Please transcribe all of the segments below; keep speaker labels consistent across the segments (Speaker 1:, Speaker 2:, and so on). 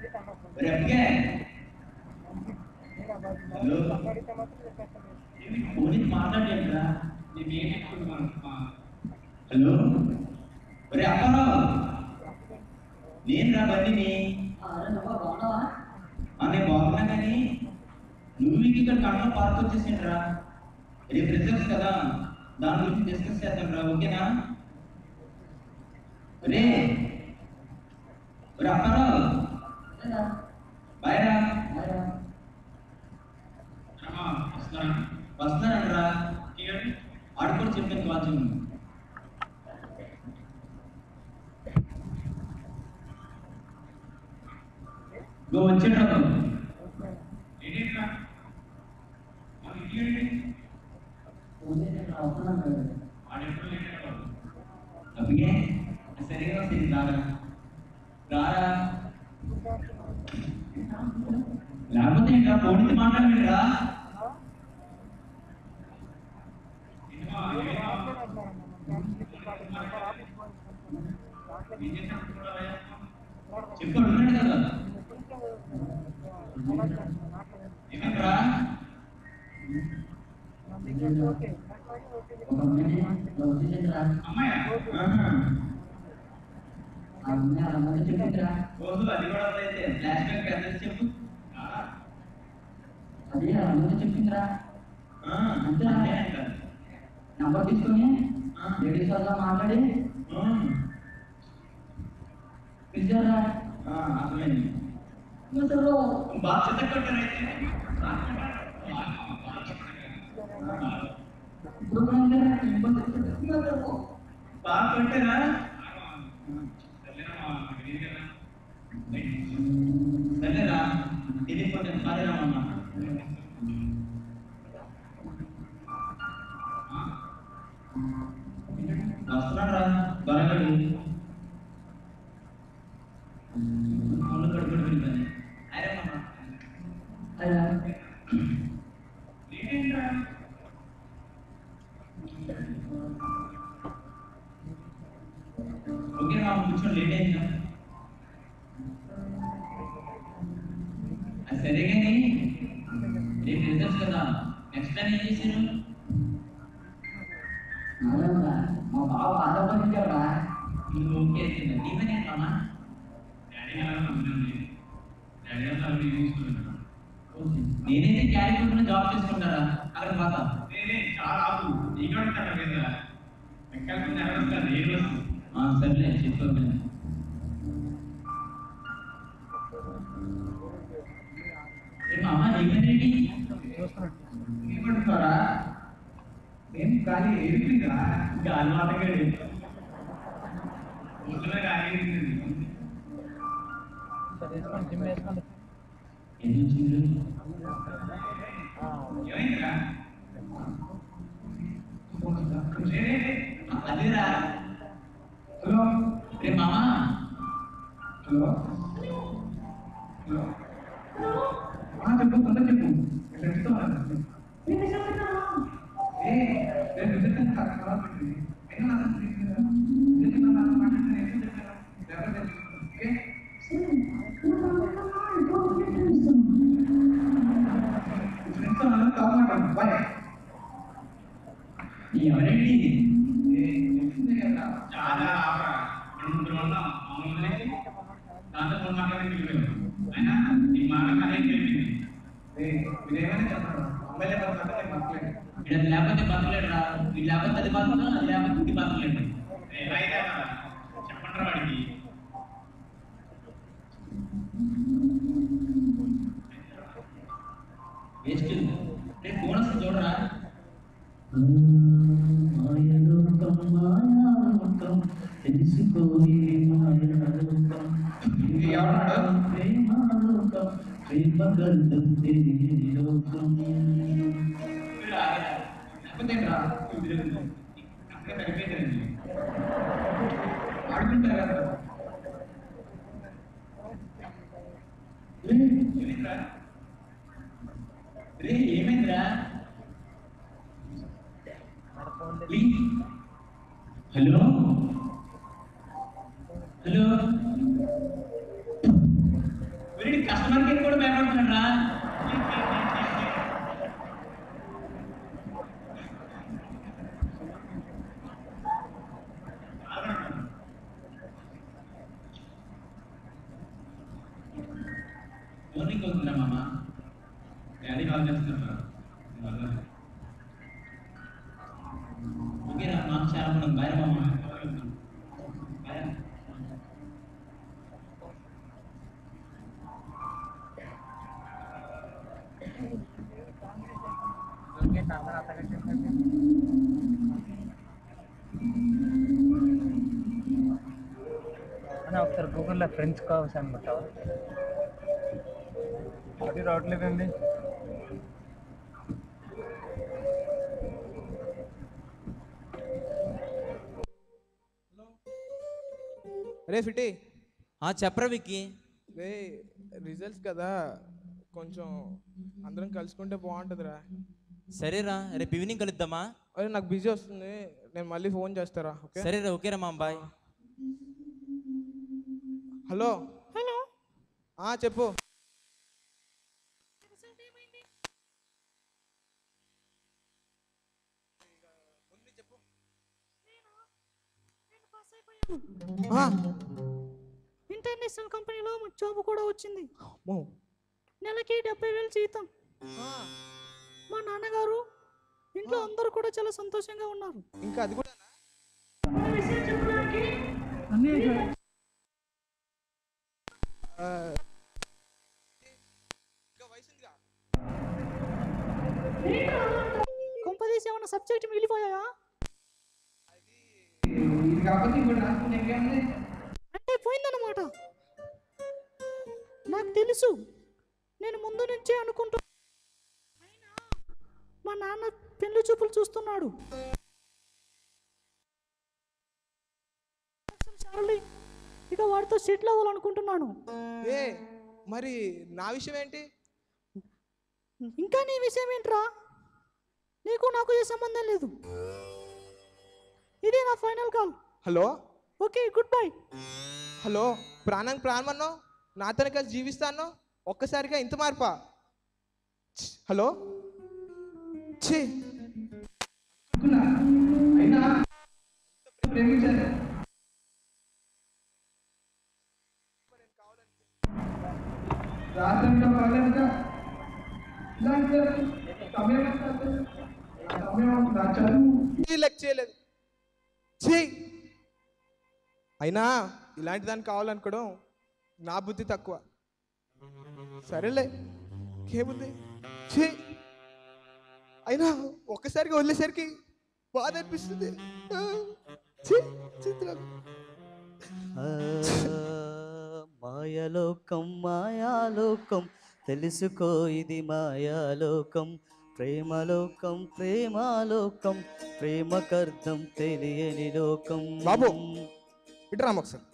Speaker 1: ఒరే అబ్బికే హలో ఏమి ఫోన్ మాట్లాడేట్రా హలో ఒరే అప్పారావు నేను రా బండిని
Speaker 2: అరే నువ్వు బాగున్నావా
Speaker 1: ఆ, నేను బాగున్నా కానీ నువ్వు ఇక్కడ కడప పార్క్ వచ్చేసిండ్రా రేపు రిజల్ట్స్ కదా దాని గురించి డిస్కస్ చేద్దాం రా ఓకేనా ఒరే ఒరే అప్పారావు
Speaker 2: లేదా
Speaker 1: బాయ్ రా
Speaker 2: లేదా
Speaker 1: వస్తున్నానంట్రా ఆడుకోని చెప్పాను కొంచెం గో వచ్చాడు
Speaker 2: పూజ వస్తున్నాను కదా
Speaker 1: అబ్బిగే సరిగా వస్తుంది రారా రారా లేకపోతే ఇంకా ఫోన్ మాట్లాడలేరా చెప్పు ఉన్నాడు కదా ఏమేంట్రా
Speaker 2: ఒక మినిట్ వచ్చేసిందిరా
Speaker 1: ఆహా.
Speaker 2: ఆ అమ్మాయి అమ్మాయి చెప్పిందిరా
Speaker 1: ఓహో అది కూడా అయితే ఫ్లాష్ బ్యాక్ అడ్రస్ చెప్పు
Speaker 2: అది ఆ అమ్మాయి చెప్పిందిరా
Speaker 1: ఆ, అంతే అంట.
Speaker 2: నంబర్ తీసుకొని
Speaker 1: ఆ.
Speaker 2: లేడీస్ వల్ల మాట్లాడి
Speaker 1: ఆ,
Speaker 2: పిలిచారా
Speaker 1: ఆ, అర్థమైంది
Speaker 2: అసలు
Speaker 1: బాగా చిత్తకొట్టారైతే
Speaker 2: ఇప్పుడు మనం ఇబ్బంది పెట్టుకుంటున్నారు.
Speaker 1: బాగా కొట్టారా సరేరా తెలియకపోతే మారేరామమ్మా వస్తున్నాడు రా బలగడు ముళ్ళు కడుపుడు వెళ్ళిపోయింది అరేమమ్మా
Speaker 2: అలా
Speaker 1: ఓకే మా కూర్చొని లేట్ అయిందా అది సరే కానీ రేపు రిజల్ట్స్ కదా నెక్స్ట్ టైం ఏం చేశారు
Speaker 2: అదేరా మా బావ ఆరోపించారా
Speaker 1: నువ్వు ఓకే అయిపోయిందా నీవనే మామా నేనైతే క్యాలిఫోర్నియా జాబ్ చేసుకుంటారా అక్కడ పోతా ఆ, సర్లే చెప్పు ఏ మామా ఏమైంది
Speaker 3: ఏమంటున్నారా ఏం గాలి ఎరిపిందా
Speaker 1: గాలి మాటగాడు ఎన్ని వచ్చింది
Speaker 3: ఏమైందిరా
Speaker 1: అదేరా
Speaker 3: హలో
Speaker 1: రే మామా
Speaker 3: హలో హలో ఆ, చెప్పు తొందర చెప్పు ఫ్రెండ్స్తో మాట్లాడు. ఏ నేను రిజల్ట్ ఖరాబ్ పెట్టింది అయినా నాకు తెలియదు కదా రిజల్ట్ నాకు మాట్లాడితే ఏం చెప్పాను ఎవరు తెలుసుకుంటారు ఓకే ఫ్రెండ్స్తో మనం కాల్ మాట్లాడు బాయ్
Speaker 1: ఎవరండి
Speaker 3: ఏ తెలిసిందే కదా
Speaker 4: చాలా ఆపరా రెండు మూడు రోజులు మామూలుగానే దాంతో ఫోన్ మాట్లాడి అయినా నీ మాట కనెక్ట్ అయిపోయింది
Speaker 3: ఏ మీరేమైనా చెప్పండి అమ్మాయిలే పడుతుంటే నేను పక్కలేదు
Speaker 1: ఇక్కడ లేకపోతే బతకలేడు రా వీడు లేకపోతే అది బతుకుతా అది లేకపోతే ఇది బతకలేడు
Speaker 4: ఎలా అయితే అలా చెప్పండి రా వాడికి
Speaker 1: వేస్ట్ రేపు ఫోన్ వస్తుంది చూడరా
Speaker 2: మాయలోకం మాయాలోకం తెలుసుకోయే మాయలోకం
Speaker 3: ఇది ఎవరన్నాడు?
Speaker 2: ప్రేమాలోకం ప్రేమ గంధం తెలియని లోకం
Speaker 1: వీడు ఆగరా. లేకపోతే రా
Speaker 4: అక్కడ తగ్గిపోయిందండి
Speaker 3: ఆడుకుంటారు కదా
Speaker 1: ఏమైందిరా రే ఏమైందిరా లీ. హలో హలో ఏంటి కస్టమర్ కేర్ కూడా భయపడుతున్నాడు రా మార్నింగ్ అవుతుందా మామ డాడీ కాల్ చేస్తున్నారు ఓకే రా మాకు చాలా మనం బాయ్ మామ బాయ్
Speaker 5: అన్న ఒకసారి గూగుల్లో ఫ్రెంచ్ కావ్స్ అని కొట్టావా అది రావట్లేదండి
Speaker 6: రే ఫిటి
Speaker 7: ఆ చెప్పరా విక్కీ
Speaker 6: రే రిజల్ట్స్ కదా కొంచెం అందరం కలుసుకుంటే బాగుంటుందిరా
Speaker 7: సరేరా రేపు ఈవినింగ్ కలుద్దామా
Speaker 6: అరే నాకు బిజీ వస్తుంది నేను మళ్ళీ ఫోన్ చేస్తారా ఓకే
Speaker 7: సరేరా ఓకేరా మా బాయ్
Speaker 6: హలో హలో చెప్పు ఆ,
Speaker 8: ఇంటర్నేషనల్ కంపెనీలో జాబ్ కూడా వచ్చింది
Speaker 6: అమ్మో.
Speaker 8: నెలకి డెబ్బై వేలు జీతం
Speaker 6: ఆ,
Speaker 8: మా నాన్నగారు ఇంట్లో అందరూ కూడా చాలా సంతోషంగా ఉన్నారు
Speaker 6: ఇంకా అది కూడా
Speaker 8: కొంపదీసి ఏమన్నా సబ్జెక్ట్ మిగిలిపోయాయా
Speaker 3: ఇది కాకపోతే ఇప్పుడు రాసుకునే ఇంకేముంది
Speaker 8: అంటే పోయిందన్నమాట నాకు తెలుసు నేను ముందు నుంచే అనుకుంటూ అయినా మా నాన్న పెళ్లి చూపులు చూస్తున్నాడు సరేలే, ఇక వాడితో సెటిల్ అవ్వాలనుకుంటున్నాను
Speaker 6: ఏ మరి నా విషయం ఏంటి
Speaker 8: ఇంకా నీ విషయం ఏంట్రా నీకు నాకు ఏ సంబంధం లేదు ఇదే నా final call
Speaker 6: hello
Speaker 8: okay good bye
Speaker 6: hello ప్రాణం ప్రాణం అన్నావు నాతోనే కలిసి జీవిస్తాను ఒక్కసారిగా ఇంత మార్పా ఛ్, హలో ఛీ
Speaker 3: అనుకున్నా అయినా ప్రేమించాను రాత్రి పగలంతా ఇలాంటి సమయం కాదు. సమయం నా చదువు
Speaker 6: ఈ లెక్క చేయలేదు ఛీ అయినా ఇలాంటి దానికి కావాలనుకోవడం నా బుద్ధి తక్కువ సరేలే ఏముంది ఛీ అయినా ఒక్కసారిగా వదిలేసరికి బాధ అనిపిస్తుంది ఆ, ఛీ, చిత్రాలు
Speaker 2: ఆ, మాయలోకం మాయాలోకం తెలుసుకో ఇది మాయాలోకం ప్రేమలోకం ప్రేమాలోకం ప్రేమకర్థం తెలియని లోకం
Speaker 6: బాబు. ఇటు రాము ఒకసారి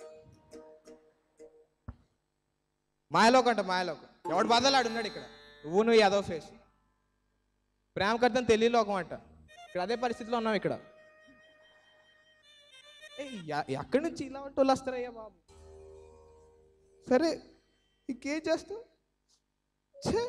Speaker 6: మాయలోకం అంట మాయలోకం ఎవడు బాధలు ఆడున్నాడు ఇక్కడ నువ్వు నువ్వు యాదవ్ ఫేస్ ప్రేమకర్థం తెలియ లోకం అంట ఇక్కడ అదే పరిస్థితిలో ఉన్నాం ఇక్కడ ఏయ్, ఎ- ఎక్కడి నుంచి ఇలా వంటి వాళ్ళు వస్తారయ్యా బాబు సరే ఇంకేం చేస్తావు ఛే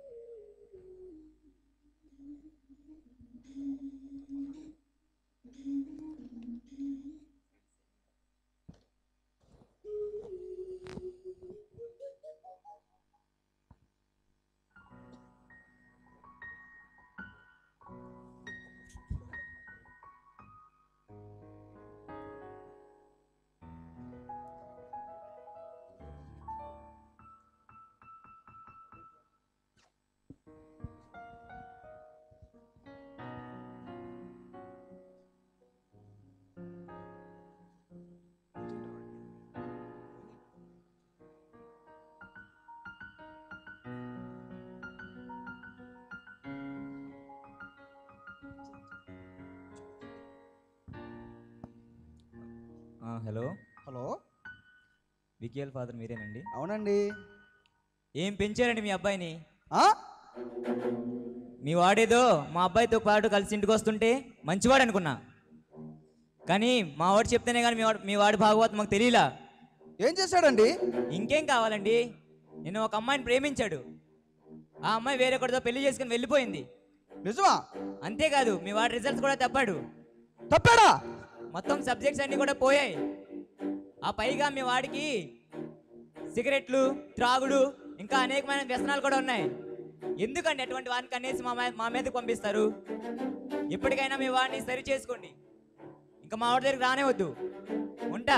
Speaker 9: హలో
Speaker 6: హలో
Speaker 9: వికిఎల్ ఫాదర్ మీరేనండి
Speaker 2: అవునండి
Speaker 9: ఏం పెంచారండి మీ అబ్బాయిని
Speaker 2: ఆ?
Speaker 9: మీ వాడేదో మా అబ్బాయితో పాటు కలిసి ఇంటికి వస్తుంటే మంచివాడు అనుకున్నా కానీ మా వాడు చెప్తేనే కానీ మీ వాడు మీ వాడి భాగవతం మాకు తెలియలా
Speaker 2: ఏం చేశాడండి
Speaker 9: ఇంకేం కావాలండి నేను ఒక అమ్మాయిని ప్రేమించాడు ఆ అమ్మాయి వేరొకరితో పెళ్లి చేసుకుని వెళ్ళిపోయింది
Speaker 10: నిజమా
Speaker 9: అంతేకాదు మీ వాడి రిజల్ట్స్ కూడా తప్పాడు
Speaker 10: తప్పాడా
Speaker 9: మొత్తం సబ్జెక్ట్స్ అన్ని కూడా పోయాయి ఆ పైగా మీ వాడికి సిగరెట్లు త్రాగుడు ఇంకా అనేకమైన వ్యసనాలు కూడా ఉన్నాయి ఎందుకండి అటువంటి వారిని కనేసి మా మీద- మా మీదకి పంపిస్తారు ఇప్పటికైనా మీ వాడిని సరి చేసుకోండి ఇంకా మా వాడి దగ్గరికి రానే వద్దు ఉంటా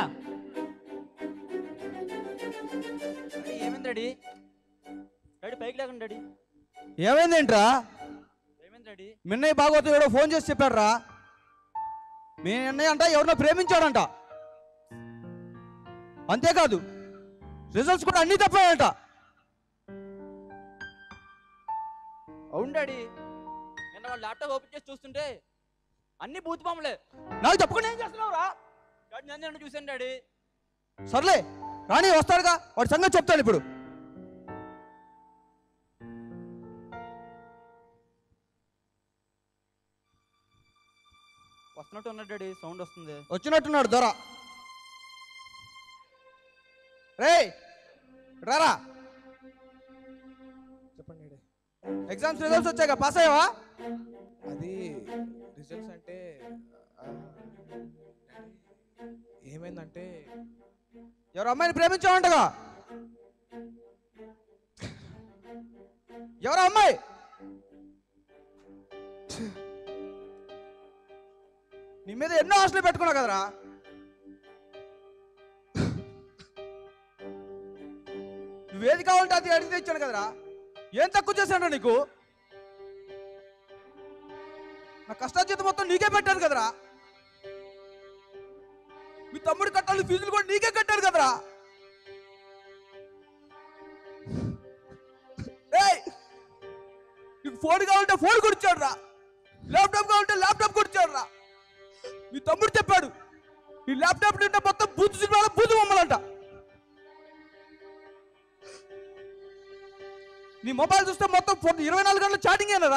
Speaker 2: ఏమైంది డాడీ డాడీ పైకి లేకండి డాడీ
Speaker 10: ఏమైందేంట్రా
Speaker 2: ఏమైంది డాడీ
Speaker 10: మీ అన్నయ్య బాగోతు ఎవడో ఫోన్ చేసి చెప్పాడురా మీ అన్నయ్య అంట ఎవరినో ప్రేమించాడంట అంతేకాదు రిజల్ట్స్ కూడా అన్నీ తప్పాయంట
Speaker 2: అవును డాడీ నిన్న వాళ్ళ ల్యాప్టాప్ ఓపెన్ చేసి చూస్తుంటే అన్ని బూత్ బొమ్మలే
Speaker 10: నాకు చెప్పకుండా ఏం చేస్తున్నావురా
Speaker 2: డాడీ నన్ను నన్ను చూశాను డాడీ
Speaker 10: సర్లే రాణి వస్తాడుగా వాడి సంగతి చెప్తాను ఇప్పుడు
Speaker 2: వస్తున్నట్టు ఉన్నాడు డాడీ సౌండ్ వస్తుంది
Speaker 10: వచ్చినట్టున్నాడు దొర రే రారా
Speaker 6: చెప్పండి ఈడే.
Speaker 10: ఎగ్జామ్స్ రిజల్ట్స్ వచ్చాక పాస్ అయ్యావా
Speaker 6: అది రిజల్ట్స్ అంటే ఆ, ఏమైందంటే
Speaker 10: ఎవరు అమ్మాయిని ప్రేమించావంటగా ఎవరు అమ్మాయి నీ మీద ఎన్నో ఆశలు పెట్టుకున్నావు కదరా నువ్వేది కావాలంటే అది అడిగితే ఇచ్చాను కదరా ఏం తక్కువ చేశాను నీకు నా కష్టాజీతం మొత్తం నీకే పెట్టాను కదరా మీ తమ్ముడు కట్టాలి ఫీజులు కూడా నీకే కట్టారు కదరా ఏయ్! నీకు ఫోన్ కావాలంటే ఫోన్ కొడిచాడు రా ల్యాప్టాప్ కావాలంటే ల్యాప్టాప్ కొడిచాడు రా మీ తమ్ముడు చెప్పాడు ఈ ల్యాప్టాప్ నిండా మొత్తం బూతు సినిమాలో బూతు బొమ్మలంట నీ మొబైల్ చూస్తే మొత్తం ఫోన్ ఇరవై నాలుగు గంటలు చాటింగ్ అయినరా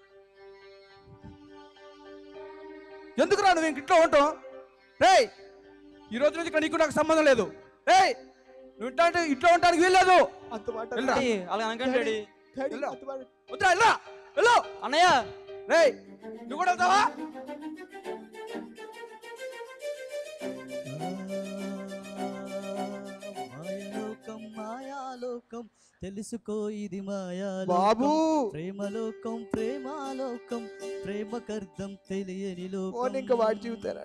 Speaker 10: ఎందుకు రా నువ్వు ఇంక ఇంట్లో ఉంటావు రేయ్ ఈ రోజు నుంచి ఇక్కడ నీకు నాకు సంబంధం లేదు రేయ్ నువ్వు ఇంట్లో అంటే ఇంట్లో ఉండడానికి వీల్లేదు
Speaker 6: అంత మాట
Speaker 10: వెళ్ళరా.
Speaker 2: డాడీ అలా అనకండి డాడీ
Speaker 6: డాడీ,
Speaker 10: వెళ్ళు.
Speaker 6: అంత మాట
Speaker 10: వద్దురా వెళ్ళరా వెళ్ళు
Speaker 2: అన్నయ్య
Speaker 10: రేయ్ నువ్వు కూడా వెళ్తావా
Speaker 2: మాయలోకం మాయాలోకం తెలుసుకో ఇది మాయా
Speaker 6: బాబు
Speaker 2: ప్రేమలోకం ప్రేమాలోకం ప్రేమకర్థం తెలియని
Speaker 6: ఫోన్
Speaker 2: లోకం
Speaker 6: ఇంకా వాడి జీవితారా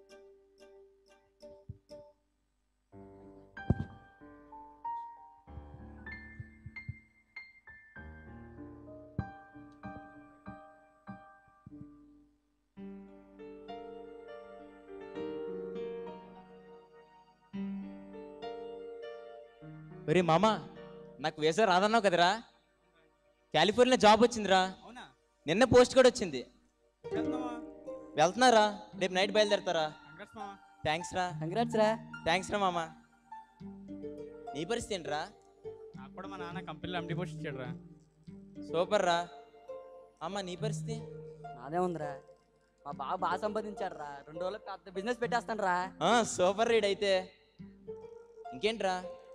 Speaker 7: ఒరే మామ నాకు వేసా రాదన్నావు కదరా కాలిఫోర్నియా జాబ్ వచ్చిందిరా
Speaker 2: అవునా
Speaker 7: నిన్న పోస్ట్ కూడా వచ్చింది
Speaker 2: వెళ్తున్నావా
Speaker 7: వెళ్తున్నారా రేపు నైట్ బయలుదేరతారా
Speaker 2: కంగ్రాట్స్ మామ
Speaker 7: థ్యాంక్స్ రా
Speaker 2: కంగ్రాట్స్ రా
Speaker 7: థ్యాంక్స్ రా మామ నీ పరిస్థితి ఏంట్రా
Speaker 2: నాకు కూడా మా నాన్న కంపెనీలో ఎండి పోస్ట్ ఇచ్చాడు రా
Speaker 7: సూపర్ రా అమ్మ నీ పరిస్థితి
Speaker 11: నాదే ఉందిరా మా బావ బాగా సంపాదించాడు రా రెండు రోజులు పెద్ద బిజినెస్ పెట్టేస్తాను రా
Speaker 7: ఆ, సూపర్ రీడ్ అయితే ఇంకేంట్రా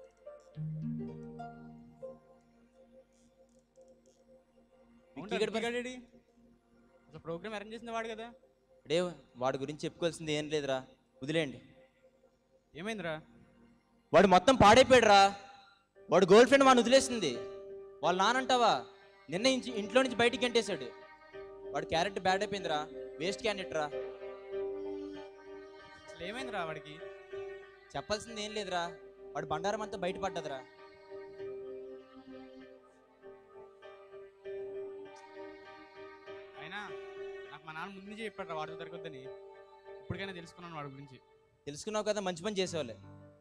Speaker 7: విక్కీ గడి పరిస్థితి?
Speaker 2: అసలు ప్రోగ్రామ్ అరేంజ్ చేసిన వాడు కదా
Speaker 7: డే వాడి గురించి చెప్పుకోవాల్సింది ఏం లేదురా వదిలేండి
Speaker 2: ఏమైందిరా
Speaker 7: వాడు మొత్తం పాడైపోయాడు రా వాడు గర్ల్ ఫ్రెండ్ వాడిని వదిలేసింది వాళ్ళ నానంటావా నిన్న ఇంచి- ఇంట్లో నుంచి బయటికి గంటేశాడు వాడు క్యారెక్టర్ బ్యాడ్ అయిపోయిందిరా వేస్ట్ క్యాండిడేట్ రా
Speaker 2: అసలు ఏమైందిరా వాడికి
Speaker 7: చెప్పాల్సింది ఏం లేదురా వాడు బండారం అంతా బయటపడ్డదిరా
Speaker 2: అయినా నాకు మా నాన్న ముందు నుంచే చెప్పాడు వాడితో తిరగొద్దని ఇప్పటికైనా తెలుసుకున్నాను వాడి గురించి
Speaker 7: తెలుసుకున్నావు కదా మంచి పని చేసేవాళ్ళే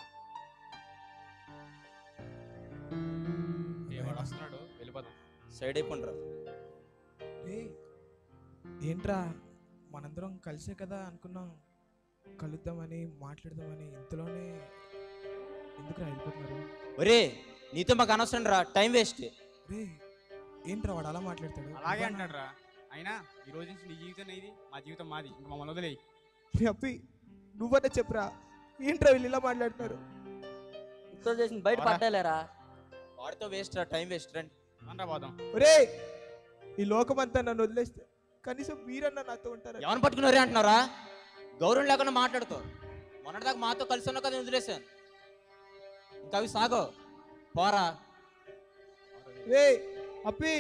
Speaker 2: ఏ వాడు వస్తున్నాడు వెళ్ళిపోదాం
Speaker 7: సైడ్ అయిపోండిరా
Speaker 6: ఏయ్, ఏంట్రా మనందరం కలిసే కదా అనుకున్నాం కలుద్దామని మాట్లాడదామని ఇంతలోనే ఎందుకురా వెళ్ళిపోతున్నారు
Speaker 7: ఒరే నీతో మాకు అనవసరం రా టైం వేస్ట్
Speaker 6: రే ఏంట్రా వాడు అలా మాట్లాడతాడు
Speaker 2: అలాగే అంటాడు రా అయినా ఈ రోజు నుంచి నీ జీవితం ఇది మా జీవితం మాది ఇంకా మమ్మల్ని వదిలేయి
Speaker 6: రే అప్పి నువ్వనే చెప్పురా ఏంట్రా వీళ్ళు ఇలా మాట్లాడుతున్నారు
Speaker 11: ఇంట్లో చేసిన బయట
Speaker 2: పోరా.
Speaker 11: పడ్డాలేరా
Speaker 7: వాడితో వేస్ట్ రా టైం వేస్ట్ రండి రండి పోదాం
Speaker 6: ఒరే ఈ లోకమంతా నన్ను వదిలేస్తే కనీసం మీరన్నా నాతో ఉంటారా
Speaker 7: ఎవరిని పట్టుకున్నారే అంటున్నారా గౌరవం లేకుండా మాట్లాడుకో మొన్నటిదాకా మాతో కలిసి ఉన్నా కదా వదిలేశాను ఇంకా అవి సాగో పోరా
Speaker 6: రే అప్పి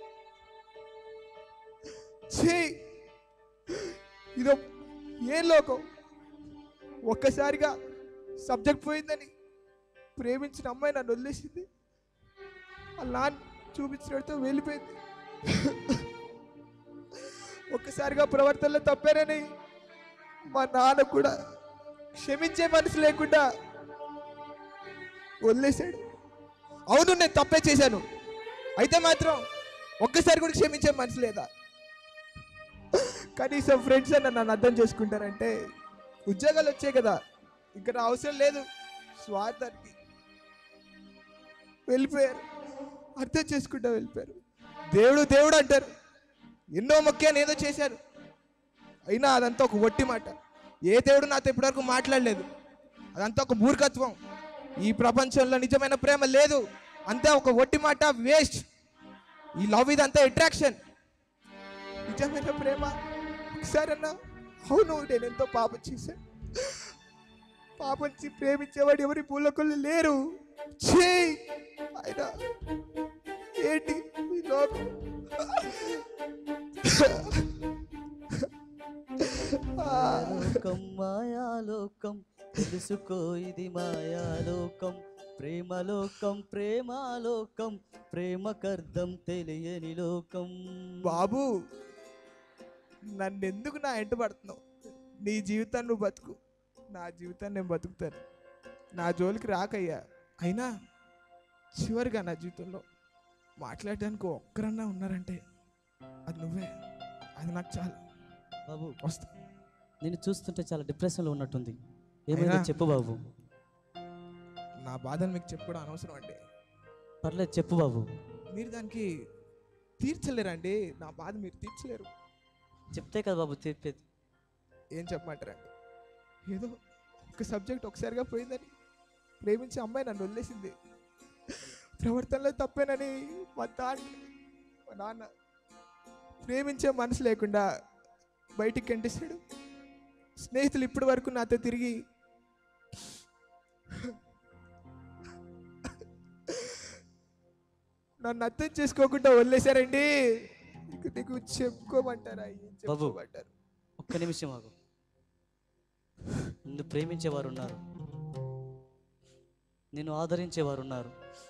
Speaker 6: ఛీ ఇదో ఏం లోకం ఒక్కసారిగా సబ్జెక్ట్ పోయిందని ప్రేమించిన అమ్మాయి నన్ను వదిలేసింది వాళ్ళ నాన్న చూపించినట్టు వెళ్ళిపోయింది ఒక్కసారిగా ప్రవర్తనలో తప్పారని మా నాన్న కూడా క్షమించే మనసు లేకుండా వదిలేశాడు అవును నేను తప్పే చేశాను అయితే మాత్రం ఒక్కసారి కూడా క్షమించే మనసు లేదా కనీసం ఫ్రెండ్స్ అన్న నన్ను అర్థం చేసుకుంటారంటే ఉద్యోగాలు వచ్చాయి కదా ఇక్కడ అవసరం లేదు స్వార్థానికి వెళ్ళిపోయారు అర్థం చేసుకుంటా వెళ్ళిపోయారు దేవుడు దేవుడు అంటారు ఎన్నో మొక్కాను ఏదో చేశారు అయినా అదంతా ఒక ఒట్టి మాట ఏ దేవుడు నాతో ఇప్పటివరకు మాట్లాడలేదు అదంతా ఒక మూర్ఖత్వం ఈ ప్రపంచంలో నిజమైన ప్రేమ లేదు అంతే ఒక ఒట్టి మాట వేస్ట్ ఈ లవ్ ఇదంతా అట్రాక్షన్ నిజమైన ప్రేమ ఒకసారన్నా అవును నేను ఎంతో పాపం చేశాను పాపం చే- ప్రేమించేవాడు ఎవరి పూలకొల్లు లేరు ఛీ అయినా ఏంటి ఈ లోకం
Speaker 11: మాయాలోకం మాయాలోకం తెలుసుకో ఇది మాయాలోకం ప్రేమలోకం ప్రేమాలోకం ప్రేమకర్థం తెలియని లోకం
Speaker 6: బాబు నన్ను ఎందుకు నా ఎంట పడుతున్నావు నీ జీవితాన్ని నువ్వు బతుకు నా జీవితాన్ని నేను బతుకుతాను నా జోలికి రాకయ్యా అయినా చివరిగా నా జీవితంలో మాట్లాడడానికి ఒక్కరన్నా ఉన్నారంటే అది నువ్వే అది నాకు చాలు
Speaker 11: బాబు
Speaker 6: వస్తా
Speaker 11: నేను చూస్తుంటే చాలా డిప్రెషన్లో ఉన్నట్టుంది ఏమైందో
Speaker 6: అయినా-
Speaker 11: చెప్పు బాబు
Speaker 6: నా బాధను మీకు చెప్పుకోవడం అనవసరం అండి
Speaker 11: పర్లేదు చెప్పు బాబు
Speaker 6: మీరు దానికి తీర్చలేరండి నా బాధ మీరు తీర్చలేరు
Speaker 11: చెప్తే కదా బాబు చెప్పేది
Speaker 6: ఏం చెప్పమంటారండి ఏదో ఒక సబ్జెక్ట్ ఒకసారిగా పోయిందని ప్రేమించే అమ్మాయి నన్ను వదిలేసింది ప్రవర్తనలో తప్పేనని మా తాత మా నాన్న ప్రేమించే మనసు లేకుండా బయటికి కంటిస్తాడు స్నేహితులు ఇప్పటి వరకు నాతో తిరిగి నన్ను అర్థం చేసుకోకుండా వదిలేశారండి ఇక నీకు చెప్పుకోమంటారా ఏం
Speaker 11: బాబు
Speaker 6: చెప్పుకోమంటారు
Speaker 11: ఒక్క నిమిషం ఆగు నిన్ను ప్రేమించేవారు ఉన్నారు నిన్ను ఆదరించేవారు ఉన్నారు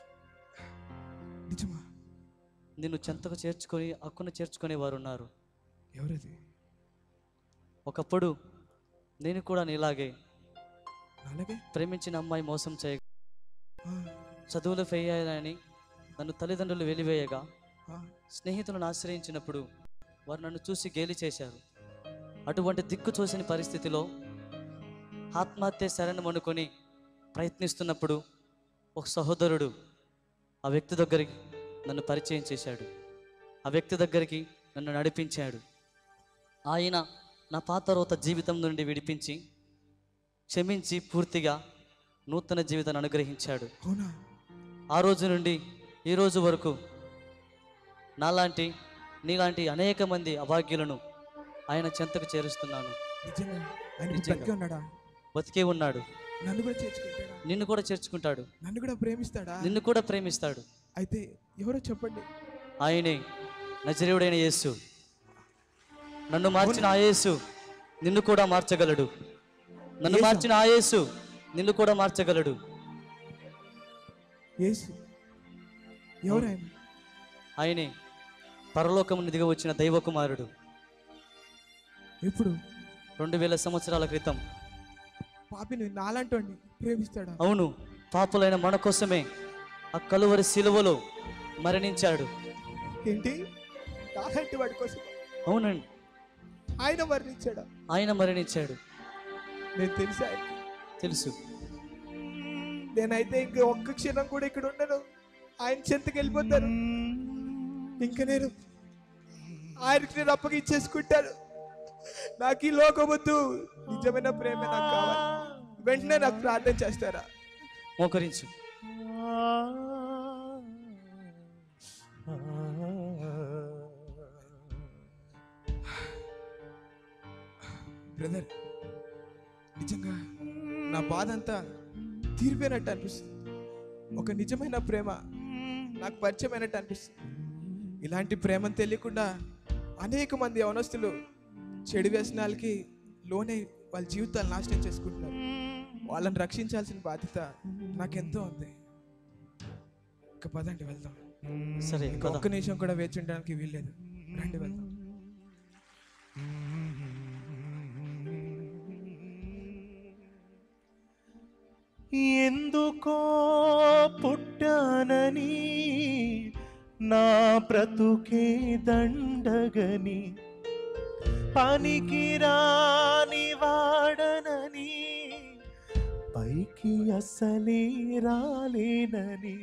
Speaker 6: నిజమా
Speaker 11: నిన్ను చెంతకు చేర్చుకొని హక్కును చేర్చుకునేవారు ఉన్నారు
Speaker 6: ఎవరది
Speaker 11: ఒకప్పుడు నేను కూడా నీలాగే
Speaker 6: అలాగే
Speaker 11: ప్రేమించిన అమ్మాయి మోసం చేయ
Speaker 6: ఆ,
Speaker 11: చదువులు ఫెయిల్ అయ్యాలని నన్ను తల్లిదండ్రులు వెలివేయగా
Speaker 6: ఆ,
Speaker 11: స్నేహితులను ఆశ్రయించినప్పుడు వారు నన్ను చూసి గేలి చేశారు అటువంటి దిక్కు చూసిన పరిస్థితిలో ఆత్మహత్య శరణం అనుకొని ప్రయత్నిస్తున్నప్పుడు ఒక సహోదరుడు ఆ వ్యక్తి దగ్గరికి నన్ను పరిచయం చేశాడు ఆ వ్యక్తి దగ్గరికి నన్ను నడిపించాడు ఆయన నా పాత రోత జీవితం నుండి విడిపించి క్షమించి పూర్తిగా నూతన జీవితాన్ని అనుగ్రహించాడు
Speaker 6: అవునా
Speaker 11: ఆ రోజు నుండి ఈ రోజు వరకు నాలాంటి నీలాంటి అనేక మంది అభాగ్యులను ఆయన చెంతకు చేరుస్తున్నాను
Speaker 6: నిజంగా ఆయన ఇప్పుడు
Speaker 11: నిజంగా.
Speaker 6: బతికే ఉన్నాడా
Speaker 11: బతికే ఉన్నాడు
Speaker 6: నన్ను కూడా చేర్చుకుంటాడా
Speaker 11: నిన్ను కూడా చేర్చుకుంటాడు
Speaker 6: నన్ను కూడా ప్రేమిస్తాడా
Speaker 11: నిన్ను కూడా ప్రేమిస్తాడు
Speaker 6: అయితే ఎవరో చెప్పండి
Speaker 11: ఆయనే నజరేయుడైన యేసు నన్ను మార్చిన ఆ యేసు నిన్ను కూడా మార్చగలడు నన్ను
Speaker 6: యేసా?
Speaker 11: మార్చిన ఆ యేసు నిన్ను కూడా మార్చగలడు
Speaker 6: యేసు ఎవరు ఆయన
Speaker 11: ఆయనే పరలోకము దిగి వచ్చిన దైవ కుమారుడు
Speaker 6: ఎప్పుడు
Speaker 11: రెండు వేల సంవత్సరాల క్రితం
Speaker 6: పాపిని నాలంటోండి ప్రేమిస్తాడా
Speaker 11: అవును పాపులైన మన కోసమే ఆ కలువరి సిలువలో మరణించాడు
Speaker 6: ఏంటి నాలాంటి వాడి కోసం
Speaker 11: అవునండి
Speaker 6: ఆయన మరణించాడా
Speaker 11: ఆయన మరణించాడు
Speaker 6: నేను తెలుసా ఆయనకి
Speaker 11: తెలుసు
Speaker 6: నేనైతే ఇంక ఒక్క క్షణం కూడా ఇక్కడ ఉండను ఆయన చెంతకి వెళ్ళిపోతాను ఇంక నేను ఆయనకి నేను అప్పగించేసుకుంటాను నాకు ఈ లోకం వద్దు నిజమైన ప్రేమ నాకు కావాలి వెంటనే నాకు ప్రార్థన చేస్తారా
Speaker 11: మోకరించు
Speaker 6: బ్రదర్ నిజంగా నా బాధ అంతా తీరిపోయినట్టు అనిపిస్తుంది ఒక నిజమైన ప్రేమ నాకు పరిచయమైనట్టు అనిపిస్తుంది ఇలాంటి ప్రేమను తెలియకుండా అనేక మంది యవనస్తులు చెడు వ్యసనాలకి లోనే వాళ్ళ జీవితాలు నాశనం చేసుకుంటున్నారు వాళ్ళని రక్షించాల్సిన బాధ్యత నాకెంతో ఉంది ఇక పదండి వెళ్దాం
Speaker 11: సరే,
Speaker 6: ఇంకా
Speaker 11: పద.
Speaker 6: ఒక్క నిమిషం కూడా వేచి ఉండడానికి వీల్లేదు రండి వెళ్దాం
Speaker 12: ఎందుకో పుట్టానని నా బ్రతుకే దండగని పనికి రాని వాడనని పైకి అసలే రాలేనని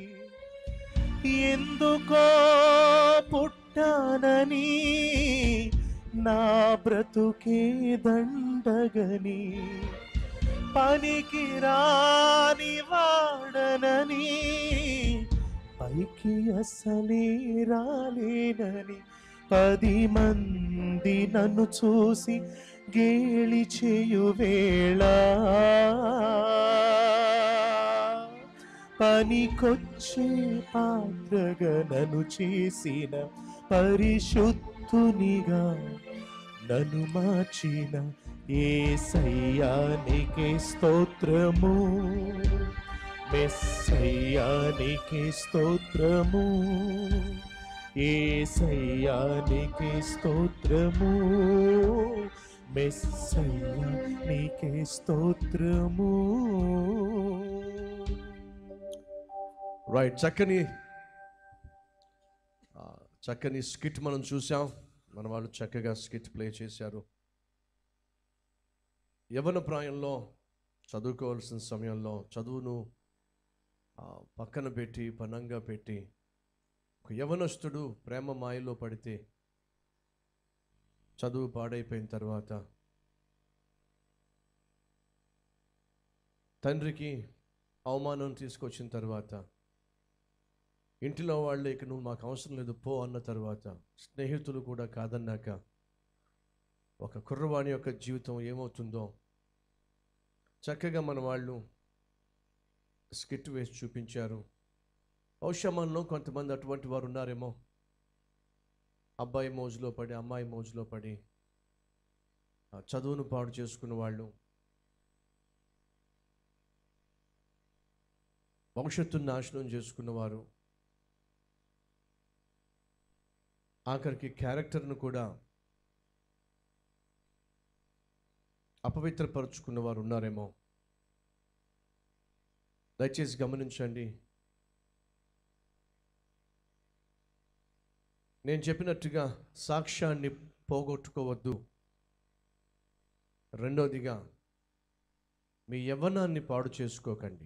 Speaker 12: ఎందుకో పుట్టానని నా బ్రతుకే దండగని పనికి రాని వాడనని పైకి అసలే రాలేనని పది మంది నన్ను చూసి గేలి చేయు వేళ పనికొచ్చే పాత్రగా నన్ను చేసిన పరిశుద్ధునిగా నన్ను మార్చిన ఏసయ్యానికి స్తోత్రము మెస్సయ్యానికి స్తోత్రము ఏసయ్యానికి స్తోత్రము మెస్సయ్యానికి స్తోత్రము
Speaker 13: రైట్ చక్కని ఆ, చక్కని స్కిట్ మనం చూసాం మన వాళ్ళు చక్కగా స్కిట్ ప్లే చేశారు యవన ప్రాయంలో చదువుకోవాల్సిన సమయంలో చదువును ఆ, పక్కన పెట్టి పనంగా పెట్టి ఒక యవనస్తుడు ప్రేమ మాయలో పడితే చదువు పాడైపోయిన తర్వాత తండ్రికి అవమానం తీసుకొచ్చిన తర్వాత ఇంటిలో వాళ్ళు ఇక నువ్వు మాకు అవసరం లేదు పో అన్న తర్వాత స్నేహితులు కూడా కాదన్నాక ఒక కుర్రవాణి యొక్క జీవితం ఏమవుతుందో చక్కగా మన వాళ్ళు స్కిట్ వేసి చూపించారు బహుశా మనలో కొంతమంది అటువంటి వారు ఉన్నారేమో అబ్బాయి మోజులో పడి అమ్మాయి మోజులో పడి ఆ చదువును పాడు చేసుకున్న వాళ్ళు భవిష్యత్తును నాశనం చేసుకున్నవారు ఆఖరికి క్యారెక్టర్ను కూడా అపవిత్రపరుచుకున్న వారు ఉన్నారేమో దయచేసి గమనించండి నేను చెప్పినట్టుగా సాక్ష్యాన్ని పోగొట్టుకోవద్దు రెండోదిగా మీ యవ్వనాన్ని పాడు చేసుకోకండి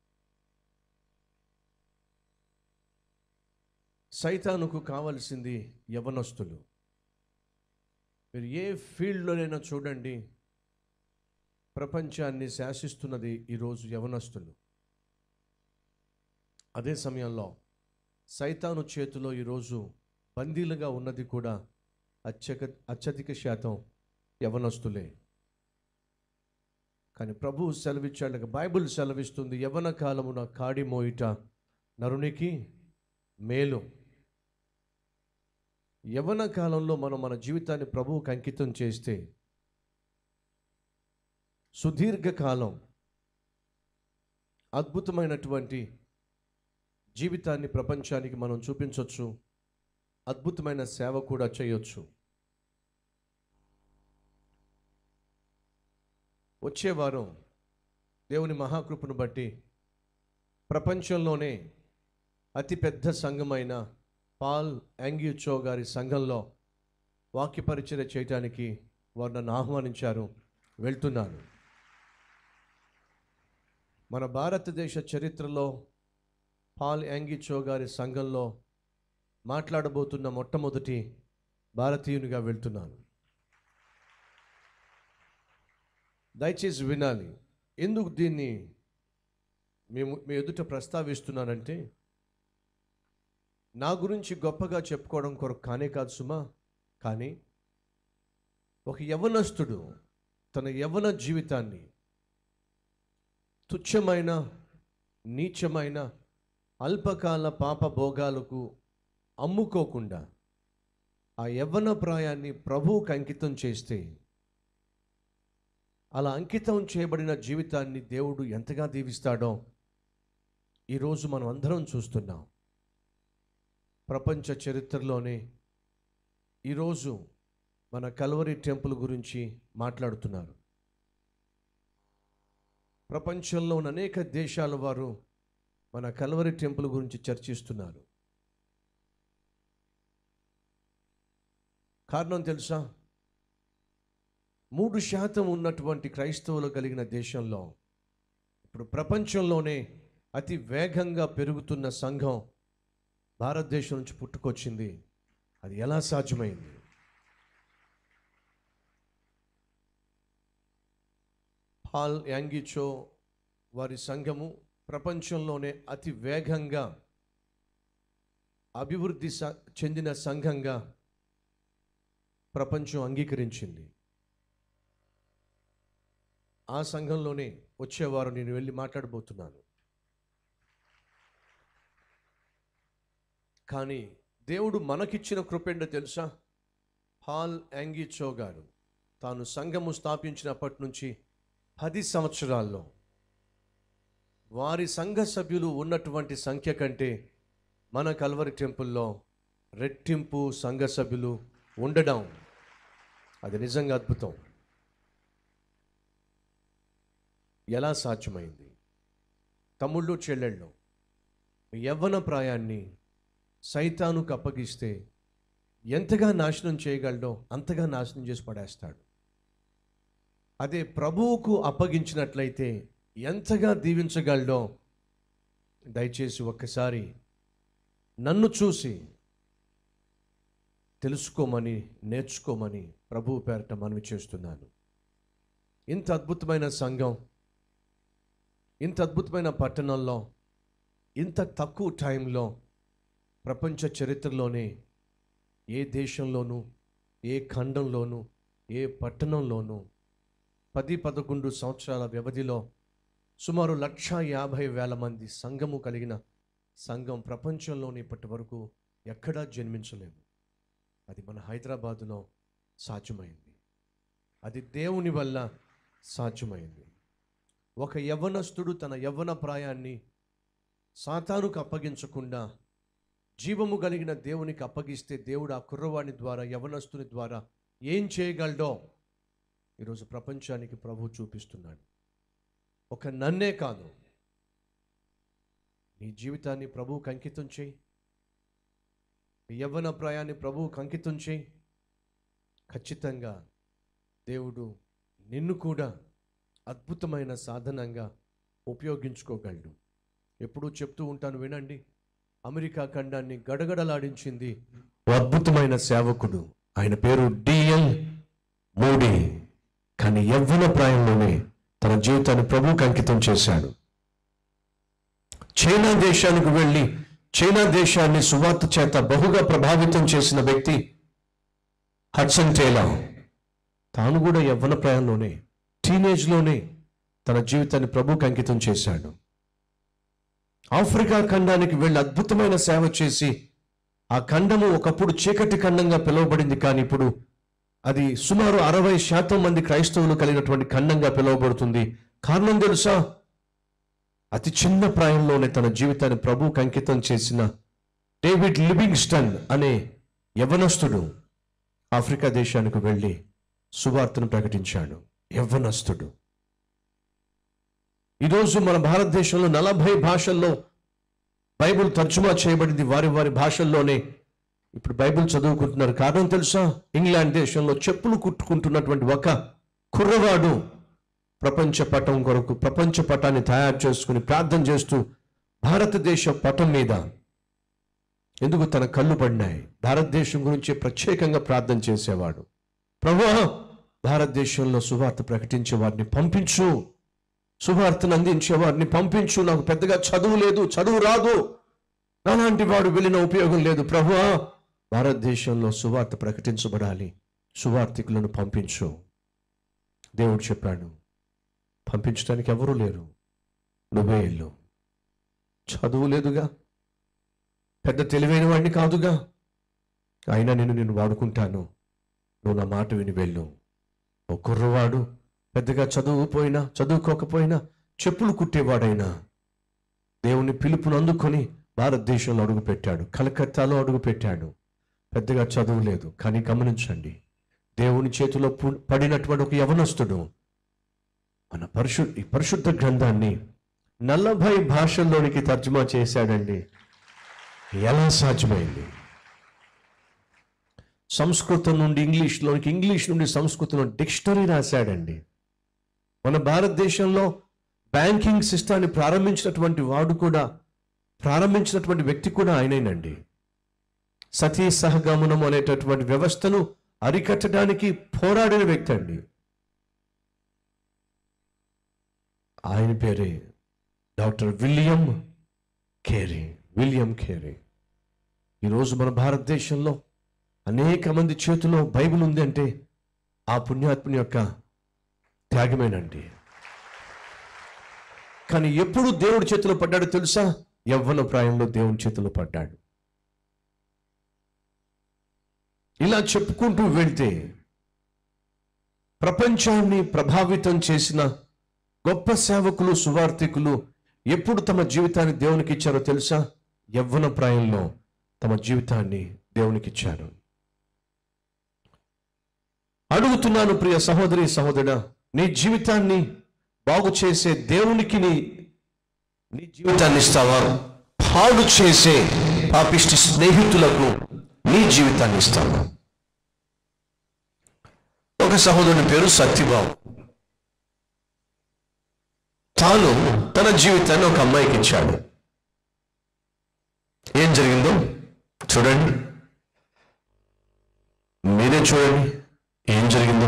Speaker 13: సైతానుకు కావలసింది యవనస్తులు మీరు ఏ ఫీల్డ్లోనైనా చూడండి ప్రపంచాన్ని శాసిస్తున్నది ఈరోజు యవనస్తులు అదే సమయంలో సైతాను చేతిలో ఈరోజు బందీలుగా ఉన్నది కూడా అత్యక అత్యధిక శాతం యవనస్తులే కానీ ప్రభు సెలవిచ్చాడు బైబిల్ సెలవిస్తుంది యవన కాలమున కాడి మోయిట నరునికి మేలు యవన కాలంలో మనం మన జీవితాన్ని ప్రభువుకు అంకితం చేస్తే సుదీర్ఘకాలం అద్భుతమైనటువంటి జీవితాన్ని ప్రపంచానికి మనం చూపించవచ్చు అద్భుతమైన సేవ కూడా చేయొచ్చు వచ్చే వారం దేవుని మహాకృపను బట్టి ప్రపంచంలోనే అతిపెద్ద సంఘమైన పాల్ యాంగ్యూచో గారి సంఘంలో వాక్య పరిచర్య చేయటానికి వారు నన్ను ఆహ్వానించారు వెళ్తున్నాను మన భారతదేశ చరిత్రలో పాల్ యాంగిచో గారి సంఘంలో మాట్లాడబోతున్న మొట్టమొదటి భారతీయునిగా వెళ్తున్నాను దయచేసి వినాలి ఎందుకు దీన్ని మేము మీ ఎదుట ప్రస్తావిస్తున్నానంటే నా గురించి గొప్పగా చెప్పుకోవడం కొరకు కానే కాదు సుమా కానీ ఒక యవనస్తుడు తన యవ్వన జీవితాన్ని తుచ్చమైన నీచమైన అల్పకాల పాప భోగాలకు అమ్ముకోకుండా ఆ యవ్వన ప్రాయాన్ని ప్రభువుకు అంకితం చేస్తే అలా అంకితం చేయబడిన జీవితాన్ని దేవుడు ఎంతగా దీవిస్తాడో ఈరోజు మనం అందరం చూస్తున్నాం ప్రపంచ చరిత్రలోనే ఈరోజు మన కల్వరి టెంపుల్ గురించి మాట్లాడుతున్నారు ప్రపంచంలో ఉన్న అనేక దేశాల వారు మన కల్వరి టెంపుల్ గురించి చర్చిస్తున్నారు కారణం తెలుసా మూడు శాతం ఉన్నటువంటి క్రైస్తవులు కలిగిన దేశంలో ఇప్పుడు ప్రపంచంలోనే అతి వేగంగా పెరుగుతున్న సంఘం భారతదేశం నుంచి పుట్టుకొచ్చింది అది ఎలా సాధ్యమైంది పాల్ యాంగిచో వారి సంఘము ప్రపంచంలోనే అతి వేగంగా అభివృద్ధి స- చెందిన సంఘంగా ప్రపంచం అంగీకరించింది ఆ సంఘంలోనే వచ్చేవారు నేను వెళ్ళి మాట్లాడబోతున్నాను కానీ దేవుడు మనకిచ్చిన కృపేంటో తెలుసా పాల్ యాంగిచో గారు తాను సంఘము స్థాపించినప్పటి నుంచి పది సంవత్సరాల్లో వారి సంఘ సభ్యులు ఉన్నటువంటి సంఖ్య కంటే మన కల్వరి టెంపుల్లో రెట్టింపు సంఘ సభ్యులు ఉండడం అది నిజంగా అద్భుతం ఎలా సాధ్యమైంది తమ్ముళ్ళు చెల్లెళ్ళు మీ యవ్వన ప్రాయాన్ని సైతానుకు అప్పగిస్తే ఎంతగా నాశనం చేయగలడో అంతగా నాశనం చేసి పడేస్తాడు అదే ప్రభువుకు అప్పగించినట్లయితే ఎంతగా దీవించగలడో దయచేసి ఒక్కసారి నన్ను చూసి తెలుసుకోమని నేర్చుకోమని ప్రభువు పేరట మనవి చేస్తున్నాను ఇంత అద్భుతమైన సంఘం ఇంత అద్భుతమైన పట్టణంలో ఇంత తక్కువ టైంలో ప్రపంచ చరిత్రలోనే ఏ దేశంలోనూ ఏ ఖండంలోనూ ఏ పట్టణంలోనూ పది పదకొండు సంవత్సరాల వ్యవధిలో సుమారు లక్ష యాభై వేల మంది సంఘము కలిగిన సంఘం ప్రపంచంలోని ఇప్పటి వరకు ఎక్కడా జన్మించలేదు అది మన హైదరాబాదులో సాధ్యమైంది అది దేవుని వల్ల సాధ్యమైంది ఒక యవ్వనస్తుడు తన యవ్వన ప్రాయాన్ని సాతానుకు అప్పగించకుండా జీవము కలిగిన దేవునికి అప్పగిస్తే దేవుడు ఆ కుర్రవాణి ద్వారా యవనస్తుని ద్వారా ఏం చేయగలడో ఈరోజు ప్రపంచానికి ప్రభు చూపిస్తున్నాడు ఒక నన్నే కాదు నీ జీవితాన్ని ప్రభువుకు అంకితం చేయి నీ యవ్వన ప్రాయాన్ని ప్రభువుకు అంకితం చేయి ఖచ్చితంగా దేవుడు నిన్ను కూడా అద్భుతమైన సాధనంగా ఉపయోగించుకోగలడు ఎప్పుడూ చెప్తూ ఉంటాను వినండి అమెరికా ఖండాన్ని గడగడలాడించింది ఓ అద్భుతమైన సేవకుడు ఆయన పేరు డిఎల్ మోడీ కానీ యవ్వన ప్రాయంలోనే తన జీవితాన్ని ప్రభువుకు అంకితం చేశాడు చైనా దేశానికి వెళ్ళి చైనా దేశాన్ని సువార్త చేత బహుగా ప్రభావితం చేసిన వ్యక్తి హడ్సన్ టేలర్ తాను కూడా యవ్వన ప్రాయంలోనే టీనేజ్లోనే తన జీవితాన్ని ప్రభువుకు అంకితం చేశాడు ఆఫ్రికా ఖండానికి వెళ్ళి అద్భుతమైన సేవ చేసి ఆ ఖండము ఒకప్పుడు చీకటి ఖండంగా పిలువబడింది కానీ ఇప్పుడు అది సుమారు అరవై శాతం మంది క్రైస్తవులు కలిగినటువంటి ఖండంగా పిలువబడుతుంది కారణం తెలుసా అతి చిన్న ప్రాయంలోనే తన జీవితాన్ని ప్రభువుకు అంకితం చేసిన డేవిడ్ లివింగ్స్టన్ అనే యవనస్తుడు ఆఫ్రికా దేశానికి వెళ్ళి సువార్తను ప్రకటించాడు యవ్వనస్తుడు ఈరోజు మన భారతదేశంలో నలభై భాషల్లో బైబిల్ తర్జుమా చేయబడింది వారి వారి భాషల్లోనే ఇప్పుడు బైబిల్ చదువుకుంటున్నారు కారణం తెలుసా ఇంగ్లాండ్ దేశంలో చెప్పులు కుట్టుకుంటున్నటువంటి ఒక కుర్రవాడు ప్రపంచ పటం కొరకు ప్రపంచ పటాన్ని తయారు చేసుకుని ప్రార్థన చేస్తూ భారతదేశ పటం మీద ఎందుకు తన కళ్ళు పడినాయి భారతదేశం గురించి ప్రత్యేకంగా ప్రార్థన చేసేవాడు ప్రభా భారతదేశంలో సువార్త ప్రకటించే వారిని పంపించు సువార్తను అందించే వారిని పంపించు నాకు పెద్దగా చదువు లేదు చదువు రాదు నాలాంటి వాడు వెళ్ళిన ఉపయోగం లేదు ప్రభువా భారతదేశంలో సువార్త ప్రకటించబడాలి సువార్థికులను పంపించు దేవుడు చెప్పాడు పంపించడానికి ఎవరూ లేరు నువ్వే వెళ్ళు చదువు లేదుగా పెద్ద తెలివైన వాడిని కాదుగా అయినా నేను నిన్ను వాడుకుంటాను నువ్వు నా మాట విని వెళ్ళు ఓ కుర్రవాడు పెద్దగా చదువుపోయినా చదువుకోకపోయినా చెప్పులు కుట్టేవాడైనా దేవుని పిలుపును అందుకొని భారతదేశంలో అడుగుపెట్టాడు కలకత్తాలో అడుగుపెట్టాడు పెద్దగా చదువు లేదు కానీ గమనించండి దేవుని చేతిలో పు- పడినటువంటి ఒక యవనస్తుడు మన పరిశు ఈ పరిశుద్ధ గ్రంథాన్ని నలభై భాషల్లోనికి తర్జుమా చేశాడండి ఎలా సాధ్యమైంది సంస్కృతం నుండి ఇంగ్లీష్లోనికి ఇంగ్లీష్ నుండి సంస్కృతంలో డిక్షనరీ రాశాడండి మన భారతదేశంలో బ్యాంకింగ్ సిస్టాన్ని ప్రారంభించినటువంటి వాడు కూడా ప్రారంభించినటువంటి వ్యక్తి కూడా ఆయనేనండి సతీ సహగమనం అనేటటువంటి వ్యవస్థను అరికట్టడానికి పోరాడిన వ్యక్తి అండి ఆయన పేరే doctor William Carey William Carey ఈరోజు మన భారతదేశంలో అనేక మంది చేతిలో బైబిల్ ఉంది అంటే ఆ పుణ్యాత్ముని యొక్క త్యాగమేనండి కానీ ఎప్పుడు దేవుడి చేతిలో పడ్డాడో తెలుసా యవ్వన ప్రాయంలో దేవుని చేతిలో పడ్డాడు ఇలా చెప్పుకుంటూ వెళ్తే ప్రపంచాన్ని ప్రభావితం చేసిన గొప్ప సేవకులు సువార్థికులు ఎప్పుడు తమ జీవితాన్ని దేవునికి ఇచ్చారో తెలుసా యవ్వన ప్రాయంలో తమ జీవితాన్ని దేవునికి ఇచ్చారు అడుగుతున్నాను ప్రియ సహోదరి సహోదరుడా నీ జీవితాన్ని బాగు చేసే దేవునికి నీ నీ జీవితాన్ని ఇస్తావా పాడు చేసే పాపిష్టి స్నేహితులకు నీ జీవితాన్ని ఇస్తావా ఒక సహోదరుని పేరు సత్యబాబు తాను తన జీవితాన్ని ఒక అమ్మాయికి ఇచ్చాడు ఏం జరిగిందో చూడండి మీరే చూడండి ఏం జరిగిందో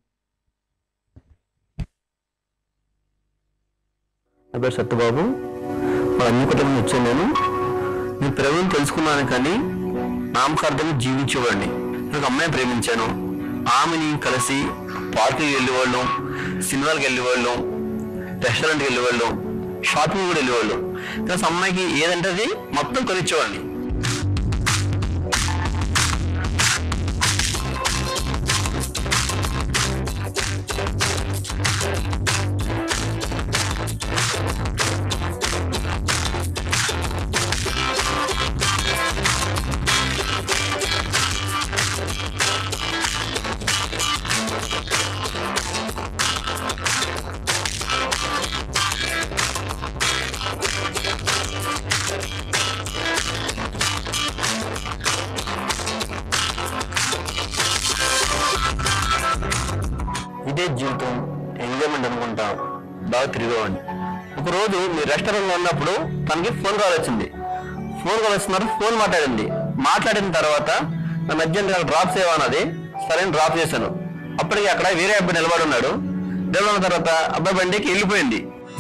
Speaker 14: నా పేరు సత్యబాబు మా అన్ని కుటుంబం వచ్చాను నేను నేను ప్రేమను తెలుసుకున్నాను కానీ నామకార్థంగా జీవించేవాడిని నేను ఒక అమ్మాయిని ప్రేమించాను ఆమెని కలిసి పార్కుకి వెళ్ళేవాళ్ళం సినిమాలకు వెళ్ళేవాళ్ళం రెస్టారెంట్కి వెళ్ళేవాళ్ళం షాపింగ్ కూడా వెళ్ళేవాళ్ళం కానీ ఆ అమ్మాయికి ఏదంటే అది మొత్తం కొనిచ్చేవాడిని ఇదే జీవితం ఎంజాయ్మెంట్ అనుకుంటా బాగా తిరిగేవాడిని ఒకరోజు మీ రెస్టారెంట్లో ఉన్నప్పుడు తనకి ఫోన్ కాల్ వచ్చింది ఫోన్ కాల్ వస్తున్నారు ఫోన్ మాట్లాడింది మాట్లాడిన తర్వాత నన్ను అర్జెంట్గా డ్రాప్ చేయమన్నది సరే అని డ్రాప్ చేశాను అప్పటికి అక్కడ వేరే అబ్బాయి నిలబడి ఉన్నాడు నిలబడిన తర్వాత అబ్బాయి బండికి వెళ్ళిపోయింది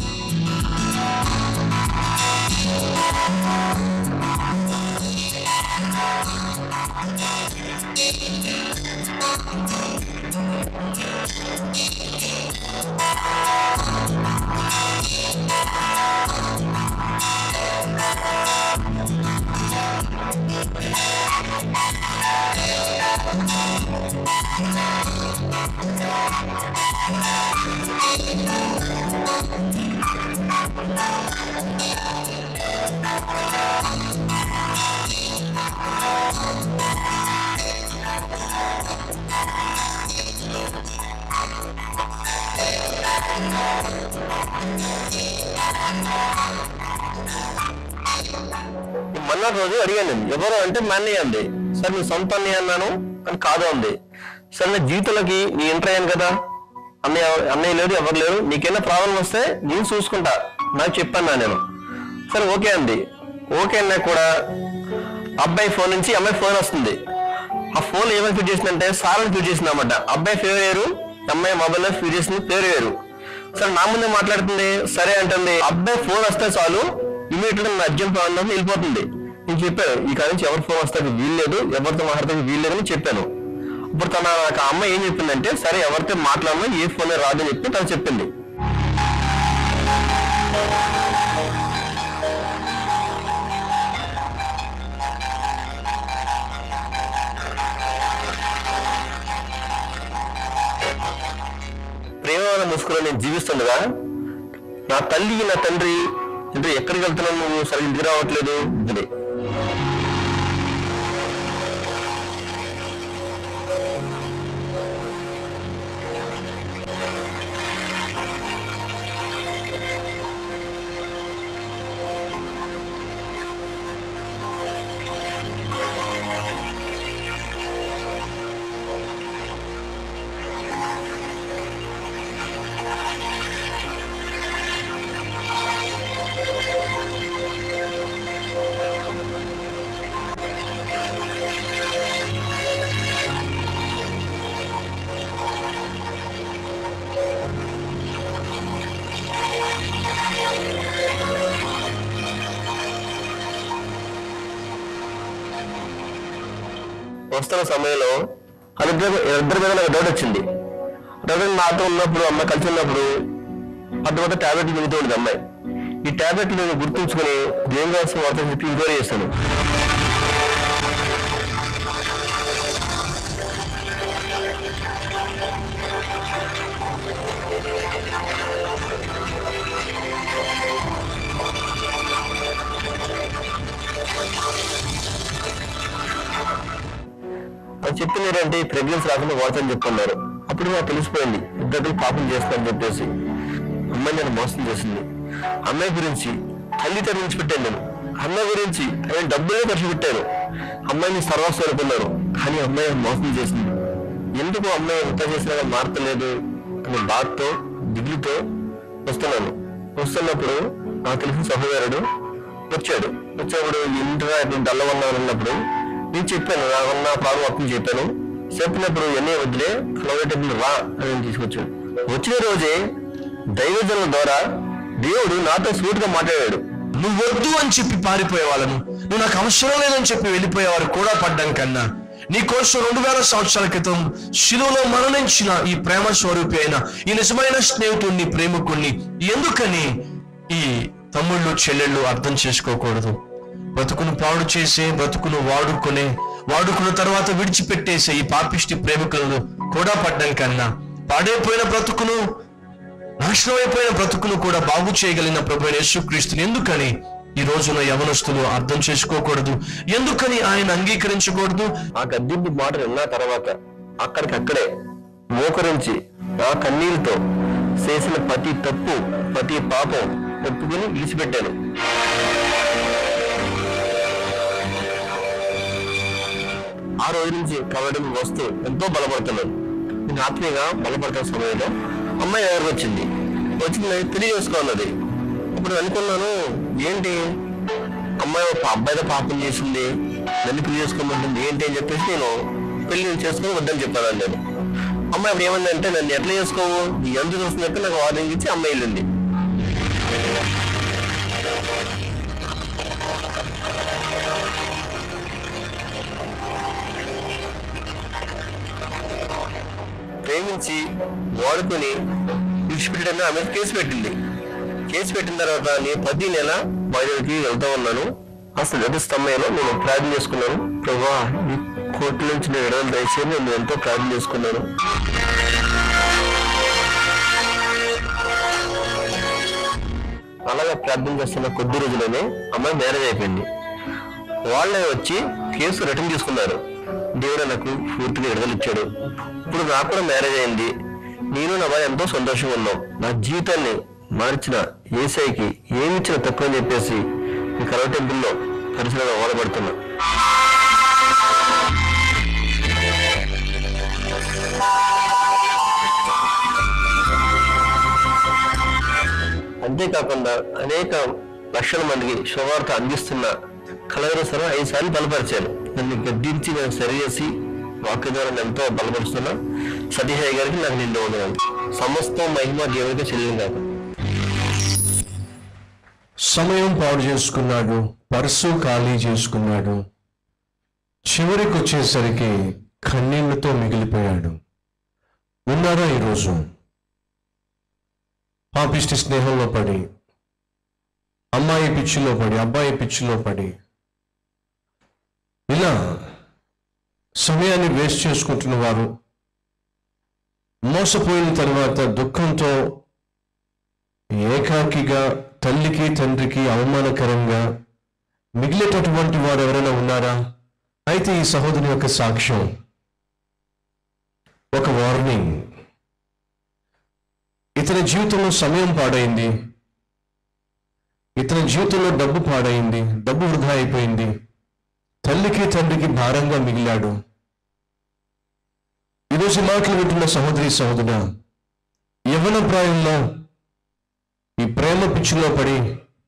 Speaker 14: మన్నాడు రోజు అడిగాను నేను ఎవరు అంటే మా అన్నయ్య అంది సరే నీ సొంత అన్నయ్య అన్నాను అని కాదు అంది సరే నా జీవితంలోకి నీ ఎంటర్ అయ్యాను కదా అన్నయ్య అన్నయ్య లేరు ఎవరు లేరు నీకేమైనా ప్రాబ్లం వస్తే నేను చూసుకుంటా నాకు చెప్పాను నా నేను సరే ఓకే అంది ఓకే అన్నా కూడా అబ్బాయి ఫోన్ నుంచి అమ్మాయి ఫోన్ వస్తుంది ఆ ఫోన్ ఏమని ఫిట్ చేసిందంటే సార్ అని ఫిట్ చేసింది అనమాట అబ్బాయి పేరు వేరు అమ్మాయి మొబైల్ ఫిట్ చేసింది పేరు వేరు సరే నా ముందే మాట్లాడుతుంది సరే అంటుంది అబ్బాయి ఫోన్ వస్తే చాలు ఇమీడియట్ గా నా అర్జెంట్ పని ఉన్నది వెళ్ళిపోతుంది నేను చెప్పాను ఈ కాడి నుంచి ఎవరి ఫోన్ వస్తాకి వీల్లేదు ఎవరితో మాట్లాడతానికి వీల్లేదు అని చెప్పాను ఇప్పుడు తన నాకు ఆ అమ్మాయి ఏం చెప్పిందంటే సరే ఎవరితో మాట్లాడినా ఏ ఫోన్ రాదని చెప్పి తను చెప్పింది ప్రేమ ముసుగులో నేను జీవిస్తుండగా నా తల్లి నా తండ్రి అంటే ఎక్కడికి వెళ్తున్నావు నువ్వు సరిగ్గా ఇంటికి రావట్లేదు ఇది వస్తున్న సమయంలో వాళ్ళిద్దరు ఇద్దరి మీద నాకు డౌట్ వచ్చింది డౌట్ నాతో ఉన్నప్పుడు అమ్మ కలిసి ఉన్నప్పుడు అటువంటి టాబ్లెట్లు మిగుతూ ఉండేది అమ్మాయి ఈ టాబ్లెట్లు నేను గుర్తుంచుకొని దేవుని కోసం వార్త చెప్పి ఇంక్వైరీ చేస్తాను అది చెప్పింది ఏంటంటే ప్రెగ్నెన్సీ రాకుండా వాడతాను చెప్పుకున్నారు అప్పుడు నాకు తెలిసిపోయింది ఇద్దరు పాపం చేస్తారని చెప్పేసి అమ్మాయి నేను మోసం చేసింది అమ్మాయి గురించి తల్లిదండ్రుల నుంచి పెట్టాను నేను అమ్మాయి గురించి నేను డబ్బులే ఖర్చు పెట్టాను అమ్మాయిని సర్వస్వం అనుకున్నారు కానీ అమ్మాయి నన్ను మోసం చేసింది ఎందుకు అమ్మాయి ఎంత చేసినా మారతలేదు అనే బాధతో దిగులుతో వస్తున్నాను వస్తున్నప్పుడు నాకు తెలిసిన సహోదరుడు వచ్చాడు వచ్చినప్పుడు ఇంటిగా డల్ల ఉన్నాను అన్నప్పుడు నేను చెప్పాను నాకున్న ప్రాబ్లం మొత్తం చెప్పాను చెప్పినప్పుడు ఎన్ని వదిలే అలవాటప్పుడు రా అని నేను తీసుకొచ్చాడు వచ్చిన రోజే దైవజనుల ద్వారా దేవుడు నాతో స్వీట్ గా మాట్లాడాడు
Speaker 13: నువ్వు వద్దు అని చెప్పి పారిపోయే వాళ్ళను నువ్వు నాకు అవసరం లేదని చెప్పి వెళ్ళిపోయేవారు కూడా పడ్డం కన్నా నీ కోసం రెండు వేల సంవత్సరాల క్రితం శిలువలో మరణించిన ఈ ప్రేమ స్వరూపి అయిన ఈ నిజమైన స్నేహితుడిని ప్రేమికుణ్ణి ఎందుకని ఈ తమ్ముళ్ళు చెల్లెళ్ళు అర్థం చేసుకోకూడదు బ్రతుకును పాడు చేసే బ్రతుకును వాడుకునే వాడుకున్న తర్వాత విడిచిపెట్టేసే ఈ పాపిష్టి ప్రేమికులను కూడా పడ్డం కన్నా పాడైపోయిన బ్రతుకును నాశనం అయిపోయిన బ్రతుకును కూడా బాగు చేయగలిగిన ప్రభు అయిన యేసుక్రీస్తుని ఎందుకని ఈ రోజున యవనస్తులు అర్థం చేసుకోకూడదు ఎందుకని ఆయన అంగీకరించకూడదు
Speaker 14: ఆ గద్దింపు మాటలు విన్న తర్వాత అక్కడికక్కడే మోకరించి ఆ కన్నీళ్ళతో చేసిన ప్రతి తప్పు ప్రతి పాపం ఒప్పుకుని విడిచిపెట్టాను ఆ రోజు నుంచి కబడ్డీ వస్తూ ఎంతో బలపడుతున్నాను నేను ఆత్మీయంగా బలపడుతున్న సమయంలో అమ్మాయి ఎవరికి వచ్చింది వచ్చింది పెళ్లి చేసుకోన్నది ఇప్పుడు అనుకున్నాను ఏంటి అమ్మాయి ఒక అబ్బాయితో పాపం చేసింది నన్ను పెళ్లి చేసుకోమంటుంది ఏంటి అని చెప్పేసి నేను పెళ్లి చేసుకొని వద్దని చెప్పాను నేను అమ్మాయి ఇప్పుడు ఏమందంటే నన్ను ఎట్లా చేసుకోవు నీ ఎందుకు వస్తున్నట్టు నాకు వార్నింగ్ ఇచ్చి అమ్మాయి వెళ్ళింది ప్రేమించి వాడుకొని విడిచిపెట్టడానికి ఆమె కేసు పెట్టింది కేసు పెట్టిన తర్వాత నేను ప్రతి నెల బయటకి వెళ్తా ఉన్నాను అసలు గత సమయంలో నేను ప్రార్థన చేసుకున్నాను ప్రభా ఈ కోర్టు నుంచి నేను విడుదల దయచేసి నేను ఎంతో ప్రార్థన చేసుకున్నాను అలాగే ప్రార్థన చేస్తున్న కొద్ది రోజుల్లోనే అమ్మాయి మ్యారేజ్ అయిపోయింది వాళ్ళే వచ్చి కేసు రిటర్న్ తీసుకున్నారు దేవుడు నాకు పూర్తిగా విడుదల ఇచ్చాడు ఇప్పుడు నాకు కూడా మ్యారేజ్ అయింది నేను నా భార్య ఎంతో సంతోషంగా ఉన్నాం నా జీవితాన్ని మార్చిన ఏసైకి ఏమి ఇచ్చిన తక్కువ అని చెప్పేసి ఈ కలవ టెంపుల్లో పరిసరంగా ఓడబడుతున్నా అంతేకాకుండా అనేక లక్షల మందికి శుభవార్త అందిస్తున్న కలవరసరం ఐదు సార్లు బలపరిచాను నన్ను గద్దించి నేను సరిచేసి వాక్య ద్వారా నేను ఎంతో బలపరుస్తున్నా సతీహయ్య గారికి నాకు నిండు ఉండదు సమస్తం మహిమ దేవుడికి చెల్లింది కాదు
Speaker 13: సమయం పాడు చేసుకున్నాడు పర్సు ఖాళీ చేసుకున్నాడు చివరికి వచ్చేసరికి కన్నీళ్లతో మిగిలిపోయాడు ఉన్నారా ఈరోజు పాపిష్టి స్నేహంలో పడి అమ్మాయి పిచ్చిలో పడి అబ్బాయి పిచ్చిలో పడి ఇలా సమయాన్ని వేస్ట్ చేసుకుంటున్న వారు మోసపోయిన తర్వాత దుఃఖంతో ఏకాకిగా తల్లికి తండ్రికి అవమానకరంగా మిగిలేటటువంటి వారు ఎవరైనా ఉన్నారా అయితే ఈ సహోదరి యొక్క సాక్ష్యం ఒక వార్నింగ్ ఇతని జీవితంలో సమయం పాడైంది ఇతని జీవితంలో డబ్బు పాడైంది డబ్బు వృధా అయిపోయింది తల్లికి తండ్రికి భారంగా మిగిలాడు ఈరోజు ఈ మాటలు వింటున్న సహోదరి సహోదర యవన ప్రాయంలో ఈ ప్రేమ పిచ్చిలో పడి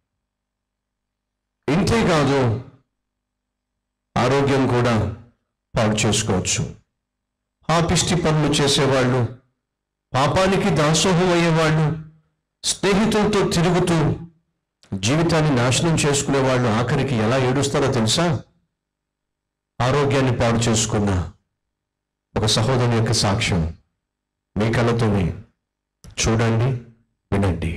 Speaker 13: ఇంతే కాదు ఆరోగ్యం కూడా పాడు చేసుకోవచ్చు పాపిష్టి పనులు చేసేవాళ్ళు పాపానికి దాసోహం అయ్యేవాళ్ళు స్నేహితులతో తిరుగుతూ జీవితాన్ని నాశనం చేసుకునే వాళ్ళు ఆఖరికి ఎలా ఏడుస్తారో తెలుసా ఆరోగ్యాన్ని పాడు చేసుకున్న ఒక సహోదరుని యొక్క సాక్ష్యం మీ కళ్ళతోనే చూడండి వినండి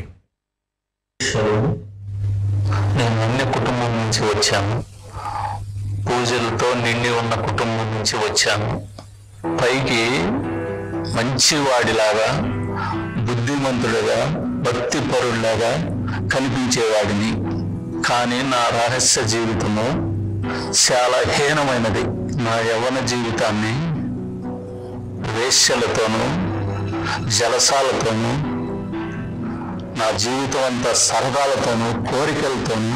Speaker 15: నేను అన్ని కుటుంబం నుంచి వచ్చాను పూజలతో నిండి ఉన్న కుటుంబం నుంచి వచ్చాను పైకి మంచివాడిలాగా బుద్ధిమంతుడిగా భక్తిపరుడిలాగా కనిపించేవాడిని కానీ నా రహస్య జీవితము చాలా హీనమైనది నా యవన జీవితాన్ని వేశ్యలతోనూ జలసాలతోనూ నా జీవితం అంతా సరదాలతోనూ కోరికలతోనూ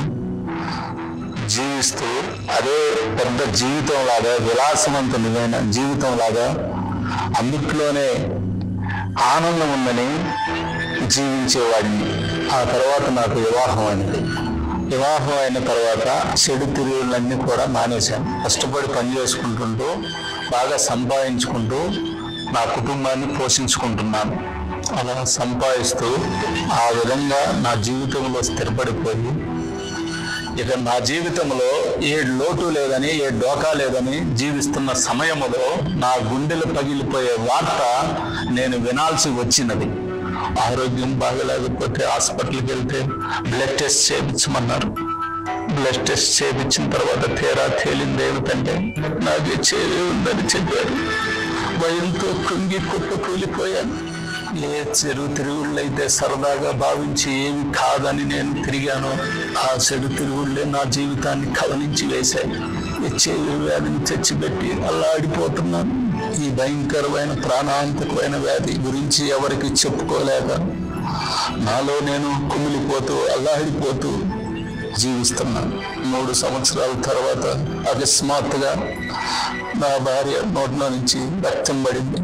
Speaker 15: జీవిస్తూ అదే పెద్ద జీవితం లాగా విలాసవంతమైన జీవితం లాగా అందుట్లోనే ఆనందం ఉందని జీవించేవాడిని ఆ తర్వాత నాకు వివాహం అయింది వివాహం అయిన తర్వాత చెడు తిరుగులన్నీ కూడా మానేశాను కష్టపడి పని చేసుకుంటుంటూ బాగా సంపాదించుకుంటూ నా కుటుంబాన్ని పోషించుకుంటున్నాను అలా సంపాదిస్తూ ఆ విధంగా నా జీవితంలో స్థిరపడిపోయి ఇక నా జీవితంలో ఏ లోటు లేదని ఏ డోకా లేదని జీవిస్తున్న సమయములో నా గుండెలు పగిలిపోయే వార్త నేను వినాల్సి వచ్చినది ఆరోగ్యం బాగలేకపోతే హాస్పిటల్కి వెళ్తే బ్లడ్ టెస్ట్ చేయించమన్నారు బ్లడ్ టెస్ట్ చేయించిన తర్వాత తీరా తేలింది ఏమిటంటే నాకు చేవి ఉందని చెప్పారు భయంతో కృంగి కుప్ప కూలిపోయాను ఏ చెరువు తిరుగుళ్ళు అయితే సరదాగా భావించి ఏమి కాదని నేను తిరిగానో ఆ చెడు తిరుగుళ్ళే నా జీవితాన్ని కవలించి వేశాయి హెచ్ఐవి వ్యాధిని తెచ్చిపెట్టి అల్లాడిపోతున్నాను ఈ భయంకరమైన ప్రాణాంతకమైన వ్యాధి గురించి ఎవరికి చెప్పుకోలేక నాలో నేను కుమిలిపోతూ అల్లాడిపోతూ జీవిస్తున్నాను మూడు సంవత్సరాల తర్వాత అకస్మాత్తుగా నా భార్య నోట్లో నుంచి రక్తం పడింది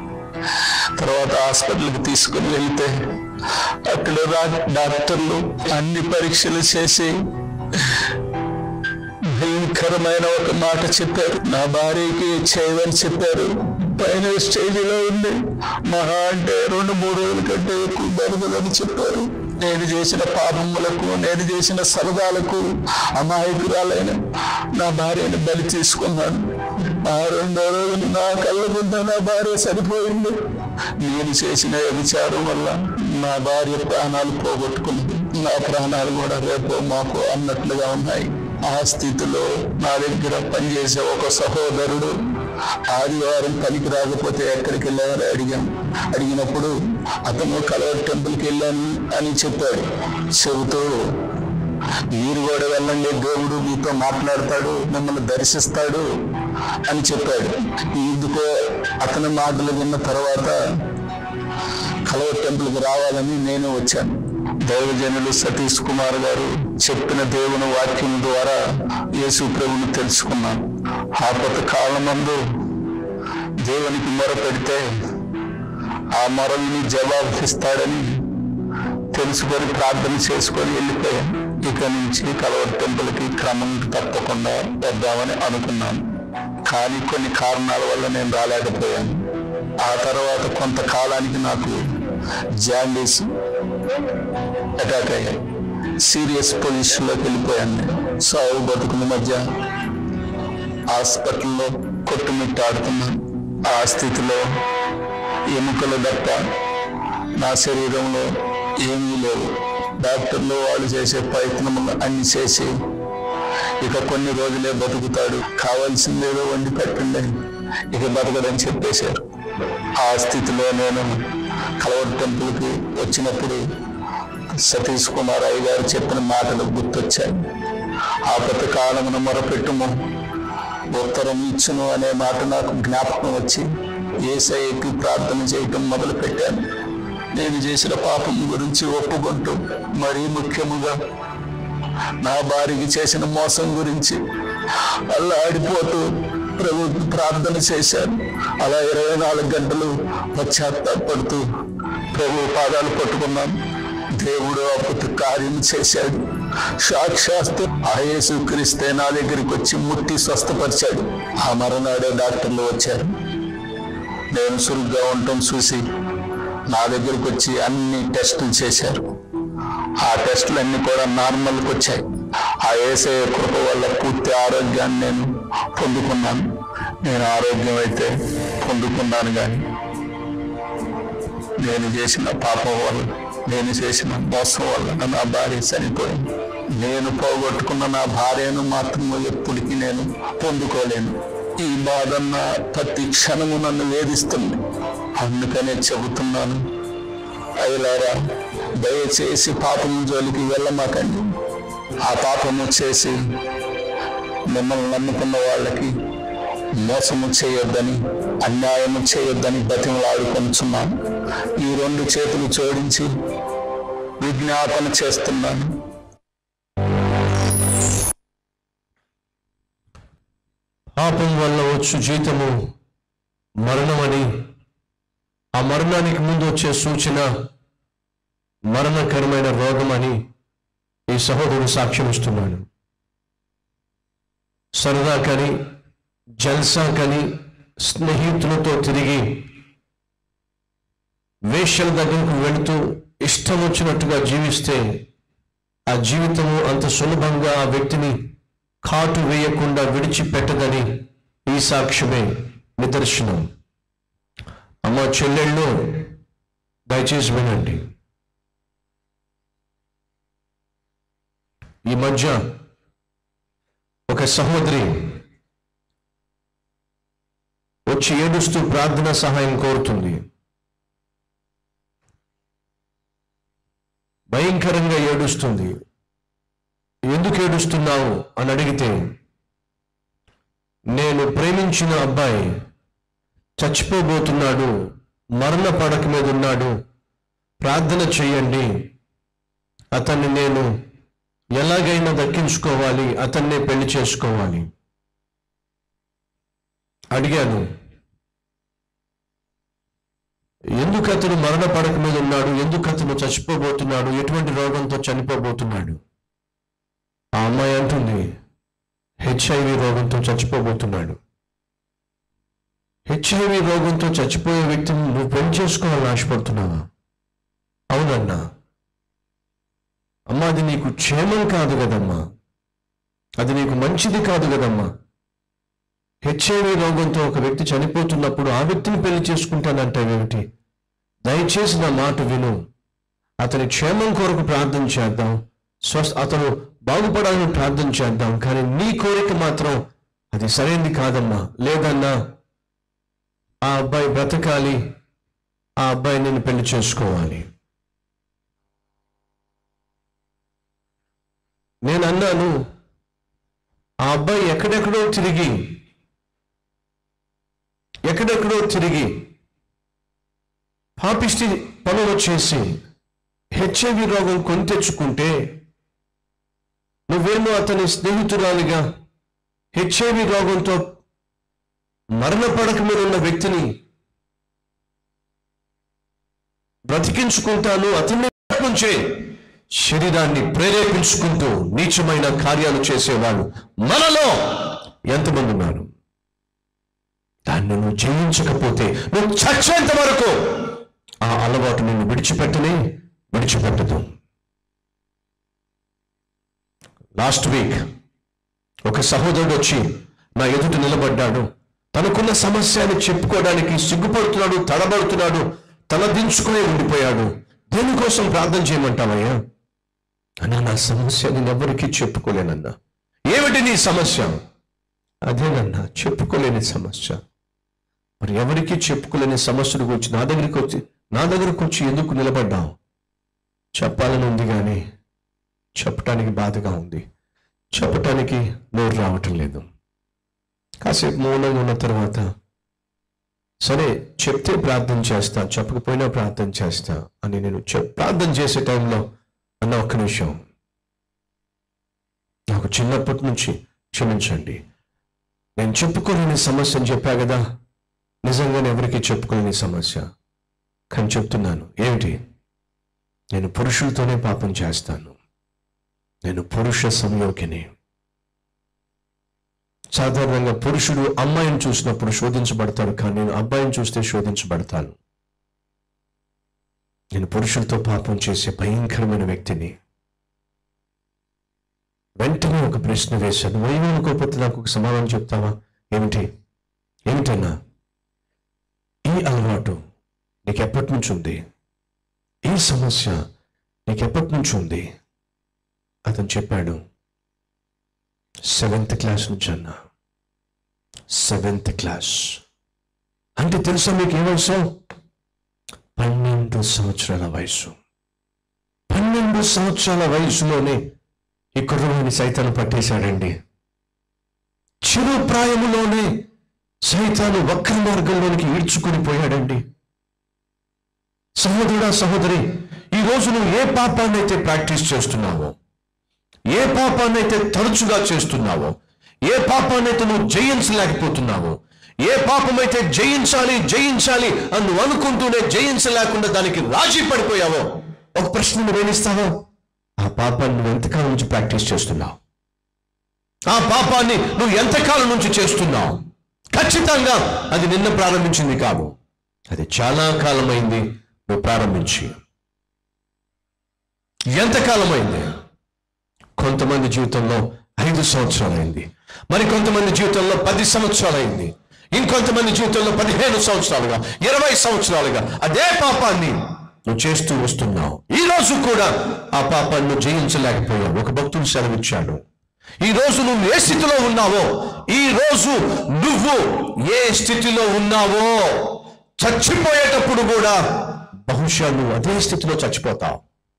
Speaker 15: తర్వాత హాస్పిటల్కి తీసుకుని వెళ్తే అక్కడ రా- డాక్టర్లు అన్ని పరీక్షలు చేసి భయంకరమైన ఒక మాట చెప్పారు నా భార్యకి చేయమని చెప్పారు పైన స్టేజిలో ఉంది మహా అంటే రెండు మూడు రోజుల కంటే ఎక్కువ బతకదని చెప్పారు నేను చేసిన పాపములకు నేను చేసిన సరదాలకు అమాయకురాలైన నా భార్యని బలి తీసుకున్నాను ఆ రెండో రోజున నా కళ్ళ ముందు నా భార్య సరిపోయింది నేను చేసిన విచారం వల్ల నా భార్య ప్రాణాలు పోగొట్టుకుంది నా ప్రాణాలు కూడా రేపో మాకు అన్నట్లుగా ఉన్నాయి ఆ స్థితిలో నా దగ్గర పనిచేసే ఒక సహోదరుడు ఆదివారం పనికి రాకపోతే ఎక్కడికి వెళ్ళారని అడిగాను అడిగినప్పుడు అతను కలవర్ టెంపుల్కి వెళ్ళాను అని చెప్పాడు చెబుతూ మీరు కూడా వెళ్ళండి దేవుడు మీతో మాట్లాడతాడు మిమ్మల్ని దర్శిస్తాడు అని చెప్పాడు ఎందుకో అతని మాటలు విన్న తర్వాత కలవర్ టెంపుల్కి రావాలని నేను వచ్చాను దైవజనులు సతీష్ కుమార్ గారు చెప్పిన దేవుని వాక్యం ద్వారా యేసు ప్రభుని తెలుసుకున్నాను ఆపత కాలమందు దేవునికి మొర పెడితే ఆ మొరని జవాబు ఇస్తాడని తెలుసుకొని ప్రార్థన చేసుకొని వెళ్ళిపోయాను ఇక నుంచి కలవర్ టెంపుల్కి క్రమం తప్పకుండా వద్దామని అనుకున్నాను కానీ కొన్ని కారణాల వల్ల నేను రాలేకపోయాను ఆ తర్వాత కొంతకాలానికి నాకు జాండీస్ అటాక్ అయ్యాయి సీరియస్ పొజిషన్లోకి వెళ్ళిపోయాను నేను సాగు బతుకుల మధ్య హాస్పిటల్లో కొట్టుమిట్టాడుతున్నాను ఆ స్థితిలో ఎముకలు తప్ప నా శరీరంలో ఏమీ లేవు డాక్టర్లు వాళ్ళు చేసే ప్రయత్నములు అన్ని చేసి ఇక కొన్ని రోజులే బతుకుతాడు కావాల్సిందేదో వండి పెట్టండి ఇక బతకడని చెప్పేశారు ఆ స్థితిలో నేను కలవర్ టెంపుల్కి వచ్చినప్పుడు సతీష్ కుమార్ అయ్య గారు చెప్పిన మాటలు గుర్తొచ్చాయి ఆపత కాలమున మొరపెట్టుము ఉత్తరం ఇచ్చును అనే మాట నాకు జ్ఞాపకం వచ్చి ఏసఐకి ప్రార్థన చేయటం మొదలు పెట్టాను నేను చేసిన పాపం గురించి ఒప్పుకుంటూ మరీ ముఖ్యముగా నా భార్యకి చేసిన మోసం గురించి అల్లాడిపోతూ ప్రభు ప్రార్థన చేశాను అలా ఇరవై నాలుగు గంటలు పశ్చాత్తాపడుతూ ప్రభు పాదాలు పట్టుకున్నాను దేవుడు అప్పుడు కార్యం చేశాడు సాక్షాత్తు ఆ యేసు క్రీస్తే నా దగ్గరికి వచ్చి ముట్టి స్వస్థపరిచాడు ఆ మరునాడే డాక్టర్లు వచ్చారు నేను సురుగ్గా ఉండటం చూసి నా దగ్గరికి వచ్చి అన్ని టెస్టులు చేశారు ఆ టెస్టులు అన్ని కూడా నార్మల్కి వచ్చాయి ఆ ఏసే కృప వల్ల పూర్తి ఆరోగ్యాన్ని నేను పొందుకున్నాను నేను ఆరోగ్యం అయితే పొందుకున్నాను కానీ నేను చేసిన పాపం వల్ల నేను చేసిన మోసం వల్ల నా భార్య చనిపోయింది నేను పోగొట్టుకున్న నా భార్యను మాత్రం ఎప్పటికీ నేను పొందుకోలేను ఈ బాధ నా ప్రతి క్షణము నన్ను వేధిస్తుంది అందుకనే చెబుతున్నాను అయ్యలారా దయచేసి పాపం జోలికి వెళ్ళమాకండి ఆ పాపము చేసి మిమ్మల్ని నమ్ముకున్న వాళ్ళకి మోసము చేయొద్దని అన్యాయము చేయొద్దని బతిమలాడుకొనుచున్నాను ఈ రెండు చేతులు జోడించి విజ్ఞాపన చేస్తున్నాను
Speaker 13: పాపం వల్ల వచ్చు జీతము మరణమని ఆ మరణానికి ముందు వచ్చే సూచన మరణకరమైన రోగమని ఈ సహోదరుడు సాక్ష్యం ఇస్తున్నాడు సరదాకని జల్సాకని స్నేహితులతో తిరిగి వేష్యల దగ్గరకు వెళుతూ ఇష్టం వచ్చినట్టుగా జీవిస్తే ఆ జీవితము అంత సులభంగా ఆ వ్యక్తిని కాటు వేయకుండా విడిచిపెట్టదని ఈ సాక్ష్యమే నిదర్శనం అమ్మ చెల్లెళ్ళు దయచేసి వినండి ఈ మధ్య ఒక సహోదరి వచ్చి ఏడుస్తూ ప్రార్థన సహాయం కోరుతుంది భయంకరంగా ఏడుస్తుంది ఎందుకు ఏడుస్తున్నావు అని అడిగితే నేను ప్రేమించిన అబ్బాయి చచ్చిపోబోతున్నాడు మరణ పడక మీద ఉన్నాడు ప్రార్థన చేయండి అతన్ని నేను ఎలాగైనా దక్కించుకోవాలి అతన్నే పెళ్లి చేసుకోవాలి అడిగాను ఎందుకు అతను మరణ పడక మీద ఉన్నాడు ఎందుకు అతను చచ్చిపోబోతున్నాడు ఎటువంటి రోగంతో చనిపోబోతున్నాడు ఆ అమ్మాయి అంటుంది హెచ్ఐవి రోగంతో చచ్చిపోబోతున్నాడు హెచ్ఐవి రోగంతో చచ్చిపోయే వ్యక్తిని నువ్వు పెళ్లి చేసుకోవాలని ఆశపడుతున్నావా అవునన్నా అమ్మా అది నీకు క్షేమం కాదు కదమ్మా అది నీకు మంచిది కాదు కదమ్మా హెచ్ఐవి రోగంతో ఒక వ్యక్తి చనిపోతున్నప్పుడు ఆ వ్యక్తిని పెళ్లి చేసుకుంటానంటావేమిటి దయచేసి నా మాట విను అతని క్షేమం కొరకు ప్రార్థన చేద్దాం స్వస్థ అతను బాగుపడాలని ప్రార్థన చేద్దాం కానీ నీ కోరిక మాత్రం అది సరైనది కాదమ్మా లేదన్నా ఆ అబ్బాయి బ్రతకాలి ఆ అబ్బాయి నేను పెళ్లి చేసుకోవాలి నేను అన్నాను ఆ అబ్బాయి ఎక్కడెక్కడో తిరిగి ఎక్కడెక్కడో తిరిగి పాపిష్టి పనులు చేసి హెచ్ఐవి రోగం కొని తెచ్చుకుంటే నువ్వేమో అతని స్నేహితురాలిగా హెచ్ఐవి రోగంతో మరణ పడక మీద ఉన్న వ్యక్తిని బ్రతికించుకుంటాను అతన్ని నుంచే శరీరాన్ని ప్రేరేపించుకుంటూ నీచమైన కార్యాలు చేసేవాళ్ళు మనలో ఎంతమంది ఉన్నారు దాన్ని నువ్వు జయించకపోతే నువ్వు చచ్చేంత వరకు ఆ అలవాటు నిన్ను విడిచిపెట్టనే విడిచిపెట్టదు లాస్ట్ వీక్ ఒక సహోదరుడు వచ్చి నా ఎదుట నిలబడ్డాడు తనకున్న సమస్యని చెప్పుకోవడానికి సిగ్గుపడుతున్నాడు తడబడుతున్నాడు తలదించుకునే ఉండిపోయాడు దేనికోసం ప్రార్థన చేయమంటావయ్యా అన్నా నా సమస్య నేను ఎవరికీ చెప్పుకోలేనన్నా ఏమిటి నీ సమస్య అదేనన్నా చెప్పుకోలేని సమస్య మరి ఎవరికీ చెప్పుకోలేని సమస్యలు గురించి నా దగ్గరికి వచ్చి నా దగ్గరకు వచ్చి ఎందుకు నిలబడ్డావు చెప్పాలని ఉంది కానీ చెప్పటానికి బాధగా ఉంది చెప్పటానికి నోరు రావటం లేదు కాసేపు మౌనంగా ఉన్న తర్వాత సరే చెప్తే ప్రార్థన చేస్తా చెప్పకపోయినా ప్రార్థన చేస్తా అని నేను చెప్ ప్రార్థన చేసే టైంలో అన్న ఒక్క నిమిషం నాకు చిన్నప్పటి నుంచి క్షమించండి నేను చెప్పుకోలేని సమస్య అని చెప్పా కదా నిజంగానే ఎవరికి చెప్పుకోలేని సమస్య కానీ చెప్తున్నాను ఏమిటి నేను పురుషులతోనే పాపం చేస్తాను నేను పురుష సంయోగిని సాధారణంగా పురుషుడు అమ్మాయిని చూసినప్పుడు శోధించబడతాడు కానీ నేను అబ్బాయిని చూస్తే శోధించబడతాను నేను పురుషులతో పాపం చేసే భయంకరమైన వ్యక్తిని వెంటనే ఒక ప్రశ్న వేశాను నువ్వు అనుకోకపోతే నాకు ఒక సమాధానం చెప్తావా ఏమిటి ఏమిటన్నా ఈ అలవాటు నీకు ఎప్పటి నుంచి ఉంది ఈ సమస్య నీకు ఎప్పటి నుంచి ఉంది అతను చెప్పాడు సెవెంత్ క్లాస్ నుంచి అన్న సెవెంత్ క్లాస్ అంటే తెలుసా మీకు ఏ వయసు పన్నెండు సంవత్సరాల వయసు పన్నెండు సంవత్సరాల వయసులోనే ఈ కుర్రవాణి సైతాన్ని పట్టేశాడండి చిరు ప్రాయములోనే సైతాను వక్ర మార్గంలోనికి ఈడ్చుకుని పోయాడండి సహోదరుడా సహోదరి ఈ రోజు నువ్వు ఏ పాపాన్నైతే ప్రాక్టీస్ చేస్తున్నావో ఏ పాపాన్నైతే తరచుగా చేస్తున్నావో ఏ పాపాన్నైతే నువ్వు జయించలేకపోతున్నావో ఏ పాపమైతే జయించాలి జయించాలి అని నువ్వు అనుకుంటూనే జయించలేకుండా దానికి రాజీ పడిపోయావో ఒక ప్రశ్న నువ్వేమిస్తావో ఆ పాపాన్ని నువ్వు ఎంతకాలం నుంచి ప్రాక్టీస్ చేస్తున్నావు ఆ పాపాన్ని నువ్వు ఎంతకాలం నుంచి చేస్తున్నావు ఖచ్చితంగా అది నిన్న ప్రారంభించింది కాదు అది చాలా కాలమైంది నువ్వు ప్రారంభించి ఎంతకాలమైంది కొంతమంది జీవితంలో ఐదు సంవత్సరాలైంది మరి కొంతమంది జీవితంలో పది సంవత్సరాలైంది ఇంకొంతమంది జీవితంలో పదిహేను సంవత్సరాలుగా ఇరవై సంవత్సరాలుగా అదే పాపాన్ని నువ్వు చేస్తూ వస్తున్నావు ఈ రోజు కూడా ఆ పాపాన్ని నువ్వు జయించలేకపోయావు ఒక భక్తుడు సెలవిచ్చాడు ఈ రోజు నువ్వు ఏ స్థితిలో ఉన్నావో ఈ రోజు నువ్వు ఏ స్థితిలో ఉన్నావో చచ్చిపోయేటప్పుడు కూడా బహుశా నువ్వు అదే స్థితిలో చచ్చిపోతావు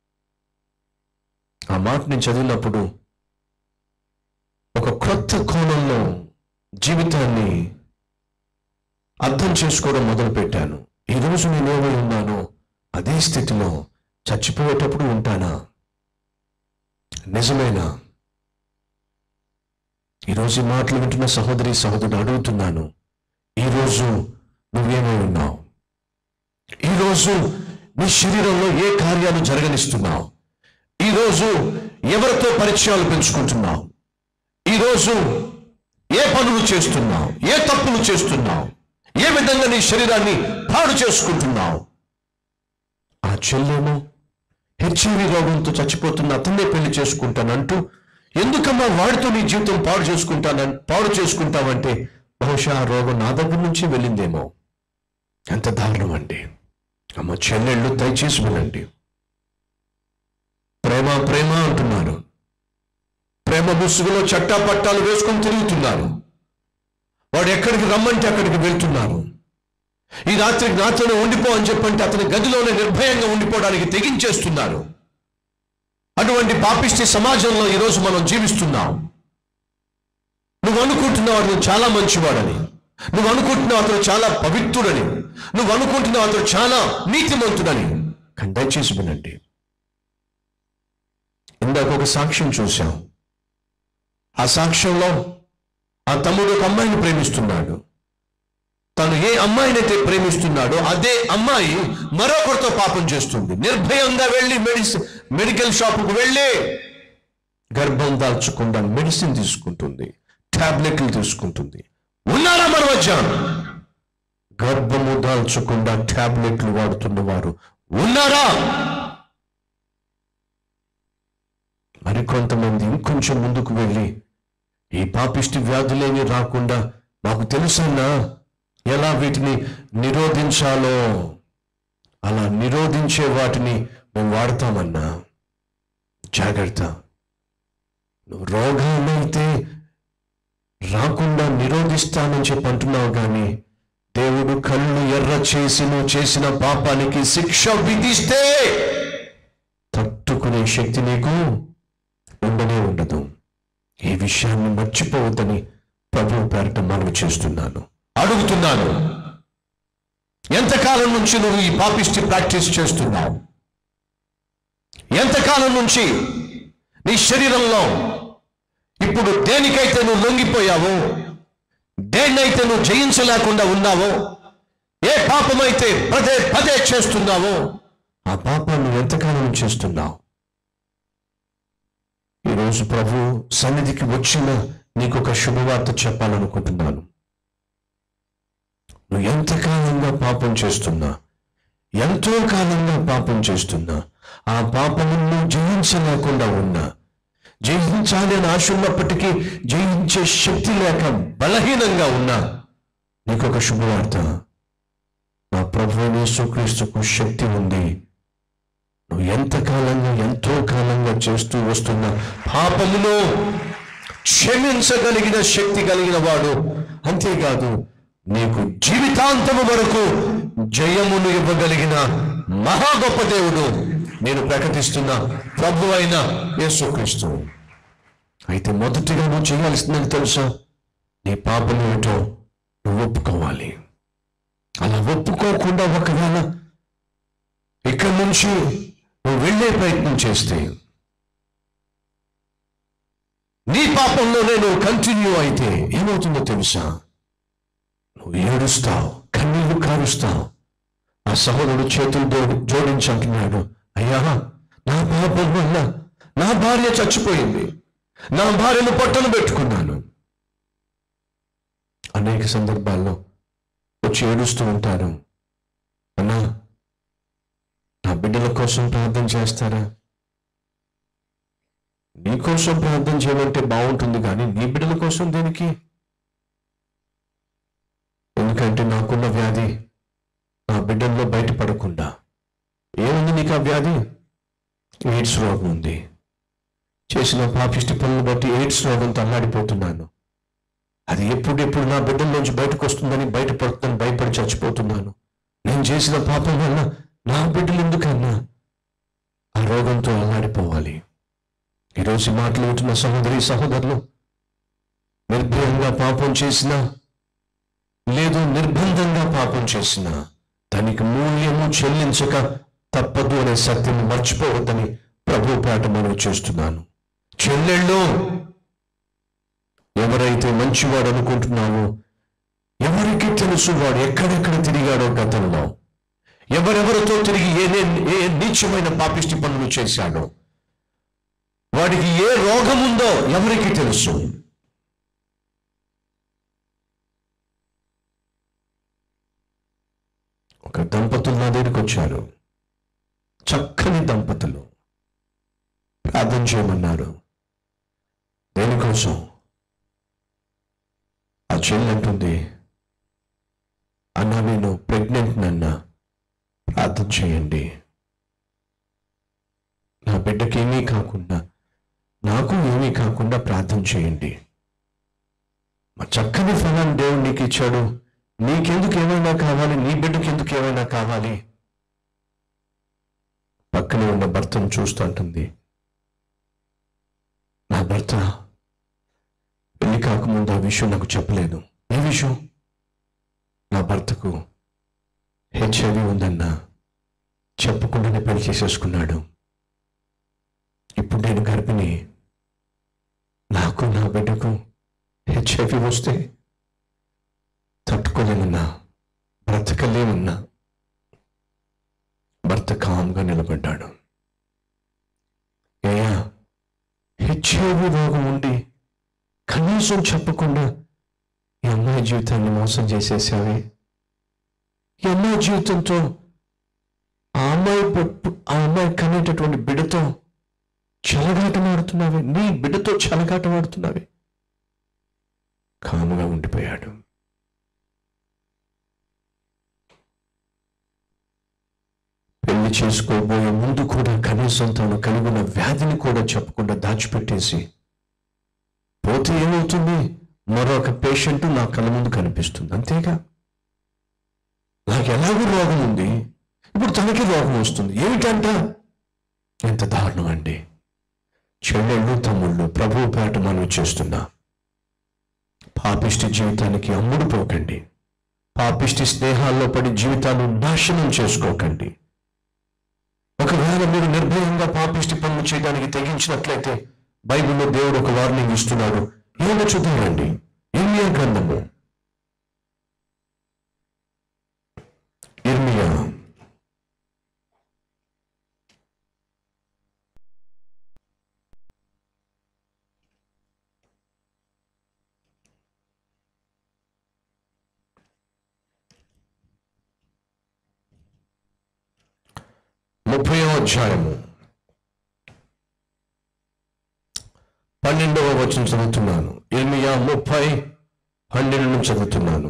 Speaker 13: ఆ మాట నేను చదివినప్పుడు ఒక కొత్త కోణంలో జీవితాన్ని అర్థం చేసుకోవడం మొదలుపెట్టాను ఈరోజు నేను ఏమై ఉన్నానో అదే స్థితిలో చచ్చిపోయేటప్పుడు ఉంటానా నిజమేనా ఈరోజు ఈ మాటలు వింటున్న సహోదరి సహోదరుడు అడుగుతున్నాను ఈరోజు నువ్వేమై ఉన్నావు ఈరోజు నీ శరీరంలో ఏ కార్యాలు జరగనిస్తున్నావు ఈరోజు ఎవరితో పరిచయాలు పెంచుకుంటున్నావు ఈరోజు ఏ పనులు చేస్తున్నావు ఏ తప్పులు చేస్తున్నావు ఏ విధంగా నీ శరీరాన్ని పాడు చేసుకుంటున్నావు ఆ చెల్లేమో హెచ్ఐవి రోగంతో చచ్చిపోతున్న అతన్నే పెళ్లి చేసుకుంటానంటూ ఎందుకమ్మా వాడితో నీ జీవితం పాడు చేసుకుంటానని పాడు చేసుకుంటావంటే బహుశా ఆ రోగం నా దగ్గర నుంచి వెళ్ళిందేమో ఎంత దారుణం అండి అమ్మ చెల్లెళ్ళు దయచేసి వినండి ప్రేమ ప్రేమ అంటున్నారు ప్రేమ ముసుగులో చట్టా పట్టాలు వేసుకొని తిరుగుతున్నారు వాడు ఎక్కడికి రమ్మంటే అక్కడికి వెళ్తున్నారు ఈ రాత్రికి నాతోనే ఉండిపో అని చెప్పంటే అతని గదిలోనే నిర్భయంగా ఉండిపోవడానికి తెగించేస్తున్నారు అటువంటి పాపిష్టి సమాజంలో ఈరోజు మనం జీవిస్తున్నాం నువ్వు అనుకుంటున్నావు అతను చాలా మంచివాడని నువ్వు అనుకుంటున్నావు అతను చాలా పవిత్రుడని నువ్వు అనుకుంటున్నావు అతను చాలా నీతిమంతుడని కానీ దయచేసి వినండి ఇందాక ఒక సాక్ష్యం చూశాం ఆ సాక్ష్యంలో ఆ తమ్ముడు ఒక అమ్మాయిని ప్రేమిస్తున్నాడు తను ఏ అమ్మాయినైతే ప్రేమిస్తున్నాడో అదే అమ్మాయి మరొకరితో పాపం చేస్తుంది నిర్భయంగా వెళ్ళి మెడిసిన్ మెడికల్ షాపుకు వెళ్ళి గర్భం దాల్చకుండా మెడిసిన్ తీసుకుంటుంది టాబ్లెట్లు తీసుకుంటుంది ఉన్నారా మన మధ్య గర్భము దాల్చకుండా టాబ్లెట్లు వాడుతున్న వారు ఉన్నారా మరికొంతమంది ఇంకొంచెం ముందుకు వెళ్ళి ఈ పాపిష్టి వ్యాధులేమి రాకుండా
Speaker 16: నాకు తెలుసన్నా ఎలా వీటిని నిరోధించాలో అలా నిరోధించే వాటిని మేము వాడతామన్నా జాగ్రత్త నువ్వు రోగాన్నైతే రాకుండా నిరోధిస్తానని చెప్పి అంటున్నావు కానీ దేవుడు కళ్ళు ఎర్ర చేసి నువ్వు చేసిన పాపానికి శిక్ష విధిస్తే తట్టుకునే శక్తి నీకు ఉండనే ఉండదు ఈ విషయాన్ని మర్చిపోవద్దని ప్రభు పేరట మనవి చేస్తున్నాను అడుగుతున్నాను ఎంతకాలం నుంచి నువ్వు ఈ పాపిష్టి ప్రాక్టీస్ చేస్తున్నావు ఎంతకాలం నుంచి నీ శరీరంలో ఇప్పుడు దేనికైతే నువ్వు లొంగిపోయావో దేన్నైతే నువ్వు జయించలేకుండా ఉన్నావో ఏ పాపమైతే పదే పదే చేస్తున్నావో ఆ పాపాన్ని ఎంతకాలం చేస్తున్నావు ఈరోజు ప్రభు సన్నిధికి వచ్చిన నీకు ఒక శుభవార్త చెప్పాలనుకుంటున్నాను నువ్వు ఎంతకాలంగా పాపం చేస్తున్నా ఎంతో కాలంగా పాపం చేస్తున్నా ఆ పాపమును జయించలేకుండా ఉన్నా జయించాలి అని ఆశ ఉన్నప్పటికీ జయించే శక్తి లేక బలహీనంగా ఉన్నా నీకు ఒక శుభవార్త నా ప్రభు యేసుక్రీస్తుకు శక్తి ఉంది నువ్వు ఎంతకాలంగా ఎంతో కాలంగా చేస్తూ వస్తున్న పాపమును క్షమించగలిగిన శక్తి కలిగిన వాడు అంతేకాదు నీకు జీవితాంతము వరకు జయమును ఇవ్వగలిగిన మహా గొప్ప దేవుడు నేను ప్రకటిస్తున్న ప్రభు అయిన యేసుక్రీస్తు అయితే మొదటిగా నువ్వు చేయాల్సిందని తెలుసా నీ పాపం ఏమిటో నువ్వు ఒప్పుకోవాలి అలా ఒప్పుకోకుండా ఒకవేళ ఇక్కడి నుంచి నువ్వు వెళ్ళే ప్రయత్నం చేస్తే నీ పాపంలోనే నువ్వు కంటిన్యూ అయితే ఏమవుతుందో తెలుసా నువ్వు ఏడుస్తావు కన్నీళ్లు కారుస్తావు ఆ సహోదరుడు చేతులు జోడి- జోడించి అంటున్నాడు అయ్యా నా పాపం వల్ల నా భార్య చచ్చిపోయింది నా భార్యను పొట్టను పెట్టుకున్నాను అనేక సందర్భాల్లో వచ్చి ఏడుస్తూ ఉంటారు అన్నా నా బిడ్డల కోసం ప్రార్థన చేస్తారా నీ కోసం ప్రార్థన చేయమంటే బాగుంటుంది కానీ నీ బిడ్డల కోసం దేనికి ఎందుకంటే నాకున్న వ్యాధి నా బిడ్డల్లో బయటపడకుండా ఏముంది నీకు ఆ వ్యాధి ఎయిడ్స్ రోగం ఉంది చేసిన పాపిష్టి పనులు బట్టి ఎయిడ్స్ రోగంతో అల్లాడిపోతున్నాను అది ఎప్పుడెప్పుడు నా బిడ్డల్లోంచి బయటకు వస్తుందని బయటపడుతుందని భయపడి చచ్చిపోతున్నాను నేను చేసిన పాపం వల్ల నా బిడ్డలు ఎందుకన్నా ఆ రోగంతో అల్లాడిపోవాలి ఈరోజు ఈ మాటలు వింటున్న సహోదరి సహోదరులు నిర్భయంగా పాపం చేసినా లేదు నిర్బంధంగా పాపం చేసినా దానికి మూల్యము చెల్లించక తప్పదు అనే సత్యం మర్చిపోవద్దని ప్రభు పేట మనవి చేస్తున్నాను చెల్లెళ్ళు ఎవరైతే మంచివాడు అనుకుంటున్నావో ఎవరికి తెలుసు వాడు ఎక్కడెక్కడ తిరిగాడో గతంలో ఎవరెవరితో తిరిగి ఏ నే- ఏ నీచమైన పాపిష్టి పనులు చేశాడో వాడికి ఏ రోగం ఉందో ఎవరికి తెలుసు ఒక దంపతులు నా దగ్గరికి వచ్చారు చక్కని దంపతులు ప్రార్థన చేయమన్నారు దేనికోసం ఆ చెల్లి అంటుంది అన్న నేను ప్రెగ్నెంట్ నన్న ప్రార్థన చేయండి నా బిడ్డకి ఏమీ కాకుండా నాకు ఏమీ కాకుండా ప్రార్థన చేయండి మా చక్కని ఫలాన్ని దేవుడు నీకు ఇచ్చాడు నీకెందుకు ఏమైనా కావాలి నీ బిడ్డకి ఎందుకు ఏమైనా కావాలి పక్కనే ఉన్న భర్తను చూస్తూ అంటుంది నా భర్త పెళ్లి కాకముందు ఆ విషయం నాకు చెప్పలేదు ఏ విషయం నా భర్తకు హెచ్ఐవి ఉందన్నా చెప్పకుండానే పెళ్లి చేసేసుకున్నాడు ఇప్పుడు నేను గర్భిణి నాకు నా బిడ్డకు హెచ్ఐవి వస్తే తట్టుకోలేమన్నా బ్రతకలేమన్నా భర్త కామ్గా నిలబడ్డాడు ఏయా హెచ్ఐవి రోగం ఉండి కనీసం చెప్పకుండా ఈ అమ్మాయి జీవితాన్ని మోసం చేసేసావే ఈ అమ్మాయి జీవితంతో ఆ అమ్మాయి పుట్టు- ఆ అమ్మాయి కనేటటువంటి బిడ్డతో చెలగాటం ఆడుతున్నావే నీ బిడ్డతో చెలగాటం ఆడుతున్నావే కాముగా ఉండిపోయాడు చేసుకోబోయే ముందు కూడా కనీసం తాను కలిగిన వ్యాధిని కూడా చెప్పకుండా దాచిపెట్టేసి పోతే ఏమవుతుంది మరొక పేషెంట్ నా కళ్ళ ముందు కనిపిస్తుంది అంతేగా నాకు ఎలాగో రోగం ఉంది ఇప్పుడు తనకి రోగం వస్తుంది ఏమిటంట ఎంత దారుణం అండి చెల్లెళ్ళు తమ్ముళ్ళు ప్రభు పేట మనం చేస్తున్నా పాపిష్టి జీవితానికి అమ్ముడు పోకండి పాపిష్టి స్నేహాల్లో పడి జీవితాన్ని నాశనం చేసుకోకండి ఒకవేళ మీరు నిర్భయంగా పాపిష్టి పనులు చేయడానికి తెగించినట్లయితే బైబిల్లో దేవుడు ఒక వార్నింగ్ ఇస్తున్నాడు ఏమో చూద్దామండి ఇర్మియా గ్రంథము ఇర్మియా ముప్పై అధ్యాయము పన్నెండవ వచనం చదువుతున్నాను ఇర్మియా ముప్పై పన్నెండు నుంచి చదువుతున్నాను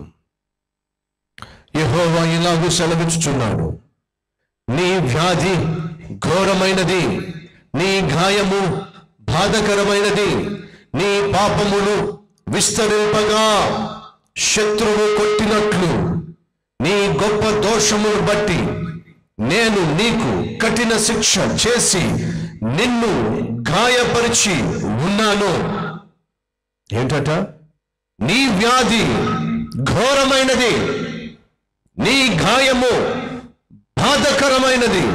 Speaker 16: యెహోవా ఇలాగూ సెలవిచ్చుచున్నాడు నీ వ్యాధి ఘోరమైనది నీ గాయము బాధకరమైనది నీ పాపములు విస్తరింపగా శత్రువు కొట్టినట్లు నీ గొప్ప దోషమును బట్టి నేను నీకు కఠిన శిక్ష చేసి నిన్ను గాయపరిచి ఉన్నాను ఏంటట నీ వ్యాధి ఘోరమైనది నీ గాయము బాధకరమైనది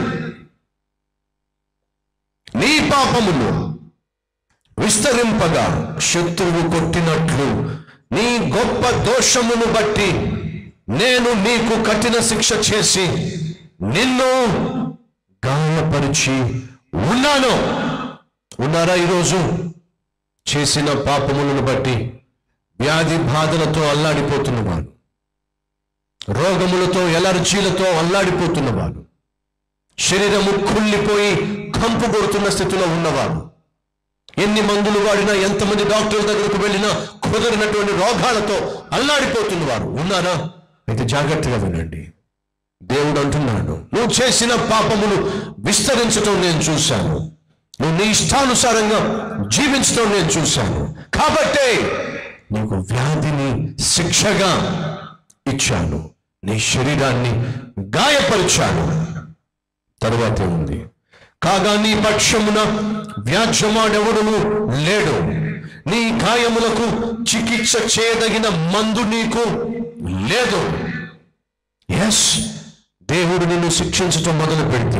Speaker 16: నీ పాపములు విస్తరింపగా శత్రువు కొట్టినట్లు నీ గొప్ప దోషమును బట్టి నేను నీకు కఠిన శిక్ష చేసి నిన్ను గాయపరిచి ఉన్నాను ఉన్నారా ఈరోజు చేసిన పాపములను బట్టి వ్యాధి బాధలతో అల్లాడిపోతున్నవాడు రోగములతో ఎలర్జీలతో అల్లాడిపోతున్నవాడు శరీరము కుళ్ళిపోయి కంపు కొడుతున్న స్థితిలో ఉన్నవాడు ఎన్ని మందులు వాడినా ఎంతమంది డాక్టర్ల దగ్గరకు వెళ్ళినా కుదరినటువంటి రోగాలతో అల్లాడిపోతున్నవారు ఉన్నారా అయితే జాగ్రత్తగా వినండి దేవుడు అంటున్నాడు నువ్వు చేసిన పాపములు విస్తరించటం నేను చూశాను నువ్వు నీ ఇష్టానుసారంగా జీవించటం నేను చూశాను కాబట్టే నీకు వ్యాధిని శిక్షగా ఇచ్చాను నీ శరీరాన్ని గాయపరిచాను తరువాత ఉంది కాగా నీ పక్షమున వ్యాజ్యమాడెవడును లేడు నీ గాయములకు చికిత్స చేయదగిన మందు నీకు లేదు ఎస్ దేవుడు నిన్ను శిక్షించటం మొదలు పెడితే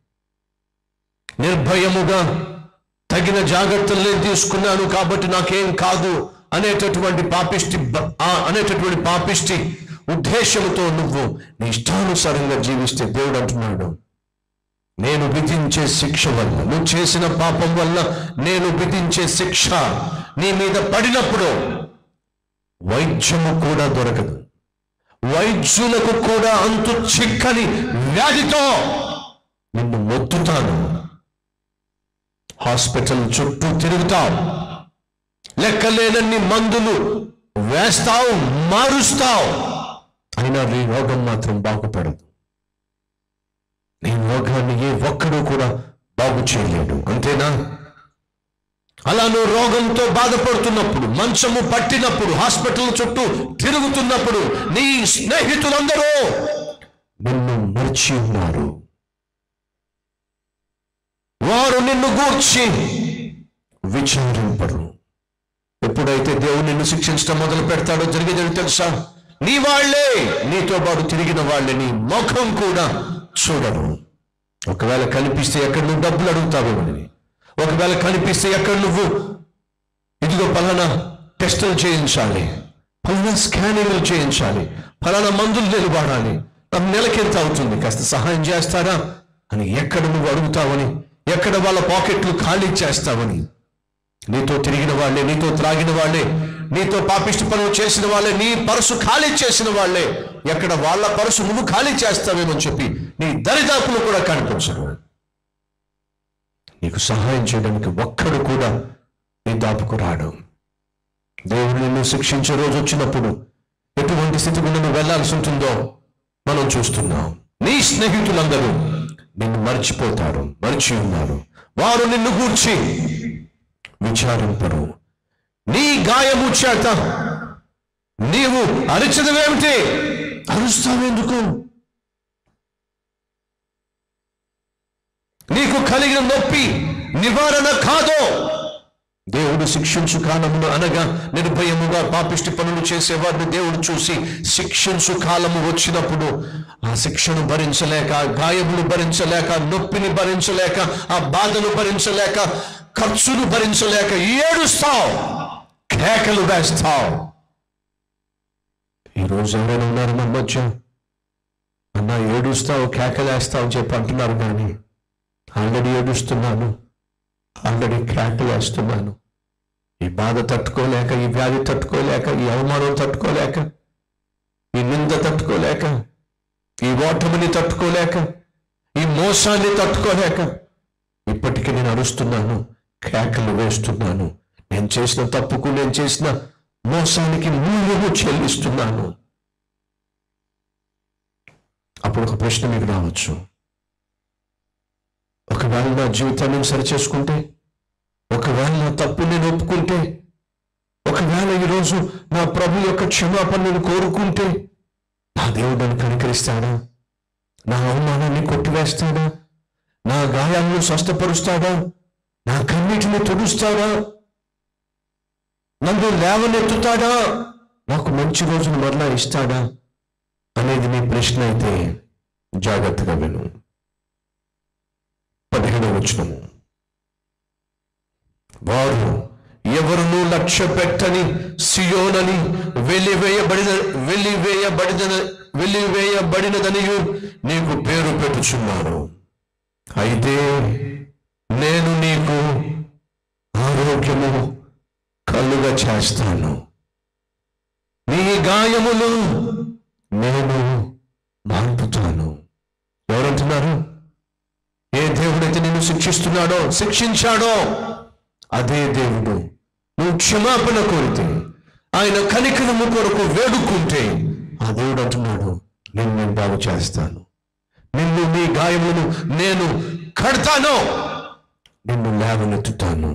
Speaker 16: నిర్భయముగా తగిన జాగ్రత్తలు నేను తీసుకున్నాను కాబట్టి నాకేం కాదు అనేటటువంటి పాపిష్టి బ- ఆ అనేటటువంటి పాపిష్టి ఉద్దేశంతో నువ్వు నీ ఇష్టానుసారంగా జీవిస్తే దేవుడు అంటున్నాడు నేను విధించే శిక్ష వల్ల నువ్వు చేసిన పాపం వల్ల నేను విధించే శిక్ష నీ మీద పడినప్పుడు వైద్యము కూడా దొరకదు వైద్యులకు కూడా అంతు చిక్కని వ్యాధితో నిన్ను మొత్తుతాను హాస్పిటల్ చుట్టూ తిరుగుతావు లెక్కలేనన్ని మందులు వేస్తావు మారుస్తావు అయినా నీ రోగం మాత్రం బాగుపడదు నీ రోగాన్ని ఏ ఒక్కడూ కూడా బాగు చేయలేడు అంతేనా అలా నువ్వు రోగంతో బాధపడుతున్నప్పుడు మంచము పట్టినప్పుడు హాస్పిటల్ చుట్టూ తిరుగుతున్నప్పుడు నీ స్నేహితులందరూ నిన్ను మర్చి ఉన్నారు వారు నిన్ను గూర్చి విచారింపరు ఎప్పుడైతే దేవుడు నిన్ను శిక్షించడం మొదలు పెడతాడో జరిగేది తెలుసా నీ వాళ్ళే నీతో పాటు తిరిగిన వాళ్ళే నీ ముఖం కూడా చూడరు ఒకవేళ కనిపిస్తే ఎక్కడ నువ్వు డబ్బులు అడుగుతావేమని ఒకవేళ కనిపిస్తే ఎక్కడ నువ్వు ఇదిగో పలానా టెస్టులు చేయించాలి పలానా స్కానింగ్లు చేయించాలి పలానా మందులు నేను వాడాలి నాకు నెలకి ఎంత అవుతుంది కాస్త సహాయం చేస్తారా అని ఎక్కడ నువ్వు అడుగుతావని ఎక్కడ వాళ్ళ పాకెట్లు ఖాళీ చేస్తావని నీతో తిరిగిన వాళ్ళే నీతో త్రాగిన వాళ్ళే నీతో పాపిష్టి పనులు చేసిన వాళ్ళే నీ పరుసు ఖాళీ చేసిన వాళ్ళే ఎక్కడ వాళ్ళ పరుసు నువ్వు ఖాళీ చేస్తావేమో చెప్పి నీ దరిదాపులు కూడా కనిపించరు నీకు సహాయం చేయడానికి ఒక్కడు కూడా నీ దాపుకు రాడు దేవుడు నిన్ను శిక్షించే రోజు వచ్చినప్పుడు ఎటువంటి స్థితికి నువ్వు వెళ్లాల్సి ఉంటుందో మనం చూస్తున్నాం నీ స్నేహితులందరూ నిన్ను మర్చిపోతారు మరిచి ఉన్నారు వారు నిన్ను గూర్చి విచారింపరు నీ గాయము చేత నీవు అరిచదవేమిటి అరుస్తావెందుకు నీకు కలిగిన నొప్పి నివారణ కాదో దేవుడు శిక్షించు కాలమును అనగా నిర్భయముగా పాపిష్టి పనులు చేసేవారిని దేవుడు చూసి శిక్షించు కాలము వచ్చినప్పుడు ఆ శిక్షను భరించలేక ఆ గాయములు భరించలేక నొప్పిని భరించలేక ఆ బాధను భరించలేక ఖర్చును భరించలేక ఏడుస్తావు కేకలు వేస్తావు ఈరోజు ఎవరైనా ఉన్నారు మన మధ్య అన్న ఏడుస్తావు కేకలేస్తావు అని చెప్పి అంటున్నారు కానీ ఆల్రెడీ ఏడుస్తున్నాను ఆల్రెడీ కేకలేస్తున్నాను ఈ బాధ తట్టుకోలేక ఈ వ్యాధి తట్టుకోలేక ఈ అవమానం తట్టుకోలేక ఈ నింద తట్టుకోలేక ఈ ఓటమిని తట్టుకోలేక ఈ మోసాన్ని తట్టుకోలేక ఇప్పటికీ నేను అరుస్తున్నాను కేకలు వేస్తున్నాను నేను చేసిన తప్పుకు నేను చేసిన మోసానికి మూల్యము చెల్లిస్తున్నాను అప్పుడు ఒక ప్రశ్న మీకు రావచ్చు ఒకవేళ నా జీవితాన్ని నేను సరిచేసుకుంటే ఒకవేళ నా తప్పు నేను ఒప్పుకుంటే ఒకవేళ ఈరోజు నా ప్రభు యొక్క క్షమాపణ నేను కోరుకుంటే నా దేవుడు నన్ను కనికరిస్తాడా నా అవమానాన్ని కొట్టివేస్తాడా నా గాయాలను స్వస్థపరుస్తాడా నా కన్నీటిని తుడుస్తాడా నన్ను లేవనెత్తుతాడా నాకు మంచి రోజులు మరలా ఇస్తాడా అనేది నీ ప్రశ్న అయితే జాగ్రత్తగా విను పదిహేడవ వచనము వారు ఎవరునూ లక్ష్య పెట్టని సియోనని వెలివేయబడిన వెలివేయబడిన వెలివేయబడినదనియు నీకు పేరు పెట్టుచున్నారు అయితే నేను నీకు ఆరోగ్యము కలుగా చేస్తాను నీ గాయములు నేను మాన్పుతాను ఎవరంటున్నారు ఏ దేవుడైతే నిన్ను శిక్షిస్తున్నాడో శిక్షించాడో అదే దేవుడు నువ్వు క్షమాపణ కోరితే ఆయన కనికరము కొరకు వేడుకుంటే ఆ దేవుడు అంటున్నాడు నేను నేను బాగు చేస్తాను నిన్ను నీ గాయములను నేను కడతాను నిన్ను లేవనెత్తుతాను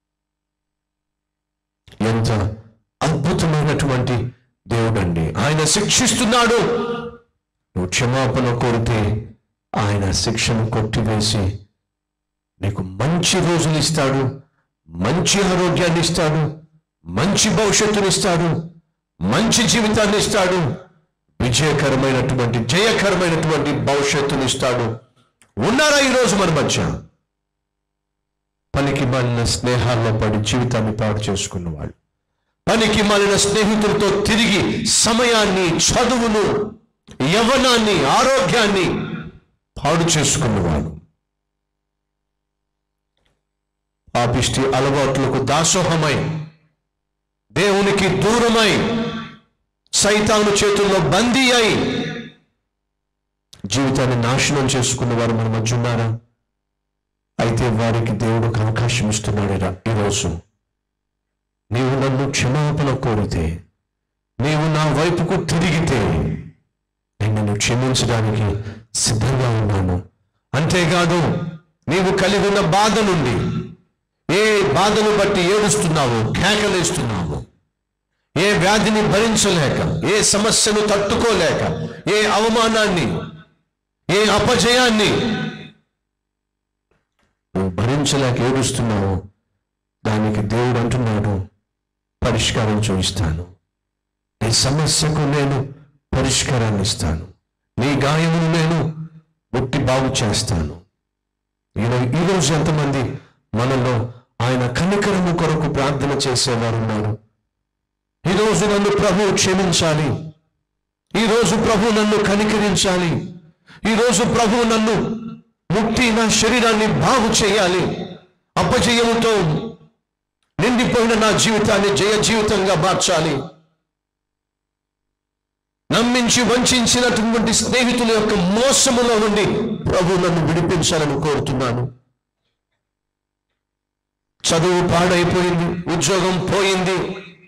Speaker 16: ఎంత అద్భుతమైనటువంటి దేవుడండి ఆయన శిక్షిస్తున్నాడు నువ్వు క్షమాపణ కోరితే ఆయన శిక్షను కొట్టివేసి నీకు మంచి రోజులు ఇస్తాడు మంచి ఆరోగ్యాన్ని ఇస్తాడు మంచి భవిష్యత్తుని ఇస్తాడు మంచి జీవితాన్ని ఇస్తాడు విజయకరమైనటువంటి జయకరమైనటువంటి భవిష్యత్తుని ఇస్తాడు ఉన్నారా ఈరోజు మన మధ్య పనికి మాలిన స్నేహాల్లో పడి జీవితాన్ని పాడు చేసుకున్న వాళ్ళు పనికి మాలిన స్నేహితులతో తిరిగి సమయాన్ని చదువును యవనాన్ని ఆరోగ్యాన్ని పాడు చేసుకున్నవాడు పాపిష్టి అలవాట్లకు దాసోహమై దేవునికి దూరమై సైతాను చేతుల్లో బందీ అయి జీవితాన్ని నాశనం చేసుకున్న వారు మన మధ్య ఉన్నారా అయితే వారికి దేవుడు ఒక అవకాశం ఇస్తున్నాడు ఈర- ఈరోజు నీవు నన్ను క్షమాపణ కోరితే నీవు నా వైపుకు తిరిగితే నేను నిన్ను క్షమించడానికి సిద్ధంగా ఉన్నాను అంతేకాదు నీవు కలిగి ఉన్న బాధ నుండి ఏ బాధను బట్టి ఏడుస్తున్నావో కేకలేస్తున్నావో ఏ వ్యాధిని భరించలేక ఏ సమస్యను తట్టుకోలేక ఏ అవమానాన్ని ఏ అపజయాన్ని నువ్వు భరించలేక ఏడుస్తున్నావో దానికి దేవుడు అంటున్నాడు పరిష్కారం చూపిస్తాను నీ సమస్యకు నేను పరిష్కారాన్ని ఇస్తాను నీ గాయమును నేను ముట్టి బాగు చేస్తాను ఈరో- ఈరోజు ఎంతమంది మనలో ఆయన కనికరము కొరకు ప్రార్థన చేసేవారు ఉన్నారు ఈరోజు నన్ను ప్రభు క్షమించాలి ఈరోజు ప్రభు నన్ను కనికరించాలి ఈరోజు ప్రభు నన్ను ముట్టి నా శరీరాన్ని బాగు చేయాలి అపజయముతో నిండిపోయిన నా జీవితాన్ని జయ జీవితంగా మార్చాలి నమ్మించి వంచినటువంటి స్నేహితుల యొక్క మోసములో నుండి ప్రభు నన్ను విడిపించాలని కోరుతున్నాను చదువు పాడైపోయింది ఉద్యోగం పోయింది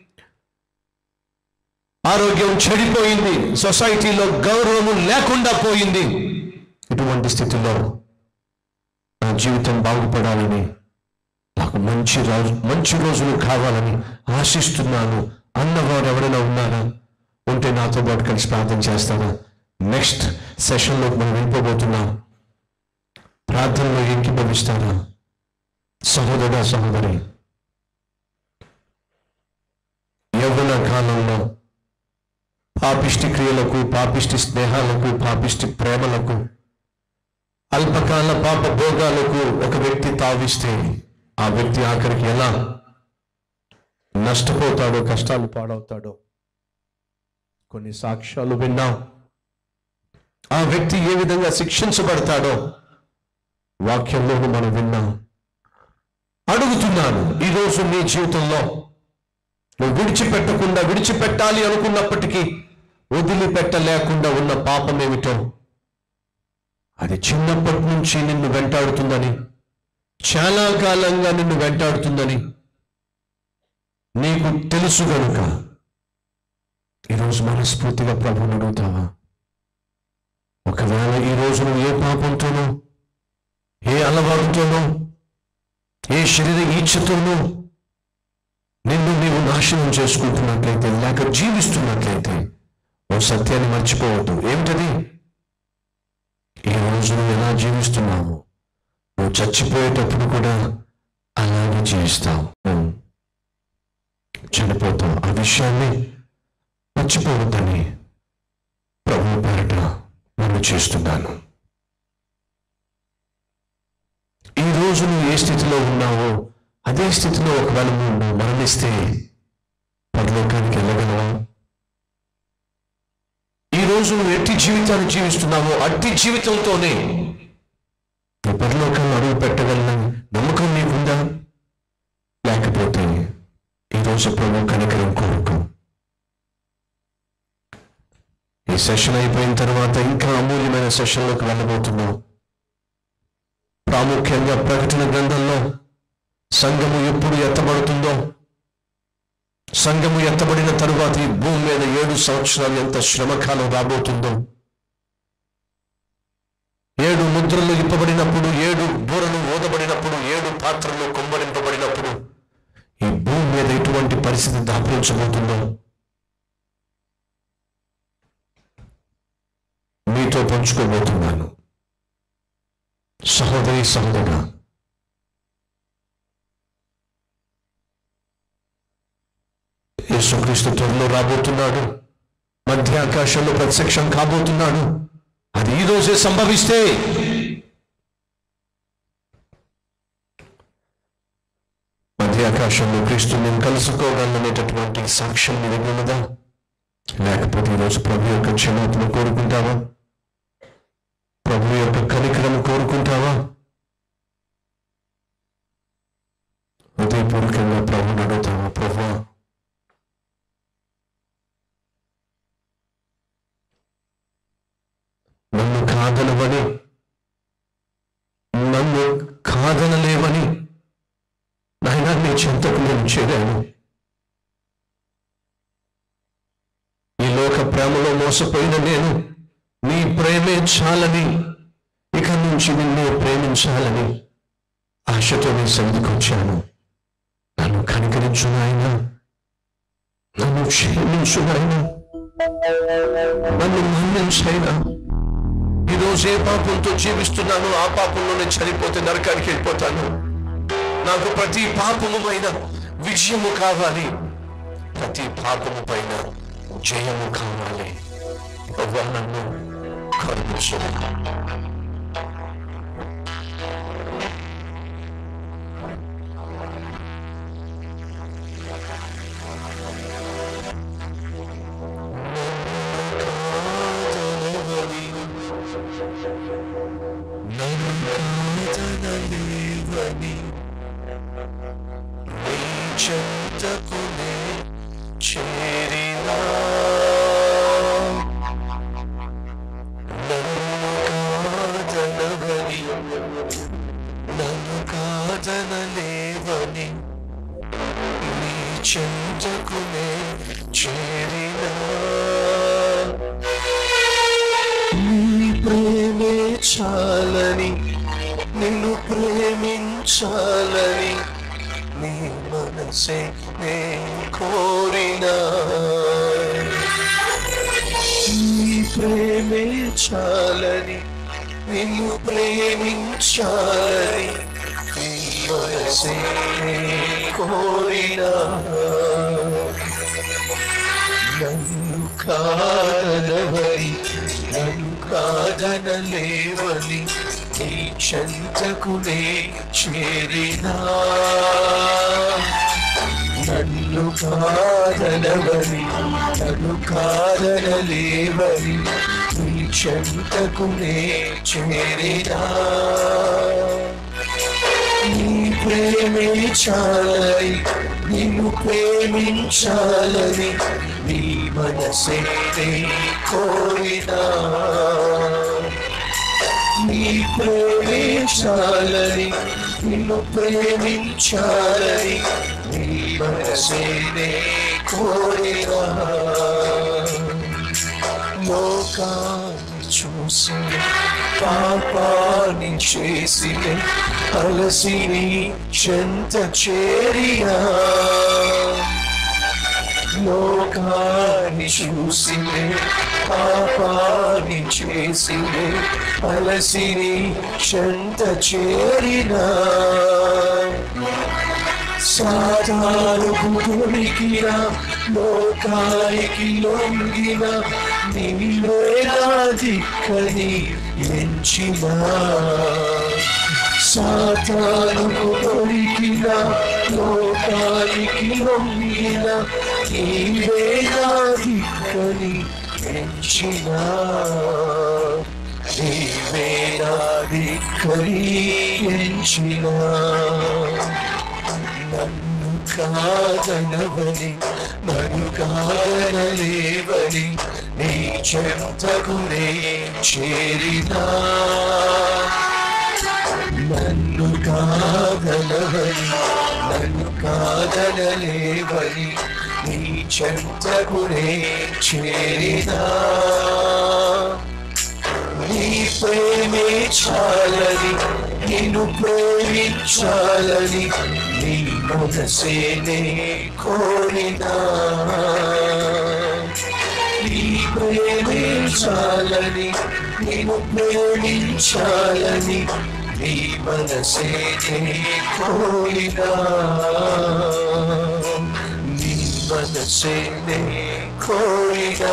Speaker 16: ఆరోగ్యం చెడిపోయింది సొసైటీలో గౌరవము లేకుండా పోయింది ఇటువంటి స్థితిలో నా జీవితం బాగుపడాలని నాకు మంచి రోజు మంచి రోజులు కావాలని ఆశిస్తున్నాను అన్నవారు ఎవరైనా ఉన్నారా ఉంటే నాతో పాటు కలిసి ప్రార్థన చేస్తారా నెక్స్ట్ సెషన్లోకి మనం వెళ్ళిపోబోతున్నాం ప్రార్థనలో ఏకీభవిస్తారా సహోదర సహోదరి యవ్వన కాలంలో పాపిష్టి క్రియలకు పాపిష్టి స్నేహాలకు పాపిష్టి ప్రేమలకు అల్పకాల పాప భోగాలకు ఒక వ్యక్తి తావిస్తే ఆ వ్యక్తి ఆఖరికి ఎలా నష్టపోతాడో కష్టాలు పాడవుతాడో కొన్ని సాక్ష్యాలు విన్నాం ఆ వ్యక్తి ఏ విధంగా శిక్షించబడతాడో వాక్యంలోనూ మనం విన్నాం అడుగుతున్నాను ఈరోజు నీ జీవితంలో నువ్వు విడిచిపెట్టకుండా విడిచిపెట్టాలి అనుకున్నప్పటికీ వదిలిపెట్టలేకుండా ఉన్న పాపం ఏమిటో అది చిన్నప్పటి నుంచి నిన్ను వెంటాడుతుందని చాలా కాలంగా నిన్ను వెంటాడుతుందని నీకు తెలుసు గనుక ఈరోజు మనస్ఫూర్తిగా ప్రభువుని అడుగుతావా ఒకవేళ ఈ రోజు నువ్వు ఏ పాపంతోనో ఏ అలవాటుతోనో ఏ శరీర ఈచ్ఛతోనో నిన్ను నీవు నాశనం చేసుకుంటున్నట్లయితే లేక జీవిస్తున్నట్లయితే ఓ సత్యాన్ని మర్చిపోవద్దు ఏమిటది ఈ రోజు నువ్వు ఎలా జీవిస్తున్నావు నువ్వు చచ్చిపోయేటప్పుడు కూడా అలాగే జీవిస్తావు నువ్వు చనిపోతావు ఆ విషయాన్ని మర్చిపోవద్దని ప్రభు పేరట నన్ను చేస్తున్నాను ఈ రోజు నువ్వు ఏ స్థితిలో ఉన్నావో అదే స్థితిలో ఒకవేళ నువ్వు మరణిస్తే పరలోకానికి వెళ్ళగలవా ఈ రోజు నువ్వు ఎట్టి జీవితాన్ని జీవిస్తున్నావో అట్టి జీవితంతోనే నువ్వు పరలోకాన్ని అడుగు పెట్టగలన నమ్మకం నీకుందా లేకపోతే ఈరోజు ప్రభు కనికరం కోరుకో ఈ సెషన్ అయిపోయిన తర్వాత ఇంకా అమూల్యమైన సెషన్లోకి వెళ్ళబోతున్నాం ప్రాముఖ్యంగా ప్రకటన గ్రంథంలో సంఘము ఎప్పుడు ఎత్తబడుతుందో సంఘము ఎత్తబడిన తరువాత ఈ భూమి మీద ఏడు సంవత్సరాలు ఎంత శ్రమకాలం రాబోతుందో ఏడు ముద్రలు ఇప్పబడినప్పుడు ఏడు బూరలు ఓదబడినప్పుడు ఏడు పాత్రలు కుమ్మరింపబడినప్పుడు ఈ భూమి మీద ఎటువంటి పరిస్థితి దాపురించబోతుందో మీతో పంచుకోబోతున్నాను సహోదరి సహోదరా యేసుక్రీస్తు త్వరలో రాబోతున్నాడు మధ్య ఆకాశంలో ప్రత్యక్షం కాబోతున్నాడు అది ఈ రోజే సంభవిస్తే మధ్య ఆకాశంలో క్రీస్తు నేను కలుసుకోగలనేటటువంటి సాక్ష్యం నీ దగ్గర ఉన్నదా లేకపోతే ఈరోజు ప్రభు యొక్క క్షమాపణ కోరుకుంటావా ప్రభు యొక్క కనికరం కోరుకుంటావా హృదయపూర్వకంగా ప్రభుని అడుగుతావా ప్రభు నన్ను కాదనవని నన్ను కాదనలేవని నాయన నీ చింతకు నేను చేరాను ఈ లోక ప్రేమలో మోసపోయిన నేను నీ ప్రేమే చాలని ఇక నుంచి నిన్నే ప్రేమించాలని ఆశతో నీ సన్నిధికి వచ్చాను నన్ను కనికరించు నాయన నన్ను క్షమించు నాయన నన్ను మన్నించైనా ఈరోజు ఏ పాపంతో జీవిస్తున్నాను ఆ పాపంలోనే చనిపోతే నరకానికి వెళ్ళిపోతాను నాకు ప్రతి పాపము పైన విజయము కావాలి ప్రతి పాపము పైన జయము కావాలి ప్రభువా నన్ను కరుణించు నన్ను నీ చెంతకునే చేరినా నన్ను కాదనవని నన్ను కాదనలేవని నీ చెంతకునే చేరినా నీ ప్రేమే చాలని నిన్ను ప్రే
Speaker 15: చాలని నీ మనసే నే కోరినా నీ ప్రేమే చాలని నిన్ను ప్రేమించాలని నీ మనసే నే కోరినా నన్ను కాదనవని నన్ను కాదనలేవని నీ చెంతకు నే చేరినా నన్ను కాదనవని నన్ను కాదనలేవని నీ చెంతకు నే చేరినా నీ ప్రేమే చాలని నిన్ను ప్రేమించాలని నీ మనసే నే కోరినా నీ ప్రేమే చాలని నిన్ను ప్రేమించాలని నీ మనసే నే కోరినా లోకాన్ని చూసి పాపాన్ని చేసి అలసి నీ చెంత చేరియా లోకాన్ని చూసి పాపాన్ని చేసి అలసి నీ చెంత చేరినా సాతాను గుడికిన లోకానికి లొంగిన నీవేనాది కని ఎంచిన సాతాను దొరికిన లోకానికి లొంగిన నీవేనాది కని ఎంచిన నీవేనాది కని ఎంచిన నన్ను కాదనవని నన్ను కాదనలేవని నీ చెంతకునే చేరినా నన్ను కాదనవని నన్ను కాదనలేవని నీ చెంతకునే చేరినా నీ ప్రేమే చాలని నిన్ను ప్రేమించాలని నీ మనసేనే కోరినా నీ ప్రేమే చాలని నిన్ను ప్రేమించాలని నీ మనసేనే కోరినా నీ మనసేనే కోరినా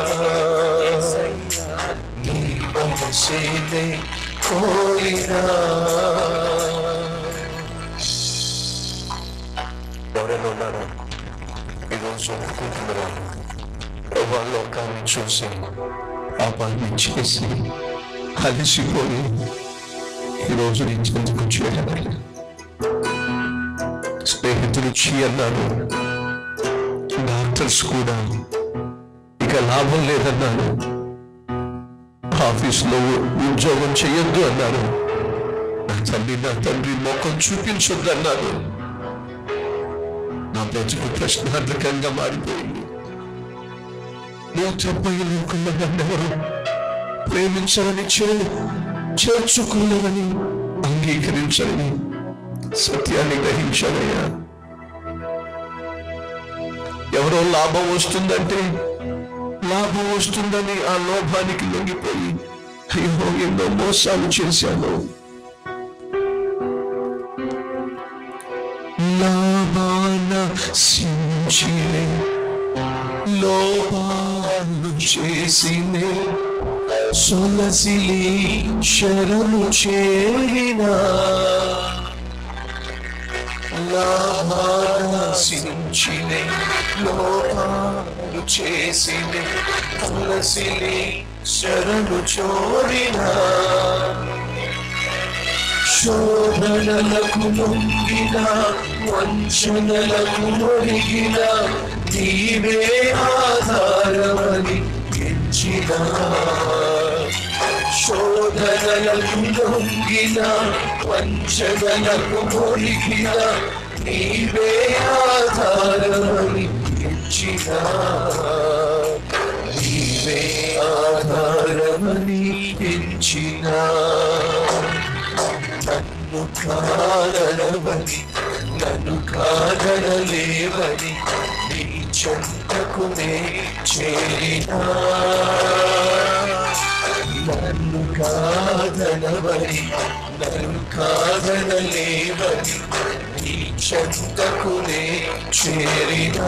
Speaker 15: నీ మనసేనే కోరినా ఎవరైనా ఉన్నారా ఈరోజు అనుకుంటున్నారా ప్రభా లోకాన్ని చూసి పాపాన్ని చేసి అలసిపోయి ఈరోజు నీ చెందుకు చేయాలి స్నేహితులు చీ అన్నారు డాక్టర్స్ కూడా ఇక లాభం లేదన్నారు ఆఫీస్లో ఉద్యోగం చేయొద్దు అన్నారు నా తల్లి నా తండ్రి ముఖం చూపించొద్దన్నారు నా బ్రతుకు ప్రశ్నార్థకంగా మారిపోయింది నువ్వు తప్ప ఈ లోకంలో నన్నెవరు ప్రేమించాలని చే చేర్చుకోలేదని అంగీకరించాలని సత్యాన్ని గ్రహించాలయ్యా ఎవరో లాభం వస్తుందంటే లాభం వస్తుందని ఆ లోభానికి లొంగిపోయి అయ్యో ఎన్నో మోసాలు చేశాను లాభాన సించినే లోపాలు చేసినే సొలసిలి శరణు చేరినా లాభాన సించినే లోపాలు చేసినే సొలసిలి శరణు చోరినా శోధనలకు లొంగిన వంచనలకు మొరిగిన నీవే ఆధారమని ఎంచిన శోధనలకు లొంగిన వంచనలకు మొరిగిన నీవే ఆధారమని ఎంచిన నీవే ఆధారమని ఎంచిన నన్ను కాదనవని నన్ను కాదనలేవని నీ చెంతకునే చేరినా నన్ను కాదనవని నన్ను కాదనలేవని నీ చెంతకునే చేరినా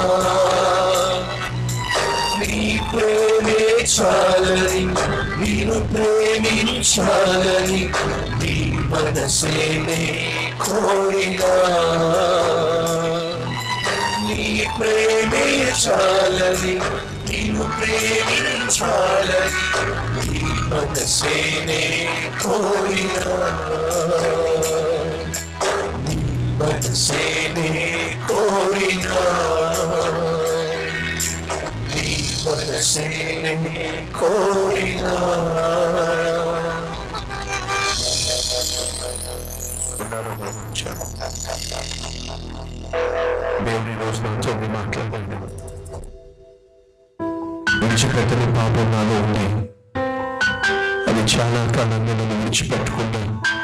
Speaker 15: నీ ప్రేమే చాలని నేను ప్రేమించాలని నీ మనసేనే కోరినా నీ ప్రేమే చాలని నేను ప్రేమించాలని నీ మనసేనే కోరినా నీ మనసేనే కోరినా నీ మనసేనే కోరినా
Speaker 16: దేవుడి రోజు నాతో మీ మాట్లాడండి విడిచిపెట్టని పాపం నాలో ఉంది అది చాలా కాలంగా నన్ను విడిచిపెట్టకుండా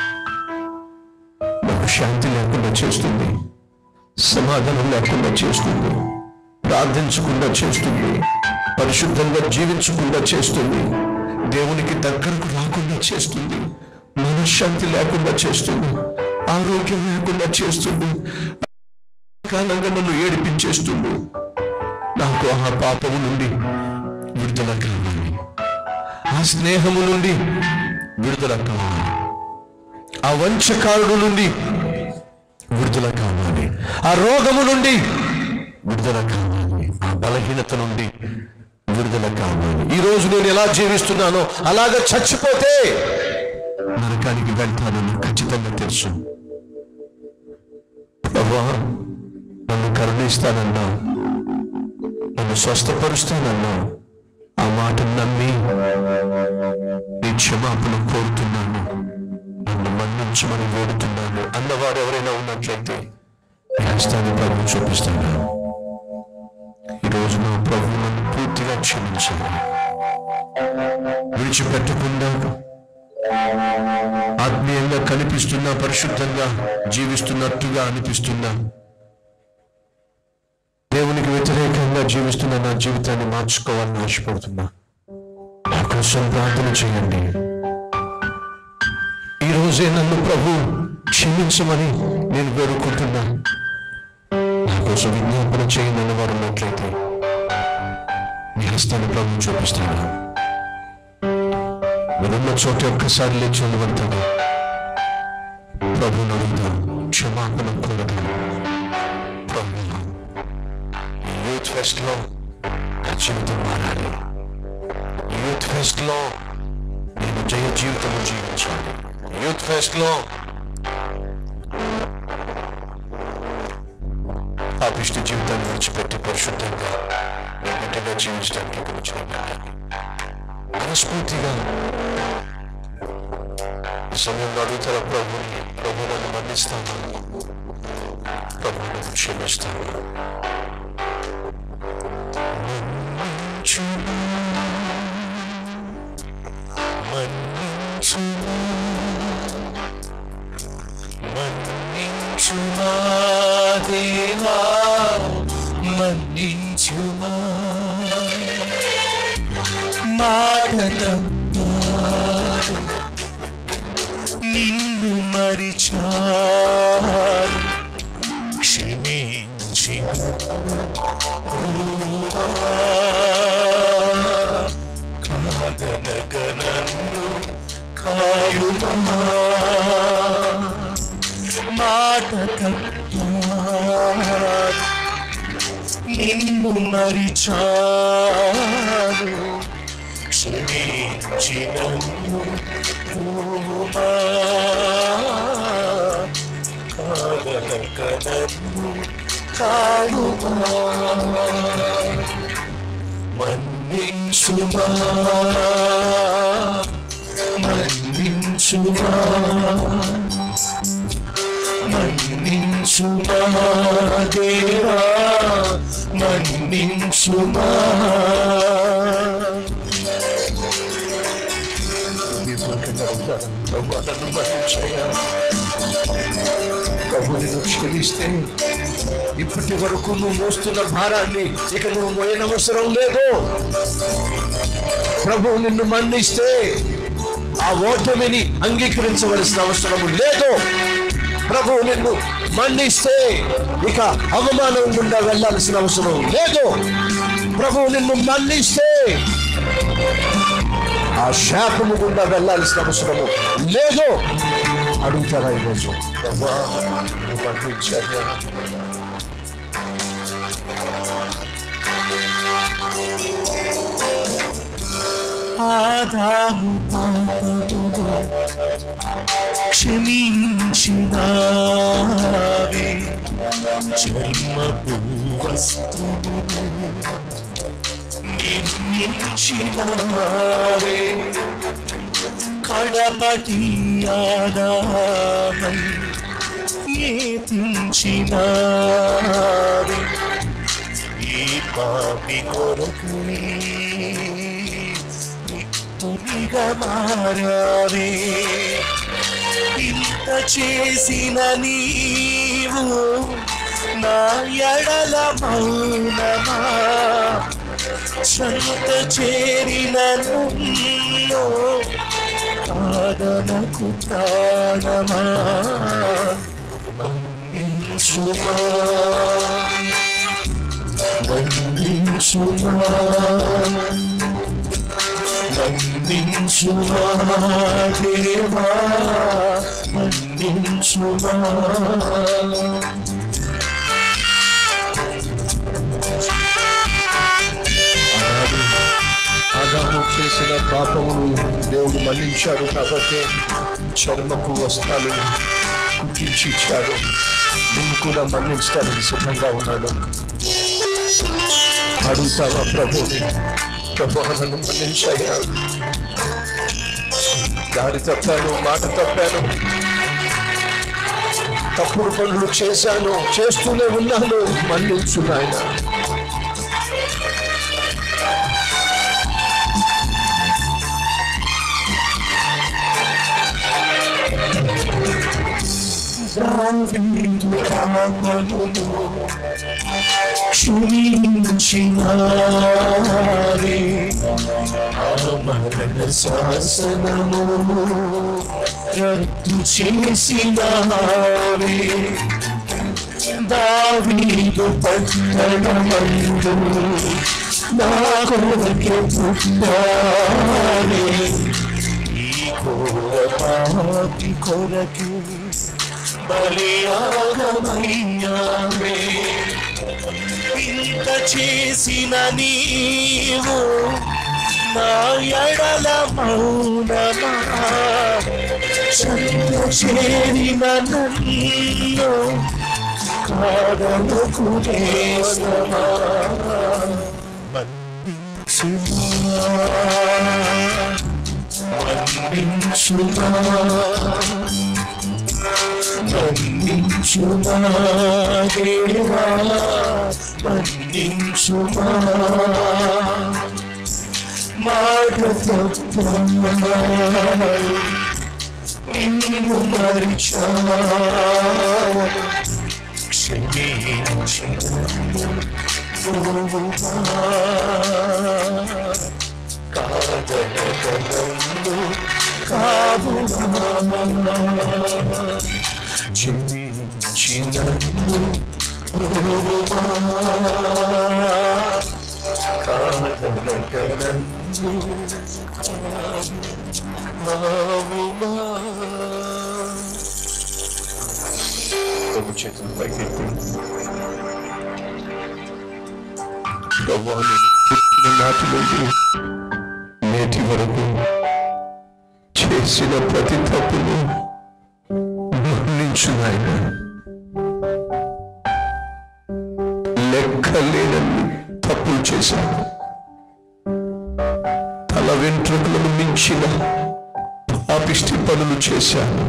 Speaker 16: నాకు శాంతి లేకుండా చేస్తుంది సమాధానం లేకుండా చేస్తుంది ప్రార్థించకుండా చేస్తుంది పరిశుద్ధంగా జీవించకుండా చేస్తుంది దేవునికి దగ్గరకు రాకుండా చేస్తుంది మనశ్శాంతి లేకుండా చేస్తుంది ఆరోగ్యం లేకుండా చేస్తుంది కాలంగా నన్ను ఏడిపించేస్తుంది నాకు ఆ పాపము నుండి విడుదల కావాలి ఆ స్నేహము నుండి విడుదల కావాలి ఆ వంచకారుడు నుండి విడుదల కావాలి ఆ రోగము నుండి విడుదల కావాలి ఆ బలహీనత నుండి విడుదల కావాలి ఈ రోజు నేను ఎలా జీవిస్తున్నానో అలాగ చచ్చిపోతే నరకానికి వెళ్తానని ఖచ్చితంగా తెలుసు ప్రభా నన్ను కరుణిస్తానన్నా నన్ను స్వస్థపరుస్తానన్నా ఆ మాట నమ్మి నీ క్షమాపణ కోరుతున్నాను నన్ను మన్నించమని వేడుతున్నాను అన్నవారు ఎవరైనా ఉన్నట్లయితే ఈ హస్తాన్ని ప్రభు చూపిస్తాను ఈరోజు నా ప్రభు నన్ను పూర్తిగా క్షమించాలి విడిచిపెట్టకుండా ఆత్మీయంగా కనిపిస్తున్నా పరిశుద్ధంగా జీవిస్తున్నట్టుగా అనిపిస్తున్నా దేవునికి వ్యతిరేకంగా జీవిస్తున్న నా జీవితాన్ని మార్చుకోవాలని ఆశపడుతున్నా నా కోసం ప్రార్థన చేయండి ఈ రోజే నన్ను ప్రభు క్షమించమని నేను వేడుకుంటున్నా నా కోసం విజ్ఞాపన చేయండి వారు ఉన్నట్లయితే మీ హస్తాన్ని ప్రభు చూపిస్తాను మీరున్న చోట ఒక్కసారి లేచి నిలబడతాను ప్రభు అడుగుదాం క్షమాపణ కోరదాం ప్రభు యూత్ ఫెస్ట్ లో నా జీవితం మారాలి యూత్ ఫెస్ట్ లో నేను జయ జీవితం జీవించాలి యూత్ ఫెస్ట్ లో పాపిష్టి జీవితాన్ని విడిచిపెట్టి పరిశుద్ధంగా నేను బిడ్డగా జీవించడానికి ఇక్కడ వచ్చిన మనస్ఫూర్తిగా ఈ సమయంలో అడుగుతారా ప్రభు ప్రభు నన్ను మన్నిస్తాను ప్రభు నన్ను క్షమిస్తాను
Speaker 15: మన్నించుమా మన్నించుమా దేవా మన్నించుమా మాట తప్పారు నిన్ను మరిచారు క్షమించి కాదనగనన్ను కాయుమా మాట తప్పారు నిన్ను మరిచారు క్షమించి నన్ను పూమా కాదనగనన్ను కాయుమా మన్నించుమా మన్నించుమా మన్నించుమా దేవా మన్నించుమా
Speaker 16: మీ
Speaker 15: కొరకు అడుగుతాను ప్రభు నన్ను మన్నించయ్యా ప్రభు నిన్ను క్షమిస్తే ఇప్పటి వరకు నువ్వు మోస్తున్న భారాన్ని ఇక నువ్వు మోయనవసరం లేదు ప్రభు నిన్ను మన్నిస్తే ఆ ఓటమిని అంగీకరించవలసిన అవసరం లేదు ప్రభు నిన్ను మన్నిస్తే ఇక అవమానం గుండా వెళ్ళాల్సిన అవసరం లేదు ప్రభు నిన్ను మన్నిస్తే ఆ శాపము గుండా వెళ్ళాల్సిన అవసరము లేదు అడుగుతారా ఈరోజు ప్రభా నువ్వు మన్నించారా
Speaker 12: ఆదాము పాపమును క్షమించినావే జన్మపు వస్తువును నిర్మించినావే కడపటి ఆదామై ఏతించినావే ఈ పాపి కొరకు తునిగా మారావే ఇంత చేసిన నీవు నా ఎడల మౌనమా చెంత చేరిన నన్ను కాదనకు ప్రాణమా వందించుమా వందించుమా వందించుమా దేవా వందించుమా
Speaker 15: ఆనాడు ఆదాము చేసిన పాపమును దేవుడు మన్నించాడు కాబట్టి చర్మపు వస్త్రాలు కుట్టించి ఇచ్చాడు నువ్వు కూడా మన్నించడానికి సిద్ధంగా ఉన్నాడు అడుగుతావా ప్రభుని ప్రభు నన్ను మన్నించయ్యా దారి తప్పాను మాట తప్పాను తప్పుడు పనులు చేశాను చేస్తూనే ఉన్నాను మన్నించు నాయన
Speaker 12: క్షమించినావే మరణ శాసనము రద్దు చేసినావే దావీదు పట్టణమందు నా కొరకే పుట్టావే ఈ ఘోర పాపి కొరకు బలియాగమయ్యావే ఇంత చేసిన నీవు నా ఎడల మౌనమా చంద్ర చేరిన నన్ను కాడలకు నేస్తమా వందించుమా వందించుమా దేవా వందించుమా మాట తప్పాయి నిన్ను మరిచావు క్షమించు కాదనగలను కావునా జీవించినను కాదనగలను కావునా ప్రభు చేతులు పైకెత్తి ప్రభు నేను పుట్టిన నాటి నుండి నేటి వరకు చేసిన ప్రతి తప్పును మన్నించు నాయన లెక్కలేనన్ని తప్పులు చేశాను తల వెంట్రుకలను మించిన పాపిష్టి పనులు చేశాను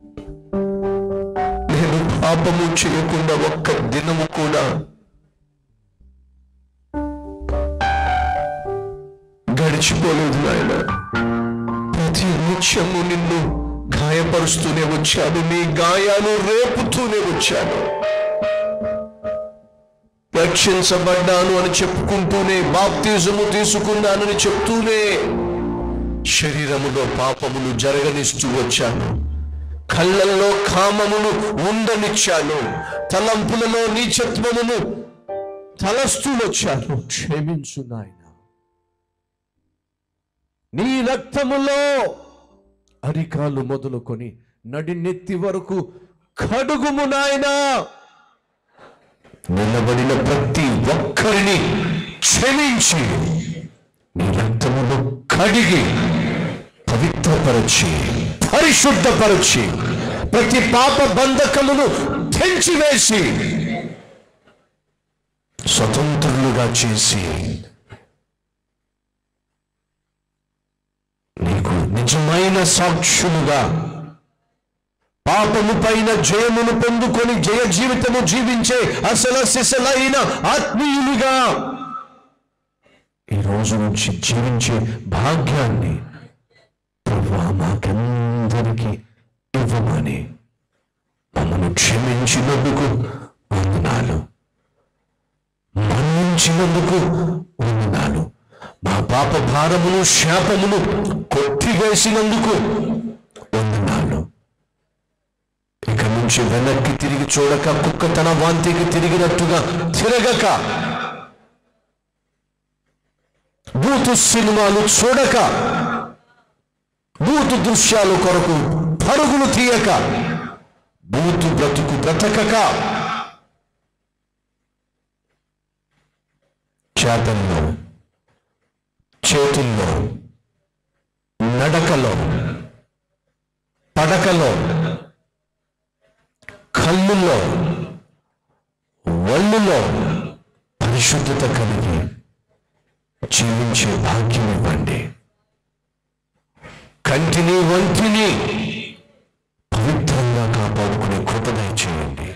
Speaker 12: నేను పాపము చేయకుండా ఒక్క దినము కూడా గడిచిపోలేదు నాయన ప్రతి
Speaker 16: నిత్యము నిన్ను గాయపరుస్తూనే వచ్చాను నీ గాయాలు రేపుతూనే వచ్చాను రక్షించబడ్డాను అని చెప్పుకుంటూనే బాప్తిజము తీసుకున్నానని చెప్తూనే శరీరములో పాపములు జరగనిస్తూ వచ్చాను కళ్ళల్లో కామమును ఉండనిచ్చాను తలంపులలో నీచత్వమును తలస్తూ వచ్చాను క్షమించు నాయన నీ రక్తములో అరికాలు మొదలుకొని నడి నెత్తి వరకు కడుగుము నాయనా నిలబడిన ప్రతి ఒక్కరిని క్షమించి నీ రక్తమును కడిగి పవిత్రపరచి పరిశుద్ధపరచి ప్రతి పాప బంధకమును తెంచివేసి స్వతంత్రులుగా చేసి నీకు నిజమైన సాక్షులుగా పాపము పైన జయమును పొందుకొని జయ జీవితము జీవించే అసలు సిసలైన ఆత్మీయులుగా ఈ రోజు నుంచి జీవించే భాగ్యాన్ని ప్రభా మాకందరికీ ఇవ్వమని మమ్మను క్షమించినందుకు వందనాలు మన్నించినందుకు వందనాలు మా పాప భారమును శాపమును కొట్టివేసినందుకు వందనాలు ఇక నుంచి వెనక్కి తిరిగి చూడక కుక్క తన వాంతికి తిరిగినట్టుగా తిరగక బూతు సినిమాలు చూడక బూతు దృశ్యాలు కొరకు పరుగులు తీయక బూతు బ్రతుకు బ్రతకక చేతల్లో చేతుల్లో నడకలో పడకలో కళ్ళులో ఒళ్ళులో పరిశుద్ధత కలిగి జీవించే భాగ్యం ఇవ్వండి కంటిని వంటిని పవిత్రంగా కాపాడుకునే కృప దయచేయండి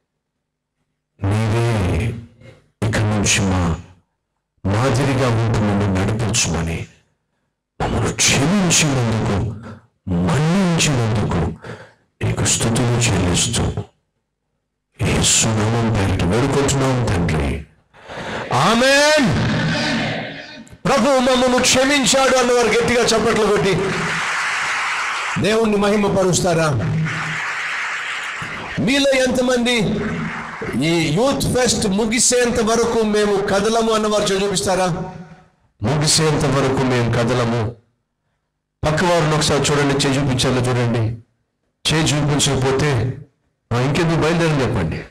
Speaker 16: నీవే ఇక నుంచి మా మాదిరిగా ఉంటూ మమ్మల్ని నడిపించమని మమ్మల్ని క్షమించినందుకు మన్నించినందుకు నీకు స్థుతులు చెల్లిస్తూ ఏ సునామం పేరిట వేడుకుంటున్నాం తండ్రి ఆమెన్ ప్రభు మమ్మల్ని క్షమించాడు అన్నవారు గట్టిగా చప్పట్లు కొట్టి దేవుణ్ణి మహిమపరుస్తారా మీలో ఎంతమంది ఈ యూత్ ఫెస్ట్ ముగిసేంత వరకు మేము కదలము అన్నవారు చేయి చూపిస్తారా ముగిసేంత వరకు మేము కదలము పక్కవారిని ఒకసారి చూడండి చేయి చూపించాలో చూడండి చేయి చూపించకపోతే "ఆ, ఇంకెందుకు బయలుదేరని చెప్పండి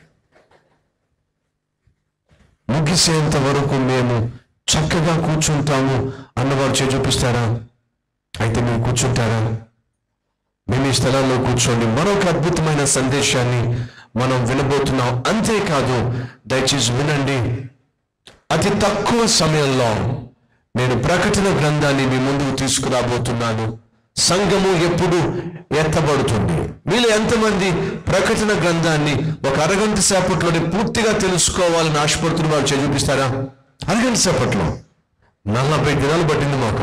Speaker 16: ముగిసేంత వరకు మేము చక్కగా కూర్చుంటాము అన్నవారు చేయి చూపిస్తారా అయితే మీరు కూర్చుంటారా మేము ఈ స్థలాల్లో కూర్చోండి మరొక అద్భుతమైన సందేశాన్ని మనం వినబోతున్నాం అంతేకాదు దయచేసి వినండి అతి తక్కువ సమయంలో నేను ప్రకటన గ్రంథాన్ని మీ ముందుకు తీసుకురాబోతున్నాను సంఘము ఎప్పుడు ఎత్తబడుతుంది మీలో ఎంతమంది ప్రకటన గ్రంథాన్ని ఒక అరగంట సేపట్లోనే పూర్తిగా తెలుసుకోవాలని ఆశపడుతున్న వాళ్ళు చేయి చూపిస్తారా అరగంట సేపట్లో నలభై దినాలు పట్టింది మాకు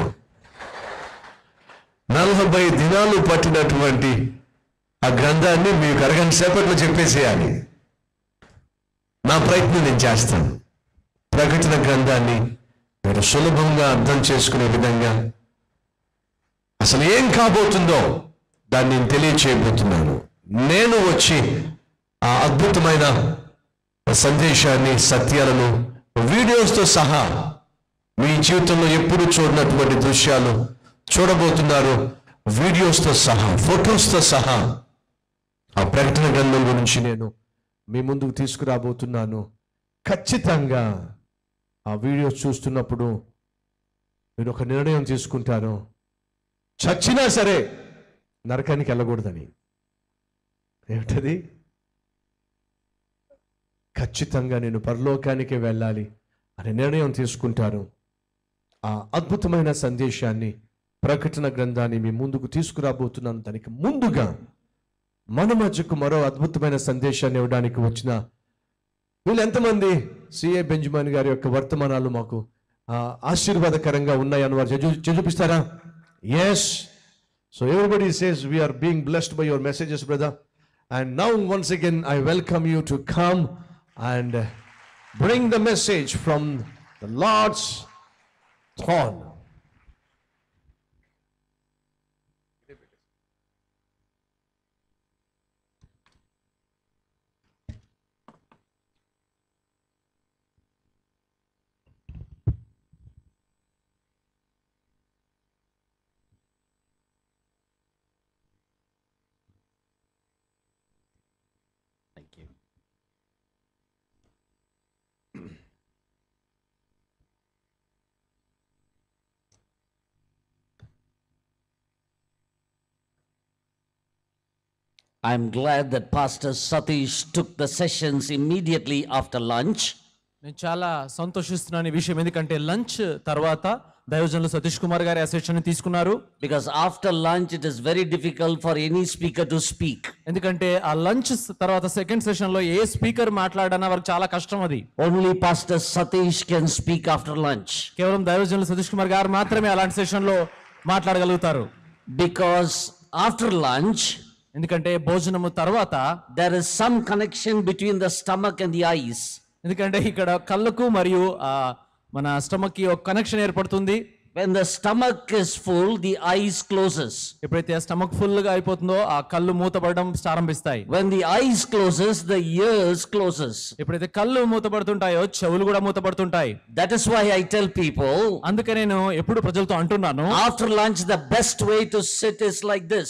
Speaker 16: నలభై దినాలు పట్టినటువంటి ఆ గ్రంథాన్ని మీకు అరగంట సేపట్లో చెప్పేసేయాలి నా ప్రయత్నం నేను చేస్తాను ప్రకటన గ్రంథాన్ని మీరు సులభంగా అర్థం చేసుకునే విధంగా అసలు ఏం కాబోతుందో దాన్ని నేను తెలియచేయబోతున్నాను నేను వచ్చి ఆ అద్భుతమైన సందేశాన్ని సత్యాలను వీడియోస్తో సహా మీ జీవితంలో ఎప్పుడు చూడనటువంటి దృశ్యాలు చూడబోతున్నారు వీడియోస్తో సహా ఫొటోస్తో సహా ఆ ప్రకటన గ్రంథం గురించి నేను మీ ముందుకు తీసుకురాబోతున్నాను ఖచ్చితంగా ఆ వీడియోస్ చూస్తున్నప్పుడు మీరు ఒక నిర్ణయం తీసుకుంటారు చచ్చినా సరే నరకానికి వెళ్ళకూడదని ఏమిటది ఖచ్చితంగా నేను పరలోకానికి వెళ్ళాలి అనే నిర్ణయం తీసుకుంటారు ఆ అద్భుతమైన సందేశాన్ని ప్రకటన గ్రంథాన్ని మీ ముందుకు తీసుకురాబోతున్నాను దానికి ముందుగా మన మధ్యకు మరో అద్భుతమైన సందేశాన్ని ఇవ్వడానికి వచ్చిన వీళ్ళు ఎంతమంది సిఏ బెంజమాన్ గారి యొక్క వర్తమానాలు మాకు ఆ, ఆశీర్వాదకరంగా ఉన్నాయని వారు చూ- చూ- చూపిస్తారా yes
Speaker 13: So everybody says we are being blessed by your messages, brother. And now once again, I welcome you to come and uh, bring the message from the Lord's throne.
Speaker 14: Thank you.
Speaker 17: I'm glad that Pastor Satish took the sessions immediately after lunch.
Speaker 18: నేను చాలా సంతోషిస్తున్నాను ఈ విషయం ఎందుకంటే lunch తర్వాత దైవజనులు సతీష్ కుమార్ గారి ఆ సెషన్ తీసుకున్నారు
Speaker 17: Because after lunch, it is very difficult for any speaker to speak.
Speaker 18: ఎందుకంటే ఆ లంచ్ తర్వాత సెకండ్ సెషన్ లో ఏ స్పీకర్ మాట్లాడన్నా వారికి చాలా కష్టం అది
Speaker 17: Only Pastor Satish can speak after lunch.
Speaker 18: కేవలం దైవజనులు సతీష్ కుమార్ గారు మాత్రమే అలాంటి సెషన్ లో మాట్లాడగలుగుతారు
Speaker 17: Because after lunch,
Speaker 18: ఎందుకంటే భోజనము తర్వాత
Speaker 17: there is some connection between the stomach and the eyes.
Speaker 18: ఎందుకంటే ఇక్కడ కళ్ళకు మరియు ఆ మన స్టమక్ కి ఒక కనెక్షన్ ఏర్పడుతుంది
Speaker 17: When the stomach is full, the eyes closes.
Speaker 18: ఎప్పుడైతే ఆ స్టమక్ ఫుల్ గా అయిపోతుందో ఆ కళ్ళు మూతపడడం ప్రారంభిస్తాయి
Speaker 17: When the eyes closes, the ears closes.
Speaker 18: ఎప్పుడైతే కళ్ళు మూతపడుతుంటాయో చెవులు కూడా మూతపడుతుంటాయి
Speaker 17: That is why I tell people,
Speaker 18: అందుకే నేను ఎప్పుడు ప్రజలతో అంటున్నాను
Speaker 17: after lunch, the best way to sit is like this.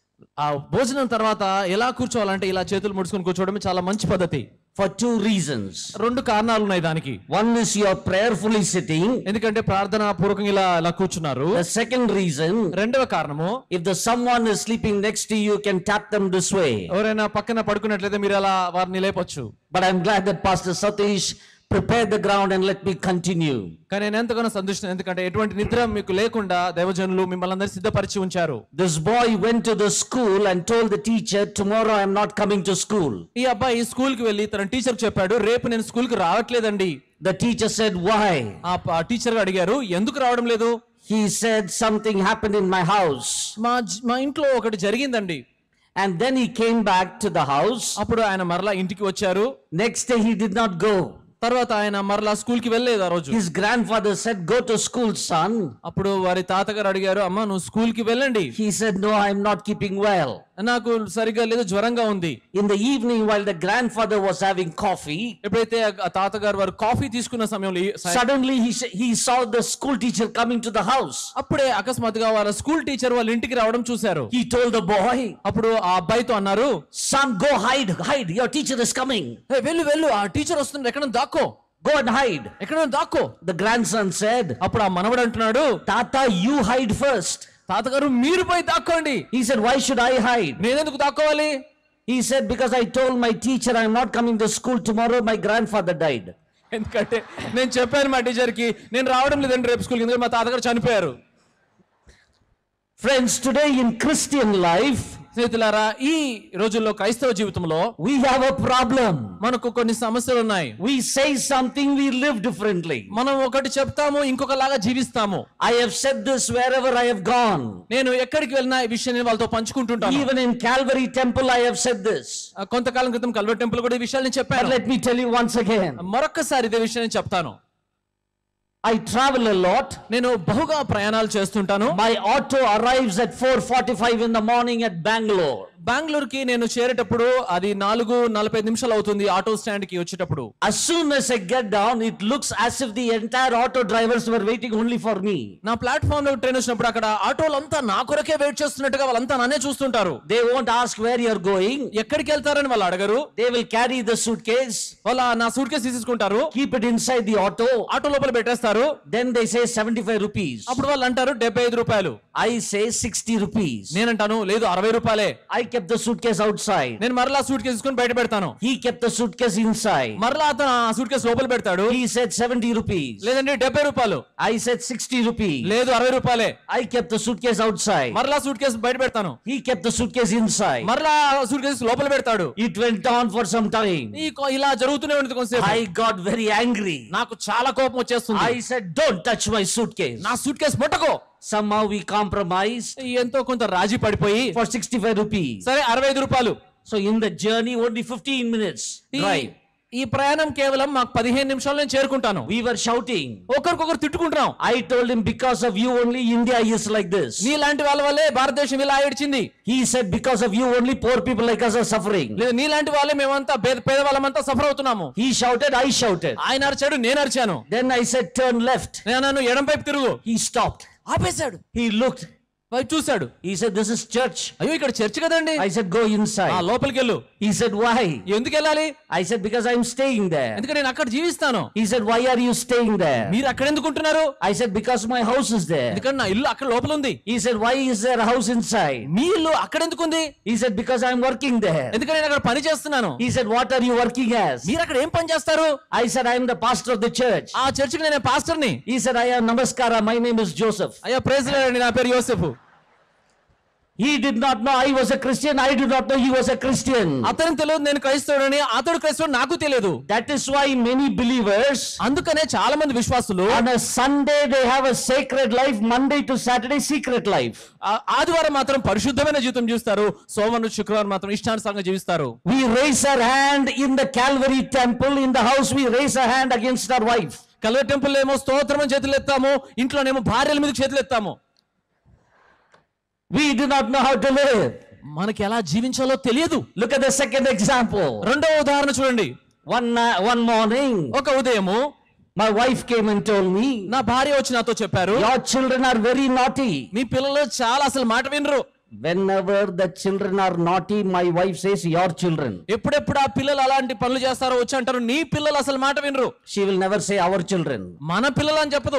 Speaker 18: ఆ భోజనం తర్వాత ఎలా కూర్చోవాలంటే ఇలా చేతులు ముడుచుకొని కూర్చోవడం చాలా మంచి పద్ధతి
Speaker 17: For two reasons.
Speaker 18: రెండు కారణాలు ఉన్నాయి దానికి
Speaker 17: One is you are prayerfully sitting.
Speaker 18: ఎందుకంటే ప్రార్థన పూర్వకంగా ఇలా ఇలా కూర్చున్నారు
Speaker 17: The second reason,
Speaker 18: రెండవ కారణము
Speaker 17: if the someone is sleeping next to you, you can tap them this way.
Speaker 18: ఎవరైనా పక్కన పడుకున్నట్లయితే మీరు అలా వారిని లేపొచ్చు
Speaker 17: But I'm glad that Pastor Satish prepared the ground and let me continue.
Speaker 18: కానీ నేను ఎంతగానో సంతోషం ఎందుకంటే ఎటువంటి నిద్ర మీకు లేకుండా దైవజనులు మిమ్మల్ని అందరూ సిద్ధపరిచి ఉంచారు
Speaker 17: This boy went to the school and told the teacher, Tomorrow I'm not coming to school.
Speaker 18: ఈ అబ్బాయి స్కూల్ కి వెళ్ళి తన టీచర్ చెప్పాడు రేపు నేను స్కూల్ కి రావట్లేదండి
Speaker 17: The teacher said, Why?
Speaker 18: ఆ టీచర్ అడిగారు ఎందుకు రావడం లేదు
Speaker 17: He said, Something happened in my house.
Speaker 18: మా జ- మా ఇంట్లో ఒకటి జరిగిందండి
Speaker 17: And then he came back to the house.
Speaker 18: అప్పుడు ఆయన మరలా ఇంటికి వచ్చారు
Speaker 17: Next day he did not go.
Speaker 18: తర్వాత ఆయన మరలా స్కూల్ కి వెళ్ళలేదు ఆ రోజు
Speaker 17: His grandfather said, Go to school, son.
Speaker 18: అప్పుడు వారి తాతగారు అడిగారు అమ్మా నువ్వు స్కూల్ కి వెళ్ళండి
Speaker 17: He said, No, I'm not keeping well.
Speaker 18: నాకు సరిగ్గా లేదు జ్వరంగా ఉంది
Speaker 17: In the evening, while the grandfather was having coffee,
Speaker 18: ఎప్పుడైతే ఆ- ఆ తాతగారు వారు కాఫీ తీసుకున్న సమయంలో ఈ సాయం-
Speaker 17: suddenly he, s- he saw the school teacher coming to the house.
Speaker 18: అప్పుడే అకస్మాత్తుగా వాళ్ళ స్కూల్ టీచర్ వాళ్ళ ఇంటికి రావడం చూశారు
Speaker 17: He told the boy,
Speaker 18: అప్పుడు ఆ అబ్బాయితో అన్నారు
Speaker 17: Son, go hide, hide. Your teacher is coming.
Speaker 18: "హే, వెళ్ళు వెళ్ళు ఆ టీచర్ వస్తుంది ఎక్కడ దాక్కో
Speaker 17: Go and hide.
Speaker 18: ఎక్కడ దాక్కో
Speaker 17: The grandson said,
Speaker 18: అప్పుడు ఆ మనవడు అంటున్నాడు
Speaker 17: Tata, you hide first.
Speaker 18: తాతగారు మీరు పోయి దాక్కోండి
Speaker 17: He said, Why should I hide?
Speaker 18: నేనెందుకు దాక్కోవాలి
Speaker 17: He said, Because I told my teacher I'm not coming to school tomorrow, my grandfather died.
Speaker 18: ఎందుకంటే నేను చెప్పాను మా టీచర్ కి నేను రావడం లేదండి రేపు స్కూల్కి ఎందుకంటే మా తాతగారు చనిపోయారు
Speaker 17: Friends, today in Christian life,
Speaker 18: స్నేహితులారా ఈ రోజుల్లో క్రైస్తవ జీవితంలో
Speaker 17: we have a problem.
Speaker 18: మనకు కొన్ని సమస్యలు ఉన్నాయి
Speaker 17: We say something, we live differently.
Speaker 18: మనం ఒకటి చెప్తాము ఇంకొకలాగా జీవిస్తాము
Speaker 17: I have said this wherever I have gone.
Speaker 18: నేను ఎక్కడికి వెళ్ళినా ఈ విషయాన్ని నేను వాళ్ళతో పంచుకుంటుంటాను
Speaker 17: Even in Calvary Temple, I have said this.
Speaker 18: ఆ, కొంతకాలం క్రితం కల్వర్ టెంపుల్ కూడా ఈ విషయాలు నేను
Speaker 17: But
Speaker 18: చెప్పాను
Speaker 17: let me tell you once again
Speaker 18: మరొక్కసారి ఇదే విషయం నేను చెప్తాను
Speaker 17: I travel a lot.
Speaker 18: నేను బహుగా ప్రయాణాలు చేస్తుంటాను
Speaker 17: My auto arrives at 4:45 in the morning at Bangalore.
Speaker 18: బెంగళూరుకి నేను చేరేటప్పుడు అది నాలుగు నలభై ఐదు నిమిషాలు అవుతుంది ఆటో స్టాండ్ కి వచ్చేటప్పుడు
Speaker 17: As soon as I get down, it looks as if the entire auto drivers were waiting only for me.
Speaker 18: నా ప్లాట్ఫామ్ లో ట్రైన్ వచ్చినప్పుడు అక్కడ ఆటోలంతా నా కొరకే వెయిట్ చేస్తున్నట్టుగా వాళ్ళంతా నన్నే చూస్తుంటారు
Speaker 17: They won't ask where you're going.
Speaker 18: ఎక్కడికి వెళ్తారని వాళ్ళు అడగరు
Speaker 17: They will carry the suitcase,
Speaker 18: వాళ్ళ నా సూట్ కేసు తీసుకుంటారు
Speaker 17: keep it inside the auto.
Speaker 18: Auto లోపల పెట్టేస్తారు
Speaker 17: Then they say 75 rupees.
Speaker 18: అప్పుడు వాళ్ళు అంటారు డెబ్బై ఐదు రూపాయలు
Speaker 17: I say 60 rupees.
Speaker 18: నేనంటాను లేదు అరవై రూపాయలే
Speaker 17: I kept the suitcase outside.
Speaker 18: నేను మరలా సూట్ కేసు తీసుకొని బయట పెడతాను
Speaker 17: He kept the suitcase inside.
Speaker 18: మరలా అతను ఆ సూట్ కేసు లోపల పెడతాడు
Speaker 17: He said 70 rupees.
Speaker 18: లేదండి డెబ్బై రూపాయలు
Speaker 17: I said 60 rupees.
Speaker 18: లేదు అరవై రూపాయలే
Speaker 17: I kept the suitcase outside.
Speaker 18: మరలా సూట్ కేసు బయట పెడతాను
Speaker 17: He kept the suitcase inside.
Speaker 18: మరలా సూట్ కేసు లోపల పెడతాడు
Speaker 17: It went on for some time.
Speaker 18: ఈ కొ- ఇలా జరుగుతూనే ఉంటుంది కొంతసేపు
Speaker 17: I got very angry.
Speaker 18: నాకు చాలా కోపం వచ్చేస్తుంది
Speaker 17: I said, Don't touch my suitcase.
Speaker 18: నా సూట్ కేసు ముట్టకో
Speaker 17: Somehow we compromised
Speaker 18: ఎంతో కొంత రాజీ పడిపోయి
Speaker 17: for 65 rupees.
Speaker 18: సరే అరవై ఐదు రూపాయలు
Speaker 17: So in the journey, only 15 minutes
Speaker 18: ఈ-
Speaker 17: drive.
Speaker 18: ఈ ప్రయాణం కేవలం మాకు పదిహేను నిమిషాలు నేను చేరుకుంటాను
Speaker 17: We were shouting.
Speaker 18: ఒకరికొకరు తిట్టుకుంటున్నాం
Speaker 17: I told him, because of you only India is like this.
Speaker 18: నీలాంటి వాళ్ళ వల్లే భారతదేశం ఇలా ఏడ్చింది
Speaker 17: He said, because of you only poor people like us are suffering.
Speaker 18: లేదా నీలాంటి వాళ్ళే మేమంతా పేద పేదవాళ్ళమంతా సఫర్ అవుతున్నాము
Speaker 17: He shouted, I shouted.
Speaker 18: ఆయన అరిచాడు నేను అరిచాను
Speaker 17: Then I said, turn left.
Speaker 18: నేను నన్ను ఎడం వైపు తిరుగు
Speaker 17: He stopped.
Speaker 18: ఆపేశాడు
Speaker 17: He looked.
Speaker 18: వైపు చూశాడు
Speaker 17: He said, this is church.
Speaker 18: అయ్యో ఇక్కడ చర్చ్ కదండి
Speaker 17: I said, go
Speaker 18: ఆ
Speaker 17: inside.
Speaker 18: లోపలికి వెళ్ళు
Speaker 17: He said, why?
Speaker 18: ఎందుకు వెళ్ళాలి
Speaker 17: I said, because I'm staying there.
Speaker 18: ఎందుకంటే నేను అక్కడ జీవిస్తాను
Speaker 17: He said, why are you staying there?
Speaker 18: మీరు అక్కడ ఎందుకు ఉంటున్నారు
Speaker 17: I said, because my house is there.
Speaker 18: ఎందుకంటే నా ఇల్లు అక్కడ లోపల ఉంది
Speaker 17: He said, why is there a house inside?
Speaker 18: మీ ఇల్లు అక్కడ ఎందుకు ఉంది
Speaker 17: He said, because I'm working there.
Speaker 18: ఎందుకంటే నేను అక్కడ పని చేస్తున్నాను
Speaker 17: He said, what are you working as?
Speaker 18: మీరు అక్కడ ఏం పని చేస్తారు
Speaker 17: I said, I am the pastor of the church.
Speaker 18: ఆ చర్చికి నేను పాస్టర్ని
Speaker 17: He said, I am Namaskara. My name is Joseph.
Speaker 18: అయ్యా ప్రేజ్ లేడండి నా పేరు యోసెఫ్
Speaker 17: He did not know I was a Christian. I did not know he was a Christian.
Speaker 18: అతనికి తెలియదు నేను క్రైస్తవుడని అతడు క్రైస్తవుడు నాకు తెలియదు
Speaker 17: That is why many believers
Speaker 18: అందుకనే చాలా మంది విశ్వాసులు
Speaker 17: on a Sunday they have a sacred life, Monday to Saturday secret life.
Speaker 18: ఆ- ఆదివారం మాత్రం పరిశుద్ధమైన జీవితం చూస్తారు సోమవారం శుక్రవారం మాత్రం ఇష్టానుసారంగా జీవిస్తారు
Speaker 17: We raise our hand in the Calvary temple. In the house, we raise our hand against our wife.
Speaker 18: కలవ టెంపుల్ ఏమో స్తోత్రం చేతులు ఎత్తాము ఇంట్లోనేమో భార్యల మీద చేతులు ఎత్తాము
Speaker 17: We do not know how to live.
Speaker 18: మనకి ఎలా జీవించాలో తెలియదు
Speaker 17: Look at the second example.
Speaker 18: రెండవ ఉదాహరణ చూడండి
Speaker 17: One, na- one morning,
Speaker 18: ఒక ఉదయము
Speaker 17: my wife came and told me,
Speaker 18: నా భార్య వచ్చి నాతో చెప్పారు
Speaker 17: Your children are very naughty.
Speaker 18: మీ పిల్లలు చాలా అసలు మాట వినరు
Speaker 17: Whenever the children are naughty, my wife says, Your children.
Speaker 18: ఎప్పుడెప్పుడు ఆ పిల్లలు అలాంటి పనులు చేస్తారో వచ్చి అంటారు నీ పిల్లలు అసలు మాట వినరు
Speaker 17: She will never say, Our children.
Speaker 18: మన పిల్లలు అని చెప్పదు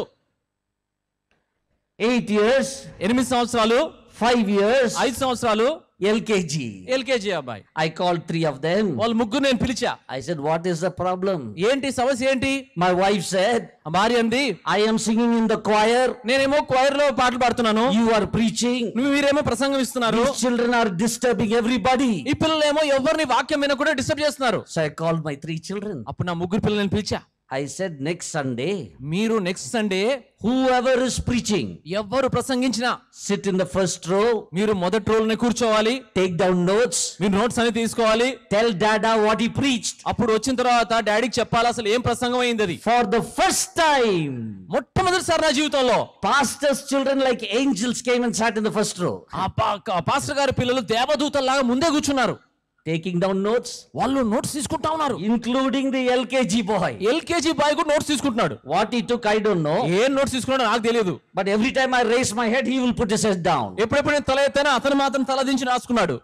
Speaker 17: Eight years,
Speaker 18: ఎనిమిది సంవత్సరాలు
Speaker 17: five years,
Speaker 18: ఐదు సంవత్సరాలు
Speaker 17: LKG.
Speaker 18: ఎల్కేజీ అబ్బాయి
Speaker 17: I called three of them.
Speaker 18: వాళ్ళు ముగ్గురు నేను పిలిచా
Speaker 17: I said, What is the problem?
Speaker 18: ఏంటి సమస్య ఏంటి
Speaker 17: My wife said,
Speaker 18: ఆ భార్య అంది
Speaker 17: I am singing in the choir.
Speaker 18: నేనేమో choir లో పాటలు పాడుతున్నాను
Speaker 17: You are preaching.
Speaker 18: నువ్వు మీరేమో ప్రసంగం ఇస్తున్నారు
Speaker 17: These children are disturbing everybody.
Speaker 18: ఈ పిల్లలు ఏమో ఎవరిని వాక్యం వినకుండా డిస్టర్బ్ చేస్తున్నారు
Speaker 17: So I called my three children.
Speaker 18: అప్పుడు నా ముగ్గురు పిల్లల్ని పిలిచా
Speaker 17: I said, Next Sunday,
Speaker 18: మీరు next Sunday
Speaker 17: whoever is preaching,
Speaker 18: ఎవరు ప్రసంగించినా
Speaker 17: sit in the first row,
Speaker 18: మీరు మొదటి రోజునే కూర్చోవాలి
Speaker 17: take down notes,
Speaker 18: మీరు నోట్స్ అని తీసుకోవాలి
Speaker 17: tell Dada what he preached.
Speaker 18: అప్పుడు వచ్చిన తర్వాత డాడీకి చెప్పాలి అసలు ఏం ప్రసంగం అయింది అది
Speaker 17: For the first time,
Speaker 18: మొట్టమొదటిసారి నా జీవితంలో
Speaker 17: pastors' children like angels came and sat in the first row,
Speaker 18: ఆ పా- ఆ పాస్టర్ గారి పిల్లలు దేవదూతల్లాగా ముందే కూర్చున్నారు
Speaker 17: taking down notes,
Speaker 18: వాళ్ళు నోట్స్ తీసుకుంటా ఉన్నారు
Speaker 17: including the LKG boy.
Speaker 18: LKG boy కూడా నోట్స్ తీసుకుంటున్నాడు
Speaker 17: What he took, I don't know.
Speaker 18: ఏం నోట్స్ తీసుకున్నాడో నాకు తెలియదు
Speaker 17: But every time I raise my head, he will put his head down.
Speaker 18: ఎప్పుడెప్పుడు నేను తల ఎత్తానో అతను మాత్రం తల దించి రాసుకున్నాడు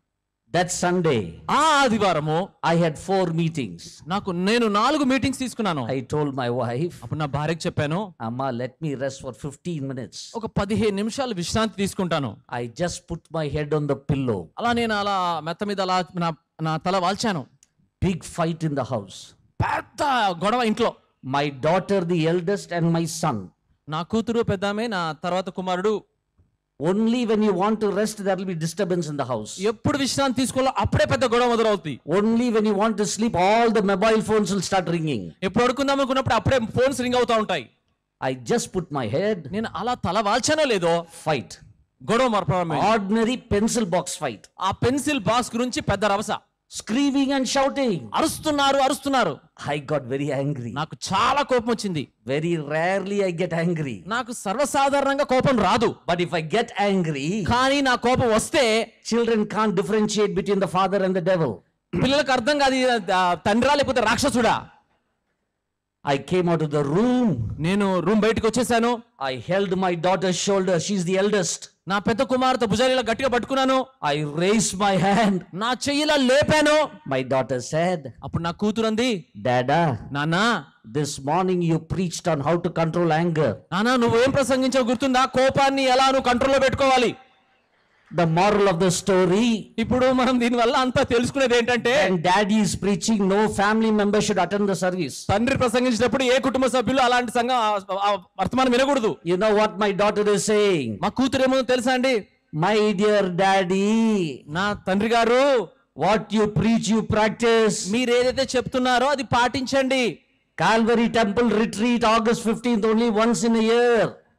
Speaker 17: That Sunday,
Speaker 18: ఆ ఆదివారము
Speaker 17: I had four meetings.
Speaker 18: నాకు నేను నాలుగు మీటింగ్స్ తీసుకున్నాను
Speaker 17: I told my wife,
Speaker 18: అప్పుడు నా భార్యకి చెప్పాను
Speaker 17: Amma, let me rest for 15 minutes.
Speaker 18: ఒక పదిహేను నిమిషాలు విశ్రాంతి తీసుకుంటాను
Speaker 17: I just put my head on the pillow.
Speaker 18: అలా నేను అలా మెత్త మీద అలా నా నా తల వాల్చాను
Speaker 17: Big fight in the house.
Speaker 18: పెద్ద గొడవ ఇంట్లో
Speaker 17: My daughter, the eldest, and my son.
Speaker 18: నా కూతురు పెద్దామే నా తర్వాత కుమారుడు
Speaker 17: Only when you want to rest, there will be disturbance in the house.
Speaker 18: ఎప్పుడు విశ్రాంతి తీసుకోవాలో అప్పుడే పెద్ద గొడవ మొదలవుతుంది
Speaker 17: Only when you want to sleep, all the mobile phones will start ringing.
Speaker 18: ఎప్పుడు పడుకుందాం అనుకున్నప్పుడు అప్పుడే ఫోన్స్ రింగ్ అవుతా ఉంటాయి
Speaker 17: I just put my head,
Speaker 18: నేను అలా తల వాల్చానో లేదో
Speaker 17: fight.
Speaker 18: గొడవ మరి ప్రారంభమైంది.
Speaker 17: Ordinary pencil box fight.
Speaker 18: ఆ పెన్సిల్ బాక్స్ గురించి పెద్ద రభస
Speaker 17: Screaming and shouting.
Speaker 18: అరుస్తున్నారు అరుస్తున్నారు
Speaker 17: I got very angry.
Speaker 18: నాకు చాలా కోపం వచ్చింది
Speaker 17: Very rarely I get angry.
Speaker 18: నాకు సర్వసాధారణంగా కోపం రాదు
Speaker 17: But if I get angry,
Speaker 18: కానీ నా కోపం వస్తే
Speaker 17: children can't differentiate between the father and the devil.
Speaker 18: పిల్లలకు అర్థం కాదు ఇది, ఆ, తండ్రా లేకపోతే రాక్షసుడా
Speaker 17: I came out of the room.
Speaker 18: నేను రూమ్ బయటకు వచ్చేసాను
Speaker 17: I held my daughter's shoulder. She's the eldest.
Speaker 18: నా పెద్ద కుమార్తె భుజాలు గట్టిగా పట్టుకున్నాను
Speaker 17: I raised my hand.
Speaker 18: నా చెయ్యిలా లేపాను
Speaker 17: My daughter said,
Speaker 18: అప్పుడు నా కూతురంది
Speaker 17: Dada,
Speaker 18: నానా
Speaker 17: this morning you preached on how to control anger.
Speaker 18: నానా నువ్వేం ప్రసంగించావు గుర్తుందా కోపాన్ని ఎలా నువ్వు కంట్రోల్లో పెట్టుకోవాలి
Speaker 17: The moral of the story
Speaker 18: ఇప్పుడు మనం దీని వల్ల అంతా తెలుసుకునేది ఏంటంటే
Speaker 17: when daddy is preaching, no family member should attend the service.
Speaker 18: తండ్రి ప్రసంగించినప్పుడు ఏ కుటుంబ సభ్యులు అలాంటి సంఘం ఆ- ఆ వర్తమానం వినకూడదు
Speaker 17: You know what my daughter is saying?
Speaker 18: మా కూతురు ఏమో తెలుసా అండి
Speaker 17: My dear daddy,
Speaker 18: నా తండ్రి గారు
Speaker 17: what you preach, you practice.
Speaker 18: మీరు ఏదైతే చెప్తున్నారో అది పాటించండి
Speaker 17: Calvary Temple retreat, August 15th, only once in a year.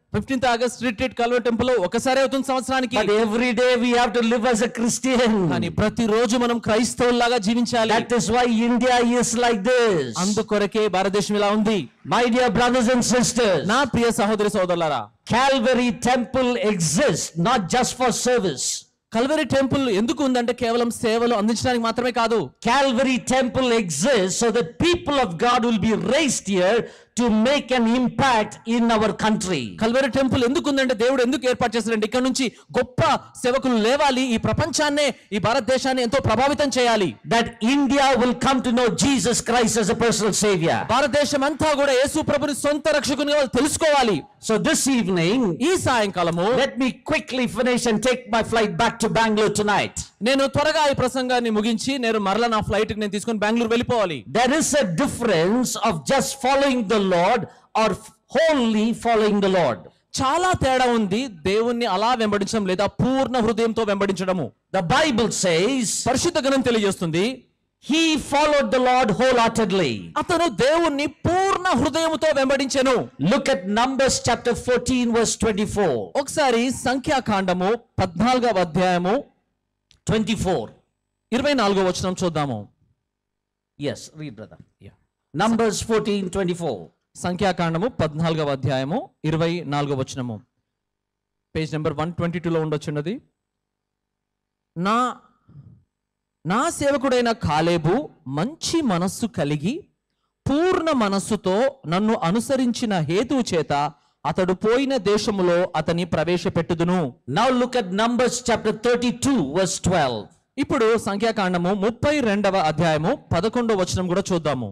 Speaker 18: Fifteenth August retreat Calvary temple ఒకసారి అవుతుంది సంవత్సరానికి
Speaker 17: But every day we have to live as a Christian.
Speaker 18: కానీ ప్రతిరోజు మనం క్రైస్తవుల్లాగా జీవించాలి
Speaker 17: That is why India is like this.
Speaker 18: అందుకొరకే భారతదేశం ఇలా ఉంది
Speaker 17: My dear brothers and sisters,
Speaker 18: నా ప్రియ సహోదరి సోదరులారా
Speaker 17: Calvary Temple exists not just for service.
Speaker 18: Calvary Temple ఎందుకు ఉందంటే కేవలం సేవలు అందించడానికి మాత్రమే కాదు
Speaker 17: Calvary Temple exists so that people of God will be raised here to make an impact in our country.
Speaker 18: Calvary Temple ఎందుకు ఉందంటే దేవుడు ఎందుకు ఏర్పాటు చేశాడంటే ఇక్కడ నుంచి గొప్ప సేవకులు లేవాలి ఈ ప్రపంచాన్నే ఈ భారతదేశాన్ని ఎంతో ప్రభావితం చేయాలి
Speaker 17: That India will come to know Jesus Christ as a personal Savior.
Speaker 18: భారతదేశం అంతా కూడా యేసు ప్రభుని సొంత రక్షకునిగా వాళ్ళు తెలుసుకోవాలి
Speaker 17: So this evening,
Speaker 18: ఈ సాయంకాలము
Speaker 17: let me quickly finish and take my flight back to Bangalore tonight.
Speaker 18: నేను త్వరగా ఈ ప్రసంగాన్ని ముగించి నేను మరలా నా ఫ్లైట్ నేను తీసుకొని బెంగళూరు వెళ్ళిపోవాలి
Speaker 17: There is a difference of just following the Lord or wholly following the Lord.
Speaker 18: చాలా తేడా ఉంది దేవుణ్ణి అలా వెంబడించడం లేదా పూర్ణ హృదయంతో వెంబడించడము
Speaker 17: The Bible says
Speaker 18: పరిశుద్ధ గ్రంథం తెలియజేస్తుంది
Speaker 17: he followed the Lord wholeheartedly.
Speaker 18: అతను దేవుణ్ణి పూర్ణ హృదయముతో వెంబడించెను
Speaker 17: Look at Numbers chapter 14, verse 24.
Speaker 18: ఒకసారి సంఖ్యాకాండము పద్నాలుగవ అధ్యాయము
Speaker 17: 24.
Speaker 18: ఇరవై నాలుగో వచనం చూద్దాము
Speaker 17: Yes, read, brother. Numbers 14, 24.
Speaker 18: సంఖ్యాకాండము పద్నాలుగవ అధ్యాయము ఇరవై నాలుగో వచనము పేజ్ నెంబర్ వన్ ట్వంటీ టూలో ఉండొచ్చున్నది నా నా సేవకుడైన కాలేబు మంచి మనస్సు కలిగి పూర్ణ మనస్సుతో నన్ను అనుసరించిన హేతువు చేత అతడు పోయిన దేశములో అతని ప్రవేశపెట్టుదును
Speaker 17: Now look at Numbers chapter 32, verse 12.
Speaker 18: ఇప్పుడు సంఖ్యాకాండము ముప్పై రెండవ అధ్యాయము పదకొండవ వచనం కూడా చూద్దాము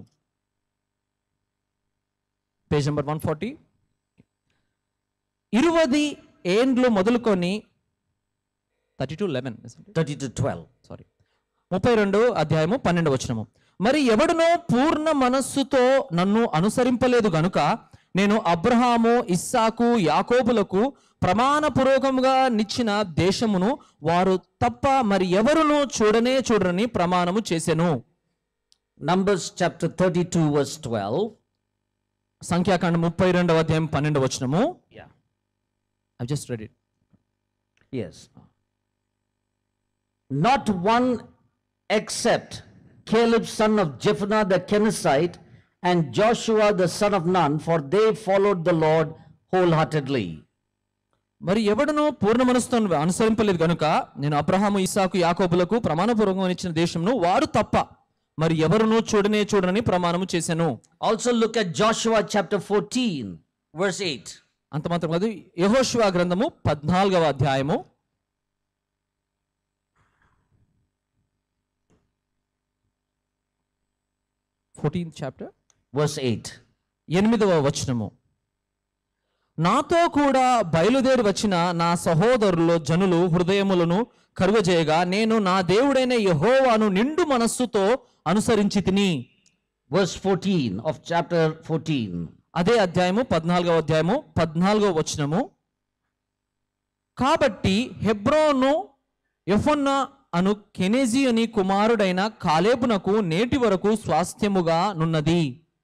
Speaker 18: పేజ్ నెంబర్ వన్ ఫార్టీ ఇరువది ఏండ్లు మొదలుకొని థర్టీ టూ లెవెన్
Speaker 17: 32, 12.
Speaker 18: సారీ ముప్పై రెండు అధ్యాయము పన్నెండు వచనము మరి ఎవడునో పూర్ణ మనస్సుతో నన్ను అనుసరింపలేదు గనుక నేను అబ్రహాము ఇస్సాకు యాకోబులకు ప్రమాణపూర్వకంగా నిచ్చిన దేశమును వారు తప్ప మరి ఎవరునూ చూడనే చూడరని ప్రమాణము చేసెను
Speaker 17: Numbers chapter 32, verse 12.
Speaker 18: సంఖ్యాకాండం ముప్పై రెండవ అధ్యాయం పన్నెండు వచనము
Speaker 17: Yeah.
Speaker 18: I just read it
Speaker 17: Yes. Not one except Caleb son of Jephunneh the Kenizzite and Joshua the son of Nun, for they followed the Lord wholeheartedly.
Speaker 18: మరి ఎవడనో పూర్ణ మనసుతో అనుసరింపలేదు గనుక నేను అబ్రహాము ఇసాకు యాకోబులకు ప్రమాణపూర్వకంగా ఇచ్చిన దేశంను వారు తప్ప మరి ఎవరునూ చూడనే చూడనని ప్రమాణము చేశాను
Speaker 17: Also look at Joshua chapter 14, verse 8.
Speaker 18: అంత మాత్రం కాదు యహోశివ గ్రంథము పద్నాలుగవ అధ్యాయము ఫోర్టీన్త్ చాప్టర్
Speaker 17: Verse 8.
Speaker 18: ఎనిమిదవ వచనము నాతో కూడా బయలుదేరి వచ్చిన నా సహోదరులు జనులు హృదయములను కరుగజేయగా నేను నా దేవుడైన యహోవాను నిండు మనస్సుతో అనుసరించి తిని
Speaker 17: Verse 14 of chapter 14.
Speaker 18: అదే అధ్యాయము పద్నాలుగవ అధ్యాయము పద్నాలుగవ వచనము కాబట్టి హెబ్రోను యెఫొన్న అను కెనేజీ అని కుమారుడైన కాలేబునకు నేటి వరకు స్వాస్థ్యముగా నున్నది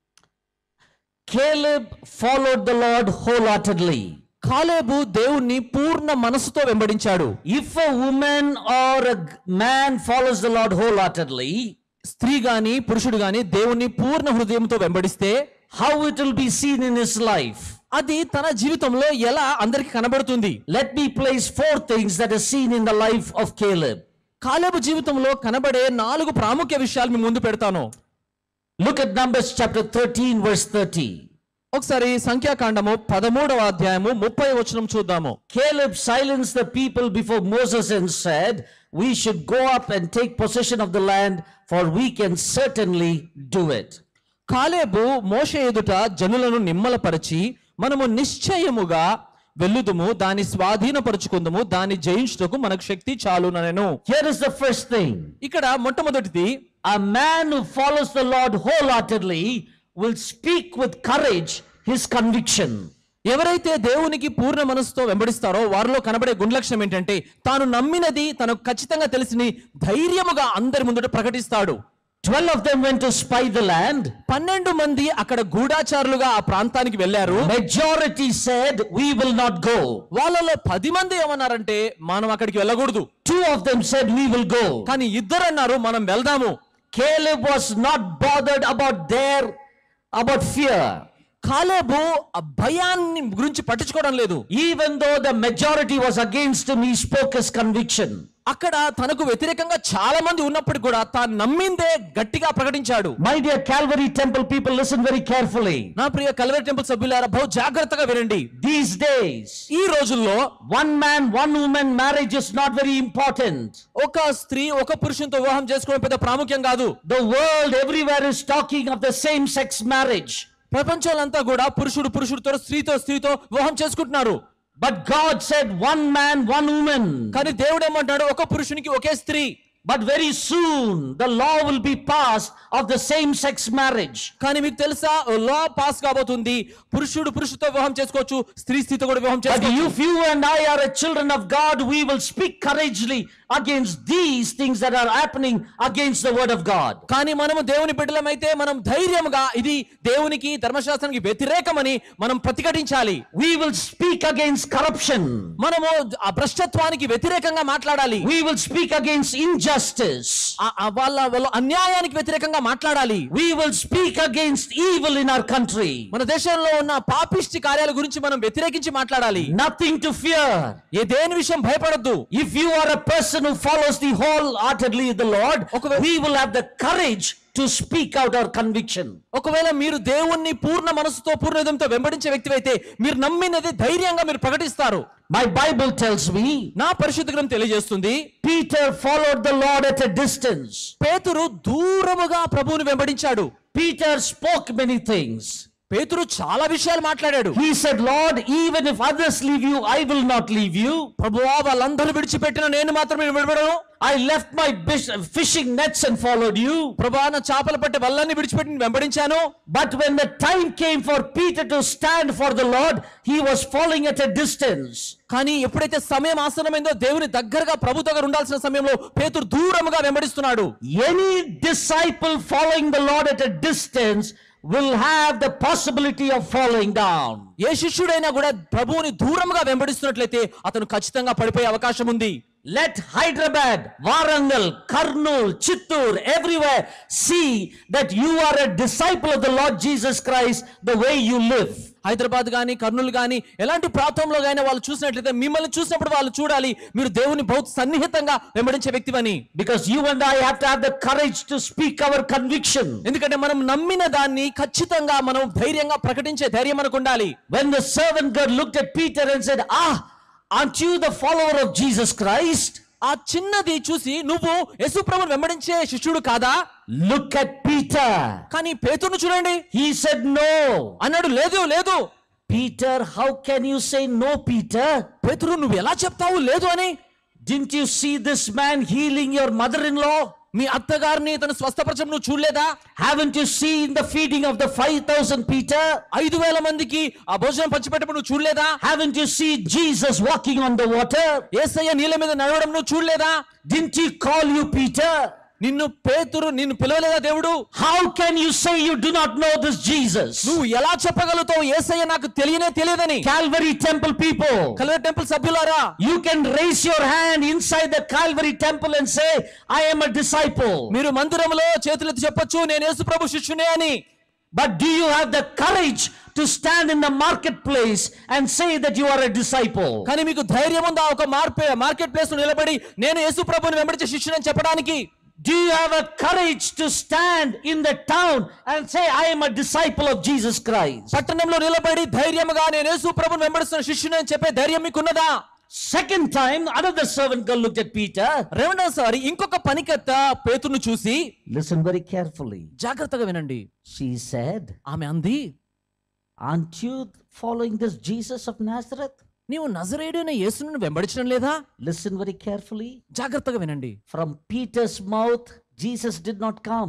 Speaker 17: Caleb followed the Lord wholeheartedly.
Speaker 18: కాలేబు దేవుణ్ణి పూర్ణ మనసుతో వెంబడించాడు
Speaker 17: If a woman or a g- man follows the Lord wholeheartedly,
Speaker 18: స్త్రీ గాని పురుషుడు గాని దేవుణ్ణి పూర్ణ హృదయంతో వెంబడిస్తే
Speaker 17: how it will be seen in his life.
Speaker 18: అది తన జీవితంలో ఎలా అందరికి కనబడుతుంది
Speaker 17: Let me place four things that are seen in the life of Caleb.
Speaker 18: కాలేబు జీవితంలో కనబడే నాలుగు ప్రాముఖ్య విషయాలు మీ ముందు పెడతాను
Speaker 17: Look at Numbers chapter 13, verse 30.
Speaker 18: ఒకసారి సంఖ్యాకాండము పదమూడవ అధ్యాయము ముప్పై వచనం చూద్దాము
Speaker 17: Caleb silenced the people before Moses and said, We should go up and take possession of the land, for we can certainly do it.
Speaker 18: కాలేబు మోష ఎదుట జనులను నిమ్మలపరిచి మనము నిశ్చయముగా వెళ్ళుదుము దాన్ని స్వాధీనపరుచుకుందుము దాన్ని జయించుటకు మనకు శక్తి చాలునను
Speaker 17: Here is the first thing
Speaker 18: ఇక్కడ మొట్టమొదటిది
Speaker 17: a man who follows the Lord wholeheartedly will speak with courage his conviction.
Speaker 18: ఎవరైతే దేవునికి పూర్ణ మనసుతో వెంబడిస్తారో వారిలో కనబడే గుణలక్షణం ఏంటంటే తాను నమ్మినది తనకు ఖచ్చితంగా తెలిసిని ధైర్యముగా అందరి ముందుట ప్రకటిస్తాడు
Speaker 17: 12 of them went to spy the land.
Speaker 18: పన్నెండు మంది అక్కడ గూఢాచారులుగా ఆ ప్రాంతానికి వెళ్ళారు
Speaker 17: Majority said, We will not go.
Speaker 18: వాళ్ళలో పది మంది ఏమన్నారంటే మనం అక్కడికి వెళ్ళకూడదు
Speaker 17: Two of them said, We will go.
Speaker 18: కానీ ఇద్దరు అన్నారు మనం వెళ్దాము
Speaker 17: Caleb was not bothered about their, about fear.
Speaker 18: కాలేబు ఆ భయాన్ని గురించి పట్టించుకోవడం లేదు
Speaker 17: Even though the majority was against him, he spoke his conviction.
Speaker 18: అక్కడ తనకు వ్యతిరేకంగా చాలా మంది ఉన్నప్పటికీ కూడా తాను నమ్మిందే గట్టిగా ప్రకటించాడు
Speaker 17: My dear Calvary Temple people, listen very carefully.
Speaker 18: నా ప్రియ కల్వరి టెంపుల్ సభ్యులారా బహు జాగ్రత్తగా వినండి
Speaker 17: These days,
Speaker 18: ఈ రోజుల్లో
Speaker 17: one man, one woman marriage is not very important.
Speaker 18: ఒక స్త్రీ ఒక పురుషునితో వివాహం చేసుకోవడం పెద్ద ప్రాముఖ్యం కాదు
Speaker 17: The world everywhere is talking of the same sex marriage.
Speaker 18: ప్రపంచంలో కూడా పురుషుడు పురుషుడితో స్త్రీతో స్త్రీతో వివాహం చేసుకుంటున్నారు
Speaker 17: But God said one man, one woman.
Speaker 18: కానీ దేవుడు ఏమంటాడు ఒక పురుషునికి ఒకే స్త్రీ
Speaker 17: But very soon the law will be passed of the same sex marriage.
Speaker 18: కానీ మీకు తెలుసా లా పాస్ కాబోతుంది పురుషుడు పురుషుతో వివాహం చేసుకోవచ్చు స్త్రీ స్త్రీతో కూడా వివాహం
Speaker 17: But
Speaker 18: చేసుకోవచ్చు
Speaker 17: if you and I are a children of God, we will speak courageously against these things that are happening against the word of God.
Speaker 18: కానీ మనము దేవుని బిడ్డలమైతే మనం ధైర్యంగా ఇది దేవునికి ధర్మశాస్త్రానికి వ్యతిరేకమని మనం ప్రతిఘటించాలి
Speaker 17: We will speak against corruption.
Speaker 18: మనము ఆ భ్రష్టత్వానికి వ్యతిరేకంగా మాట్లాడాలి
Speaker 17: We will speak against injustice.
Speaker 18: ఆ- ఆ వాళ్ళ వాళ్ళ అన్యాయానికి వ్యతిరేకంగా మాట్లాడాలి
Speaker 17: We will speak against evil in our country.
Speaker 18: మన దేశంలో ఉన్న పాపిష్టి కార్యాల గురించి మనం వ్యతిరేకించి మాట్లాడాలి
Speaker 17: Nothing to fear.
Speaker 18: ఏ దేని విషయం భయపడద్దు
Speaker 17: If you are a person who follows the wholeheartedly the Lord, we will have the courage to speak out our conviction.
Speaker 18: ఒకవేళ మీరు దేవుణ్ణి పూర్ణ మనసుతో పూర్ణ హృదయంతో వెంబడించే వ్యక్తి అయితే మీరు నమ్మినది ధైర్యంగా మీరు ప్రకటిస్తారు
Speaker 17: My Bible tells me
Speaker 18: నా పరిశుద్ధ గ్రంథం తెలియజేస్తుంది
Speaker 17: Peter followed the Lord at a distance.
Speaker 18: పేతురు దూరముగా ప్రభువుని వెంబడించాడు
Speaker 17: Peter spoke many things.
Speaker 18: పేతురు చాలా విషయాలు మాట్లాడాడు
Speaker 17: He said, Lord, even if others leave you, I will not leave you.
Speaker 18: ప్రభువా వాళ్ళందరూ విడిచిపెట్టిన నేను మాత్రమే విడబడను
Speaker 17: I left my bis- fishing nets and followed you.
Speaker 18: ప్రభువా నా చేపలు పట్టే వల్లన్నీ విడిచిపెట్టి నేను వెంబడించాను
Speaker 17: But when the time came for Peter to stand for the Lord, he was falling at a distance.
Speaker 18: కానీ ఎప్పుడైతే సమయం ఆసనమైందో దేవుని దగ్గరగా ప్రభు దగ్గర ఉండాల్సిన సమయంలో పేతురు దూరముగా వెంబడిస్తున్నాడు
Speaker 17: Any disciple following the Lord at a distance will have the possibility of falling down.
Speaker 18: ఏ శిష్యుడైనా కూడా ప్రభువుని దూరముగా వెంబడిస్తున్నట్లయితే అతను ఖచ్చితంగా పడిపోయే అవకాశం ఉంది
Speaker 17: Let Hyderabad, Warangal, Karnool, Chittur, everywhere see that you are a disciple of the Lord Jesus Christ the way you live.
Speaker 18: Hyderabad కానీ కర్నూలు కానీ ఎలాంటి ప్రాంతంలో కానీ వాళ్ళు చూసినట్లయితే మిమ్మల్ని చూసినప్పుడు వాళ్ళు చూడాలి మీరు దేవుని బహు సన్నిహితంగా వెంబడించే వ్యక్తివని
Speaker 17: Because you and I have to have the courage to speak our conviction.
Speaker 18: ఎందుకంటే మనం నమ్మిన దాన్ని ఖచ్చితంగా మనం ధైర్యంగా ప్రకటించే ధైర్యం మనకు ఉండాలి
Speaker 17: When the servant girl looked at Peter and said, Ah, aren't you the follower of Jesus Christ?
Speaker 18: ఆ చిన్నది చూసి నువ్వు యేసు ప్రభుని వెంబడించే శిష్యుడు కాదా
Speaker 17: Look at Peter.
Speaker 18: కానీ పేతురును చూడండి
Speaker 17: He said, No.
Speaker 18: అన్నాడు లేదు లేదు
Speaker 17: Peter, how can you say no, Peter?
Speaker 18: పేతురు నువ్వు ఎలా చెప్తావు లేదు అని
Speaker 17: Didn't you see this man healing your mother in law?
Speaker 18: మీ అత్తగారిని తను స్వస్థపరచం నువ్వు చూడలేదా
Speaker 17: Haven't you seen the feeding of the 5,000 Peter?
Speaker 18: ఐదు వేల మందికి ఆ భోజనం పంచిపెట్టడం నువ్వు చూడలేదా
Speaker 17: Haven't you seen Jesus walking on the water?
Speaker 18: ఏసయ్య నీళ్ళ మీద నడవడం నువ్వు చూడలేదా
Speaker 17: Didn't he call you Peter?
Speaker 18: నిన్ను పేతురు నిన్ను పిలవలేదా దేవుడు
Speaker 17: How can you say you do not know this Jesus?
Speaker 18: నువ్వు ఎలా చెప్పగలుగుతావు ఏసయ్య నాకు తెలియనే తెలియదని
Speaker 17: Calvary Temple people.
Speaker 18: Calvary Temple సభ్యులారా
Speaker 17: You can raise your hand inside the Calvary Temple and say, I am a disciple.
Speaker 18: మీరు మందిరంలో చేతులెత్తి చెప్పొచ్చు నేను యేసు ప్రభు శిష్యునే అని
Speaker 17: But do you have the courage to stand in the marketplace and say that you are a disciple?
Speaker 18: కానీ మీకు ధైర్యం ఉందా ఒక మార్పే మార్కెట్ ప్లేస్ నిలబడి నేను యేసు ప్రభుని వెంబడించే శిష్యుని చెప్పడానికి
Speaker 17: Do you have a courage to stand in the town and say, I am a disciple of Jesus Christ?
Speaker 18: పట్టణంలో నిలబడి ధైర్యముగా నేను యేసు ప్రభుని వెంబడిస్తున్న శిష్యుని అని చెప్పే ధైర్యం మీకున్నదా
Speaker 17: Second time, another servant girl looked at Peter.
Speaker 18: రెండోసారి ఇంకొక పనికత్త పేతురును చూసి
Speaker 17: Listen very carefully.
Speaker 18: జాగ్రత్తగా వినండి
Speaker 17: She said,
Speaker 18: ఆమె అంది
Speaker 17: Aren't you following this Jesus of Nazareth?
Speaker 18: నీవు నజరేయుడైన యేసును వెంబడించడం లేదా
Speaker 17: Listen very carefully.
Speaker 18: జాగ్రత్తగా వినండి
Speaker 17: From Peter's mouth, Jesus did not come.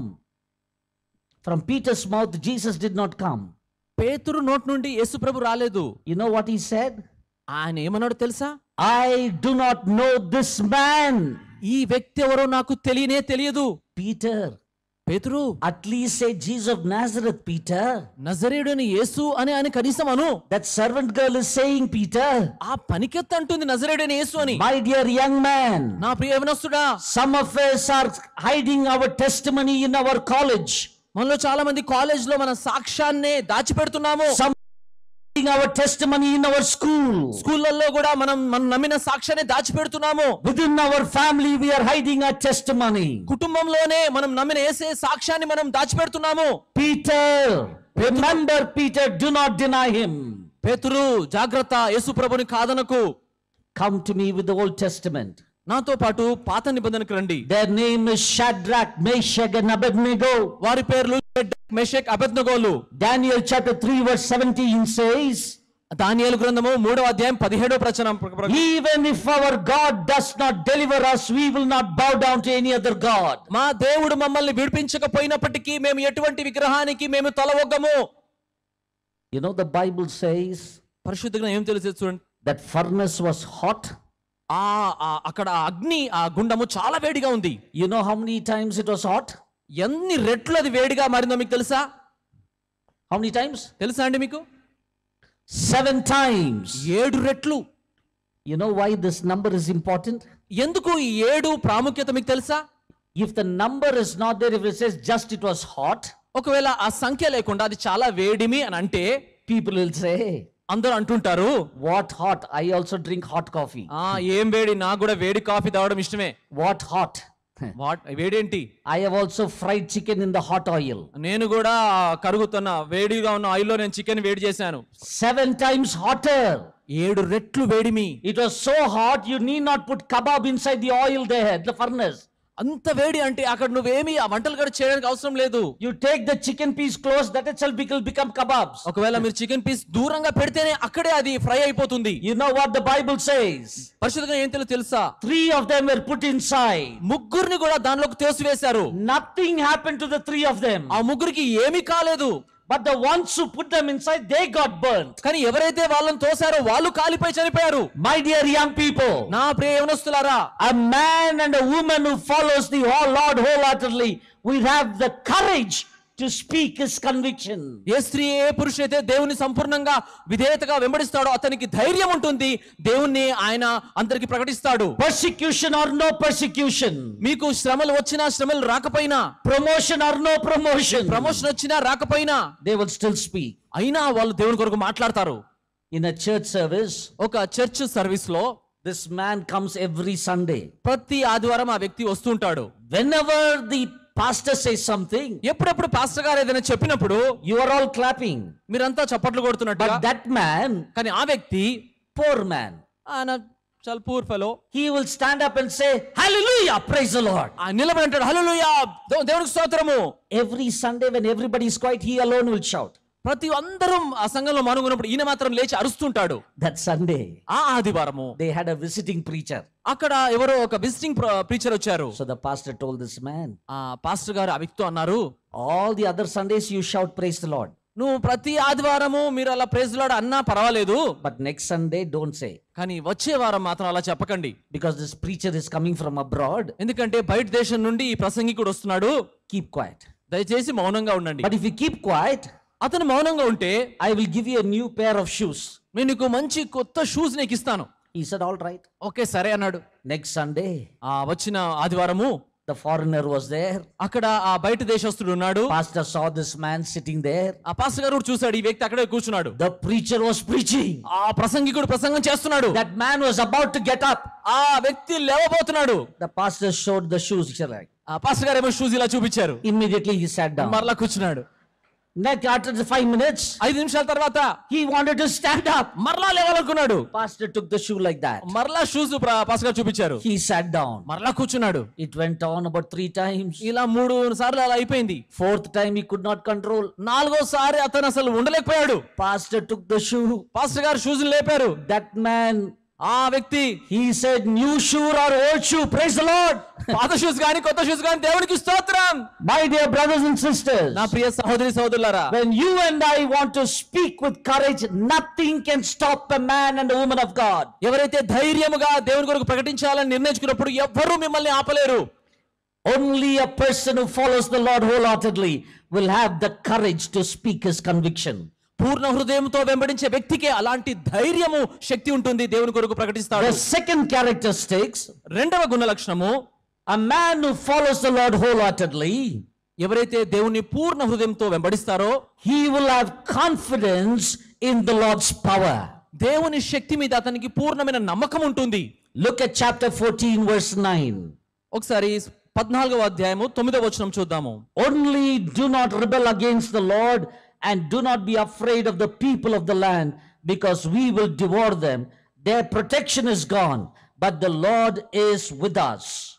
Speaker 17: From Peter's mouth, Jesus did not come.
Speaker 18: పేతురు నోట్ నుండి యేసు ప్రభు రాలేదు
Speaker 17: You know what he said?
Speaker 18: ఆయన ఏమన్నాడు తెలుసా
Speaker 17: I do not know this man.
Speaker 18: ఈ వ్యక్తి ఎవరో నాకు తెలియనే తెలియదు
Speaker 17: Peter,
Speaker 18: పేతురు
Speaker 17: At least say Jesus of Nazareth, Peter.
Speaker 18: నజరేయుడని యేసు అని అని కనీసం అను
Speaker 17: That servant girl is saying, Peter.
Speaker 18: ఆ పనికెత్త అంటుంది నజరేయుడని యేసు అని
Speaker 17: My dear young man.
Speaker 18: నా ప్రియ యవనస్తుడా
Speaker 17: Some of us are hiding our testimony in our college.
Speaker 18: మనలో చాలా మంది కాలేజ్ లో మన సాక్ష్యాన్నే దాచిపెడుతున్నాము
Speaker 17: Some hiding our testimony in our school.
Speaker 18: స్కూళ్ళల్లో కూడా మనం మనం నమ్మిన సాక్ష్యాన్ని దాచిపెడుతున్నాము
Speaker 17: Within our family, we are hiding our testimony.
Speaker 18: కుటుంబంలోనే మనం నమ్మిన ఏసే సాక్ష్యాన్ని మనం దాచిపెడుతున్నాము
Speaker 17: Peter, remember, Peter, do not deny him.
Speaker 18: పేతురు జాగ్రత్త యేసు ప్రభుని కాదనకు
Speaker 17: Come to me with the Old Testament.
Speaker 18: నాతో పాటు పాత నిబంధనకు రండి
Speaker 17: Their name is Shadrach, Meshach, and Abednego.
Speaker 18: వారి పేర్లు Meshach అబెద్నగోలు
Speaker 17: Daniel chapter 3, verse 17 says,
Speaker 18: దానియేలు గ్రంథము మూడవ అధ్యాయం పదిహేడో ప్రచనం
Speaker 17: Even if our God does not deliver us, we will not bow down to any other God.
Speaker 18: మా దేవుడు మమ్మల్ని విడిపించకపోయినప్పటికీ మేము ఎటువంటి విగ్రహానికి మేము తలవొగ్గము
Speaker 17: You know, the Bible says
Speaker 18: పరిశుద్ధంగా ఏం తెలిసే చూడండి
Speaker 17: that furnace was hot.
Speaker 18: ఆ ఆ అక్కడ ఆ అగ్ని ఆ గుండము చాలా వేడిగా ఉంది
Speaker 17: You know how many times it was hot?
Speaker 18: ఎన్ని రెట్లు అది వేడిగా మారిందో మీకు తెలుసా
Speaker 17: How many times?
Speaker 18: తెలుసా అండి మీకు
Speaker 17: Seven times.
Speaker 18: ఏడు రెట్లు
Speaker 17: You know why this number is important?
Speaker 18: ఎందుకు ఈ ఏడు ప్రాముఖ్యత మీకు తెలుసా
Speaker 17: If the number is not there, if it says just it was hot,
Speaker 18: ఒకవేళ ఆ సంఖ్య లేకుండా అది చాలా వేడిమి అని అంటే
Speaker 17: people will say,
Speaker 18: అందరూ అంటుంటారు
Speaker 17: What hot? I also drink hot coffee.
Speaker 18: ఆ ఏం వేడి నాకు కూడా వేడి కాఫీ తాగడం ఇష్టమే
Speaker 17: What hot?
Speaker 18: వాట్ వేడేంటి
Speaker 17: I have also fried chicken in the hot oil.
Speaker 18: నేను కూడా కరుగుతున్న వేడిగా ఉన్న ఆయిల్లో నేను చికెన్ వేడి చేశాను
Speaker 17: Seven times hotter.
Speaker 18: ఏడు రెట్లు వేడిమి
Speaker 17: It was so hot, you need not put kebab inside the oil there, the furnace.
Speaker 18: అంత వేడి అంటే అక్కడ నువ్వేమి ఆ వంటలు కూడా చేయడానికి అవసరం లేదు
Speaker 17: You take the chicken piece close, that itself will become kebabs.
Speaker 18: ఒకవేళ మీరు చికెన్ పీస్ దూరంగా పెడితేనే అక్కడే అది ఫ్రై అయిపోతుంది
Speaker 17: You know what the Bible says?
Speaker 18: పరిశుద్ధంగా ఏం తెలుసు తెలుసా
Speaker 17: Three of them were put inside.
Speaker 18: ముగ్గురిని కూడా దానిలోకి తోసివేశారు
Speaker 17: Nothing happened to the three of them.
Speaker 18: ఆ ముగ్గురికి ఏమీ కాలేదు
Speaker 17: But the ones who put them inside, they got burnt.
Speaker 18: కానీ ఎవరైతే వాళ్ళని తోసారో వాళ్ళు కాలిపోయి చనిపోయారు
Speaker 17: My dear young people,
Speaker 18: నా ప్రియ యవనస్తులారా
Speaker 17: a man and a woman who follows the whole Lord wholeheartedly will have the courage to speak his conviction.
Speaker 18: ఏ స్త్రీ ఏ పురుషుడైతే దేవుని సంపూర్ణంగా విధేయతగా వెంబడిస్తాడో అతనికి ధైర్యం ఉంటుంది దేవుణ్ణి ఆయన అందరికి ప్రకటిస్తాడు
Speaker 17: Persecution or no persecution,
Speaker 18: మీకు శ్రమలు వచ్చినా శ్రమలు రాకపోయినా
Speaker 17: promotion or no promotion,
Speaker 18: promotion వచ్చినా రాకపోయినా
Speaker 17: they will still speak.
Speaker 18: అయినా వాళ్ళు దేవుని కొరకు మాట్లాడతారు
Speaker 17: In a church service,
Speaker 18: ఒక చర్చ్ సర్వీస్ లో
Speaker 17: this man comes every Sunday.
Speaker 18: ప్రతి ఆదివారం ఆ వ్యక్తి వస్తుంటాడు
Speaker 17: Whenever the pastor says something,
Speaker 18: ఎప్పుడప్పుడు పాస్టర్ గారు ఏదైనా చెప్పినప్పుడు
Speaker 17: you are all clapping.
Speaker 18: మీరంతా చప్పట్లు కొడుతున్నట్టు
Speaker 17: But that man,
Speaker 18: కానీ ఆ వ్యక్తి
Speaker 17: poor man,
Speaker 18: ఆయన చాలా poor fellow
Speaker 17: he will stand up and say, Hallelujah, praise the Lord.
Speaker 18: ఆ నిలబడి అంటాడు హల్లెలూయా దే- దేవునికి స్తోత్రము
Speaker 17: Every Sunday, when everybody is quiet, he alone will shout.
Speaker 18: ప్రతి అందరం ఆ సంఘంలో మనుగున్నప్పుడు ఈయన మాత్రం లేచి అరుస్తుంటాడు
Speaker 17: That Sunday,
Speaker 18: ఆ ఆదివారము
Speaker 17: they had a visiting preacher.
Speaker 18: అక్కడ ఎవరో ఒక విజిటింగ్ ప్రీచర్ వచ్చారు
Speaker 17: So the pastor told this man,
Speaker 18: ఆ పాస్టర్ గారు ఆ వ్యక్తితో అన్నారు
Speaker 17: All the other Sundays you shout, Praise the Lord.
Speaker 18: నువ్వు ప్రతి ఆదివారము మీరు అలా ప్రేజ్లాడు అన్నా పర్వాలేదు
Speaker 17: But next Sunday, don't say.
Speaker 18: కానీ వచ్చే వారం మాత్రం అలా చెప్పకండి
Speaker 17: Because this preacher is coming from abroad.
Speaker 18: ఎందుకంటే బయట దేశం నుండి ఈ ప్రసంగికుడు వస్తున్నాడు
Speaker 17: Keep quiet.
Speaker 18: దయచేసి మౌనంగా ఉండండి
Speaker 17: But if you keep quiet,
Speaker 18: అతను మౌనంగా ఉంటే
Speaker 17: I will give you a new pair of shoes.
Speaker 18: నేను నీకు మంచి కొత్త షూస్ నీకు ఇస్తాను
Speaker 17: He said, All right.
Speaker 18: Okay సరే అన్నాడు
Speaker 17: Next Sunday,
Speaker 18: ఆ వచ్చిన ఆదివారము
Speaker 17: the foreigner was there.
Speaker 18: అక్కడ ఆ బయట దేశస్తుడు ఉన్నాడు
Speaker 17: Pastor saw this man sitting there.
Speaker 18: ఆ పాస్టర్ గారు కూడా చూశాడు ఈ వ్యక్తి అక్కడే కూర్చున్నాడు
Speaker 17: The preacher was preaching.
Speaker 18: ఆ ప్రసంగికుడు ప్రసంగం చేస్తున్నాడు
Speaker 17: That man was about to get up.
Speaker 18: ఆ వ్యక్తి లేవబోతున్నాడు
Speaker 17: The pastor showed the shoes. He said, "Right."
Speaker 18: ఆ పాస్టర్ గారు ఏమో షూస్ ఇలా చూపించారు
Speaker 17: Immediately he sat down.
Speaker 18: మరలా కూర్చున్నాడు
Speaker 17: Next, after the five minutes,
Speaker 18: ఐదు నిమిషాల తర్వాత
Speaker 17: he wanted to stand up.
Speaker 18: మరలా లేవాలనుకున్నాడు
Speaker 17: Pastor took the shoe like that.
Speaker 18: మరలా షూస్ పాస్టర్ గారు చూపించారు
Speaker 17: He sat down.
Speaker 18: మరలా కూర్చున్నాడు
Speaker 17: It went on about three times.
Speaker 18: ఇలా మూడు సార్లు అలా అయిపోయింది
Speaker 17: Fourth time, he could not control.
Speaker 18: నాలుగోసారి అతను అసలు ఉండలేకపోయాడు
Speaker 17: Pastor took the shoe.
Speaker 18: Pastor గారు షూస్ లేపారు
Speaker 17: That man,
Speaker 18: ఆ వ్యక్తి
Speaker 17: he said, New shoe or old shoe? Praise the Lord.
Speaker 18: పాత షూస్ గాని కొత్త షూస్ గాని దేవునికి స్తోత్రం
Speaker 17: My dear brothers and sisters,
Speaker 18: నా ప్రియ సహోదరి సహోదరులారా
Speaker 17: when you and I want to speak with courage, nothing can stop a man and a woman of God.
Speaker 18: ఎవరైతే ధైర్యముగా దేవుని కొరకు ప్రకటించాలని నిర్ణయించుకున్నప్పుడు ఎవ్వరూ మిమ్మల్ని ఆపలేరు
Speaker 17: Only a person who follows the Lord wholeheartedly will have the courage to speak his conviction.
Speaker 18: పూర్ణ హృదయంతో వెంబడించే వ్యక్తికే అలాంటి ధైర్యము శక్తి ఉంటుంది దేవుని కొరకు ప్రకటిస్తాడు
Speaker 17: The second characteristics
Speaker 18: రెండవ గుణ లక్షణము
Speaker 17: a man who follows the Lord wholeheartedly
Speaker 18: ఎవరైతే దేవుని పూర్ణ హృదయంతో వెంబడిస్తారో
Speaker 17: he will have confidence in the Lord's power.
Speaker 18: దేవుని శక్తి మీద అతనికి పూర్ణమైన నమ్మకం ఉంటుంది
Speaker 17: Look at chapter 14 verse 9.
Speaker 18: ఒకసారి పద్నాలుగవ అధ్యాయము తొమ్మిదవ వచనం చూద్దాము
Speaker 17: Only do not rebel against the Lord and do not be afraid of the people of the land because we will devour them. Their protection is gone, but the Lord is with us.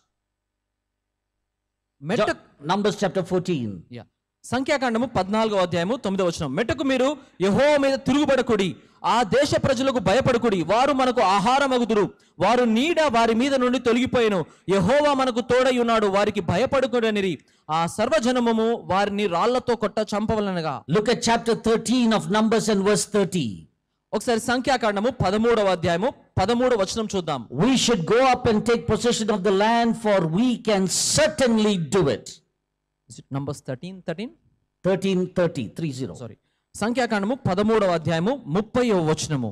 Speaker 18: మెట్ట
Speaker 17: Numbers chapter 14.
Speaker 18: Yeah. సంఖ్యాకాండము పద్నాలుగో అధ్యాయము తొమ్మిదవ వచనం మెట్టకు మీరు యహో మీద తిరుగుబడకుడి ఆ దేశ ప్రజలకు భయపడకుడి వారు మనకు ఆహారమగుదురు వారు నీడ వారి మీద నుండి తొలగిపోయాను యహోవా మనకు తోడై ఉన్నాడు వారికి భయపడకుడనిరి ఆ సర్వజనమము వారిని రాళ్లతో కొట్ట చంపవలనగా
Speaker 17: Look at chapter 13 of Numbers and verse 30.
Speaker 18: ఒకసారి సంఖ్యాకాండము పదమూడవ అధ్యాయము పదమూడవ వచనం చూద్దాం
Speaker 17: We should go up and take possession of the land, for we can certainly do it.
Speaker 18: Numbers thirteen thirteen
Speaker 17: 13 30 30.
Speaker 18: Sorry సంఖ్యాకాండము పదమూడవ అధ్యాయము ముప్పై వచనము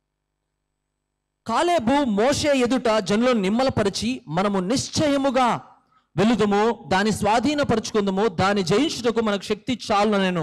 Speaker 18: కాలేబు మోషే ఎదుట జనులను నిమ్మలపరిచి మనము నిశ్చయముగా వెలుదుము దాని స్వాధీనపరుచుకుందుము దాని జయించుటకు మనకు శక్తి చాలు నేను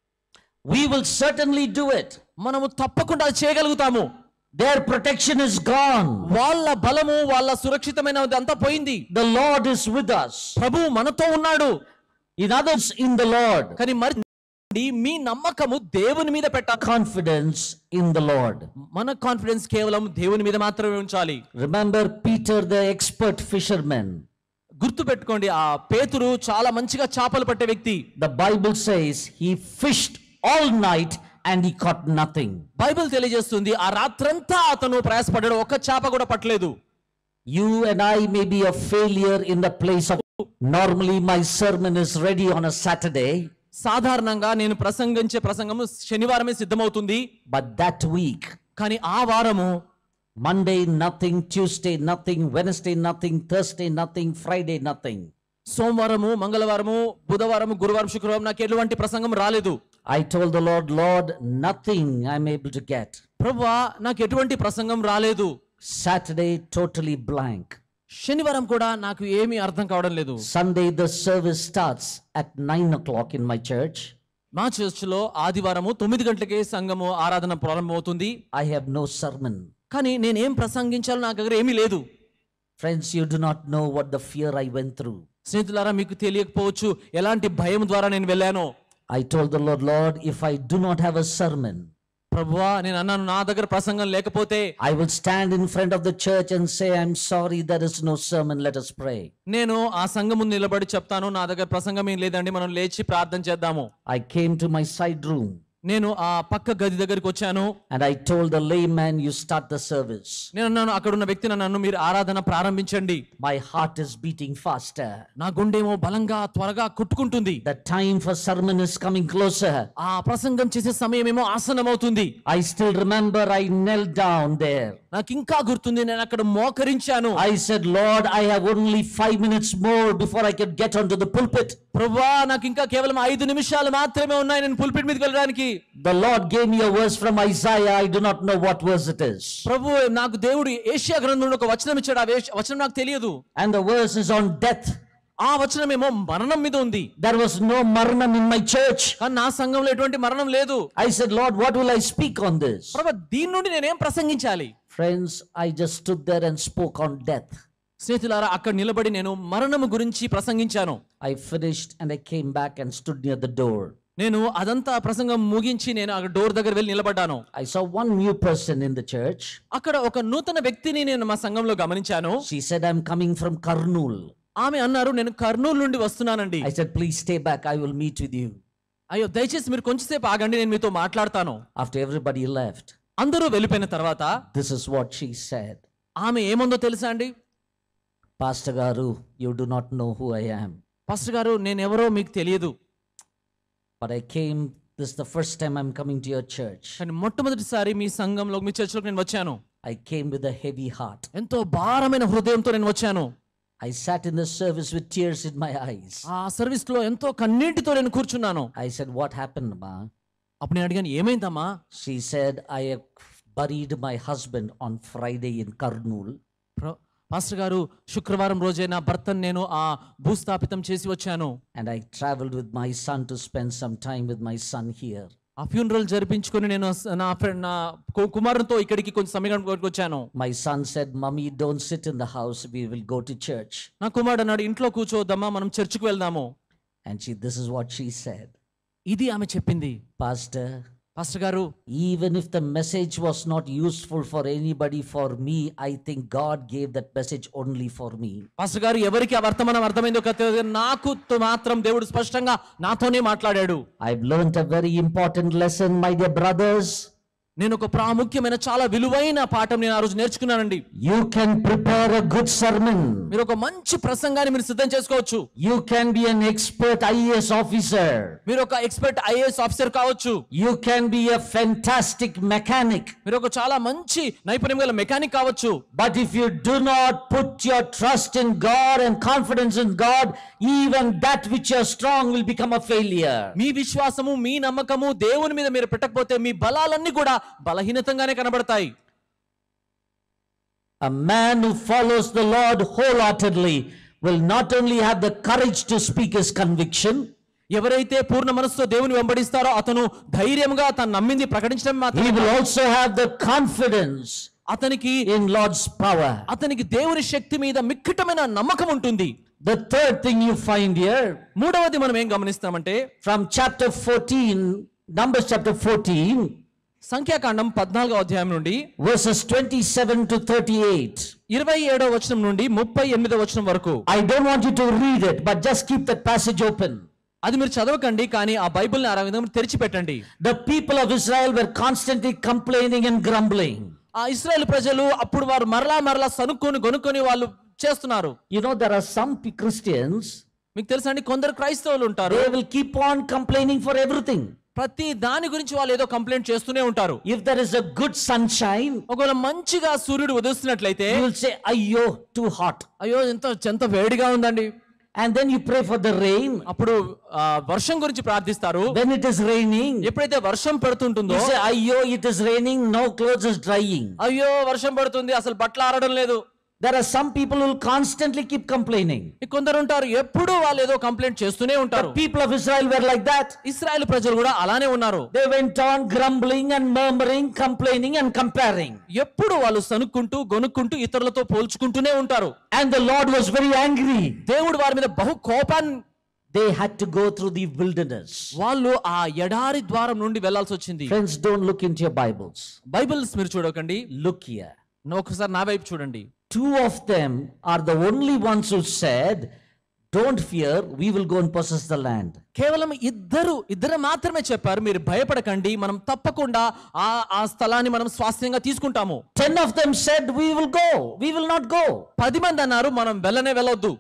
Speaker 17: We will certainly do it.
Speaker 18: మనము తప్పకుండా అది చేయగలుగుతాము
Speaker 17: Their protection is gone.
Speaker 18: వాళ్ళ బలము వాళ్ళ సురక్షితమైన అంతా పోయింది
Speaker 17: The Lord is with us.
Speaker 18: ప్రభు మనతో ఉన్నాడు
Speaker 17: In others, in the Lord.
Speaker 18: కానీ మరి మీ నమ్మకము దేవుని మీద పెట్టాలి
Speaker 17: Confidence in the Lord.
Speaker 18: మన కాన్ఫిడెన్స్ కేవలం దేవుని మీద మాత్రమే ఉంచాలి
Speaker 17: Remember Peter, the expert fisherman.
Speaker 18: గుర్తు పెట్టుకోండి ఆ పేతురు చాలా మంచిగా చేపలు పట్టే వ్యక్తి
Speaker 17: The Bible says he fished all night and he caught nothing.
Speaker 18: Bible తెలియజేస్తుంది ఆ రాత్రంతా అతను ప్రయాసపడ్డాడు ఒక్క చేప కూడా పట్టలేదు
Speaker 17: You and I may be a failure in the place of. Normally, my sermon is ready on a Saturday,
Speaker 18: సాధారణంగా నేను ప్రసంగించే ప్రసంగము శనివారమే సిద్ధమవుతుంది
Speaker 17: but that week,
Speaker 18: కానీ ఆ వారము
Speaker 17: Monday, nothing, Tuesday, nothing, Wednesday, nothing, Thursday, nothing, Friday, nothing.
Speaker 18: సోమవారము మంగళవారము బుధవారము గురువారం శుక్రవారం నాకు ఎటువంటి ప్రసంగం రాలేదు
Speaker 17: I told the Lord, Lord, nothing I'm able to get.
Speaker 18: ప్రభువా నాకు ఎటువంటి ప్రసంగం రాలేదు
Speaker 17: Saturday, totally blank.
Speaker 18: శనివారం కూడా నాకు ఏమీ అర్థం కావడం లేదు
Speaker 17: Sunday, the service starts at 9 o'clock in my church.
Speaker 18: మా చర్చిలో ఆదివారము తొమ్మిది గంటలకే సంఘము ఆరాధన ప్రారంభమవుతుంది
Speaker 17: I have no sermon.
Speaker 18: కానీ నేనేం ప్రసంగించాలో నా దగ్గర ఏమీ లేదు
Speaker 17: Friends, you do not know what the fear I went through.
Speaker 18: స్నేహితులారా మీకు తెలియకపోవచ్చు ఎలాంటి భయం ద్వారా నేను వెళ్ళానో
Speaker 17: I told the Lord, Lord, if I do not have a sermon,
Speaker 18: ప్రభువా నేను అన్నాను నా దగ్గర ప్రసంగం లేకపోతే
Speaker 17: I will stand in front of the church and say, I'm sorry, there is no sermon, let us pray.
Speaker 18: నేను ఆ సంఘం ముందు నిలబడి చెప్తాను నా దగ్గర ప్రసంగం ఏం లేదండి మనం లేచి ప్రార్థన చేద్దాము
Speaker 17: I came to my side room
Speaker 18: నేను ఆ పక్క గది దగ్గరికి వచ్చాను
Speaker 17: and I told the layman, You start the service.
Speaker 18: నేను అన్నాను అక్కడ ఉన్న వ్యక్తి నన్ను మీరు ఆరాధన ప్రారంభించండి
Speaker 17: My heart is beating faster.
Speaker 18: నా గుండెమో బలంగా త్వరగా కొట్టుకుంటుంది
Speaker 17: The time for sermon is coming closer.
Speaker 18: ఆ ప్రసంగం చేసే సమయమేమో ఆసనమవుతుంది
Speaker 17: I still remember I knelt down there.
Speaker 18: నాకు ఇంకా గుర్తుంది నేను అక్కడ మోకరించాను
Speaker 17: I said, Lord, I have only five minutes more before I could get onto the pulpit.
Speaker 18: ప్రభువా నాకు ఇంకా కేవలం ఐదు నిమిషాలు మాత్రమే ఉన్నాయి నేను పుల్పిట్ మీదకి వెళ్ళడానికి
Speaker 17: The Lord gave me a verse from Isaiah. I do not know what verse it is.
Speaker 18: ప్రభు నాకు దేవుడు ఏషియా గ్రంథంలో ఒక వచనం ఇచ్చాడు ఆ వేష- వచనం నాకు తెలియదు
Speaker 17: And the verse is on death.
Speaker 18: ఆ వచనం ఏమో మరణం మీద ఉంది
Speaker 17: There was no maranam in my church.
Speaker 18: కానీ నా సంఘంలో ఎటువంటి మరణం లేదు
Speaker 17: I said, Lord, what will I speak on this?
Speaker 18: ప్రభు దీని నుండి నేనేం ప్రసంగించాలి
Speaker 17: Friends, I just stood there and spoke on death.
Speaker 18: స్నేహితులారా అక్కడ నిలబడి నేను మరణము గురించి ప్రసంగించాను
Speaker 17: I finished and I came back and stood near the door.
Speaker 18: నేను అదంతా ప్రసంగం ముగించి నేను ఆ డోర్ దగ్గర వెళ్ళి నిలబడ్డాను
Speaker 17: I saw one new person in the church.
Speaker 18: అక్కడ ఒక నూతన వ్యక్తిని నేను మా సంఘంలో గమనించాను
Speaker 17: She said, I'm coming from Karnool.
Speaker 18: ఆమె అన్నారు నేను కర్నూలు నుండి వస్తున్నానండి
Speaker 17: I said, Please stay back. I will meet with you.
Speaker 18: అయ్యో దయచేసి మీరు కొంచెంసేపు ఆగండి నేను మీతో మాట్లాడతాను
Speaker 17: After everybody left,
Speaker 18: అందరూ వెళ్ళిపోయిన తర్వాత
Speaker 17: this is what she said
Speaker 18: ఆమె ఏముందో తెలుసా అండి
Speaker 17: Pastor Garu, you do not know who I am.
Speaker 18: Pastor గారు నేను ఎవరో మీకు తెలియదు
Speaker 17: But I came, this is the first time I'm coming to your church.
Speaker 18: కానీ మొట్టమొదటిసారి మీ సంఘంలో మీ చర్చిలోకి నేను వచ్చాను
Speaker 17: I came with a heavy heart.
Speaker 18: ఎంతో భారమైన హృదయంతో నేను వచ్చాను
Speaker 17: I sat in the service with tears in my eyes.
Speaker 18: ఆ సర్వీస్ లో ఎంతో కన్నీటితో నేను కూర్చున్నాను
Speaker 17: I said, What happened, Ma?
Speaker 18: అప్పుడు నేను అడిగాను ఏమైందమ్మా
Speaker 17: She said, I have buried my husband on Friday in Karnool.
Speaker 18: ప్ర- పాస్టర్ గారు శుక్రవారం రోజే నా భర్తను నేను ఆ భూస్థాపితం చేసి వచ్చాను
Speaker 17: And I traveled with my son to spend some time with my son here.
Speaker 18: ఆ ఫ్యూనరల్ జరిపించుకొని నేను స- నా ఫ్రెండ్ నా కు- కుమారునితో ఇక్కడికి కొంచెం సమయం వచ్చాను
Speaker 17: My son said, Mummy, don't sit in the house. We will go to church.
Speaker 18: నా కుమారుడు అన్నాడు ఇంట్లో కూర్చోవద్దమ్మా మనం చర్చికి వెళ్దాము
Speaker 17: And she, this is what she said.
Speaker 18: ఇది ఆమె చెప్పింది
Speaker 17: Pastor,
Speaker 18: పాస్టర్ గారు
Speaker 17: even if the message was not useful for anybody for me, I think God gave that message only for me.
Speaker 18: Pastor గారు ఎవరికి ఆ వర్తమానం అర్థమైందో కాదో తెలియదు. నాకు తో మాత్రం దేవుడు స్పష్టంగా నాతోనే మాట్లాడాడు
Speaker 17: I've learned a very important lesson, my dear brothers.
Speaker 18: నేను ఒక ప్రాముఖ్యమైన చాలా విలువైన పాఠం నేను ఆ రోజు నేర్చుకున్నానండి
Speaker 17: You can prepare a good sermon.
Speaker 18: మీరు ఒక మంచి ప్రసంగాన్ని మీరు సిద్ధం చేసుకోవచ్చు
Speaker 17: You can be an expert IAS officer.
Speaker 18: మీరు ఒక ఎక్స్పర్ట్ ఐఏఎస్ ఆఫీసర్ కావచ్చు
Speaker 17: You can be a fantastic mechanic.
Speaker 18: మీరు ఒక చాలా మంచి నైపుణ్యం గల మెకానిక్ కావచ్చు
Speaker 17: But if you do not put your trust in God and confidence in God, even that which are strong will become a failure.
Speaker 18: మీ విశ్వాసము మీ నమ్మకము దేవుని మీద మీరు పెట్టకపోతే మీ బలాలన్నీ కూడా బలహీనతంగానే కనబడతాయి
Speaker 17: A man who follows the Lord wholeheartedly will not only have the courage to speak his conviction,
Speaker 18: ఎవరైతే పూర్ణ మనసుతో దేవుని వెంబడిస్తారో అతను ధైర్యంగా తను నమ్మింది ప్రకటించడం
Speaker 17: he
Speaker 18: మాత్రమే
Speaker 17: will
Speaker 18: కాదు.
Speaker 17: also have the confidence
Speaker 18: అతనికి
Speaker 17: in Lord's power.
Speaker 18: అతనికి దేవుని శక్తి మీద మిక్కటమైన నమ్మకం ఉంటుంది
Speaker 17: The third thing you find here
Speaker 18: మూడవది మనం ఏం గమనిస్తామంటే
Speaker 17: from chapter 14, Numbers chapter 14,
Speaker 18: సంఖ్యాకాండం పద్నాలుగో అధ్యాయం నుండి
Speaker 17: verses 27 to 38.
Speaker 18: ఇరవై ఏడో వచనం నుండి ముప్పై ఎనిమిదో వచనం వరకు
Speaker 17: I don't want you to read it, but just keep that passage open.
Speaker 18: అది మీరు చదవకండి కానీ ఆ బైబిల్ని ఆ విధంగా తెరిచిపెట్టండి
Speaker 17: The people of Israel were constantly complaining and grumbling.
Speaker 18: ఆ ఇస్రాయేల్ ప్రజలు అప్పుడు వారు మరలా మరలా సనుక్కొని గొనుక్కొని వాళ్ళు చేస్తున్నారు
Speaker 17: You know, there are some p- Christians,
Speaker 18: మీకు తెలుసా అండి కొందరు క్రైస్తవులు ఉంటారు
Speaker 17: they will keep on complaining for everything.
Speaker 18: ప్రతి దాని గురించి వాళ్ళు ఏదో కంప్లైంట్ చేస్తూనే ఉంటారు
Speaker 17: If there is a good sunshine,
Speaker 18: ఒకవేళ మంచిగా సూర్యుడు ఉదయిస్తున్నట్లయితే
Speaker 17: you will say, Ayyo, too hot.
Speaker 18: అయ్యో ఎంత ఎంత వేడిగా ఉందండి
Speaker 17: And then you pray for the rain.
Speaker 18: అప్పుడు ఆ, వర్షం గురించి ప్రార్థిస్తారు
Speaker 17: When it is raining,
Speaker 18: ఎప్పుడైతే వర్షం పడుతుంటుందో
Speaker 17: you say, Ayyo, it is raining, no clothes is drying.
Speaker 18: అయ్యో వర్షం పడుతుంది అసలు బట్టలు ఆరడం లేదు
Speaker 17: There are some people who will constantly keep complaining.
Speaker 18: కొందరు ఉంటారు ఎప్పుడు వాళ్ళు ఏదో కంప్లైంట్ చేస్తూనే ఉంటారు
Speaker 17: The people of Israel were like that.
Speaker 18: Israel ప్రజలు కూడా అలానే ఉన్నారు
Speaker 17: They went on grumbling and murmuring, complaining and comparing.
Speaker 18: ఎప్పుడు వాళ్ళు సనుక్కుంటూ గొనుక్కుంటూ ఇతరులతో పోల్చుకుంటూనే ఉంటారు
Speaker 17: And the Lord was very angry.
Speaker 18: దేవుడు వారి మీద బహు కోపాన్ని
Speaker 17: They had to go through the wilderness.
Speaker 18: వాళ్ళు ఆ ఎడారి ద్వారం నుండి వెళ్లాల్సి వచ్చింది
Speaker 17: Friends, don't look into your Bibles.
Speaker 18: Bibles మీరు చూడకండి
Speaker 17: Look here.
Speaker 18: ఒకసారి నా వైపు చూడండి
Speaker 17: Two of them are the only ones who said, Don't fear, we will go and possess the land.
Speaker 18: కేవలం ఇద్దరు ఇద్దరు మాత్రమే చెప్పారు మీరు భయపడకండి మనం తప్పకుండా ఆ ఆ స్థలాన్ని మనం స్వాస్థ్యంగా తీసుకుంటాము
Speaker 17: Ten of them said, We will go, we will not go.
Speaker 18: పది మంది అన్నారు మనం వెళ్ళనే వెళ్ళొద్దు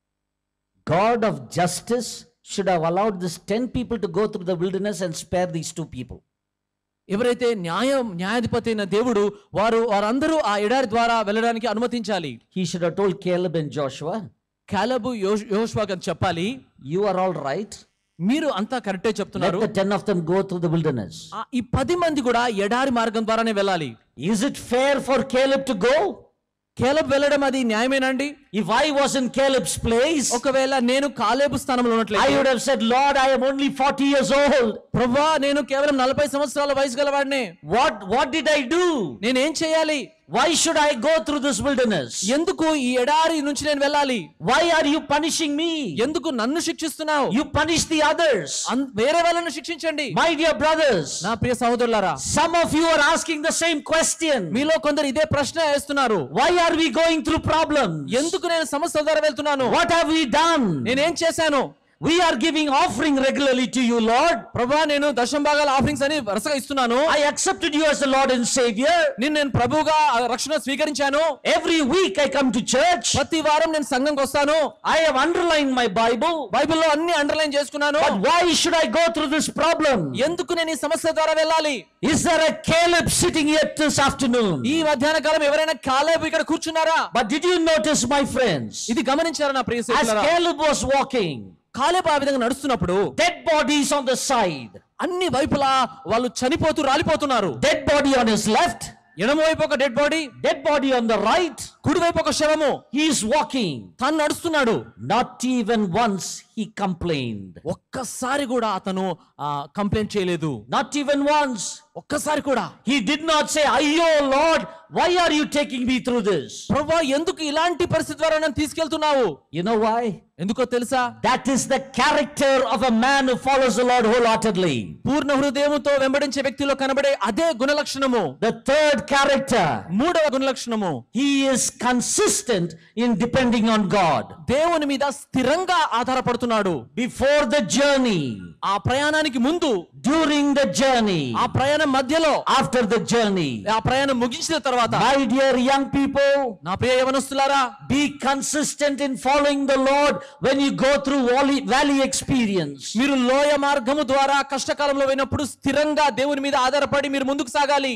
Speaker 17: God of justice should have allowed these ten people to go through the wilderness and spare these two people.
Speaker 18: ఎవరైతే న్యాయం న్యాయాధిపతి అయిన దేవుడు వారు వారందరూ ఆ ఎడారి ద్వారా వెళ్ళడానికి అనుమతించాలి
Speaker 17: He should have told Caleb and Joshua,
Speaker 18: కాలబు యోష్వా అని చెప్పాలి
Speaker 17: You are all right.
Speaker 18: మీరు అంతా కరెక్టే
Speaker 17: Let
Speaker 18: చెప్తున్నారు
Speaker 17: the ten of them go through the wilderness.
Speaker 18: ఆ ఈ పది మంది కూడా ఎడారి మార్గం ద్వారానే వెళ్ళాలి
Speaker 17: Is it fair for Caleb to go?
Speaker 18: కేలబ్ వెళ్ళడం అది న్యాయమేనండి
Speaker 17: If I was in Caleb's place,
Speaker 18: ఒకవేళ నేను కాలేబు స్థానంలో
Speaker 17: I
Speaker 18: ఉన్నట్లయితే
Speaker 17: would have said, Lord, I am only 40 years old.
Speaker 18: ప్రభా నేను కేవలం నలభై సంవత్సరాల వయసు గలవాడినే
Speaker 17: What, what did I do?
Speaker 18: నేనేం చేయాలి
Speaker 17: Why should I go through this wilderness?
Speaker 18: ఎందుకు ఈ ఎడారి నుంచి నేను వెళ్ళాలి
Speaker 17: Why are you punishing me?
Speaker 18: ఎందుకు నన్ను శిక్షిస్తున్నావు
Speaker 17: You punish the others.
Speaker 18: అన్- వేరే వాళ్ళను శిక్షించండి
Speaker 17: My dear brothers,
Speaker 18: నా ప్రియ సహోదరులారా
Speaker 17: some of you are asking the same question.
Speaker 18: మీలో కొందరు ఇదే ప్రశ్న వేస్తున్నారు
Speaker 17: Why are we going through problems?
Speaker 18: ఎందుకు నేను సమస్యల ద్వారా వెళ్తున్నాను
Speaker 17: What have we done?
Speaker 18: నేనేం చేశాను
Speaker 17: We are giving offering regularly to you, Lord.
Speaker 18: ప్రభా నేను దశం భాగాల ఆఫరింగ్స్ అని వరుసగా ఇస్తున్నాను
Speaker 17: I accepted you as the Lord and Savior.
Speaker 18: నేను నేను ప్రభువుగా ఆ రక్షణ స్వీకరించాను
Speaker 17: Every week I come to church.
Speaker 18: ప్రతి వారం నేను సంఘంకి వస్తాను
Speaker 17: I have underlined my Bible.
Speaker 18: బైబిల్లో అన్ని అండర్లైన్ చేసుకున్నాను
Speaker 17: But why should I go through this problem?
Speaker 18: ఎందుకు నేను ఈ సమస్య ద్వారా వెళ్ళాలి
Speaker 17: Is there a Caleb sitting here this afternoon?
Speaker 18: ఈ మధ్యాహ్న కాలం ఎవరైనా కాలేబు ఇక్కడ కూర్చున్నారా
Speaker 17: But did you notice, my friends,
Speaker 18: ఇది గమనించారా నా ప్రియ
Speaker 17: as
Speaker 18: స్నేహితులారా?
Speaker 17: Caleb was walking,
Speaker 18: కాలేబు ఆ విధంగా నడుస్తున్నప్పుడు
Speaker 17: dead bodies on the side,
Speaker 18: అన్ని వైపులా వాళ్ళు చనిపోతూ రాలిపోతున్నారు
Speaker 17: dead body on his left,
Speaker 18: ఎడమ వైపు ఒక dead body
Speaker 17: dead body on the right.
Speaker 18: కుడి వైపు ఒక శవము
Speaker 17: He is walking.
Speaker 18: తను నడుస్తున్నాడు
Speaker 17: Not even once he complained.
Speaker 18: ఒక్కసారి కూడా అతను కంప్లైంట్ చేయలేదు
Speaker 17: Not even once.
Speaker 18: ఒక్కసారి కూడా
Speaker 17: He did not say, Ayyo, Lord, why are you taking me through this?
Speaker 18: ప్రభా ఎందుకు ఇలాంటి పరిస్థితి ద్వారా నన్ను తీసుకెళ్తున్నావు
Speaker 17: You know why?
Speaker 18: ఎందుకో తెలుసా
Speaker 17: That is the character of a man who follows the Lord wholeheartedly.
Speaker 18: పూర్ణ హృదయముతో వెంబడించే వ్యక్తిలో కనబడే అదే గుణలక్షణము
Speaker 17: The third character,
Speaker 18: మూడవ గుణలక్షణము
Speaker 17: he is consistent in depending on God.
Speaker 18: దేవుని మీద స్థిరంగా ఆధారపడుతున్నాడు
Speaker 17: Before the journey,
Speaker 18: ఆ ప్రయాణానికి ముందు
Speaker 17: during the journey,
Speaker 18: ఆ ప్రయాణం మధ్యలో
Speaker 17: after the journey.
Speaker 18: ఆ ప్రయాణం ముగించిన తర్వాత
Speaker 17: My dear young people,
Speaker 18: నా ప్రియ యవనస్తులారా
Speaker 17: be consistent in following the Lord when you go through valley, valley experience.
Speaker 18: మీరు లోయ మార్గము ద్వారా కష్టకాలంలో పోయినప్పుడు స్థిరంగా దేవుని మీద ఆధారపడి మీరు ముందుకు సాగాలి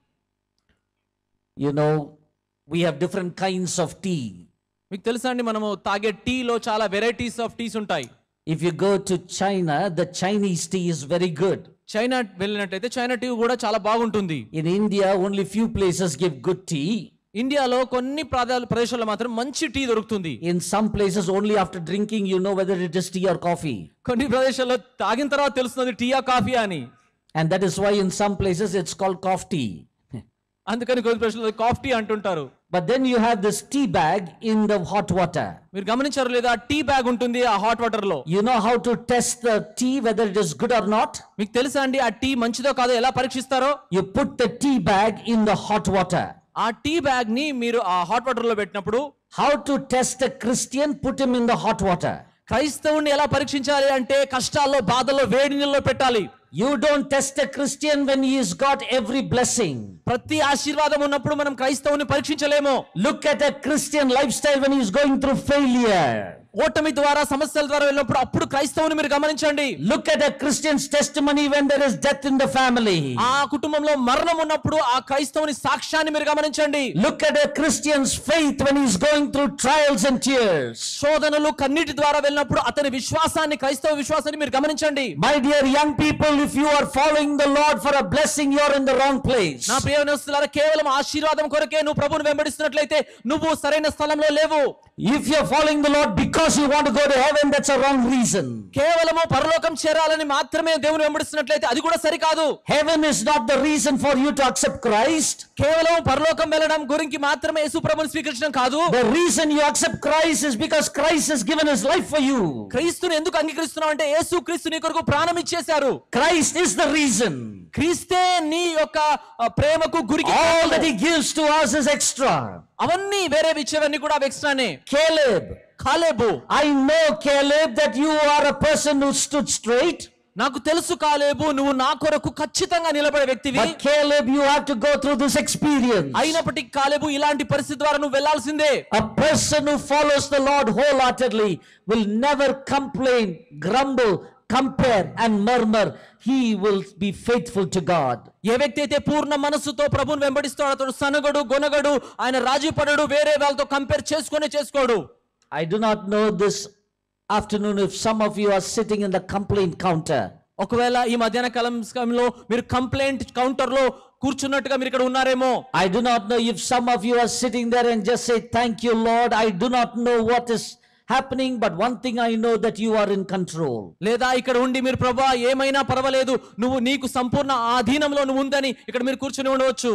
Speaker 17: You know, we have different kinds of tea.
Speaker 18: మీకు తెలుసా అండి మనము తాగే టీలో చాలా వెరైటీస్ ఆఫ్ టీస్ ఉంటాయి
Speaker 17: If you go to China, the Chinese tea is very good.
Speaker 18: China వెళ్ళినట్టయితే చైనా టీ కూడా చాలా బాగుంటుంది
Speaker 17: In India, only few places give good tea.
Speaker 18: ఇండియాలో కొన్ని ప్రాంతాల ప్రదేశాల్లో మాత్రం మంచి టీ దొరుకుతుంది
Speaker 17: In some places, only after drinking, you know whether it is tea or coffee.
Speaker 18: కొన్ని ప్రదేశాల్లో తాగిన తర్వాత తెలుస్తుంది టీయా కాఫీ అని
Speaker 17: And that is why in some places it's called cough tea.
Speaker 18: అందుకని కొన్ని ప్రదేశాల్లో కాఫ్ టీ అంటుంటారు
Speaker 17: But then you have this tea bag in the hot water.
Speaker 18: మీరు గమనించారు లేదా టీ బ్యాగ్ ఉంటుంది ఆ హాట్ వాటర్ లో
Speaker 17: You know how to test the tea whether it is good or not?
Speaker 18: మీకు తెలుసా అండి ఆ టీ మంచిదో కాదో ఎలా పరీక్షిస్తారో
Speaker 17: You put the tea bag in the hot water.
Speaker 18: ఆ టీ బ్యాగ్ ని మీరు ఆ హాట్ వాటర్ లో పెట్టినప్పుడు
Speaker 17: How to test a Christian? Put him in the hot water.
Speaker 18: క్రైస్తవుని ఎలా పరీక్షించాలి అంటే కష్టాల్లో బాధల్లో వేడి నీళ్ళలో పెట్టాలి
Speaker 17: You don't test a Christian when he has got every blessing.
Speaker 18: ప్రతి ఆశీర్వాదం ఉన్నప్పుడు మనం క్రైస్తవుని పరీక్షించలేము
Speaker 17: Look at a Christian lifestyle when he is going through failure.
Speaker 18: ఓటమి ద్వారా సమస్యల ద్వారా వెళ్ళినప్పుడు అప్పుడు క్రైస్తవుని మీరు గమనించండి
Speaker 17: Look at a Christian's testimony when there is death in the family.
Speaker 18: ఆ కుటుంబంలో మరణం ఉన్నప్పుడు ఆ క్రైస్తవుని సాక్ష్యాన్ని మీరు గమనించండి
Speaker 17: Look at a Christian's faith when he's going through trials and tears.
Speaker 18: శోధనలు కన్నీటి ద్వారా వెళ్ళినప్పుడు అతని విశ్వాసాన్ని క్రైస్తవ విశ్వాసాన్ని మీరు గమనించండి
Speaker 17: My dear young people, if you are following the Lord for a blessing, you're in the wrong place.
Speaker 18: నా ప్రియవనస్తులారా కేవలం ఆశీర్వాదం కొరకే నువ్వు ప్రభువును వెంబడిస్తున్నట్లయితే నువ్వు సరైన స్థలంలో లేవు
Speaker 17: If you're following the Lord because you want to go to heaven, that's a wrong reason.
Speaker 18: కేవలము పరలోకం చేరాలని మాత్రమే దేవుని వెంబడిస్తున్నట్లయితే అది కూడా సరికాదు
Speaker 17: Heaven is not the reason for you to accept Christ.
Speaker 18: కేవలం పరలోకం వెళ్ళడం గురించి మాత్రమే యేసు ప్రభుని స్వీకరించడం కాదు
Speaker 17: The reason you accept Christ is because Christ has given his life for you.
Speaker 18: క్రీస్తుని ఎందుకు అంగీకరిస్తున్నావు అంటే యేసు క్రీస్తు నీ కొరకు ప్రాణం ఇచ్చేశారు
Speaker 17: Christ is the reason.
Speaker 18: క్రీస్తే నీ యొక్క ఆ, ప్రేమకు గురికి
Speaker 17: All
Speaker 18: కారణము.
Speaker 17: that he gives to us is extra.
Speaker 18: అవన్నీ వేరే ఇచ్చేవన్నీ కూడా అవి ఎక్స్ట్రానే
Speaker 17: Caleb,
Speaker 18: Caleb
Speaker 17: I know, Caleb, that you are a person who stood straight.
Speaker 18: నాకు తెలుసు కాలేబు నువ్వు నా కొరకు ఖచ్చితంగా నిలబడే వ్యక్తివి
Speaker 17: But Caleb, you have to go through this experience.
Speaker 18: అయినప్పటికీ కాలేబు ఇలాంటి పరిస్థితి ద్వారా నువ్వు వెళ్లాల్సిందే
Speaker 17: A person who follows the Lord wholeheartedly will never complain, grumble, compare, and murmur. He will be faithful to God.
Speaker 18: ఏ వ్యక్తి అయితే పూర్ణ మనస్సుతో ప్రభుని వెంబడిస్తాడో అతడు సనగడు గొనగడు ఆయన రాజీ పడడు వేరే వాళ్ళతో కంపేర్ చేసుకునే చేసుకోడు
Speaker 17: I do not know this afternoon if some of you are sitting in the complaint counter.
Speaker 18: ఒకవేళ ఈ మధ్యాహ్న కాలం సమయంలో మీరు కంప్లైంట్ కౌంటర్ లో కూర్చున్నట్టుగా మీరు ఇక్కడ ఉన్నారేమో
Speaker 17: I do not know if some of you are sitting there and just say, Thank you, Lord. I do not know what is happening, but one thing I know that you are in control.
Speaker 18: లేదా ఇక్కడ ఉండి మీరు ప్రభా ఏమైనా పర్వాలేదు నువ్వు నీకు సంపూర్ణ ఆధీనంలో నువ్వు ఉందని ఇక్కడ మీరు కూర్చుని ఉండవచ్చు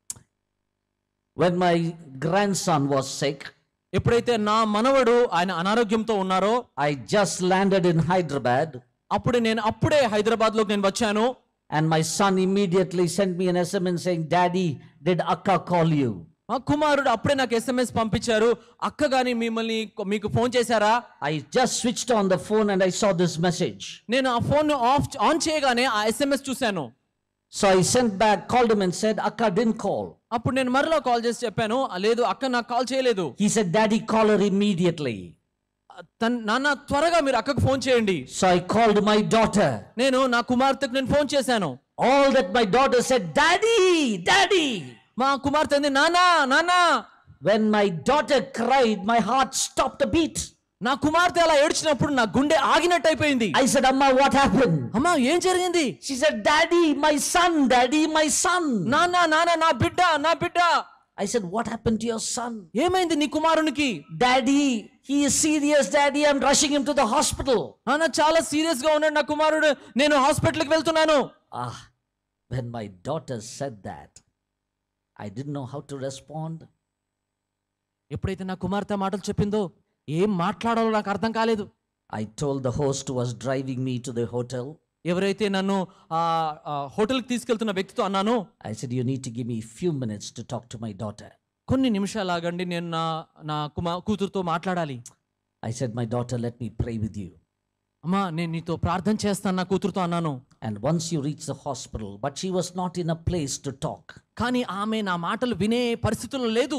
Speaker 17: When my grandson was sick,
Speaker 18: ఎప్పుడైతే నా మనవడు ఆయన అనారోగ్యంతో ఉన్నారో
Speaker 17: I just landed in Hyderabad,
Speaker 18: అప్పుడు నేను అప్పుడే హైదరాబాద్ లోకి నేను వచ్చాను
Speaker 17: and my son immediately sent me an SMS saying, Daddy, did Akka call you?
Speaker 18: మా కుమారుడు అప్పుడే నాకు ఎస్ఎంఎస్ పంపించారు అక్క గాని మిమ్మల్ని మీకు ఫోన్ చేశారా
Speaker 17: I just switched on the phone and I saw this message.
Speaker 18: నేను ఆ ఫోన్ ఆఫ్ ఆన్ చేయగానే ఆ ఎస్ఎంఎస్ చూశాను
Speaker 17: So I sent back, called him and said, Akka didn't call.
Speaker 18: అప్పుడు నేను మరలా కాల్ చేసి చెప్పాను "ఆ, లేదు అక్క నాకు కాల్ చేయలేదు
Speaker 17: He said, Daddy, call her immediately.
Speaker 18: తన్ నాన్న త్వరగా మీరు అక్కకు ఫోన్ చేయండి
Speaker 17: So I called my daughter.
Speaker 18: నేను నా కుమార్తెకు నేను ఫోన్ చేశాను
Speaker 17: All that my daughter said, Daddy, Daddy.
Speaker 18: మా కుమార్తె అంది నానా నానా
Speaker 17: When my daughter cried, my heart stopped a beat.
Speaker 18: నా కుమార్తె అలా ఏడ్చినప్పుడు నా గుండె ఆగినట్టు అయిపోయింది
Speaker 17: I said, Amma, what happened?
Speaker 18: అమ్మా ఏం జరిగింది
Speaker 17: She said, Daddy, my son, Daddy, my son.
Speaker 18: నాన్న నాన్న నా బిడ్డ నా బిడ్డ
Speaker 17: I said, What happened to your son?
Speaker 18: ఏమైంది నీ కుమారునికి
Speaker 17: Daddy, he is serious, Daddy. I'm rushing him to the hospital.
Speaker 18: నాన్న చాలా సీరియస్ గా ఉన్నాడు నా కుమారుడు నేను హాస్పిటల్కి వెళ్తున్నాను
Speaker 17: Ah, when my daughter said that, I didn't know how to respond.
Speaker 18: ఎప్పుడైతే నా కుమార్తె మాటలు చెప్పిందో ఏం మాట్లాడాలో నాకు అర్థం కాలేదు
Speaker 17: I told the host who was driving me to the hotel,
Speaker 18: ఎవరైతే నన్ను ఆ ఆ, హోటల్కి తీసుకెళ్తున్న వ్యక్తితో అన్నాను
Speaker 17: I said, You need to give me a few minutes to talk to my daughter.
Speaker 18: కొన్ని నిమిషాలు ఆగండి నేను నా నా కుమా కూతురుతో మాట్లాడాలి
Speaker 17: I said, My daughter, let me pray with you.
Speaker 18: అమ్మా నేను నీతో ప్రార్థన చేస్తాను నా కూతురుతో అన్నాను
Speaker 17: And once you reach the hospital, but she was not in a place to talk.
Speaker 18: కానీ ఆమె నా మాటలు వినే పరిస్థితుల్లో లేదు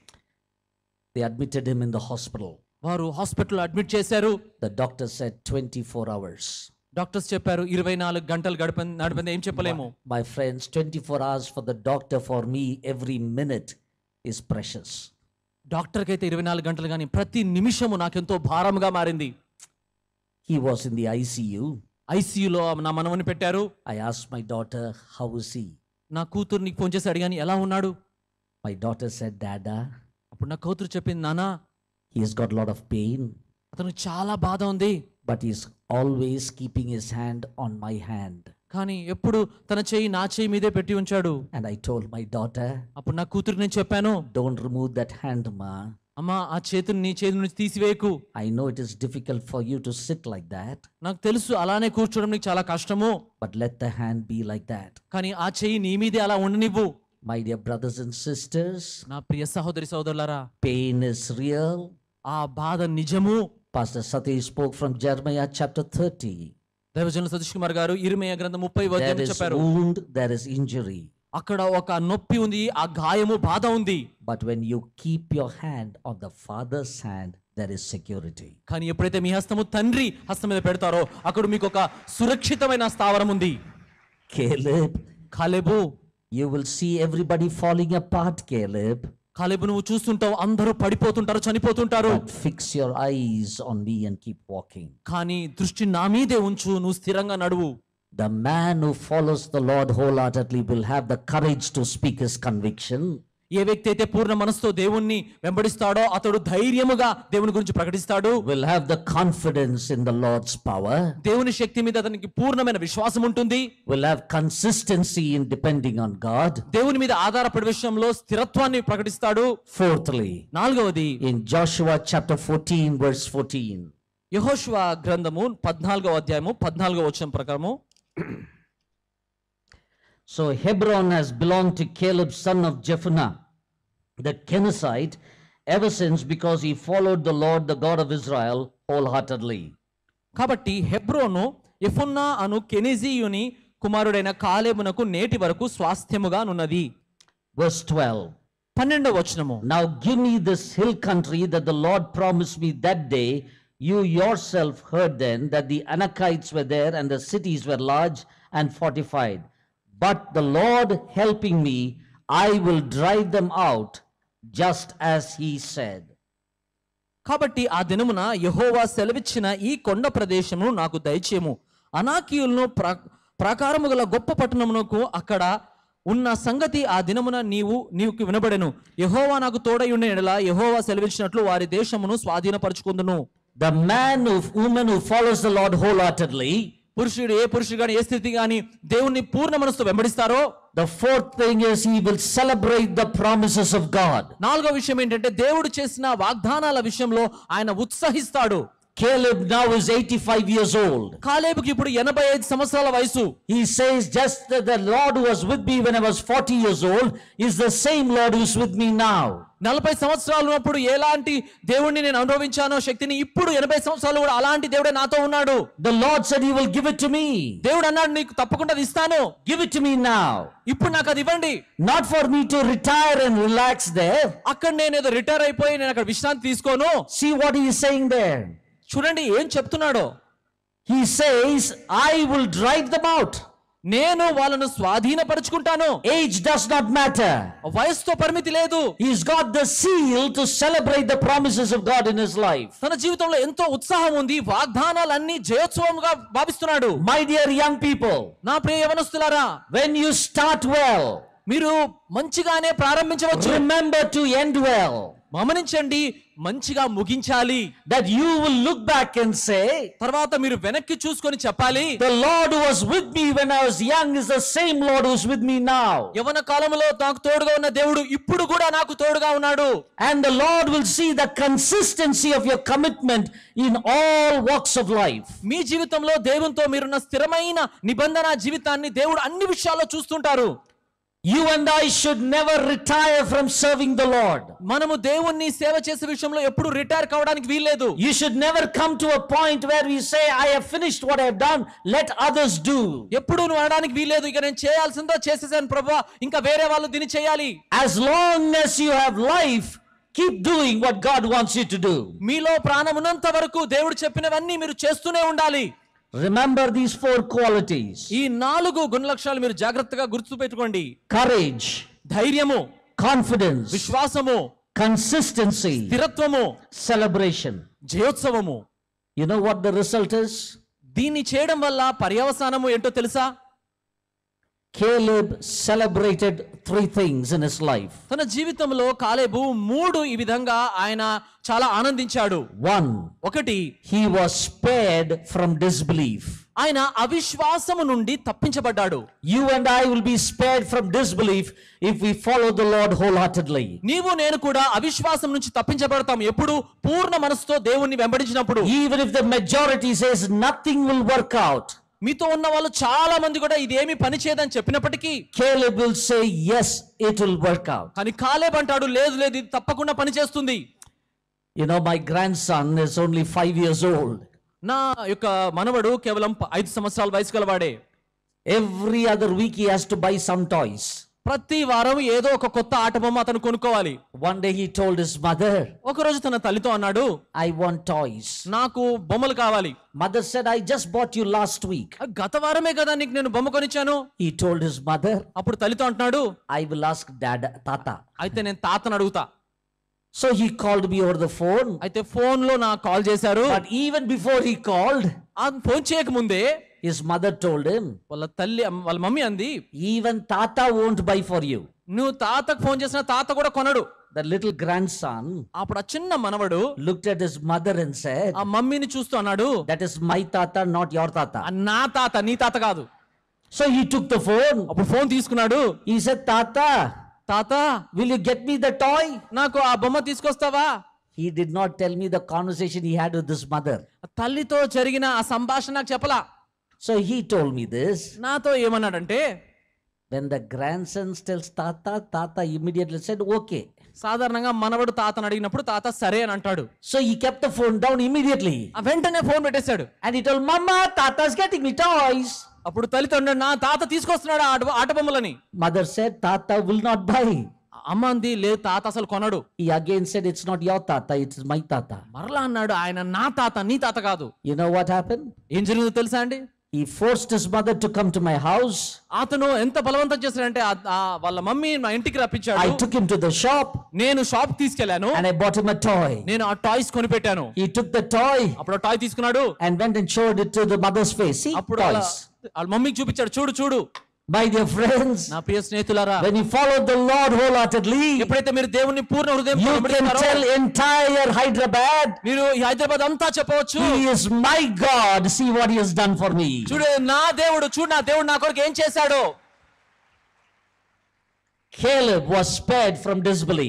Speaker 17: They admitted him in the hospital.
Speaker 18: వారు హాస్పిటల్లో అడ్మిట్ చేశారు
Speaker 17: The doctor said 24 hours.
Speaker 18: Doctors చెప్పారు ఇరవై నాలుగు గంటలు గడప నడిపింది ఏం చెప్పలేము
Speaker 17: My friends, 24 hours for the doctor, for me, every minute is precious.
Speaker 18: డాక్టర్కి అయితే ఇరవై నాలుగు గంటలు కానీ ప్రతి నిమిషము నాకెంతో భారంగా మారింది
Speaker 17: He was in the ICU.
Speaker 18: ఐసీయూలో నా మనవని పెట్టారు
Speaker 17: I asked my daughter, How is he?
Speaker 18: నా కూతుర్ని ఫోన్ చేసి అడిగాను ఎలా ఉన్నాడు
Speaker 17: My daughter said, Dada,
Speaker 18: అప్పుడు నా కూతురు చెప్పింది నానా
Speaker 17: he has got a lot of pain,
Speaker 18: అతను చాలా బాధ ఉంది
Speaker 17: but he's always keeping his hand on my hand.
Speaker 18: కానీ ఎప్పుడు తన చెయ్యి నా చెయ్యి మీదే పెట్టి ఉంచాడు
Speaker 17: And I told my daughter,
Speaker 18: అప్పుడు నా కూతురికి నేను చెప్పాను
Speaker 17: Don't remove that hand, Ma.
Speaker 18: అమ్మా ఆ చేతిని నీ చేతి నుంచి తీసివేయకు
Speaker 17: I know it is difficult for you to sit like that,
Speaker 18: నాకు తెలుసు అలానే కూర్చోవడం నీకు చాలా కష్టము
Speaker 17: but let the hand be like that.
Speaker 18: కానీ ఆ చెయ్యి నీ మీదే అలా ఉండనివ్వు
Speaker 17: My dear brothers and sisters,
Speaker 18: నా ప్రియ సహోదరి సోదరులారా
Speaker 17: pain is real.
Speaker 18: ఆ బాధ నిజము
Speaker 17: Pastor Satish spoke from Jeremiah chapter 30.
Speaker 18: దైవజనుల సతీష్ కుమార్ గారు ఇరిమయ గ్రంథం ముప్పై
Speaker 17: There
Speaker 18: అధ్యాయం
Speaker 17: is
Speaker 18: చెప్పారు
Speaker 17: wound, there is injury.
Speaker 18: అక్కడ ఒక నొప్పి ఉంది ఆ గాయము బాధ ఉంది
Speaker 17: But when you keep your hand on the Father's hand, there is security.
Speaker 18: కానీ ఎప్పుడైతే మీ హస్తము తండ్రి హస్తం మీద పెడతారో అక్కడ మీకు ఒక సురక్షితమైన స్థావరం ఉంది
Speaker 17: Caleb,
Speaker 18: Caleb
Speaker 17: you will see everybody falling apart, Caleb.
Speaker 18: కాలేబు నువ్వు చూస్తుంటావు అందరూ పడిపోతుంటారు చనిపోతుంటారు
Speaker 17: But fix your eyes on me and keep walking.
Speaker 18: కానీ దృష్టి నా మీదే ఉంచు నువ్వు స్థిరంగా నడువు
Speaker 17: The man who follows the Lord wholeheartedly will have the courage to speak his conviction.
Speaker 18: ఏ వ్యక్తి అయితే పూర్ణ మనసుతో దేవుణ్ణి వెంబడిస్తాడో అతడు ధైర్యముగా దేవుని గురించి ప్రకటిస్తాడు
Speaker 17: Will have the confidence in the Lord's power.
Speaker 18: దేవుని శక్తి మీద అతనికి పూర్ణమైన విశ్వాసం ఉంటుంది
Speaker 17: Will have consistency in depending on God.
Speaker 18: దేవుని మీద ఆధారపడే విషయంలో స్థిరత్వాన్ని ప్రకటిస్తాడు
Speaker 17: Fourthly,
Speaker 18: నాలుగవది
Speaker 17: in Joshua chapter 14, verse 14.
Speaker 18: యహోశివ గ్రంథము పద్నాలుగో అధ్యాయము పద్నాలుగో వచ్చిన ప్రకారము
Speaker 17: So Hebron has belonged to Caleb, son of Jephunneh, the Kenizzite, ever since because he followed the Lord, the God of Israel, wholeheartedly.
Speaker 18: కాబట్టి హెబ్రోను ఎఫున్నా అను కెనిజీయుని కుమారుడైన కాలేబునకు నేటి వరకు స్వాస్థ్యముగా నున్నది
Speaker 17: Verse 12.
Speaker 18: పన్నెండవ వచనము
Speaker 17: Now give me this hill country that the Lord promised me that day. You yourself heard then that the Anakites were there and the cities were large and fortified. But the Lord helping me, I will drive them out, just as he said.
Speaker 18: కాబట్టి ఆ దినమున యహోవా సెలవిచ్చిన ఈ కొండ ప్రదేశమును నాకు దయచేయము అనాకీయులను ప్ర ప్రాకారము గల గొప్ప పట్టణమునకు అక్కడ ఉన్న సంగతి ఆ దినమున నీవు నీకు వినబడెను యహోవా నాకు తోడై ఉండే ఎడల యహోవా సెలవిచ్చినట్లు వారి దేశమును స్వాధీనపరుచుకుందును
Speaker 17: The man who, woman who follows the Lord wholeheartedly,
Speaker 18: పురుషుడు ఏ పురుషుడు కానీ ఏ స్థితి కానీ దేవుణ్ణి పూర్ణ మనసుతో వెంబడిస్తారో
Speaker 17: the fourth thing is he will celebrate the promises of God.
Speaker 18: నాలుగో విషయం ఏంటంటే దేవుడు చేసిన వాగ్దానాల విషయంలో ఆయన ఉత్సహిస్తాడు
Speaker 17: Caleb now is 85 years old.
Speaker 18: కాలేబుకి ఇప్పుడు ఎనభై ఐదు సంవత్సరాల వయసు
Speaker 17: He says, just that the Lord who was with me when I was 40 years old is the same Lord who's with me now.
Speaker 18: నలభై సంవత్సరాలు ఉన్నప్పుడు ఎలాంటి దేవుణ్ణి నేను అనుభవించానో శక్తిని ఇప్పుడు ఎనభై సంవత్సరాలు కూడా అలాంటి దేవుడే నాతో ఉన్నాడు
Speaker 17: The Lord said he will give it to me.
Speaker 18: దేవుడు అన్నాడు నీకు తప్పకుండా అది ఇస్తాను
Speaker 17: Give it to me now.
Speaker 18: ఇప్పుడు నాకు అది ఇవ్వండి
Speaker 17: Not for me to retire and relax there.
Speaker 18: అక్కడ నేను ఏదో రిటైర్ అయిపోయి నేను అక్కడ విశ్రాంతి తీసుకోను
Speaker 17: See what he is saying there.
Speaker 18: చూడండి ఏం చెప్తున్నాడో
Speaker 17: He says, I will drive them out.
Speaker 18: నేను వాళ్ళను స్వాధీనపరుచుకుంటాను
Speaker 17: Age does not matter.
Speaker 18: వయసుతో పరిమితి లేదు
Speaker 17: He's got the seal to celebrate the promises of God in his life.
Speaker 18: తన జీవితంలో ఎంతో ఉత్సాహం ఉంది వాగ్దానాలన్నీ జయోత్సవంగా భావిస్తున్నాడు
Speaker 17: My dear young people,
Speaker 18: నా ప్రియ యవనస్తులారా
Speaker 17: when you start well,
Speaker 18: మీరు మంచిగానే ప్రారంభించవచ్చు
Speaker 17: remember to end well.
Speaker 18: గమనించండి మంచిగా ముగించాలి
Speaker 17: That you will look back and say,
Speaker 18: తర్వాత మీరు వెనక్కి చూసుకొని చెప్పాలి
Speaker 17: The Lord who was with me when I was young is the same Lord who's with me now.
Speaker 18: యవన కాలంలో నాకు తోడుగా ఉన్న దేవుడు ఇప్పుడు కూడా నాకు తోడుగా ఉన్నాడు
Speaker 17: And the Lord will see the consistency of your commitment in all walks of life.
Speaker 18: మీ జీవితంలో దేవునితో మీరున్న స్థిరమైన నిబంధన జీవితాన్ని దేవుడు అన్ని విషయాల్లో చూస్తుంటారు
Speaker 17: You and I should never retire from serving the Lord.
Speaker 18: మనము దేవుణ్ణి సేవ చేసే విషయంలో ఎప్పుడు రిటైర్ కావడానికి వీల్లేదు
Speaker 17: You should never come to a point where we say, I have finished what I have done, let others do.
Speaker 18: ఎప్పుడు నువ్వు అనడానికి వీల్లేదు ఇక నేను చేయాల్సిందో చేసేసాను ప్రభా ఇంకా వేరే వాళ్ళు దీన్ని చేయాలి
Speaker 17: As long as you have life, keep doing what God wants you to do.
Speaker 18: మీలో ప్రాణం ఉన్నంత వరకు దేవుడు చెప్పినవన్నీ మీరు చేస్తూనే ఉండాలి
Speaker 17: Remember these four qualities
Speaker 18: ఈ నాలుగు గుణలక్షణాలు మీరు జాగ్రత్తగా గుర్తు పెట్టుకోండి
Speaker 17: courage,
Speaker 18: ధైర్యము
Speaker 17: confidence,
Speaker 18: విశ్వాసము
Speaker 17: consistency,
Speaker 18: స్థిరత్వము
Speaker 17: celebration.
Speaker 18: జయోత్సవము
Speaker 17: You know what the result is?
Speaker 18: దీన్ని చేయడం వల్ల పర్యవసానము ఏంటో తెలుసా
Speaker 17: Caleb celebrated three things in his life.
Speaker 18: తన జీవితంలో కాలేబు మూడు ఈ విధంగా ఆయన చాలా ఆనందించాడు
Speaker 17: One,
Speaker 18: ఒకటి
Speaker 17: he was spared from disbelief.
Speaker 18: ఆయన అవిశ్వాసము నుండి తప్పించబడ్డాడు
Speaker 17: You and I will be spared from disbelief if we follow the Lord wholeheartedly.
Speaker 18: నీవు నేను కూడా అవిశ్వాసం నుంచి తప్పించబడతాం ఎప్పుడు పూర్ణ మనసుతో దేవుణ్ణి వెంబడించినప్పుడు
Speaker 17: Even if the majority says nothing will work out,
Speaker 18: మీతో ఉన్న వాళ్ళు చాలా మంది కూడా ఇదేమి పని చేయదని చెప్పినప్పటికీ
Speaker 17: Caleb will say, Yes, it will work out.
Speaker 18: కానీ కాలేబ్ అంటాడు లేదు లేదు ఇది తప్పకుండా పని చేస్తుంది
Speaker 17: You know, my grandson is only five years old.
Speaker 18: నా యొక్క మనవడు కేవలం ప- ఐదు సంవత్సరాల వయసు గలవాడే
Speaker 17: Every other week, he has to buy some toys.
Speaker 18: ప్రతి వారం ఏదో ఒక కొత్త ఆట బొమ్మ అతను కొనుక్కోవాలి
Speaker 17: One day, he told his mother,
Speaker 18: ఒక రోజు తన తల్లితో అన్నాడు
Speaker 17: I want toys.
Speaker 18: నాకు బొమ్మలు కావాలి
Speaker 17: Mother said, I just bought you last week.
Speaker 18: "ఆ, గత వారమే కదా నీకు నేను బొమ్మ కొనిచ్చాను
Speaker 17: He told his mother,
Speaker 18: అప్పుడు తల్లితో అంటున్నాడు
Speaker 17: I will ask dad, Tata.
Speaker 18: అయితే నేను తాతను అడుగుతా
Speaker 17: So he called me over the phone.
Speaker 18: అయితే ఫోన్ లో నాకు కాల్ చేశారు
Speaker 17: But even before he called,
Speaker 18: ఆ ఫోన్ చేయక ముందే
Speaker 17: his mother told him,
Speaker 18: వాళ్ళ తల్లి వాళ్ళ మమ్మీ అంది
Speaker 17: Even Tata won't buy for you.
Speaker 18: నువ్వు తాతకు ఫోన్ చేసిన తాత కూడా కొనడు
Speaker 17: The little grandson
Speaker 18: అప్పుడు ఆ చిన్న మనవడు
Speaker 17: looked at his mother and said,
Speaker 18: ఆ మమ్మీని చూస్తూ అన్నాడు
Speaker 17: That is my Tata, not your
Speaker 18: "ఆ
Speaker 17: Tata.
Speaker 18: నా తాత నీ తాత కాదు
Speaker 17: So he took the phone.
Speaker 18: అప్పుడు ఫోన్ తీసుకున్నాడు
Speaker 17: He said, Tata,
Speaker 18: తాత
Speaker 17: will you get me the toy?
Speaker 18: నాకు ఆ బొమ్మ తీసుకొస్తావా
Speaker 17: He did not tell me the conversation he had with his mother.
Speaker 18: తల్లితో జరిగిన ఆ సంభాషణ నాకు చెప్పలా
Speaker 17: So he told me this.
Speaker 18: నాతో ఏమన్నాడంటే
Speaker 17: When the grandson tells Tata, Tata immediately said, Okay.
Speaker 18: సాధారణంగా మనవడు తాతను అడిగినప్పుడు తాత సరే అని అంటాడు
Speaker 17: So he kept the phone down immediately.
Speaker 18: ఆ వెంటనే ఫోన్ పెట్టేశాడు
Speaker 17: And he told, Mama, Tata's getting me toys.
Speaker 18: అప్పుడు తల్లితో అన్నాడు నా తాత తీసుకొస్తున్నాడు ఆ ఆట ఆట బొమ్మలని
Speaker 17: Mother said, Tata will not buy.
Speaker 18: అమ్మ అంది లేదు తాత అసలు కొనడు
Speaker 17: He again said, It's not your Tata, it's my Tata.
Speaker 18: మరలా అన్నాడు ఆయన నా తాత నీ తాత కాదు
Speaker 17: You know what happened?
Speaker 18: ఏం జరిగిందో తెలుసా అండి
Speaker 17: He forced his mother to come to my house.
Speaker 18: అతను ఎంత బలవంతం చేశాడంటే ఆ- ఆ వాళ్ళ మమ్మీ మా ఇంటికి
Speaker 17: I
Speaker 18: రప్పించాడు
Speaker 17: took him to the shop
Speaker 18: నేను షాప్ తీసుకెళ్లాను
Speaker 17: and I bought him a toy.
Speaker 18: నేను ఆ టాయ్స్ కొనిపెట్టాను
Speaker 17: He took the toy
Speaker 18: అప్పుడు టాయ్ తీసుకున్నాడు
Speaker 17: and went and showed it to the mother's face. See,
Speaker 18: అప్పుడు వాళ్ళ
Speaker 17: toys.
Speaker 18: వాళ్ళ మమ్మీకి చూపించాడు చూడు చూడు
Speaker 17: My dear friends,
Speaker 18: నా ప్రియ స్నేహితులారా
Speaker 17: when you follow the Lord wholeheartedly,
Speaker 18: ఎప్పుడైతే మీరు దేవుని పూర్ణ హృదయం
Speaker 17: you can tell entire Hyderabad,
Speaker 18: మీరు ఈ హైదరాబాద్ అంతా చెప్పవచ్చు
Speaker 17: He is my God. See what He has done for me.
Speaker 18: చూడు నా దేవుడు చూడు నా దేవుడు నా కొరకు ఏం చేశాడు
Speaker 17: Caleb was spared from disbelief.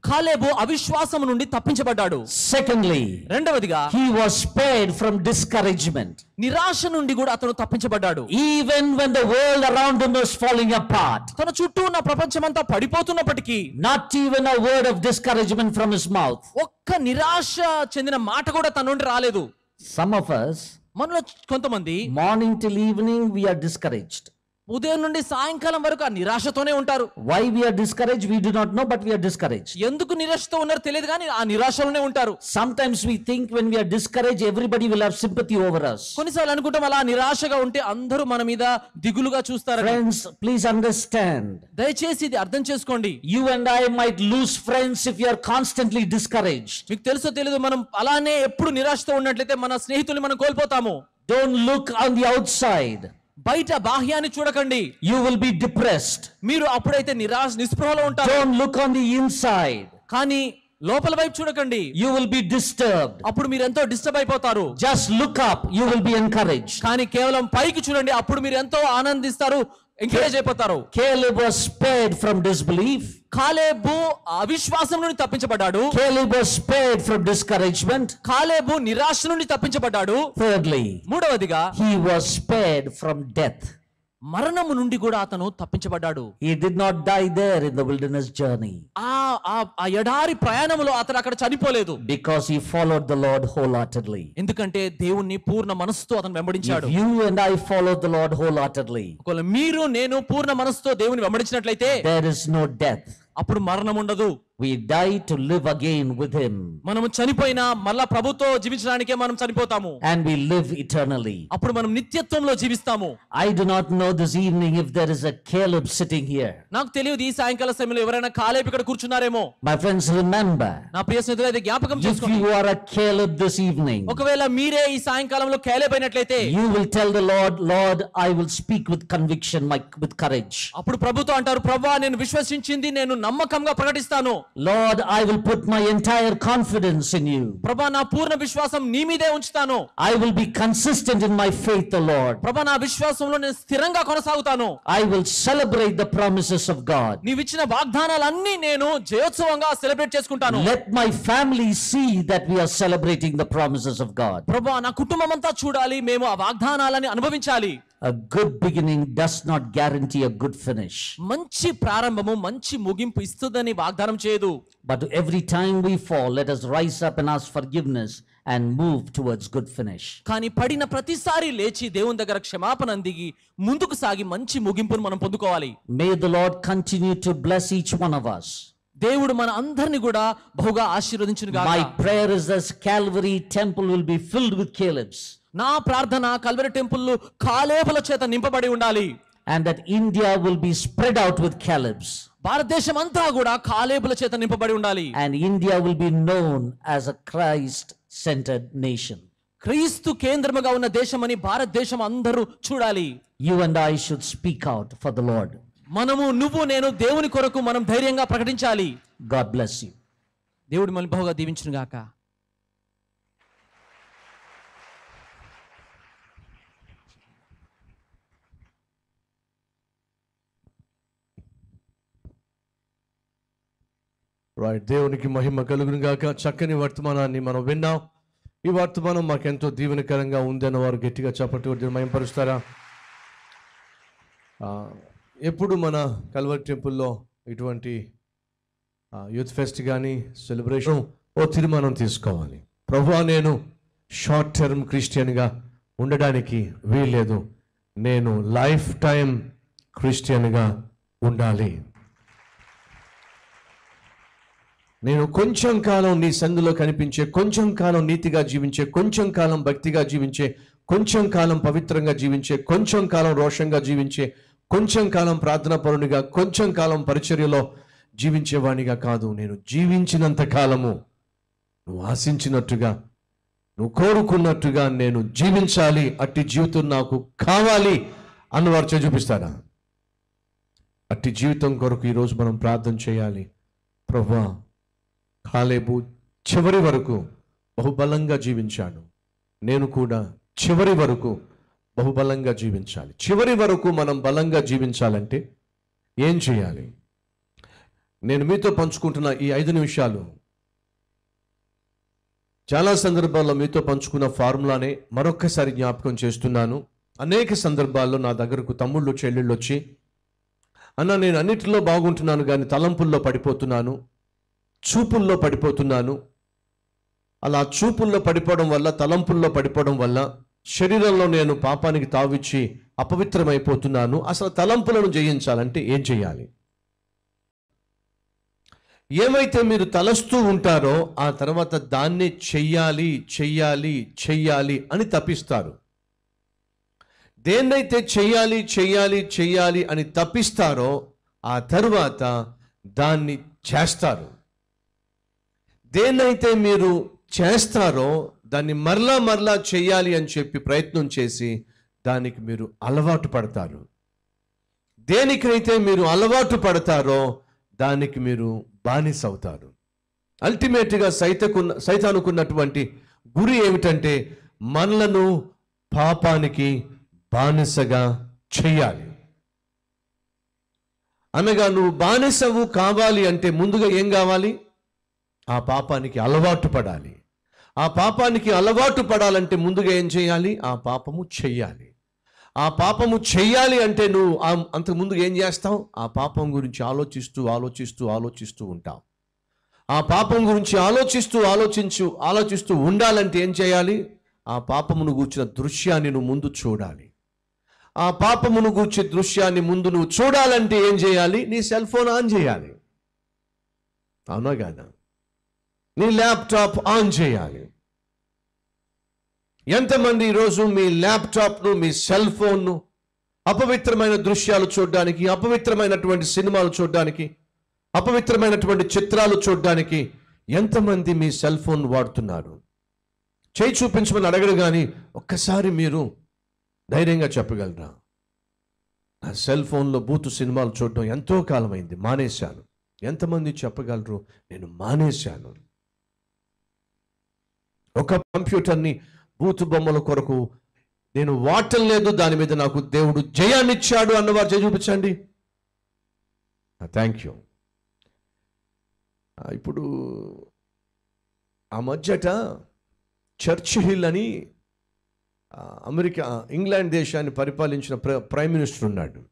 Speaker 18: కాలేబు అవిశ్వాసం నుండి తప్పించబడ్డాడు
Speaker 17: Secondly,
Speaker 18: రెండవదిగా
Speaker 17: he was spared from discouragement.
Speaker 18: నిరాశ నుండి కూడా అతను తప్పించబడ్డాడు
Speaker 17: Even when the world around him was falling apart,
Speaker 18: తన చుట్టూ ఉన్న ప్రపంచమంతా పడిపోతున్నప్పటికీ
Speaker 17: not even a word of discouragement from his mouth.
Speaker 18: ఒక్క నిరాశ చెందిన మాట కూడా తన నుండి రాలేదు
Speaker 17: Some of us,
Speaker 18: మనలో కొంతమంది
Speaker 17: morning till evening, we are discouraged.
Speaker 18: ఉదయం నుండి సాయంకాలం వరకు ఆ నిరాశతోనే ఉంటారు
Speaker 17: Why we are discouraged, we do not know, but we are discouraged.
Speaker 18: ఎందుకు నిరాశతో ఉన్నారో తెలియదు కానీ ఆ నిరాశలోనే ఉంటారు
Speaker 17: Sometimes we think when we are discouraged, everybody will have sympathy over us.
Speaker 18: కొన్నిసార్లు అనుకుంటాం అలా నిరాశగా ఉంటే అందరూ మన మీద దిగులుగా చూస్తారు
Speaker 17: Friends, please understand.
Speaker 18: దయచేసి ఇది అర్థం చేసుకోండి
Speaker 17: You and I might lose friends if you are constantly discouraged.
Speaker 18: మీకు తెలుసో తెలియదు మనం అలానే ఎప్పుడు నిరాశతో ఉన్నట్లయితే మన స్నేహితుల్ని మనం కోల్పోతాము
Speaker 17: Don't look on the outside.
Speaker 18: బయట బాహ్యాన్ని చూడకండి
Speaker 17: You will be depressed.
Speaker 18: మీరు అప్పుడైతే నిరాశ నిస్పృహలో ఉంటారు
Speaker 17: Don't look on the inside.
Speaker 18: కానీ లోపల వైపు చూడకండి
Speaker 17: You will be disturbed.
Speaker 18: అప్పుడు మీరు ఎంతో డిస్టర్బ్ అయిపోతారు
Speaker 17: Just look up. You will be encouraged.
Speaker 18: కానీ కేవలం పైకి చూడండి అప్పుడు మీరు ఎంతో ఆనందిస్తారు ఎంకరేజ్ అయిపోతారు
Speaker 17: Caleb was spared from disbelief.
Speaker 18: కాలేబు అవిశ్వాసం నుండి తప్పించబడ్డాడు
Speaker 17: Caleb was spared from discouragement.
Speaker 18: కాలేబు నిరాశ నుండి తప్పించబడ్డాడు
Speaker 17: Thirdly,
Speaker 18: మూడవదిగా
Speaker 17: he was spared from death.
Speaker 18: మరణము నుండి కూడా అతను తప్పించబడ్డాడు
Speaker 17: He did not die there in the wilderness journey
Speaker 18: ఆ ఆ- ఆ ఎడారి ప్రయాణంలో అతను అక్కడ చనిపోలేదు
Speaker 17: because he followed the Lord wholeheartedly.
Speaker 18: ఎందుకంటే దేవుణ్ణి పూర్ణ మనసుతో అతను వెంబడించాడు
Speaker 17: If you and I follow the Lord wholeheartedly,
Speaker 18: ఒకవేళ మీరు నేను పూర్ణ మనసుతో దేవుని వెంబడించినట్లయితే
Speaker 17: there is no death.
Speaker 18: అప్పుడు మరణం ఉండదు
Speaker 17: We die to live again with Him
Speaker 18: మనము చనిపోయినా మళ్ళా ప్రభుతో జీవించడానికే మనం చనిపోతాము
Speaker 17: and we live eternally.
Speaker 18: అప్పుడు మనం నిత్యత్వంలో జీవిస్తాము
Speaker 17: I do not know this evening if there is a Caleb sitting here.
Speaker 18: నాకు తెలియదు ఈ సాయంకాల సమయంలో ఎవరైనా కాలేపు ఇక్కడ కూర్చున్నారేమో
Speaker 17: My friends, remember
Speaker 18: నా ప్రియ స్నేహితులు అయితే జ్ఞాపకం
Speaker 17: if
Speaker 18: చేసుకోండి
Speaker 17: you are a Caleb this evening,
Speaker 18: ఒకవేళ మీరే ఈ సాయంకాలంలో కేలేపోయినట్లయితే
Speaker 17: you will tell the Lord, Lord, I will speak with conviction, my, with courage.
Speaker 18: అప్పుడు ప్రభుతో అంటారు ప్రభా నేను విశ్వసించింది నేను నమ్మకంగా ప్రకటిస్తాను
Speaker 17: Lord, I will put my entire confidence in you.
Speaker 18: ప్రభా నా పూర్ణ విశ్వాసం నీ మీదే ఉంచుతాను
Speaker 17: I will be consistent in my faith, O Lord.
Speaker 18: ప్రభా నా విశ్వాసంలో నేను స్థిరంగా కొనసాగుతాను
Speaker 17: I will celebrate the promises of God.
Speaker 18: నీవిచ్చిన వాగ్దానాలన్నీ నేను జయోత్సవంగా సెలబ్రేట్ చేసుకుంటాను
Speaker 17: Let my family see that we are celebrating the promises of God.
Speaker 18: ప్రభా నా కుటుంబం అంతా చూడాలి మేము ఆ వాగ్దానాలని అనుభవించాలి
Speaker 17: A good beginning does not guarantee a good finish.
Speaker 18: మంచి ప్రారంభము మంచి ముగింపు ఇస్తుందని వాగ్దానం చేయదు
Speaker 17: But every time we fall, let us rise up and ask forgiveness and move towards good finish.
Speaker 18: కానీ పడిన ప్రతిసారి లేచి దేవుని దగ్గర క్షమాపణ అందిగి ముందుకు సాగి మంచి ముగింపును మనం పొందుకోవాలి
Speaker 17: May the Lord continue to bless each one of us.
Speaker 18: దేవుడు మన అందరిని కూడా బహుగా ఆశీర్వదించును గాక
Speaker 17: My prayer is this Calvary temple will be filled with Caleb's
Speaker 18: నా ప్రార్థన కల్వరి టెంపుల్ కాలేబుల చేత నింపబడి ఉండాలి
Speaker 17: and that India will be spread out with Caleb's
Speaker 18: భారతదేశం అంతా కూడా కాలేబుల చేత నింపబడి ఉండాలి
Speaker 17: and India will be known as a Christ centered nation.
Speaker 18: క్రీస్తు కేంద్రముగా ఉన్న దేశమని భారతదేశం అందరూ చూడాలి
Speaker 17: You and I should speak out for the Lord.
Speaker 18: మనము నువ్వు నేను దేవుని కొరకు మనం ధైర్యంగా ప్రకటించాలి
Speaker 17: God bless you.
Speaker 18: దేవుడు మనల్ని బహుగా దీవించును గాక
Speaker 13: రైట్ దేవునికి మహిమ కలుగును గాక చక్కని వర్తమానాన్ని మనం విన్నాం ఈ వర్తమానం మాకెంతో దీవెనకరంగా ఉంది అన్న వారు గట్టిగా చప్పటి కొట్టి మయంపరుస్తారా ఆ, ఎప్పుడు మన కల్వర్ టెంపుల్లో ఇటువంటి యూత్ ఫెస్ట్ కానీ సెలబ్రేషన్ ఓ తీర్మానం తీసుకోవాలి ప్రభువా నేను షార్ట్ టర్మ్ క్రిస్టియన్గా ఉండడానికి వీల్లేదు నేను లైఫ్ టైం క్రిస్టియన్గా ఉండాలి నేను కొంచెం కాలం నీ సందులో కనిపించే కొంచెం కాలం నీతిగా జీవించే కొంచెం కాలం భక్తిగా జీవించే కొంచెం కాలం పవిత్రంగా జీవించే కొంచెం కాలం రోషంగా జీవించే కొంచెం కాలం ప్రార్థనా పరునిగా కొంచెం కాలం పరిచర్యలో జీవించేవాడిగా కాదు నేను జీవించినంత కాలము నువ్వు ఆశించినట్టుగా నువ్వు కోరుకున్నట్టుగా నేను జీవించాలి అట్టి జీవితం నాకు కావాలి అన్నవారు చేయి చూపిస్తారా అట్టి జీవితం కొరకు ఈరోజు మనం ప్రార్థన చేయాలి ప్రభా కాలేబు చివరి వరకు బహుబలంగా జీవించాడు నేను కూడా చివరి వరకు బహుబలంగా జీవించాలి చివరి వరకు మనం బలంగా జీవించాలంటే ఏం చేయాలి నేను మీతో పంచుకుంటున్న ఈ ఐదు నిమిషాలు చాలా సందర్భాల్లో మీతో పంచుకున్న ఫార్ములానే మరొక్కసారి జ్ఞాపకం చేస్తున్నాను అనేక సందర్భాల్లో నా దగ్గరకు తమ్ముళ్ళు చెల్లెళ్ళు వచ్చి అన్న నేను అన్నిటిలో బాగుంటున్నాను కానీ తలంపుల్లో పడిపోతున్నాను చూపుల్లో పడిపోతున్నాను అలా చూపుల్లో పడిపోవడం వల్ల తలంపుల్లో పడిపోవడం వల్ల శరీరంలో నేను పాపానికి తావిచ్చి అపవిత్రమైపోతున్నాను అసలు తలంపులను జయించాలంటే ఏం చేయాలి ఏమైతే మీరు తలస్తూ ఉంటారో ఆ తర్వాత దాన్ని చెయ్యాలి చెయ్యాలి చెయ్యాలి అని తప్పిస్తారు దేన్నైతే చెయ్యాలి చెయ్యాలి చెయ్యాలి అని తప్పిస్తారో ఆ తరువాత దాన్ని చేస్తారు దేన్నైతే మీరు చేస్తారో దాన్ని మరలా మరలా చెయ్యాలి అని చెప్పి ప్రయత్నం చేసి దానికి మీరు అలవాటు పడతారు దేనికైతే మీరు అలవాటు పడతారో దానికి మీరు బానిస అవుతారు అల్టిమేట్గా సైతకున్న సైతానుకున్నటువంటి గురి ఏమిటంటే మనలను పాపానికి బానిసగా చేయాలి అనగా నువ్వు బానిసవు కావాలి అంటే ముందుగా ఏం కావాలి ఆ పాపానికి అలవాటు పడాలి ఆ పాపానికి అలవాటు పడాలంటే ముందుగా ఏం చేయాలి ఆ పాపము చెయ్యాలి ఆ పాపము చెయ్యాలి అంటే నువ్వు ఆ- అంతకు ముందు ఏం చేస్తావు ఆ పాపం గురించి ఆలోచిస్తూ ఆలోచిస్తూ ఆలోచిస్తూ ఉంటావు ఆ పాపం గురించి ఆలోచిస్తూ ఆలోచించు ఆలోచిస్తూ ఉండాలంటే ఏం చేయాలి ఆ పాపమును గూర్చిన దృశ్యాన్ని నువ్వు ముందు చూడాలి ఆ పాపమును గూర్చే దృశ్యాన్ని ముందు నువ్వు చూడాలంటే ఏం చేయాలి నీ సెల్ ఫోన్ ఆన్ చేయాలి అవునా కాదా నీ ల్యాప్టాప్ ఆన్ చేయాలి ఎంతమంది ఈరోజు మీ ల్యాప్టాప్ను మీ సెల్ ఫోన్ను అపవిత్రమైన దృశ్యాలు చూడడానికి అపవిత్రమైనటువంటి సినిమాలు చూడడానికి అపవిత్రమైనటువంటి చిత్రాలు చూడడానికి ఎంతమంది మీ సెల్ ఫోన్ వాడుతున్నారు చేయి చూపించమని అడగడు కానీ ఒక్కసారి మీరు ధైర్యంగా చెప్పగలరా నా సెల్ ఫోన్లో బూతు సినిమాలు చూడడం ఎంతో కాలమైంది మానేశాను ఎంతమంది చెప్పగలరు నేను మానేశాను ఒక కంప్యూటర్ని బూతు బొమ్మల కొరకు నేను వాడటం లేదు దాని మీద నాకు దేవుడు జయాన్ని ఇచ్చాడు అన్నవారు చేయి చూపించండి థ్యాంక్ యూ ఇప్పుడు ఆ మధ్యట చర్చ్ హిల్ అని ఆ, అమెరికా ఇంగ్లాండ్ దేశాన్ని పరిపాలించిన ప్ర ప్రైమ్ మినిస్టర్ ఉన్నాడు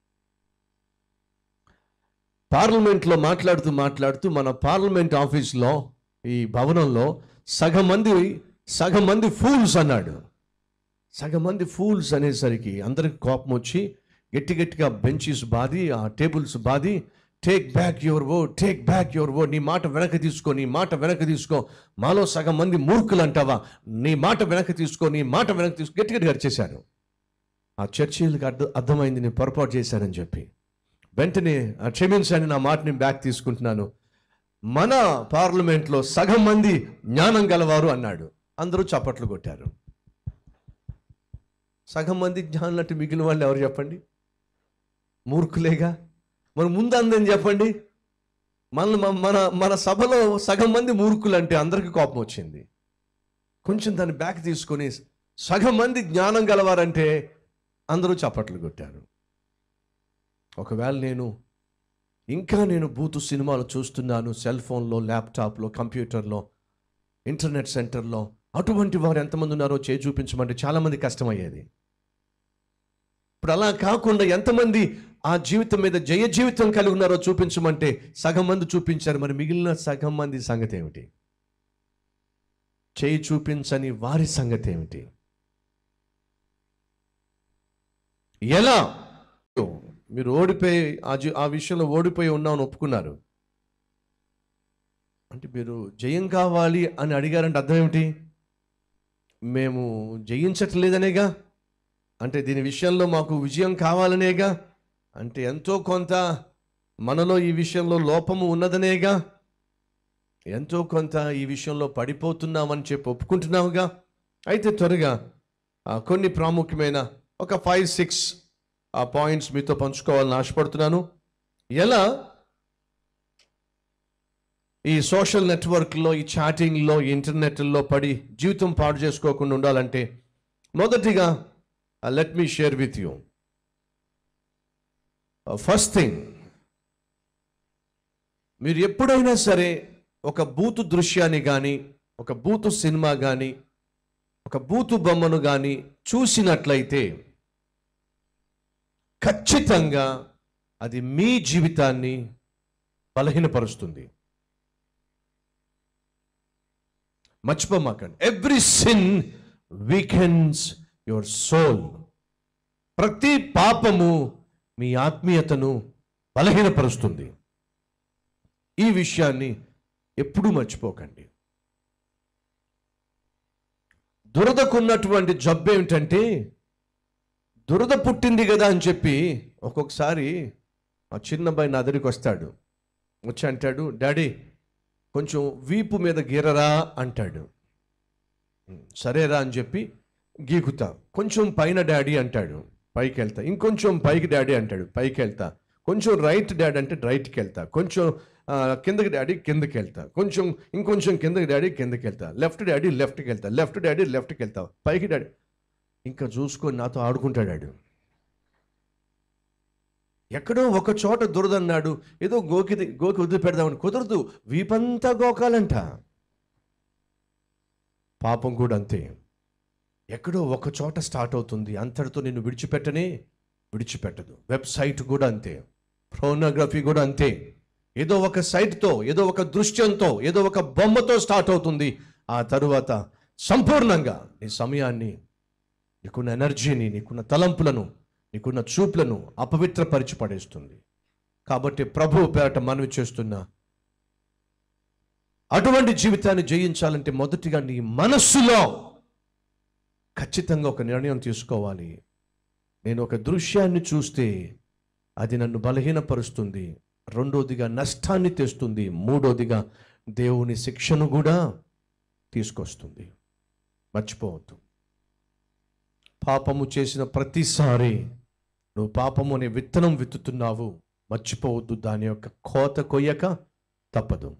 Speaker 13: పార్లమెంట్లో మాట్లాడుతూ మాట్లాడుతూ మన పార్లమెంట్ ఆఫీస్లో ఈ భవనంలో సగం మంది సగం మంది ఫూల్స్ అన్నాడు సగం మంది ఫూల్స్ అనేసరికి అందరికి కోపం వచ్చి గట్టి గట్టిగా బెంచెస్ బాది ఆ టేబుల్స్ బాది take back your oh take back your oh నీ మాట వెనక్కి తీసుకో నీ మాట వెనక్కి తీసుకో మాలో సగం మంది మూర్ఖులు అంటావా నీ మాట వెనక్కి తీసుకో నీ మాట వెనక్కి తీసుకో గట్టి గట్టిగా అరిచేశారు ఆ చర్చీలకు అర్థ అర్థమైంది నేను పొరపాటు చేశానని చెప్పి వెంటనే "ఆ, క్షమించండి నా మాట నేను బ్యాక్ తీసుకుంటున్నాను మన పార్లమెంట్లో సగం మంది జ్ఞానం గలవారు అన్నాడు అందరూ చప్పట్లు కొట్టారు సగం మంది జ్ఞానులు అంటే మిగిలిన వాళ్ళు ఎవరు చెప్పండి మూర్ఖులేగా మరి ముందు అందని చెప్పండి మన మన మన సభలో సగం మంది మూర్ఖులు అంటే అందరికీ కోపం వచ్చింది కొంచెం దాన్ని బ్యాక్ తీసుకొని సగం మంది జ్ఞానం గలవారంటే అందరూ చప్పట్లు కొట్టారు ఒకవేళ నేను ఇంకా నేను బూతు సినిమాలు చూస్తున్నాను సెల్ ఫోన్లో ల్యాప్టాప్లో కంప్యూటర్లో ఇంటర్నెట్ సెంటర్లో అటువంటి వారు ఎంతమంది ఉన్నారో చేయి చూపించమంటే చాలామంది కష్టమయ్యేది ఇప్పుడు అలా కాకుండా ఎంతమంది ఆ జీవితం మీద జయ జీవితం కలిగి ఉన్నారో చూపించమంటే సగం మంది చూపించారు మరి మిగిలిన సగం మంది సంగతి ఏమిటి చేయి చూపించని వారి సంగతి ఏమిటి ఎలా మీరు ఓడిపోయి ఆ జీ ఆ విషయంలో ఓడిపోయి ఉన్నామని ఒప్పుకున్నారు అంటే మీరు జయం కావాలి అని అడిగారంటే అర్థం ఏమిటి మేము జయించట్లేదనేగా అంటే దీని విషయంలో మాకు విజయం కావాలనేగా అంటే ఎంతో కొంత మనలో ఈ విషయంలో లోపము ఉన్నదనేగా ఎంతో కొంత ఈ విషయంలో పడిపోతున్నామని చెప్పి ఒప్పుకుంటున్నావుగా అయితే త్వరగా ఆ, కొన్ని ప్రాముఖ్యమైన ఒక ఫైవ్ సిక్స్ ఆ పాయింట్స్ మీతో పంచుకోవాలని ఆశపడుతున్నాను ఎలా ఈ సోషల్ నెట్వర్క్లో ఈ చాటింగ్లో ఈ ఇంటర్నెట్లో పడి జీవితం పాడు చేసుకోకుండా ఉండాలంటే మొదటిగా let me share with you first thing మీరు ఎప్పుడైనా సరే ఒక బూతు దృశ్యాన్ని కానీ ఒక బూతు సినిమా కానీ ఒక బూతు బొమ్మను కానీ చూసినట్లయితే ఖచ్చితంగా అది మీ జీవితాన్ని బలహీనపరుస్తుంది మర్చిపోమాకండి every sin weakens your soul ప్రతి పాపము మీ ఆత్మీయతను బలహీనపరుస్తుంది ఈ విషయాన్ని ఎప్పుడూ మర్చిపోకండి దురదకున్నటువంటి జబ్బు ఏమిటంటే దురద పుట్టింది కదా అని చెప్పి ఒక్కొక్కసారి మా చిన్నబ్బాయి నా దగ్గరికి వస్తాడు వచ్చి అంటాడు డాడీ కొంచెం వీపు మీద గీరరా అంటాడు "ఉమ్, సరేరా అని చెప్పి గీకుతా కొంచెం పైన డాడీ అంటాడు పైకి వెళ్తా ఇంకొంచెం పైకి డాడీ అంటాడు పైకి వెళ్తా కొంచెం రైట్ డాడీ అంటే రైట్కి వెళ్తా కొంచెం ఆ, కిందకి డాడీ కిందకి వెళ్తా కొంచెం ఇంకొంచెం కిందకి డాడీ కిందకి వెళ్తా లెఫ్ట్ డాడీ లెఫ్ట్కి వెళ్తా లెఫ్ట్ డాడీ లెఫ్ట్కి వెళ్తా పైకి డాడీ ఇంకా చూసుకొని నాతో ఆడుకుంటాడు ఆడు. ఎక్కడో ఒక చోట దురదన్నాడు ఏదో గోకి గోకి వదిలిపెడదామని కుదరదు వీపంతా గోకాలంట పాపం కూడా అంతే ఎక్కడో ఒక చోట స్టార్ట్ అవుతుంది అంతటితో నిన్ను విడిచిపెట్టనే విడిచిపెట్టదు వెబ్సైట్ కూడా అంతే ఫోనోగ్రఫీ కూడా అంతే ఏదో ఒక సైట్తో ఏదో ఒక దృశ్యంతో ఏదో ఒక బొమ్మతో స్టార్ట్ అవుతుంది ఆ తరువాత సంపూర్ణంగా నీ సమయాన్ని నీకున్న ఎనర్జీని నీకున్న తలంపులను నీకున్న చూపులను అపవిత్రపరిచి పడేస్తుంది కాబట్టి ప్రభు పేరట మనవి చేస్తున్నా అటువంటి జీవితాన్ని జయించాలంటే మొదటిగా నీ మనస్సులో ఖచ్చితంగా ఒక నిర్ణయం తీసుకోవాలి నేను ఒక దృశ్యాన్ని చూస్తే అది నన్ను బలహీనపరుస్తుంది రెండోదిగా నష్టాన్ని తెస్తుంది మూడోదిగా దేవుని శిక్షను కూడా తీసుకొస్తుంది మర్చిపోవద్దు పాపము చేసిన ప్రతిసారి నువ్వు పాపము అనే విత్తనం విత్తుతున్నావు మర్చిపోవద్దు దాని యొక్క కోత కొయ్యక తప్పదు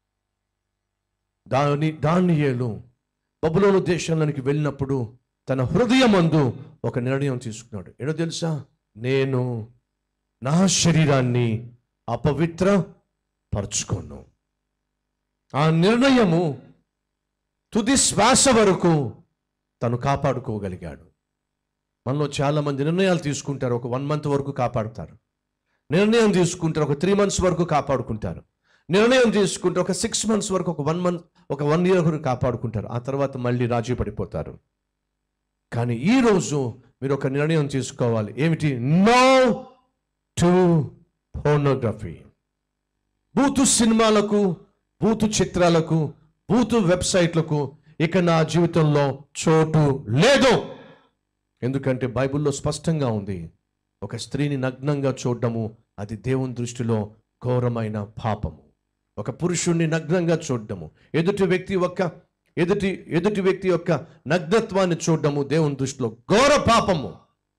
Speaker 13: దాని దానియేలు బబులోను దేశంలోనికి వెళ్ళినప్పుడు తన హృదయమందు ఒక నిర్ణయం తీసుకున్నాడు ఏదో తెలుసా నేను నా శరీరాన్ని అపవిత్ర పరుచుకోను ఆ నిర్ణయము తుది శ్వాస వరకు తను కాపాడుకోగలిగాడు మనలో చాలామంది నిర్ణయాలు తీసుకుంటారు ఒక వన్ మంత్ వరకు కాపాడుతారు నిర్ణయం తీసుకుంటారు ఒక త్రీ మంత్స్ వరకు కాపాడుకుంటారు నిర్ణయం తీసుకుంటే ఒక సిక్స్ మంత్స్ వరకు ఒక వన్ మంత్ ఒక వన్ ఇయర్ వరకు కాపాడుకుంటారు ఆ తర్వాత మళ్ళీ రాజీ పడిపోతారు కానీ ఈరోజు మీరు ఒక నిర్ణయం తీసుకోవాలి ఏమిటి నో టు ఫోనోగ్రఫీ బూతు సినిమాలకు బూతు చిత్రాలకు బూతు వెబ్సైట్లకు ఇక నా జీవితంలో చోటు లేదు ఎందుకంటే బైబిల్లో స్పష్టంగా ఉంది ఒక స్త్రీని నగ్నంగా చూడడము అది దేవుని దృష్టిలో ఘోరమైన పాపము ఒక పురుషుణ్ణి నగ్నంగా చూడడము ఎదుటి వ్యక్తి యొక్క ఎదుటి ఎదుటి వ్యక్తి యొక్క నగ్నత్వాన్ని చూడడము దేవుని దృష్టిలో ఘోర పాపము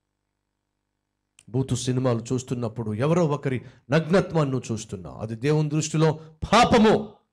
Speaker 13: బూతు సినిమాలు చూస్తున్నప్పుడు ఎవరో ఒకరి నగ్నత్వాన్ని నువ్వు చూస్తున్నావు అది దేవుని దృష్టిలో పాపము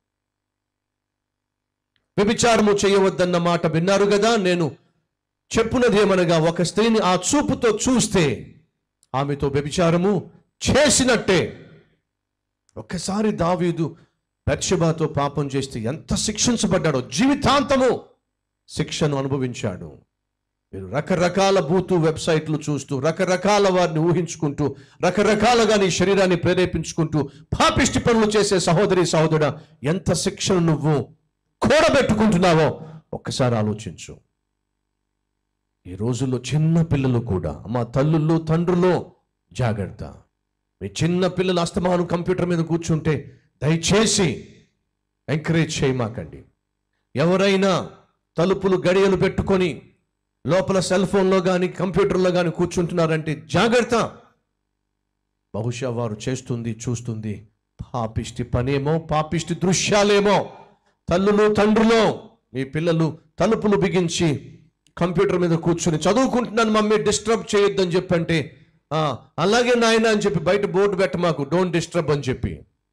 Speaker 13: వ్యభిచారము చేయవద్దన్న మాట విన్నారు కదా నేను చెప్పున్నదేమనగా ఒక స్త్రీని ఆ చూపుతో చూస్తే ఆమెతో వ్యభిచారము చేసినట్టే ఒక్కసారి దావీదు బత్షెబాతో పాపం చేస్తే ఎంత శిక్షించబడ్డాడో జీవితాంతము శిక్షను అనుభవించాడు మీరు రకరకాల బూతు వెబ్సైట్లు చూస్తూ రకరకాల వారిని ఊహించుకుంటూ రకరకాలుగా నీ శరీరాన్ని ప్రేరేపించుకుంటూ పాపిష్టి పనులు చేసే సహోదరి సహోదరుడా ఎంత శిక్షను నువ్వు కూడబెట్టుకుంటున్నావో ఒక్కసారి ఆలోచించు ఈ రోజుల్లో చిన్న పిల్లలు కూడా మా తల్లుల్లో తండ్రుల్లో జాగ్రత్త మీ చిన్న పిల్లలు అస్తమానం కంప్యూటర్ మీద కూర్చుంటే దయచేసి ఎంకరేజ్ చేయమాకండి ఎవరైనా తలుపులు గడియలు పెట్టుకొని లోపల సెల్ ఫోన్లో కానీ కంప్యూటర్లో కానీ కూర్చుంటున్నారంటే జాగ్రత్త బహుశా వారు చేస్తుంది చూస్తుంది పాపిష్టి పనేమో పాపిష్టి దృశ్యాలేమో తల్లులు తండ్రులు మీ పిల్లలు తలుపులు బిగించి కంప్యూటర్ మీద కూర్చుని చదువుకుంటున్నాను మమ్మీ డిస్టర్బ్ చేయొద్దని చెప్పంటే "ఆ, అలాగే నాయన అని చెప్పి బయట బోర్డు పెట్ట మాకు డోంట్ డిస్టర్బ్ అని చెప్పి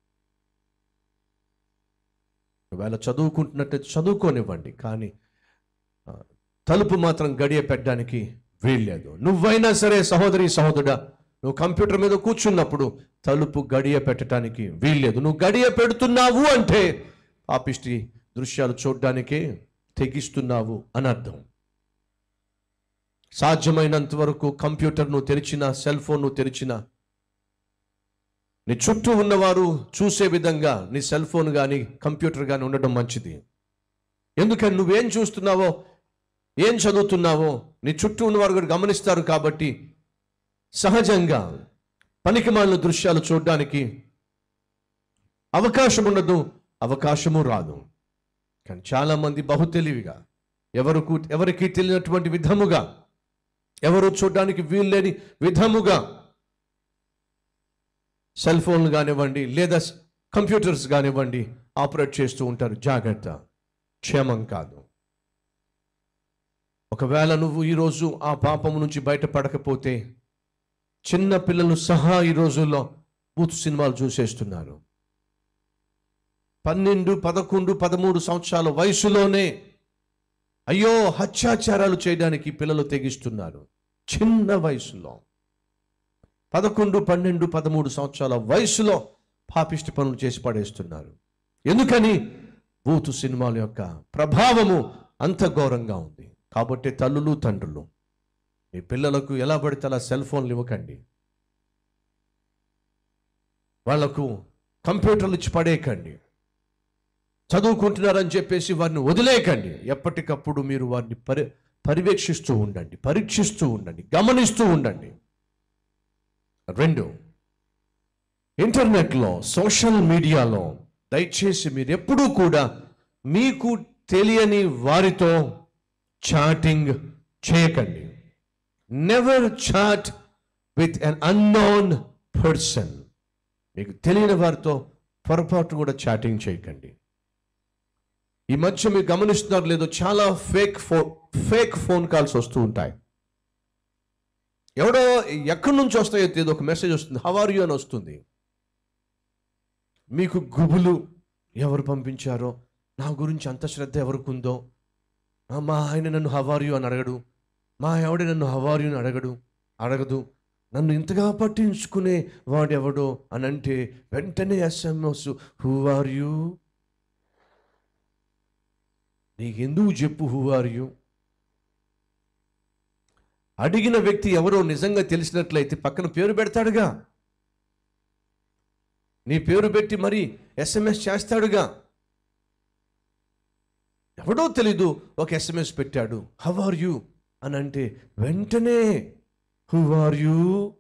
Speaker 13: ఒకవేళ చదువుకుంటున్నట్టు చదువుకోనివ్వండి కానీ ఆ, తలుపు మాత్రం గడియ పెట్టడానికి వీల్లేదు నువ్వైనా సరే సహోదరి సహోదరుడా నువ్వు కంప్యూటర్ మీద కూర్చున్నప్పుడు తలుపు గడియ పెట్టడానికి వీల్లేదు నువ్వు గడియ పెడుతున్నావు అంటే పాపిష్టి దృశ్యాలు చూడడానికే తెగిస్తున్నావు అని అర్థం సాధ్యమైనంత వరకు కంప్యూటర్ నువ్వు తెరిచిన సెల్ ఫోన్ నువ్వు తెరిచిన నీ చుట్టూ ఉన్నవారు చూసే విధంగా నీ సెల్ ఫోన్ కానీ కంప్యూటర్ కానీ ఉండడం మంచిది ఎందుకని నువ్వేం చూస్తున్నావో ఏం చదువుతున్నావో నీ చుట్టూ ఉన్నవారు కూడా గమనిస్తారు కాబట్టి సహజంగా పనికిమాలిన దృశ్యాలు చూడడానికి అవకాశం ఉండదు అవకాశము రాదు కానీ చాలామంది బహు తెలివిగా ఎవరికి ఎవరికి తెలియనటువంటి విధముగా ఎవరు చూడడానికి వీల్లేని విధముగా సెల్ ఫోన్లు కానివ్వండి లేదా కంప్యూటర్స్ కానివ్వండి ఆపరేట్ చేస్తూ ఉంటారు జాగ్రత్త క్షేమం కాదు ఒకవేళ నువ్వు ఈరోజు ఆ పాపం నుంచి బయటపడకపోతే చిన్న పిల్లలు సహా ఈ రోజుల్లో బూత్ సినిమాలు చూసేస్తున్నారు పన్నెండు పదకొండు పదమూడు సంవత్సరాల వయసులోనే అయ్యో హత్యాచారాలు చేయడానికి పిల్లలు తెగిస్తున్నారు చిన్న వయసులో పదకొండు పన్నెండు పదమూడు సంవత్సరాల వయసులో పాపిష్టి పనులు చేసి పడేస్తున్నారు ఎందుకని బూతు సినిమాల యొక్క ప్రభావము అంత ఘోరంగా ఉంది కాబట్టి తల్లులు తండ్రులు మీ పిల్లలకు ఎలా పడితే అలా సెల్ ఫోన్లు ఇవ్వకండి వాళ్లకు కంప్యూటర్లు ఇచ్చి పడేయకండి చదువుకుంటున్నారని చెప్పేసి వారిని వదిలేయకండి ఎప్పటికప్పుడు మీరు వారిని పరి పర్యవేక్షిస్తూ ఉండండి పరీక్షిస్తూ ఉండండి గమనిస్తూ ఉండండి రెండు ఇంటర్నెట్లో సోషల్ మీడియాలో దయచేసి మీరు ఎప్పుడూ కూడా మీకు తెలియని వారితో చాటింగ్ చేయకండి never chat with an unknown person మీకు తెలియని వారితో పొరపాటు కూడా చాటింగ్ చేయకండి ఈ మధ్య మీరు గమనిస్తున్నారు లేదో చాలా fake phone fake phone calls వస్తూ ఉంటాయి ఎవడో ఎక్కడి నుంచి వస్తాయో తెలియదు ఒక మెసేజ్ వస్తుంది హవార్ యూ అని వస్తుంది మీకు గుబులు ఎవరు పంపించారో నా గురించి అంత శ్రద్ధ ఎవరికి ఉందో ఆ, మా ఆయన నన్ను హవార్యు అని అడగడు మా ఆవిడ నన్ను హవార్యు అని అడగడు అడగదు నన్ను ఇంతగా పట్టించుకునే వాడెవడో అని అంటే వెంటనే ఎస్ఎంఎస్ హూ ఆర్ యూ నీకెందుకు చెప్పు హూ ఆర్ యూ అడిగిన వ్యక్తి ఎవరో నిజంగా తెలిసినట్లయితే పక్కన పేరు పెడతాడుగా నీ పేరు పెట్టి మరి ఎస్ఎంఎస్ చేస్తాడుగా ఎవడో తెలీదు ఒక ఎస్ఎంఎస్ పెట్టాడు హవ్ ఆర్ యూ అని అంటే వెంటనే హూ ఆర్ యూ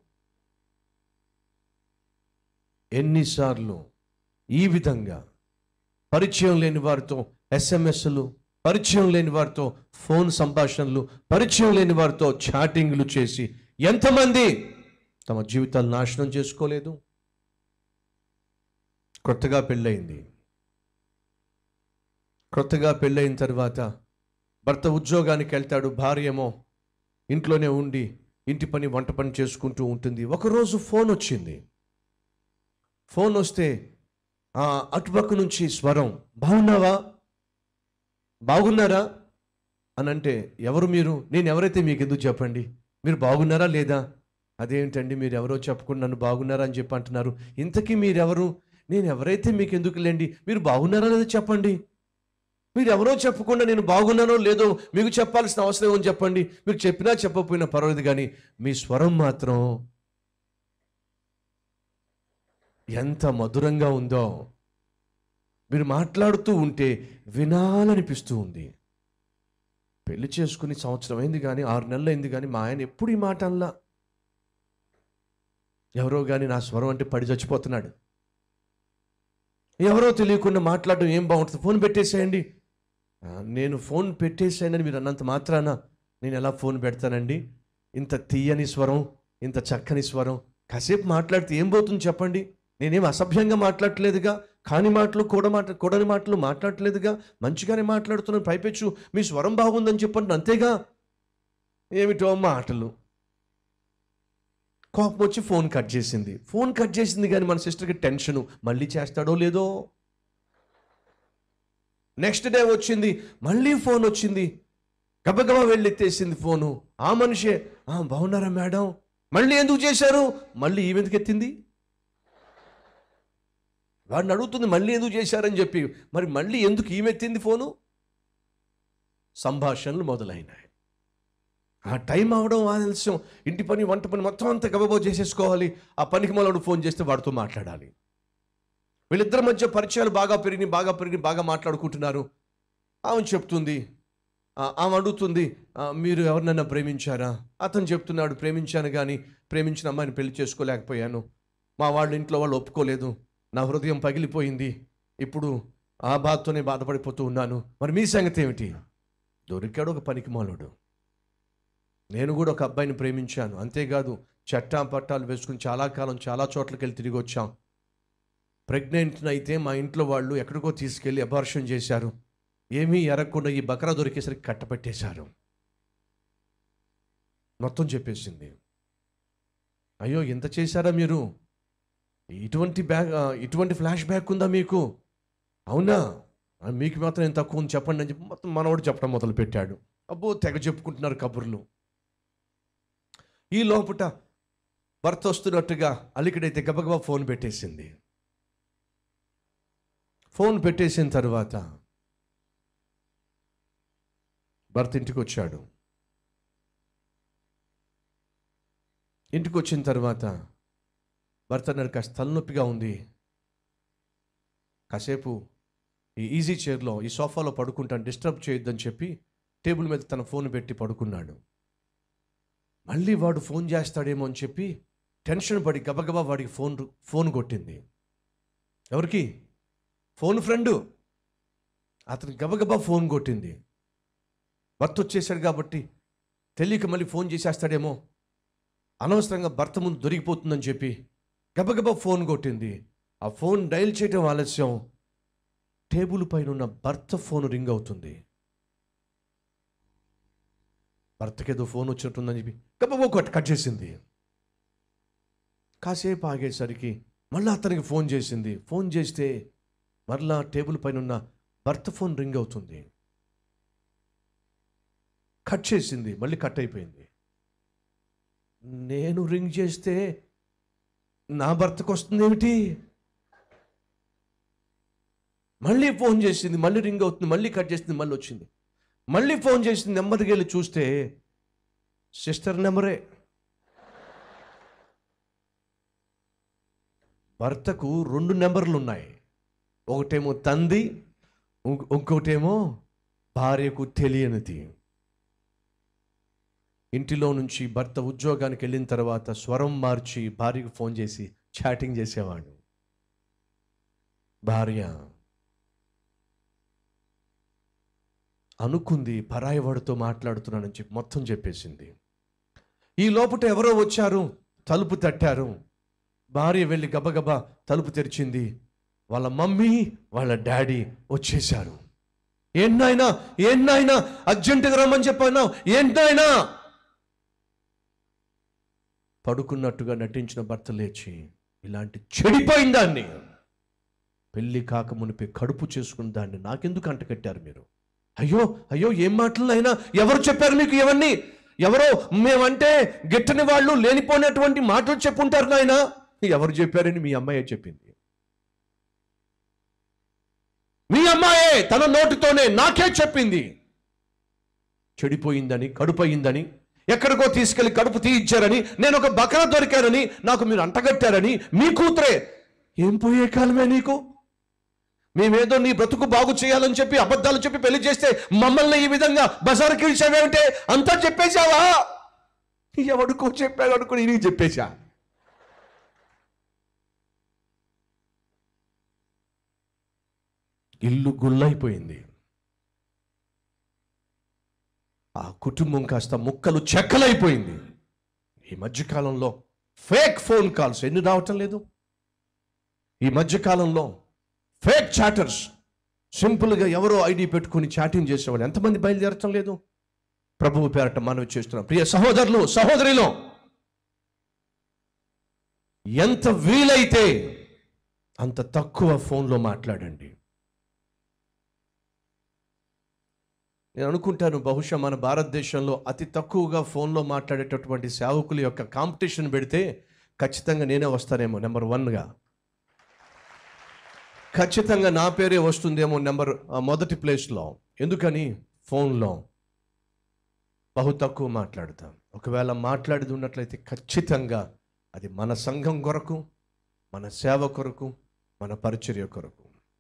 Speaker 13: ఎన్నిసార్లు ఈ విధంగా పరిచయం లేని వారితో ఎస్ఎంఎస్లు పరిచయం లేని వారితో ఫోన్ సంభాషణలు పరిచయం లేని వారితో చాటింగ్లు చేసి ఎంతమంది తమ జీవితాలు నాశనం చేసుకోలేదు కొత్తగా పెళ్ళయింది కొత్తగా పెళ్ళయిన తర్వాత భర్త ఉద్యోగానికి వెళ్తాడు భార్య ఏమో ఇంట్లోనే ఉండి ఇంటి పని వంట పని చేసుకుంటూ ఉంటుంది ఒకరోజు ఫోన్ వచ్చింది ఫోన్ వస్తే ఆ అటుపక్క నుంచి స్వరం బాగున్నావా బాగున్నారా అని అంటే ఎవరు మీరు నేను ఎవరైతే మీకు ఎందుకు చెప్పండి మీరు బాగున్నారా లేదా అదేంటండి మీరు ఎవరో చెప్పకుండా నన్ను బాగున్నారా అని చెప్పి అంటున్నారు ఇంతకీ మీరెవరు నేను ఎవరైతే మీకు ఎందుకు లేండి మీరు బాగున్నారా లేదో చెప్పండి మీరు ఎవరో చెప్పకుండా నేను బాగున్నానో లేదో మీకు చెప్పాల్సిన అవసరం ఏమని చెప్పండి మీరు చెప్పినా చెప్పకపోయినా పర్వాలేదు కానీ మీ స్వరం మాత్రం ఎంత మధురంగా ఉందో మీరు మాట్లాడుతూ ఉంటే వినాలనిపిస్తూ ఉంది పెళ్లి చేసుకుని సంవత్సరం అయింది కానీ ఆరు నెలలు అయింది కానీ మా ఆయన ఎప్పుడు ఈ మాట అనలా ఎవరో కానీ నా స్వరం అంటే పడి చచ్చిపోతున్నాడు ఎవరో తెలియకుండా మాట్లాడడం ఏం బాగుంటుంది ఫోన్ పెట్టేసేయండి "ఆ, నేను ఫోన్ పెట్టేసానని మీరు అన్నంత మాత్రాన నేను ఎలా ఫోన్ పెడతానండి ఇంత తీయని స్వరం ఇంత చక్కని స్వరం కాసేపు మాట్లాడితే ఏం పోతుంది చెప్పండి నేనేం అసభ్యంగా మాట్లాడట్లేదుగా కాని మాటలు కూడా మాట కూడని మాటలు మాట్లాడట్లేదుగా మంచిగానే మాట్లాడుతున్నాను పైపెచ్చు మీ స్వరం బాగుందని చెప్పండి అంతేగా ఏమిటో మాటలు కోపం వచ్చి ఫోన్ కట్ చేసింది ఫోన్ కట్ చేసింది కానీ మన సిస్టర్కి టెన్షన్ మళ్ళీ చేస్తాడో లేదో నెక్స్ట్ డే వచ్చింది మళ్ళీ ఫోన్ వచ్చింది గబగబా వెళ్ళి ఎత్తేసింది ఫోను ఆ మనిషే "ఆ, బాగున్నారా మేడం మళ్ళీ ఎందుకు చేశారు మళ్ళీ ఈమెందుకు ఎత్తింది వాడిని అడుగుతుంది మళ్ళీ ఎందుకు చేశారని చెప్పి మరి మళ్ళీ ఎందుకు ఈమెత్తింది ఫోను సంభాషణలు మొదలైనాయి ఆ టైం అవడం ఆలస్యం ఇంటి పని వంట పని మొత్తం అంతా గబబో చేసేసుకోవాలి ఆ పనికి మనోడు ఫోన్ చేస్తే వాడితో మాట్లాడాలి వీళ్ళిద్దరి మధ్య పరిచయాలు బాగా పెరిగి బాగా పెరిగి బాగా మాట్లాడుకుంటున్నారు ఆమె చెప్తుంది ఆ, ఆమె అడుగుతుంది "ఆ, మీరు ఎవరినైనా ప్రేమించారా అతను చెప్తున్నాడు ప్రేమించాను కానీ ప్రేమించిన అమ్మాయిని పెళ్లి చేసుకోలేకపోయాను మా వాళ్ళ ఇంట్లో వాళ్ళు ఒప్పుకోలేదు నా హృదయం పగిలిపోయింది ఇప్పుడు ఆ బాధతోనే బాధపడిపోతూ ఉన్నాను మరి మీ సంగతి ఏమిటి దొరికాడు ఒక పనికి మాలోడు నేను కూడా ఒక అబ్బాయిని ప్రేమించాను అంతేకాదు చట్టా పట్టాలు వేసుకుని చాలా కాలం చాలా చోట్లకి వెళ్ళి తిరిగి వచ్చాం ప్రెగ్నెంట్ అయితే మా ఇంట్లో వాళ్ళు ఎక్కడికో తీసుకెళ్ళి అబార్షన్ చేశారు ఏమీ ఎరగకుండా ఈ బకరా దొరికేసరికి కట్టపెట్టేశారు మొత్తం చెప్పేసింది అయ్యో ఇంత చేశారా మీరు ఇటువంటి బ్యాక్ ఇటువంటి ఫ్లాష్ బ్యాక్ ఉందా మీకు అవునా ఆ, మీకు మాత్రం ఎంత తక్కువ ఉంది చెప్పండి అని చెప్పి మొత్తం మనవాడు చెప్పడం మొదలు పెట్టాడు అబ్బో తెగ చెప్పుకుంటున్నారు కబుర్లు ఈ లోపట భర్త వస్తున్నట్టుగా అలికిడైతే గబగబా ఫోన్ పెట్టేసింది ఫోన్ పెట్టేసిన తర్వాత భర్త ఇంటికి వచ్చాడు ఇంటికి వచ్చిన తర్వాత భర్త అన్నాడు కాస్త తలనొప్పిగా ఉంది కాసేపు ఈ ఈజీ చైర్లో ఈ సోఫాలో పడుకుంటాను డిస్టర్బ్ చేయొద్దని చెప్పి టేబుల్ మీద తన ఫోన్ పెట్టి పడుకున్నాడు మళ్ళీ వాడు ఫోన్ చేస్తాడేమో అని చెప్పి టెన్షన్ పడి గబగబా వాడికి ఫోన్ ఫోన్ కొట్టింది ఎవరికి ఫోన్ ఫ్రెండు అతను గబగబా ఫోన్ కొట్టింది భర్త వచ్చేసాడు కాబట్టి తెలియక మళ్ళీ ఫోన్ చేసేస్తాడేమో అనవసరంగా భర్త ముందు దొరికిపోతుందని చెప్పి గబగబా ఫోన్ కొట్టింది ఆ ఫోన్ డైల్ చేయడం ఆలస్యం టేబుల్ పైన ఉన్న భర్త ఫోన్ రింగ్ అవుతుంది భర్తకేదో ఫోన్ వచ్చినట్టుందని చెప్పి గబగబా కట్ కట్ చేసింది కాసేపు ఆగేసరికి మళ్ళీ అతనికి ఫోన్ చేసింది ఫోన్ చేస్తే మరలా టేబుల్ పైన ఉన్న భర్త ఫోన్ రింగ్ అవుతుంది కట్ చేసింది మళ్ళీ కట్ అయిపోయింది నేను రింగ్ చేస్తే నా భర్తకు వస్తుంది ఏమిటి మళ్ళీ ఫోన్ చేసింది మళ్ళీ రింగ్ అవుతుంది మళ్ళీ కట్ చేసింది మళ్ళీ వచ్చింది మళ్ళీ ఫోన్ చేసింది నెమ్మదికి వెళ్ళి చూస్తే సిస్టర్ నెంబరే భర్తకు రెండు నెంబర్లు ఉన్నాయి ఒకటేమో తంది ఇంక- ఇంకొకటేమో భార్యకు తెలియనిది ఇంటిలో నుంచి భర్త ఉద్యోగానికి వెళ్ళిన తర్వాత స్వరం మార్చి భార్యకు ఫోన్ చేసి చాటింగ్ చేసేవాడు భార్య అనుకుంది పరాయి వాడితో మాట్లాడుతున్నానని చెప్పి మొత్తం చెప్పేసింది ఈ లోపట ఎవరో వచ్చారు తలుపు తట్టారు భార్య వెళ్ళి గబగబా తలుపు తెరిచింది వాళ్ళ మమ్మీ వాళ్ళ డాడీ వచ్చేశారు ఏంటైనా ఏంటైనా అర్జెంటుగా రమ్మని చెప్పాను ఏంటైనా పడుకున్నట్టుగా నటించిన భర్త లేచి ఇలాంటి చెడిపోయిన దాన్ని పెళ్లి కాక మునిపే కడుపు చేసుకున్న దాన్ని నాకెందుకు అంటకట్టారు మీరు అయ్యో అయ్యో ఏం మాటలు అయినా ఎవరు చెప్పారు మీకు ఇవన్నీ ఎవరో మేమంటే గిట్టని వాళ్ళు లేనిపోయినటువంటి మాటలు చెప్పుంటారు నాయన ఎవరు చెప్పారని మీ అమ్మాయే చెప్పింది మీ అమ్మాయే తన నోటితోనే నాకే చెప్పింది చెడిపోయిందని కడుపయిందని ఎక్కడికో తీసుకెళ్లి కడుపు తీయించారని నేను ఒక బకర దొరికానని నాకు మీరు అంటగట్టారని మీ కూతురే ఏం పోయే కాలమే నీకు మేమేదో నీ బ్రతుకు బాగు చేయాలని చెప్పి అబద్ధాలు చెప్పి పెళ్లి చేస్తే మమ్మల్ని ఈ విధంగా బజారుకి ఇచ్చావేంటే అంతా చెప్పేశావా ఎవడికో చెప్పాడు అనుకుని నీకు చెప్పేశా ఇల్లు గుల్లైపోయింది ఆ కుటుంబం కాస్త ముక్కలు చెక్కలైపోయింది ఈ మధ్యకాలంలో ఫేక్ ఫోన్ కాల్స్ ఎన్ని రావటం లేదు ఈ మధ్యకాలంలో ఫేక్ చాటర్స్ సింపుల్గా ఎవరో ఐడి పెట్టుకుని చాటింగ్ చేసేవాళ్ళు ఎంతమంది బయలుదేరటం లేదు ప్రభువు పేరట మనవి చేస్తున్నాం ప్రియ సహోదరులు సహోదరిలో ఎంత వీలైతే అంత తక్కువ ఫోన్లో మాట్లాడండి నేను అనుకుంటాను బహుశా మన భారతదేశంలో అతి తక్కువగా ఫోన్లో మాట్లాడేటటువంటి సేవకుల యొక్క కాంపిటీషన్ పెడితే ఖచ్చితంగా నేనే వస్తానేమో నెంబర్ వన్గా ఖచ్చితంగా నా పేరే వస్తుందేమో నెంబర్ ఆ, మొదటి ప్లేస్లో ఎందుకని ఫోన్లో బహు తక్కువ మాట్లాడతాం ఒకవేళ మాట్లాడేది ఉన్నట్లయితే ఖచ్చితంగా అది మన సంఘం కొరకు మన సేవ కొరకు మన పరిచర్య కొరకు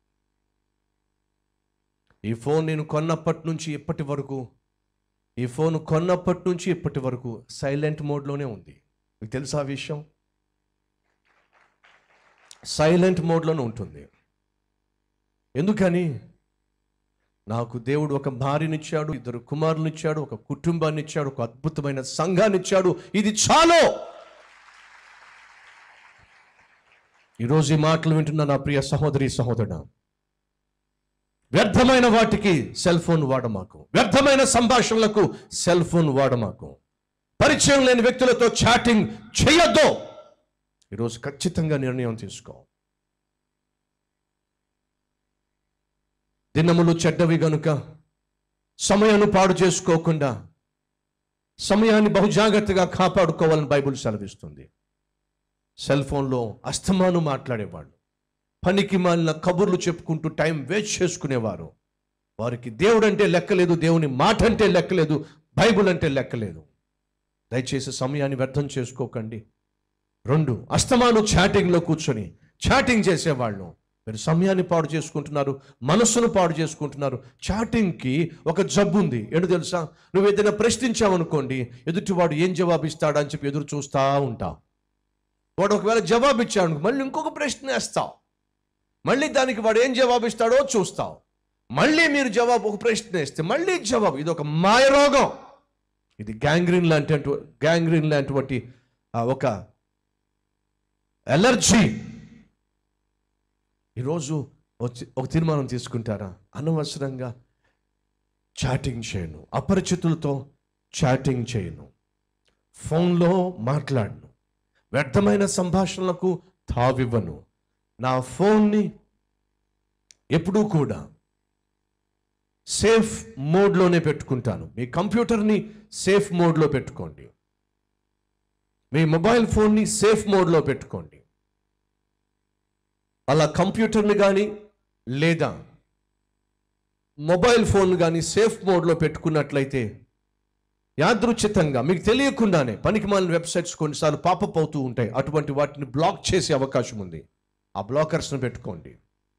Speaker 13: ఈ ఫోన్ నేను కొన్నప్పటి నుంచి ఇప్పటి వరకు ఈ ఫోన్ కొన్నప్పటి నుంచి ఇప్పటి వరకు సైలెంట్ మోడ్లోనే ఉంది మీకు తెలుసా ఆ విషయం సైలెంట్ మోడ్లోనే ఉంటుంది ఎందుకని నాకు దేవుడు ఒక భార్యనిచ్చాడు ఇద్దరు కుమారునిచ్చాడు ఒక కుటుంబాన్ని ఇచ్చాడు ఒక అద్భుతమైన సంఘాన్ని ఇచ్చాడు ఇది చాలు ఈరోజు ఈ మాటలు వింటున్న నా ప్రియ సహోదరి సహోదరుడు వ్యర్థమైన వాటికి సెల్ ఫోన్ వాడమాకు వ్యర్థమైన సంభాషణలకు సెల్ ఫోన్ వాడమాకు పరిచయం లేని వ్యక్తులతో చాటింగ్ చేయొద్దు ఈరోజు ఖచ్చితంగా నిర్ణయం తీసుకో దినములు చెడ్డవి గనుక సమయాన్ని పాడు చేసుకోకుండా సమయాన్ని బహుజాగ్రత్తగా కాపాడుకోవాలని బైబుల్ సెలవిస్తుంది సెల్ ఫోన్లో అస్తమాను మాట్లాడేవాళ్ళు పనికి మాలిన కబుర్లు చెప్పుకుంటూ టైం వేస్ట్ చేసుకునేవారు వారికి దేవుడు అంటే లెక్కలేదు దేవుని మాట అంటే లెక్కలేదు బైబుల్ అంటే లెక్కలేదు దయచేసి సమయాన్ని వ్యర్థం చేసుకోకండి రెండు అస్తమాను చాటింగ్లో కూర్చొని చాటింగ్ చేసేవాళ్ళు మీరు సమయాన్ని పాడు చేసుకుంటున్నారు మనస్సును పాడు చేసుకుంటున్నారు చాటింగ్కి ఒక జబ్బు ఉంది ఏంటో తెలుసా నువ్వు ఏదైనా ప్రశ్నించావనుకోండి ఎదుటివాడు ఏం జవాబు ఇస్తాడా అని చెప్పి ఎదురు చూస్తూ ఉంటావు వాడు ఒకవేళ జవాబు ఇచ్చాడు మళ్ళీ ఇంకొక ప్రశ్న వేస్తావు మళ్ళీ దానికి వాడు ఏం జవాబు ఇస్తాడో చూస్తావు మళ్ళీ మీరు జవాబు ఒక ప్రశ్న వేస్తే మళ్ళీ జవాబు ఇది ఒక మాయ రోగం ఇది గ్యాంగ్రీన్ లాంటి గ్యాంగ్రీన్ లాంటి ఆ, ఒక ఎలర్జీ ఈరోజు వచ్చి ఒక తీర్మానం తీసుకుంటారా అనవసరంగా చాటింగ్ చేయను అపరిచితులతో చాటింగ్ చేయను ఫోన్లో మాట్లాడను వ్యర్థమైన సంభాషణలకు తావివ్వను నా ఫోన్ని ఎప్పుడూ కూడా సేఫ్ మోడ్లోనే పెట్టుకుంటాను మీ కంప్యూటర్ని సేఫ్ మోడ్లో పెట్టుకోండి మీ మొబైల్ ఫోన్ని సేఫ్ మోడ్లో పెట్టుకోండి అలా కంప్యూటర్ని కానీ లేదా మొబైల్ ఫోన్ కానీ సేఫ్ మోడ్లో పెట్టుకున్నట్లయితే యాదృచ్ఛితంగా మీకు తెలియకుండానే పనికిమాలిన వెబ్సైట్స్ కొన్నిసార్లు పాపప్ అవుతూ ఉంటాయి అటువంటి వాటిని బ్లాక్ చేసే అవకాశం ఉంది ఆ బ్లాకర్స్ను పెట్టుకోండి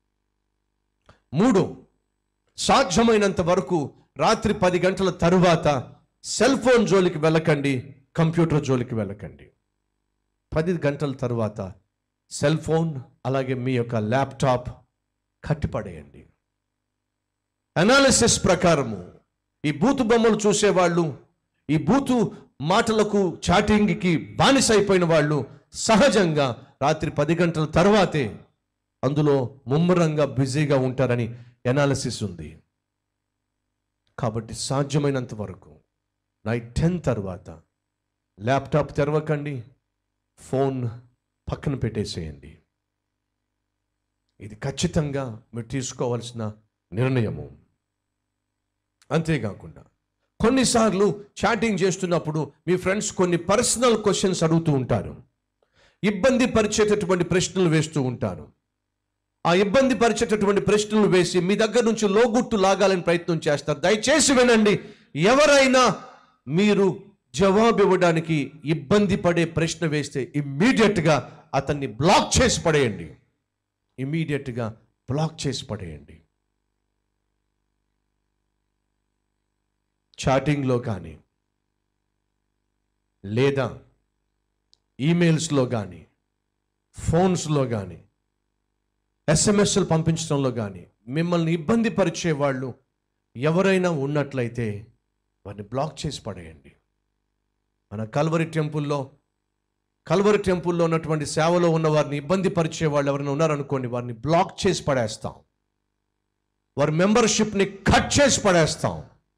Speaker 13: మూడు సాధ్యమైనంత వరకు రాత్రి పది గంటల తరువాత సెల్ ఫోన్ జోలికి వెళ్ళకండి కంప్యూటర్ జోలికి వెళ్ళకండి పది గంటల తరువాత సెల్ ఫోన్ అలాగే మీ యొక్క ల్యాప్టాప్ కట్టిపడేయండి అనాలిసిస్ ప్రకారము ఈ బూతు బొమ్మలు చూసేవాళ్ళు ఈ బూతు మాటలకు చాటింగ్కి బానిస అయిపోయిన వాళ్ళు సహజంగా రాత్రి పది గంటల తర్వాతే అందులో ముమ్మరంగా బిజీగా ఉంటారని ఎనాలిసిస్ ఉంది కాబట్టి సాధ్యమైనంత వరకు నైట్ టెన్ తర్వాత ల్యాప్టాప్ తెరవకండి ఫోన్ పక్కన పెట్టేసేయండి ఇది ఖచ్చితంగా మీరు తీసుకోవాల్సిన నిర్ణయము అంతేకాకుండా కొన్నిసార్లు చాటింగ్ చేస్తున్నప్పుడు మీ ఫ్రెండ్స్ కొన్ని పర్సనల్ క్వశ్చన్స్ అడుగుతూ ఉంటారు ఇబ్బంది పరిచేటటువంటి ప్రశ్నలు వేస్తూ ఉంటారు ఆ ఇబ్బంది పరిచేటటువంటి ప్రశ్నలు వేసి మీ దగ్గర నుంచి లోగుట్టు లాగాలని ప్రయత్నం చేస్తారు దయచేసి వినండి ఎవరైనా మీరు జవాబు ఇవ్వడానికి ఇబ్బంది పడే ప్రశ్న వేస్తే ఇమ్మీడియట్గా అతన్ని బ్లాక్ చేసి పడేయండి ఇమ్మీడియట్గా బ్లాక్ చేసి పడేయండి చాటింగ్లో కానీ లేదా ఈమెయిల్స్లో కానీ ఫోన్స్లో కానీ ఎస్ఎంఎస్లు పంపించడంలో కానీ మిమ్మల్ని ఇబ్బంది పరిచే వాళ్ళు ఎవరైనా ఉన్నట్లయితే వారిని బ్లాక్ చేసి పడేయండి మన కల్వరి టెంపుల్లో కల్వరి టెంపుల్లో ఉన్నటువంటి సేవలో ఉన్న వారిని ఇబ్బంది పరిచే వాళ్ళు ఎవరైనా ఉన్నారనుకోండి వారిని బ్లాక్ చేసి పడేస్తాం వారి మెంబర్షిప్ని కట్ చేసి పడేస్తాం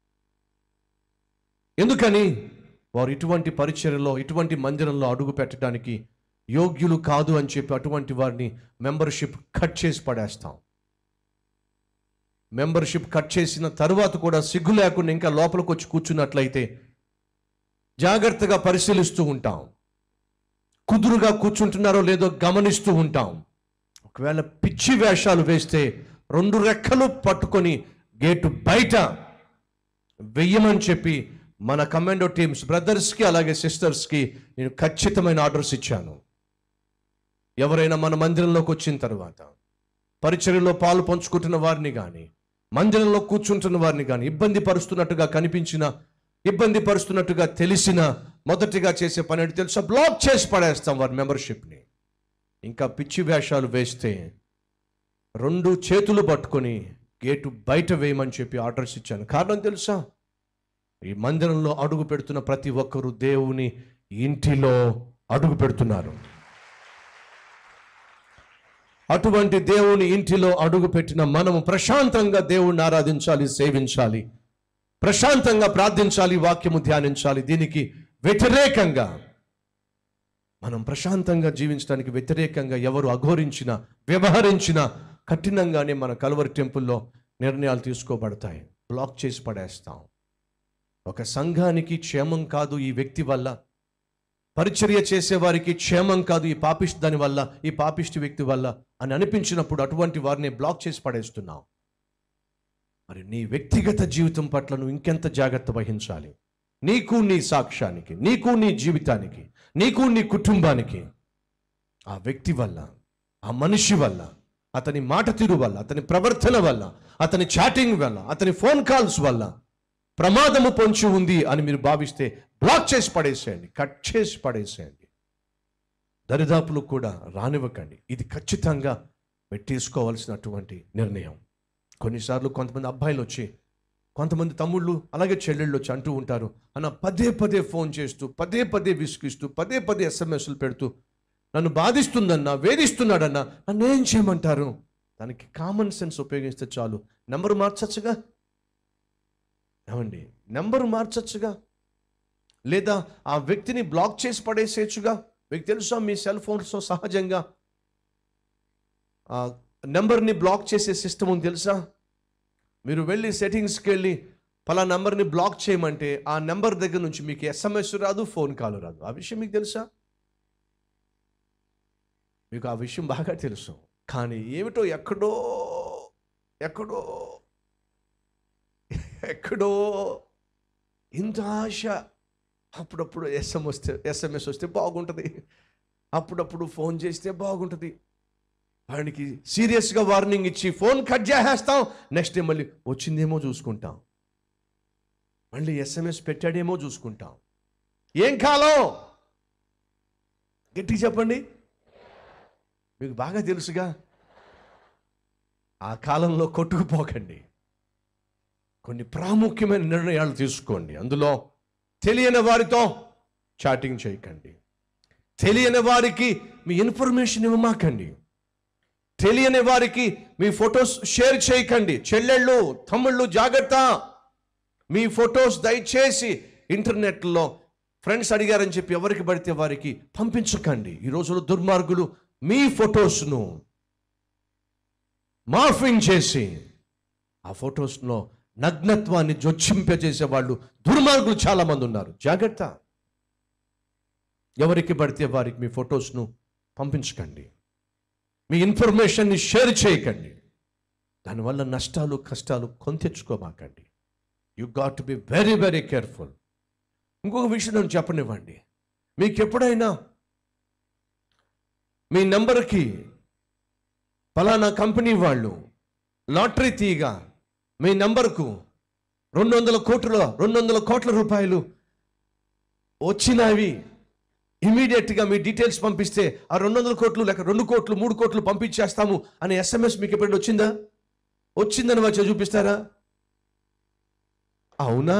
Speaker 13: ఎందుకని వారు ఇటువంటి పరిచర్యలో ఇటువంటి మందిరంలో అడుగు పెట్టడానికి యోగ్యులు కాదు అని చెప్పి అటువంటి వారిని మెంబర్షిప్ కట్ చేసి పడేస్తాం మెంబర్షిప్ కట్ చేసిన తర్వాత కూడా సిగ్గు లేకుండా ఇంకా లోపలికి వచ్చి కూర్చున్నట్లయితే జాగ్రత్తగా పరిశీలిస్తూ ఉంటాం కుదురుగా కూర్చుంటున్నారో లేదో గమనిస్తూ ఉంటాం ఒకవేళ పిచ్చి వేషాలు వేస్తే రెండు రెక్కలు పట్టుకొని గేటు బయట వెయ్యమని చెప్పి మన కమాండో టీమ్స్ బ్రదర్స్కి అలాగే సిస్టర్స్కి నేను ఖచ్చితమైన ఆర్డర్స్ ఇచ్చాను ఎవరైనా మన మందిరంలోకి వచ్చిన తర్వాత పరిచర్యలో పాలు పంచుకుంటున్న వారిని కానీ మందిరంలో కూర్చుంటున్న వారిని కానీ ఇబ్బంది పరుస్తున్నట్టుగా కనిపించిన ఇబ్బంది పరుస్తున్నట్టుగా తెలిసిన మొదటిగా చేసే పని ఏంటి తెలుసా బ్లాక్ చేసి పడేస్తాం వారి మెంబర్షిప్ని ఇంకా పిచ్చి వేషాలు వేస్తే రెండు చేతులు పట్టుకొని గేటు బయట వేయమని చెప్పి ఆర్డర్స్ ఇచ్చాను కారణం తెలుసా ఈ మందిరంలో అడుగు పెడుతున్న ప్రతి ఒక్కరూ దేవుని ఇంటిలో అడుగు పెడుతున్నారు అటువంటి దేవుని ఇంటిలో అడుగు పెట్టిన మనము ప్రశాంతంగా దేవుణ్ణి ఆరాధించాలి సేవించాలి ప్రశాంతంగా ప్రార్థించాలి వాక్యము ధ్యానించాలి దీనికి వ్యతిరేకంగా మనం ప్రశాంతంగా జీవించడానికి వ్యతిరేకంగా ఎవరు అఘోరించిన వ్యవహరించిన కఠినంగానే మన కలవరి టెంపుల్లో నిర్ణయాలు తీసుకోబడతాయి బ్లాక్ చేసి పడేస్తాం ఒక సంఘానికి క్షేమం కాదు ఈ వ్యక్తి వల్ల పరిచర్య చేసే వారికి క్షేమం కాదు ఈ పాపిష్టి దాని వల్ల ఈ పాపిష్టి వ్యక్తి వల్ల అని అనిపించినప్పుడు అటువంటి వారిని బ్లాక్ చేసి పడేస్తున్నాం మరి నీ వ్యక్తిగత జీవితం పట్ల నువ్వు ఇంకెంత జాగ్రత్త వహించాలి నీకు నీ సాక్ష్యానికి నీకు నీ జీవితానికి నీకు నీ కుటుంబానికి ఆ వ్యక్తి వల్ల ఆ మనిషి వల్ల అతని మాట తీరు వల్ల అతని ప్రవర్తన వల్ల అతని చాటింగ్ వల్ల అతని ఫోన్ కాల్స్ వల్ల ప్రమాదము పొంచి ఉంది అని మీరు భావిస్తే బ్లాక్ చేసి పడేసేయండి కట్ చేసి పడేసేయండి దరిదాపులు కూడా రానివ్వకండి ఇది ఖచ్చితంగా మీరు తీసుకోవాల్సినటువంటి నిర్ణయం కొన్నిసార్లు కొంతమంది అబ్బాయిలు వచ్చి కొంతమంది తమ్ముళ్ళు అలాగే చెల్లెళ్ళు వచ్చి అంటూ ఉంటారు అన్న పదే పదే ఫోన్ చేస్తూ పదే పదే విసిగిస్తూ పదే పదే ఎస్ఎంఎస్లు పెడుతూ నన్ను బాధిస్తుందన్నా వేధిస్తున్నాడన్నా నన్ను ఏం చేయమంటారు దానికి కామన్ సెన్స్ ఉపయోగిస్తే చాలు నెంబర్ మార్చచ్చుగా ఏమండి నెంబర్ మార్చచ్చుగా లేదా ఆ వ్యక్తిని బ్లాక్ చేసి పడేసేయచ్చుగా మీకు తెలుసా మీ సెల్ ఫోన్స్లో సహజంగా ఆ నెంబర్ని బ్లాక్ చేసే సిస్టమ్ ఉంది తెలుసా మీరు వెళ్ళి సెట్టింగ్స్కి వెళ్ళి పలా నెంబర్ని బ్లాక్ చేయమంటే ఆ నెంబర్ దగ్గర నుంచి మీకు ఎస్ఎంఎస్ రాదు ఫోన్ కాల్ రాదు ఆ విషయం మీకు తెలుసా మీకు ఆ విషయం బాగా తెలుసు కానీ ఏమిటో ఎక్కడో ఎక్కడో ఎక్కడో ఇంత ఆశ అప్పుడప్పుడు ఎస్ఎం వస్తే ఎస్ఎంఎస్ వస్తే బాగుంటుంది అప్పుడప్పుడు ఫోన్ చేస్తే బాగుంటుంది వాడికి సీరియస్గా వార్నింగ్ ఇచ్చి ఫోన్ కట్ చేసేస్తాం నెక్స్ట్ డే మళ్ళీ వచ్చిందేమో చూసుకుంటాం మళ్ళీ ఎస్ఎంఎస్ పెట్టాడేమో చూసుకుంటాం ఏం కాలం గట్టిగా చెప్పండి మీకు బాగా తెలుసుగా ఆ కాలంలో కొట్టుకుపోకండి కొన్ని ప్రాముఖ్యమైన నిర్ణయాలు తీసుకోండి అందులో తెలియని వారితో చాటింగ్ చేయకండి తెలియని వారికి మీ ఇన్ఫర్మేషన్ ఇవ్వమాకండి తెలియని వారికి మీ ఫొటోస్ షేర్ చేయకండి చెల్లెళ్ళు తమ్ముళ్ళు జాగ్రత్త మీ ఫొటోస్ దయచేసి ఇంటర్నెట్లో ఫ్రెండ్స్ అడిగారని చెప్పి ఎవరికి పడితే వారికి పంపించకండి ఈ రోజుల్లో దుర్మార్గులు మీ ఫొటోస్ను మార్ఫింగ్ చేసి ఆ ఫొటోస్లో నగ్నత్వాన్ని జొచ్చింపజేసే వాళ్ళు దుర్మార్గులు చాలామంది ఉన్నారు జాగ్రత్త ఎవరికి పడితే వారికి మీ ఫొటోస్ను పంపించకండి మీ ఇన్ఫర్మేషన్ని షేర్ చేయకండి దానివల్ల నష్టాలు కష్టాలు కొంతెచ్చుకోమాకండి you got to be very very careful ఇంకొక విషయం నేను చెప్పనివ్వండి మీకు ఎప్పుడైనా మీ నెంబర్కి ఫలానా కంపెనీ వాళ్ళు లాటరీ తీయగా మీ నంబర్కు రెండు వందల కోట్ల రెండు వందల కోట్ల రూపాయలు వచ్చినవి ఇమీడియట్గా మీ డీటెయిల్స్ పంపిస్తే ఆ రెండు వందల కోట్లు లేక రెండు కోట్లు మూడు కోట్లు పంపించేస్తాము అనే ఎస్ఎంఎస్ మీకు ఎప్పుడైనా వచ్చిందా వచ్చిందని వచ్చి చూపిస్తారా అవునా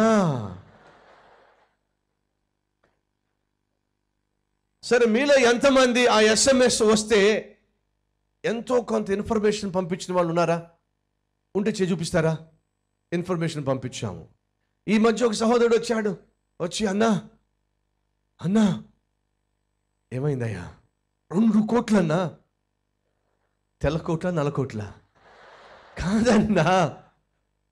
Speaker 13: సరే మీలో ఎంతమంది ఆ ఎస్ఎంఎస్ వస్తే ఎంతో కొంత ఇన్ఫర్మేషన్ పంపించిన వాళ్ళు ఉన్నారా ఉంటే చే చూపిస్తారా ఇన్ఫర్మేషన్ పంపించాము ఈ మధ్య ఒక సహోదరుడు వచ్చాడు వచ్చి అన్నా అన్నా ఏమైందయ్యా రెండు కోట్లన్నా తెల్ల కోట్ల నల్ల కోట్ల కాదన్నా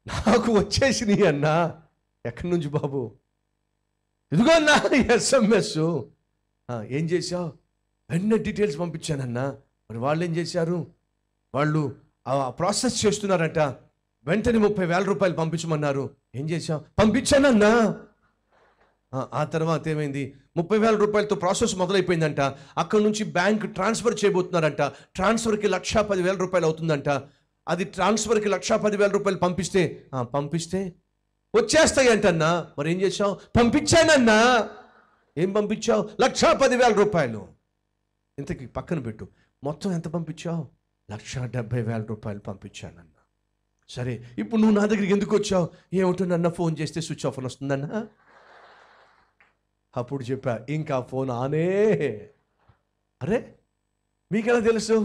Speaker 13: నాకు వచ్చేసినాయి అన్నా ఎక్కడి నుంచి బాబు ఇదిగో అన్నా ఎస్ఎంఎస్ ఏం చేశావు వెంటనే డీటెయిల్స్ పంపించానన్నా మరి వాళ్ళు ఏం చేశారు వాళ్ళు ఆ ప్రాసెస్ చేస్తున్నారంట వెంటనే ముప్పై వేల రూపాయలు పంపించమన్నారు ఏం చేశావు పంపించానన్నా ఆ, ఆ తర్వాత ఏమైంది ముప్పై వేల రూపాయలతో ప్రాసెస్ మొదలైపోయిందంట అక్కడ నుంచి బ్యాంక్ ట్రాన్స్ఫర్ చేయబోతున్నారంట ట్రాన్స్ఫర్కి లక్షా పది వేల రూపాయలు అవుతుందంట అది ట్రాన్స్ఫర్కి లక్షా పది వేల రూపాయలు పంపిస్తే ఆ, పంపిస్తే వచ్చేస్తాయి అంటన్నా మరి ఏం చేసావు పంపించానన్నా ఏం పంపించావు లక్షా పది వేల రూపాయలు ఇంతకి పక్కన పెట్టు మొత్తం ఎంత పంపించావు లక్ష డెబ్బై వేల రూపాయలు పంపించానన్నా సరే ఇప్పుడు నువ్వు నా దగ్గరికి ఎందుకు వచ్చావు ఏమిటో నన్న ఫోన్ చేస్తే స్విచ్ ఆఫ్ అని వస్తుందన్నా అప్పుడు చెప్పా ఇంకా ఫోన్ ఆనే అరే మీకెలా తెలుసు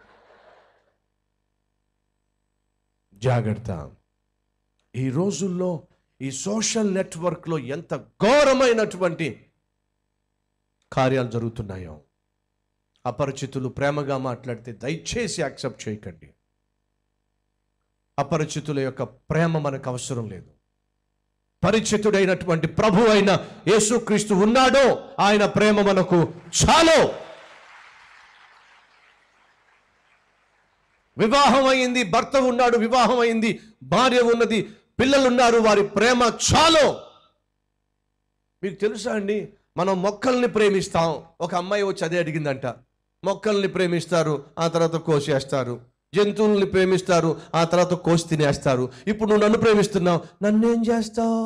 Speaker 13: జాగ్రత్త ఈ రోజుల్లో ఈ సోషల్ నెట్వర్క్లో ఎంత ఘోరమైనటువంటి కార్యాలు జరుగుతున్నాయో అపరిచితులు ప్రేమగా మాట్లాడితే దయచేసి యాక్సెప్ట్ చేయకండి అపరిచితుల యొక్క ప్రేమ మనకు అవసరం లేదు పరిచితుడైనటువంటి ప్రభు అయిన యేసుక్రీస్తు ఉన్నాడో ఆయన ప్రేమ మనకు చాలు వివాహం అయింది భర్త ఉన్నాడు వివాహం అయింది భార్య ఉన్నది పిల్లలున్నారు వారి ప్రేమ చాలు మీకు తెలుసా అండి మనం మొక్కల్ని ప్రేమిస్తాం ఒక అమ్మాయి వచ్చి అదే అడిగిందంట మొక్కల్ని ప్రేమిస్తారు ఆ తర్వాత కోసేస్తారు జంతువుల్ని ప్రేమిస్తారు ఆ తర్వాత కోసి తినేస్తారు ఇప్పుడు నువ్వు నన్ను ప్రేమిస్తున్నావు నన్నేం చేస్తావు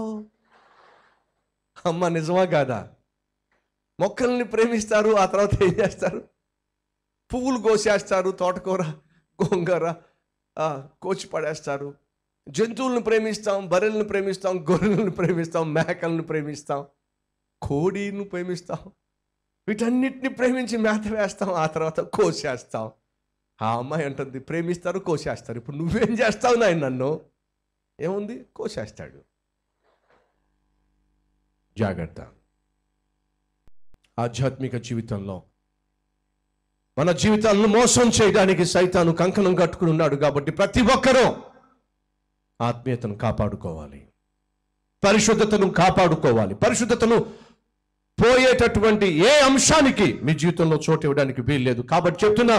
Speaker 13: అమ్మ నిజమా కాదా మొక్కల్ని ప్రేమిస్తారు ఆ తర్వాత ఏం చేస్తారు పువ్వులు కోసేస్తారు తోటకూర గోంగూర ఆ, కోసి పడేస్తారు జంతువులను ప్రేమిస్తాం బర్రెలను ప్రేమిస్తాం గొర్రెలను ప్రేమిస్తాం మేకలను ప్రేమిస్తాం కోడిని ప్రేమిస్తాం వీటన్నిటిని ప్రేమించి మేత వేస్తాం ఆ తర్వాత కోసేస్తాం ఆ అమ్మాయి అంటుంది ప్రేమిస్తారు కోసేస్తారు ఇప్పుడు నువ్వేం చేస్తావు నాయన నన్ను ఏముంది కోసేస్తాడు జాగ్రత్త ఆధ్యాత్మిక జీవితంలో మన జీవితాలను మోసం చేయడానికి సైతాను కంకణం కట్టుకుని ఉన్నాడు కాబట్టి ప్రతి ఒక్కరూ ఆత్మీయతను కాపాడుకోవాలి పరిశుద్ధతను కాపాడుకోవాలి పరిశుద్ధతను పోయేటటువంటి ఏ అంశానికి మీ జీవితంలో చోటు ఇవ్వడానికి వీల్లేదు కాబట్టి చెప్తున్నా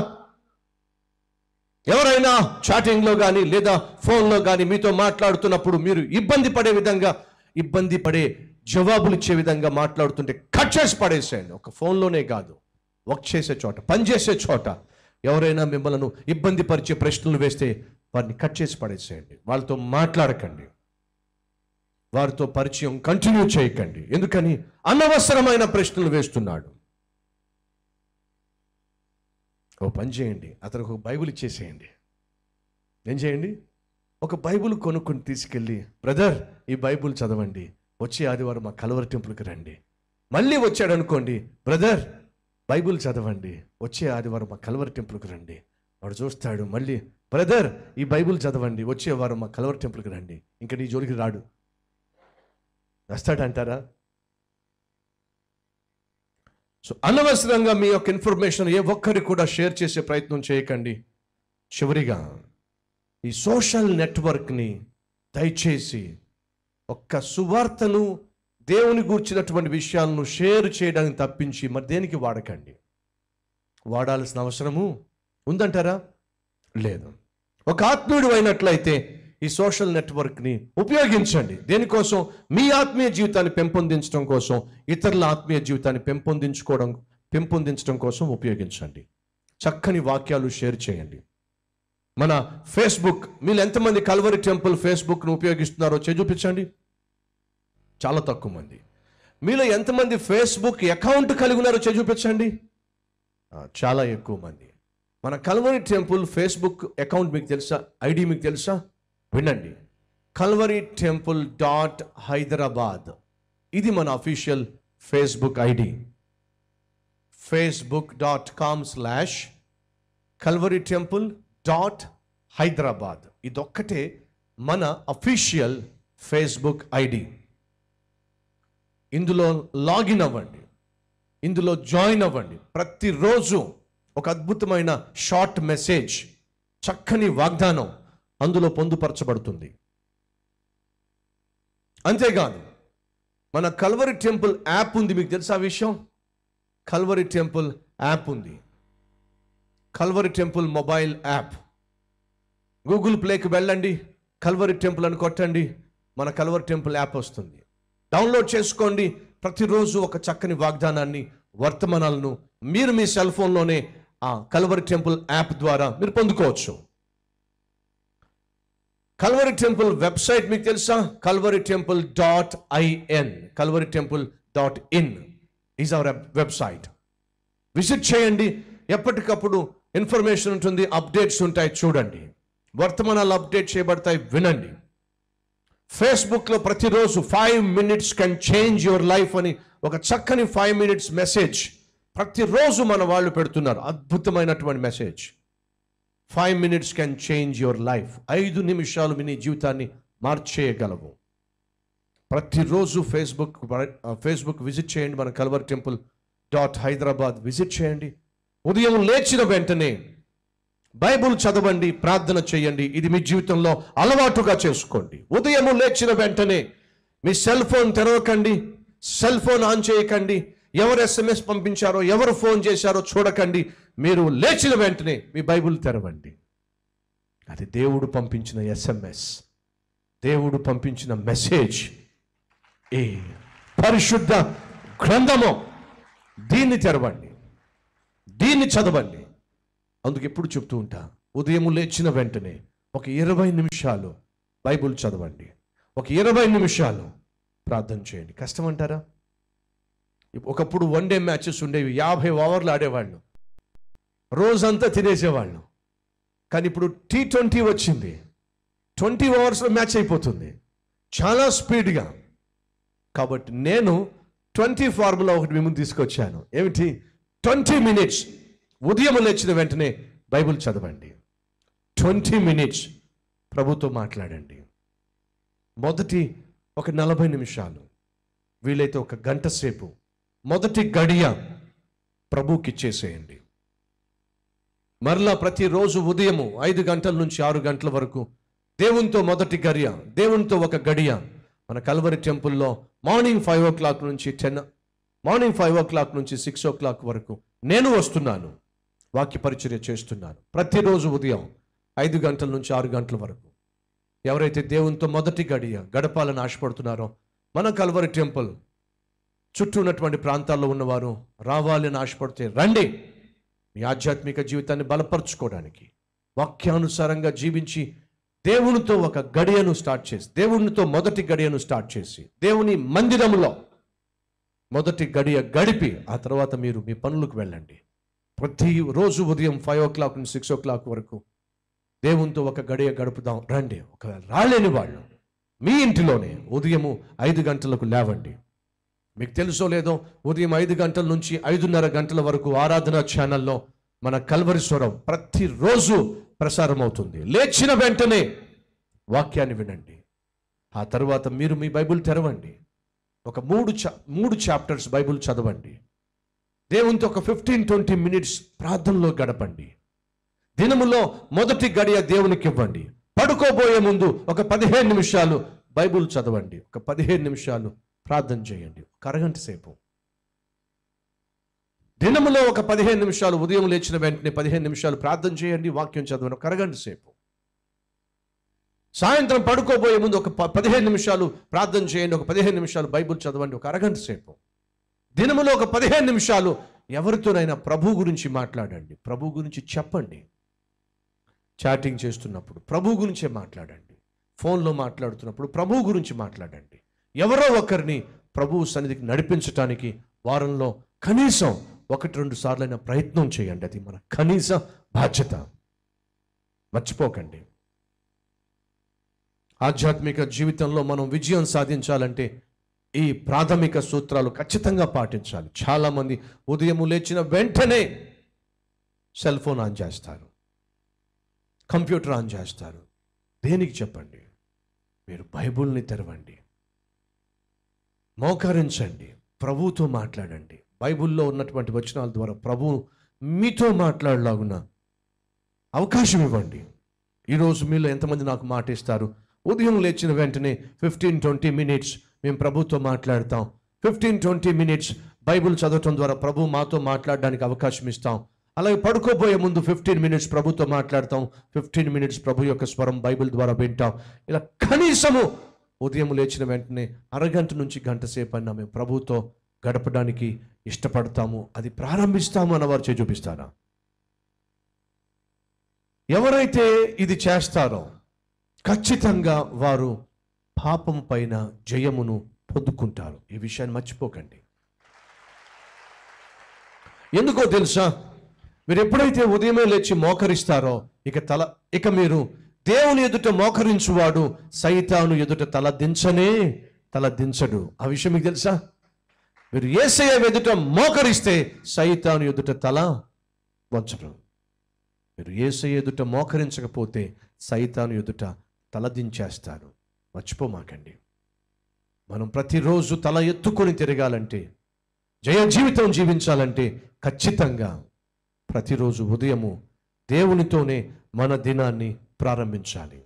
Speaker 13: ఎవరైనా చాటింగ్లో కానీ లేదా ఫోన్లో కానీ మీతో మాట్లాడుతున్నప్పుడు మీరు ఇబ్బంది పడే విధంగా ఇబ్బంది పడే జవాబులు ఇచ్చే విధంగా మాట్లాడుతుంటే కట్ చేసి పడేసేయండి ఒక ఫోన్లోనే కాదు వర్క్ చేసే చోట పని చేసే చోట ఎవరైనా మిమ్మల్ని ఇబ్బంది పరిచే ప్రశ్నలు వేస్తే వారిని కట్ చేసి పడేసేయండి వాళ్ళతో మాట్లాడకండి వారితో పరిచయం కంటిన్యూ చేయకండి ఎందుకని అనవసరమైన ప్రశ్నలు వేస్తున్నాడు ఓ పని చేయండి అతనికి ఒక బైబిల్ ఇచ్చేసేయండి ఏం చేయండి ఒక బైబిల్ కొనుక్కొని తీసుకెళ్ళి బ్రదర్ ఈ బైబిల్ చదవండి వచ్చే ఆదివారం మా కలవరి టెంపుల్కి రండి మళ్ళీ వచ్చాడు అనుకోండి బ్రదర్ బైబిల్ చదవండి వచ్చే ఆదివారం మా కలవరి టెంపుల్కి రండి వాడు చూస్తాడు మళ్ళీ బ్రదర్ ఈ బైబిల్ చదవండి వచ్చే వారం మా కలవరి టెంపుల్కి రండి ఇంకా నీ జోలికి రాడు వస్తాడంటారా సో అనవసరంగా మీ యొక్క ఇన్ఫర్మేషన్ ఏ ఒక్కరికి కూడా షేర్ చేసే ప్రయత్నం చేయకండి చివరిగా ఈ సోషల్ నెట్వర్క్ని దయచేసి ఒక్క సువార్తను దేవుని గూర్చినటువంటి విషయాలను షేర్ చేయడానికి తప్పించి మరి దేనికి వాడకండి వాడాల్సిన అవసరము ఉందంటారా లేదు ఒక ఆత్మీయుడు అయినట్లయితే ఈ సోషల్ నెట్వర్క్ని ఉపయోగించండి దేనికోసం మీ ఆత్మీయ జీవితాన్ని పెంపొందించడం కోసం ఇతరుల ఆత్మీయ జీవితాన్ని పెంపొందించుకోవడం పెంపొందించడం కోసం ఉపయోగించండి చక్కని వాక్యాలు షేర్ చేయండి మన ఫేస్బుక్ మీరు ఎంతమంది కల్వరి టెంపుల్ ఫేస్బుక్ను ఉపయోగిస్తున్నారో చేయి చూపించండి చాలా తక్కువ మంది మీలో ఎంతమంది ఫేస్బుక్ అకౌంట్ కలిగి ఉన్నారో చేయి చూపించండి ఆ, చాలా ఎక్కువ మంది మన కల్వరి టెంపుల్ ఫేస్బుక్ అకౌంట్ మీకు తెలుసా ఐడి మీకు తెలుసా వినండి కల్వరి టెంపుల్ డాట్ హైదరాబాద్ ఇది మన official Facebook ID Facebook dot com slash Calvary temple dot Hyderabad ఇదొక్కటే మన అఫీషియల్ ఫేస్బుక్ ఐడి ఇందులో లాగిన్ అవ్వండి ఇందులో జాయిన్ అవ్వండి ప్రతిరోజు ఒక అద్భుతమైన షార్ట్ మెసేజ్ చక్కని వాగ్దానం అందులో పొందుపరచబడుతుంది అంతేకాదు మన కల్వరి టెంపుల్ యాప్ ఉంది మీకు తెలుసా ఆ విషయం కల్వరి టెంపుల్ యాప్ ఉంది Calvary Temple mobile app Google ప్లేకి వెళ్ళండి కల్వరి టెంపుల్ అని కొట్టండి మన కల్వరి టెంపుల్ యాప్ వస్తుంది డౌన్లోడ్ చేసుకోండి ప్రతిరోజు ఒక చక్కని వాగ్దానాన్ని వర్తమానాలను మీరు మీ సెల్ ఫోన్లోనే ఆ కల్వరి టెంపుల్ యాప్ ద్వారా మీరు పొందుకోవచ్చు కల్వరి టెంపుల్ వెబ్సైట్ మీకు తెలుసా Calvary temple dot IN Calvary temple dot in is our website visit చేయండి ఎప్పటికప్పుడు ఇన్ఫర్మేషన్ ఉంటుంది అప్డేట్స్ ఉంటాయి చూడండి వర్తమానాలు అప్డేట్ చేయబడతాయి వినండి ఫేస్బుక్లో ప్రతిరోజు five minutes can change your life అని ఒక చక్కని ఫైవ్ మినిట్స్ మెసేజ్ ప్రతిరోజు మన వాళ్ళు పెడుతున్నారు అద్భుతమైనటువంటి message five minutes can change your life ఐదు నిమిషాలు మీ నీ జీవితాన్ని మార్చేయగలవు ప్రతిరోజు ఫేస్బుక్ ఫేస్బుక్ విజిట్ చేయండి మన Calvary temple dot Hyderabad visit చేయండి ఉదయం లేచిన వెంటనే బైబుల్ చదవండి ప్రార్థన చేయండి ఇది మీ జీవితంలో అలవాటుగా చేసుకోండి ఉదయం లేచిన వెంటనే మీ సెల్ ఫోన్ తెరవకండి సెల్ ఫోన్ ఆన్ చేయకండి ఎవరు ఎస్ఎంఎస్ పంపించారో ఎవరు ఫోన్ చేశారో చూడకండి మీరు లేచిన వెంటనే మీ బైబుల్ తెరవండి అది దేవుడు పంపించిన ఎస్ఎంఎస్ దేవుడు పంపించిన మెసేజ్ ఏ పరిశుద్ధ గ్రంథము దీన్ని తెరవండి దీన్ని చదవండి అందుకు ఎప్పుడు చెప్తూ ఉంటా ఉదయం లేచిన వెంటనే ఒక ఇరవై నిమిషాలు బైబుల్ చదవండి ఒక ఇరవై నిమిషాలు ప్రార్థన చేయండి కష్టం అంటారా ఒకప్పుడు వన్ డే మ్యాచెస్ ఉండేవి యాభై ఓవర్లు ఆడేవాళ్ళు రోజంతా తినేసేవాళ్ళు కానీ ఇప్పుడు టీ ట్వంటీ వచ్చింది ట్వంటీ ఓవర్స్లో మ్యాచ్ అయిపోతుంది చాలా స్పీడ్గా కాబట్టి నేను ట్వంటీ ఫార్ములా ఒకటి మేము తీసుకొచ్చాను ఏమిటి ట్వంటీ మినిట్స్ ఉదయం లేచిన వెంటనే బైబిల్ చదవండి ట్వంటీ మినిట్స్ ప్రభుతో మాట్లాడండి మొదటి ఒక నలభై నిమిషాలు వీలైతే ఒక గంట సేపు మొదటి గడియ ప్రభుకి ఇచ్చేసేయండి మరలా ప్రతిరోజు ఉదయము ఐదు గంటల నుంచి ఆరు గంటల వరకు దేవునితో మొదటి గడియ దేవునితో ఒక గడియ మన కల్వరి టెంపుల్లో మార్నింగ్ ఫైవ్ ఓ క్లాక్ నుంచి ten morning five o'clock నుంచి సిక్స్ ఓ క్లాక్ వరకు నేను వస్తున్నాను వాక్య పరిచర్య చేస్తున్నాను ప్రతిరోజు ఉదయం ఐదు గంటల నుంచి ఆరు గంటల వరకు ఎవరైతే దేవునితో మొదటి గడియ గడపాలని ఆశపడుతున్నారో మన కల్వరి టెంపుల్ చుట్టూ ఉన్నటువంటి ప్రాంతాల్లో ఉన్నవారు రావాలని ఆశపడితే రండి మీ ఆధ్యాత్మిక జీవితాన్ని బలపరచుకోవడానికి వాక్యానుసారంగా జీవించి దేవునితో ఒక గడియను స్టార్ట్ చేసి దేవునితో మొదటి గడియను స్టార్ట్ చేసి దేవుని మందిరంలో మొదటి గడియ గడిపి ఆ తర్వాత మీరు మీ పనులకు వెళ్ళండి ప్రతి రోజు ఉదయం ఫైవ్ ఓ క్లాక్ నుంచి సిక్స్ ఓ క్లాక్ వరకు దేవునితో ఒక గడియ గడుపుదాం రండి ఒకవేళ రాలేని వాళ్ళు మీ ఇంటిలోనే ఉదయము ఐదు గంటలకు లేవండి మీకు తెలుసో లేదో ఉదయం ఐదు గంటల నుంచి ఐదున్నర గంటల వరకు ఆరాధన ఛానల్లో మన కల్వరి స్వరం ప్రతిరోజు ప్రసారం అవుతుంది లేచిన వెంటనే వాక్యాన్ని వినండి ఆ తర్వాత మీరు మీ బైబిల్ తెరవండి ఒక మూడు చా మూడు చాప్టర్స్ బైబిల్ చదవండి దేవునితో ఒక ఫిఫ్టీన్ ట్వంటీ మినిట్స్ ప్రార్థనలో గడపండి దినములో మొదటి గడియ దేవునికి ఇవ్వండి పడుకోబోయే ముందు ఒక పదిహేను నిమిషాలు బైబిల్ చదవండి ఒక పదిహేను నిమిషాలు ప్రార్థన చేయండి ఒక అరగంట సేపు దినములో ఒక పదిహేను నిమిషాలు ఉదయం లేచిన వెంటనే పదిహేను నిమిషాలు ప్రార్థన చేయండి వాక్యం చదవండి ఒక అరగంట సేపు సాయంత్రం పడుకోబోయే ముందు ఒక ప- పదిహేను నిమిషాలు ప్రార్థన చేయండి ఒక పదిహేను నిమిషాలు బైబిల్ చదవండి ఒక అరగంట సేపు దినములో ఒక పదిహేను నిమిషాలు ఎవరితోనైనా ప్రభు గురించి మాట్లాడండి ప్రభు గురించి చెప్పండి చాటింగ్ చేస్తున్నప్పుడు ప్రభు గురించే మాట్లాడండి ఫోన్లో మాట్లాడుతున్నప్పుడు ప్రభు గురించి మాట్లాడండి ఎవరో ఒకరిని ప్రభు సన్నిధికి నడిపించటానికి వారంలో కనీసం ఒకటి రెండు సార్లైన ప్రయత్నం చేయండి అది మన కనీస బాధ్యత మర్చిపోకండి ఆధ్యాత్మిక జీవితంలో మనం విజయం సాధించాలంటే ఈ ప్రాథమిక సూత్రాలు ఖచ్చితంగా పాటించాలి చాలామంది ఉదయం లేచిన వెంటనే సెల్ ఫోన్ ఆన్ చేస్తారు కంప్యూటర్ ఆన్ చేస్తారు దేనికి చెప్పండి మీరు బైబుల్ని తెరవండి మోకరించండి ప్రభువుతో మాట్లాడండి బైబిల్లో ఉన్నటువంటి వచనాల ద్వారా ప్రభు మీతో మాట్లాడలాగున అవకాశం ఇవ్వండి ఈరోజు మీలో ఎంతమంది నాకు మాట ఇస్తారు ఉదయం లేచిన వెంటనే ఫిఫ్టీన్ ట్వంటీ మినిట్స్ మేము ప్రభుతో మాట్లాడతాం ఫిఫ్టీన్ ట్వంటీ మినిట్స్ బైబిల్ చదవటం ద్వారా ప్రభు మాతో మాట్లాడడానికి అవకాశం ఇస్తాం అలాగే పడుకోబోయే ముందు ఫిఫ్టీన్ మినిట్స్ ప్రభుతో మాట్లాడతాం ఫిఫ్టీన్ మినిట్స్ ప్రభు యొక్క స్వరం బైబిల్ ద్వారా వింటాం ఇలా కనీసము ఉదయం లేచిన వెంటనే అరగంట నుంచి గంట సేపు అన్నా మేము ప్రభుతో గడపడానికి ఇష్టపడతాము అది ప్రారంభిస్తాము అన్నవారు చేయి చూపిస్తారా ఎవరైతే ఇది చేస్తారో ఖచ్చితంగా వారు పాపం పైన జయమును పొందుకుంటారు ఈ విషయాన్ని మర్చిపోకండి ఎందుకో తెలుసా మీరు ఎప్పుడైతే ఉదయమే లేచి మోకరిస్తారో ఇక తల ఇక మీరు దేవుని ఎదుట మోకరించువాడు సైతాను ఎదుట తల దించనే తల దించడు ఆ విషయం మీకు తెలుసా మీరు ఏసయ్య ఎదుట మోకరిస్తే సైతాను ఎదుట తల వంచడు మీరు ఏసయ్య ఎదుట మోకరించకపోతే సైతాను ఎదుట తలదించేస్తారు మర్చిపోమాకండి మనం ప్రతిరోజు తల ఎత్తుకొని తిరగాలంటే జయ జీవితం జీవించాలంటే ఖచ్చితంగా ప్రతిరోజు ఉదయము దేవునితోనే మన దినాన్ని ప్రారంభించాలి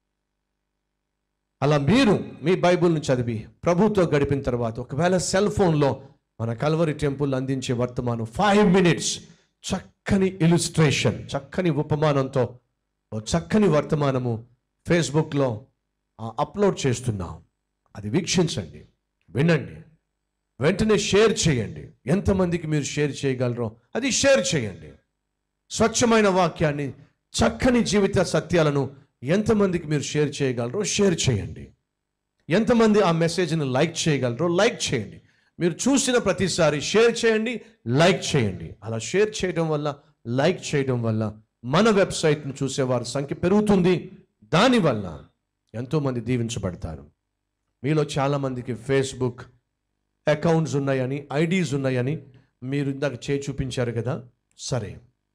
Speaker 13: అలా మీరు మీ బైబిల్ని చదివి ప్రభుతో గడిపిన తర్వాత ఒకవేళ సెల్ ఫోన్లో మన కల్వరి టెంపుల్ అందించే వర్తమానం ఫైవ్ మినిట్స్ చక్కని ఇలుస్ట్రేషన్ చక్కని ఉపమానంతో ఓ చక్కని వర్తమానము ఫేస్బుక్లో ఆ, అప్లోడ్ చేస్తున్నాం అది వీక్షించండి వినండి వెంటనే షేర్ చేయండి ఎంతమందికి మీరు షేర్ చేయగలరో అది షేర్ చేయండి స్వచ్ఛమైన వాక్యాన్ని చక్కని జీవిత సత్యాలను ఎంతమందికి మీరు షేర్ చేయగలరో షేర్ చేయండి ఎంతమంది ఆ మెసేజ్ని లైక్ చేయగలరో లైక్ చేయండి మీరు చూసిన ప్రతిసారి షేర్ చేయండి లైక్ చేయండి అలా షేర్ చేయడం వల్ల లైక్ చేయడం వల్ల మన వెబ్సైట్ను చూసేవారి సంఖ్య పెరుగుతుంది దానివల్ల ఎంతోమంది దీవించబడతారు మీలో చాలామందికి ఫేస్బుక్ అకౌంట్స్ ఉన్నాయని ఐడీస్ ఉన్నాయని మీరు ఇందాక చేయి చూపించారు కదా సరే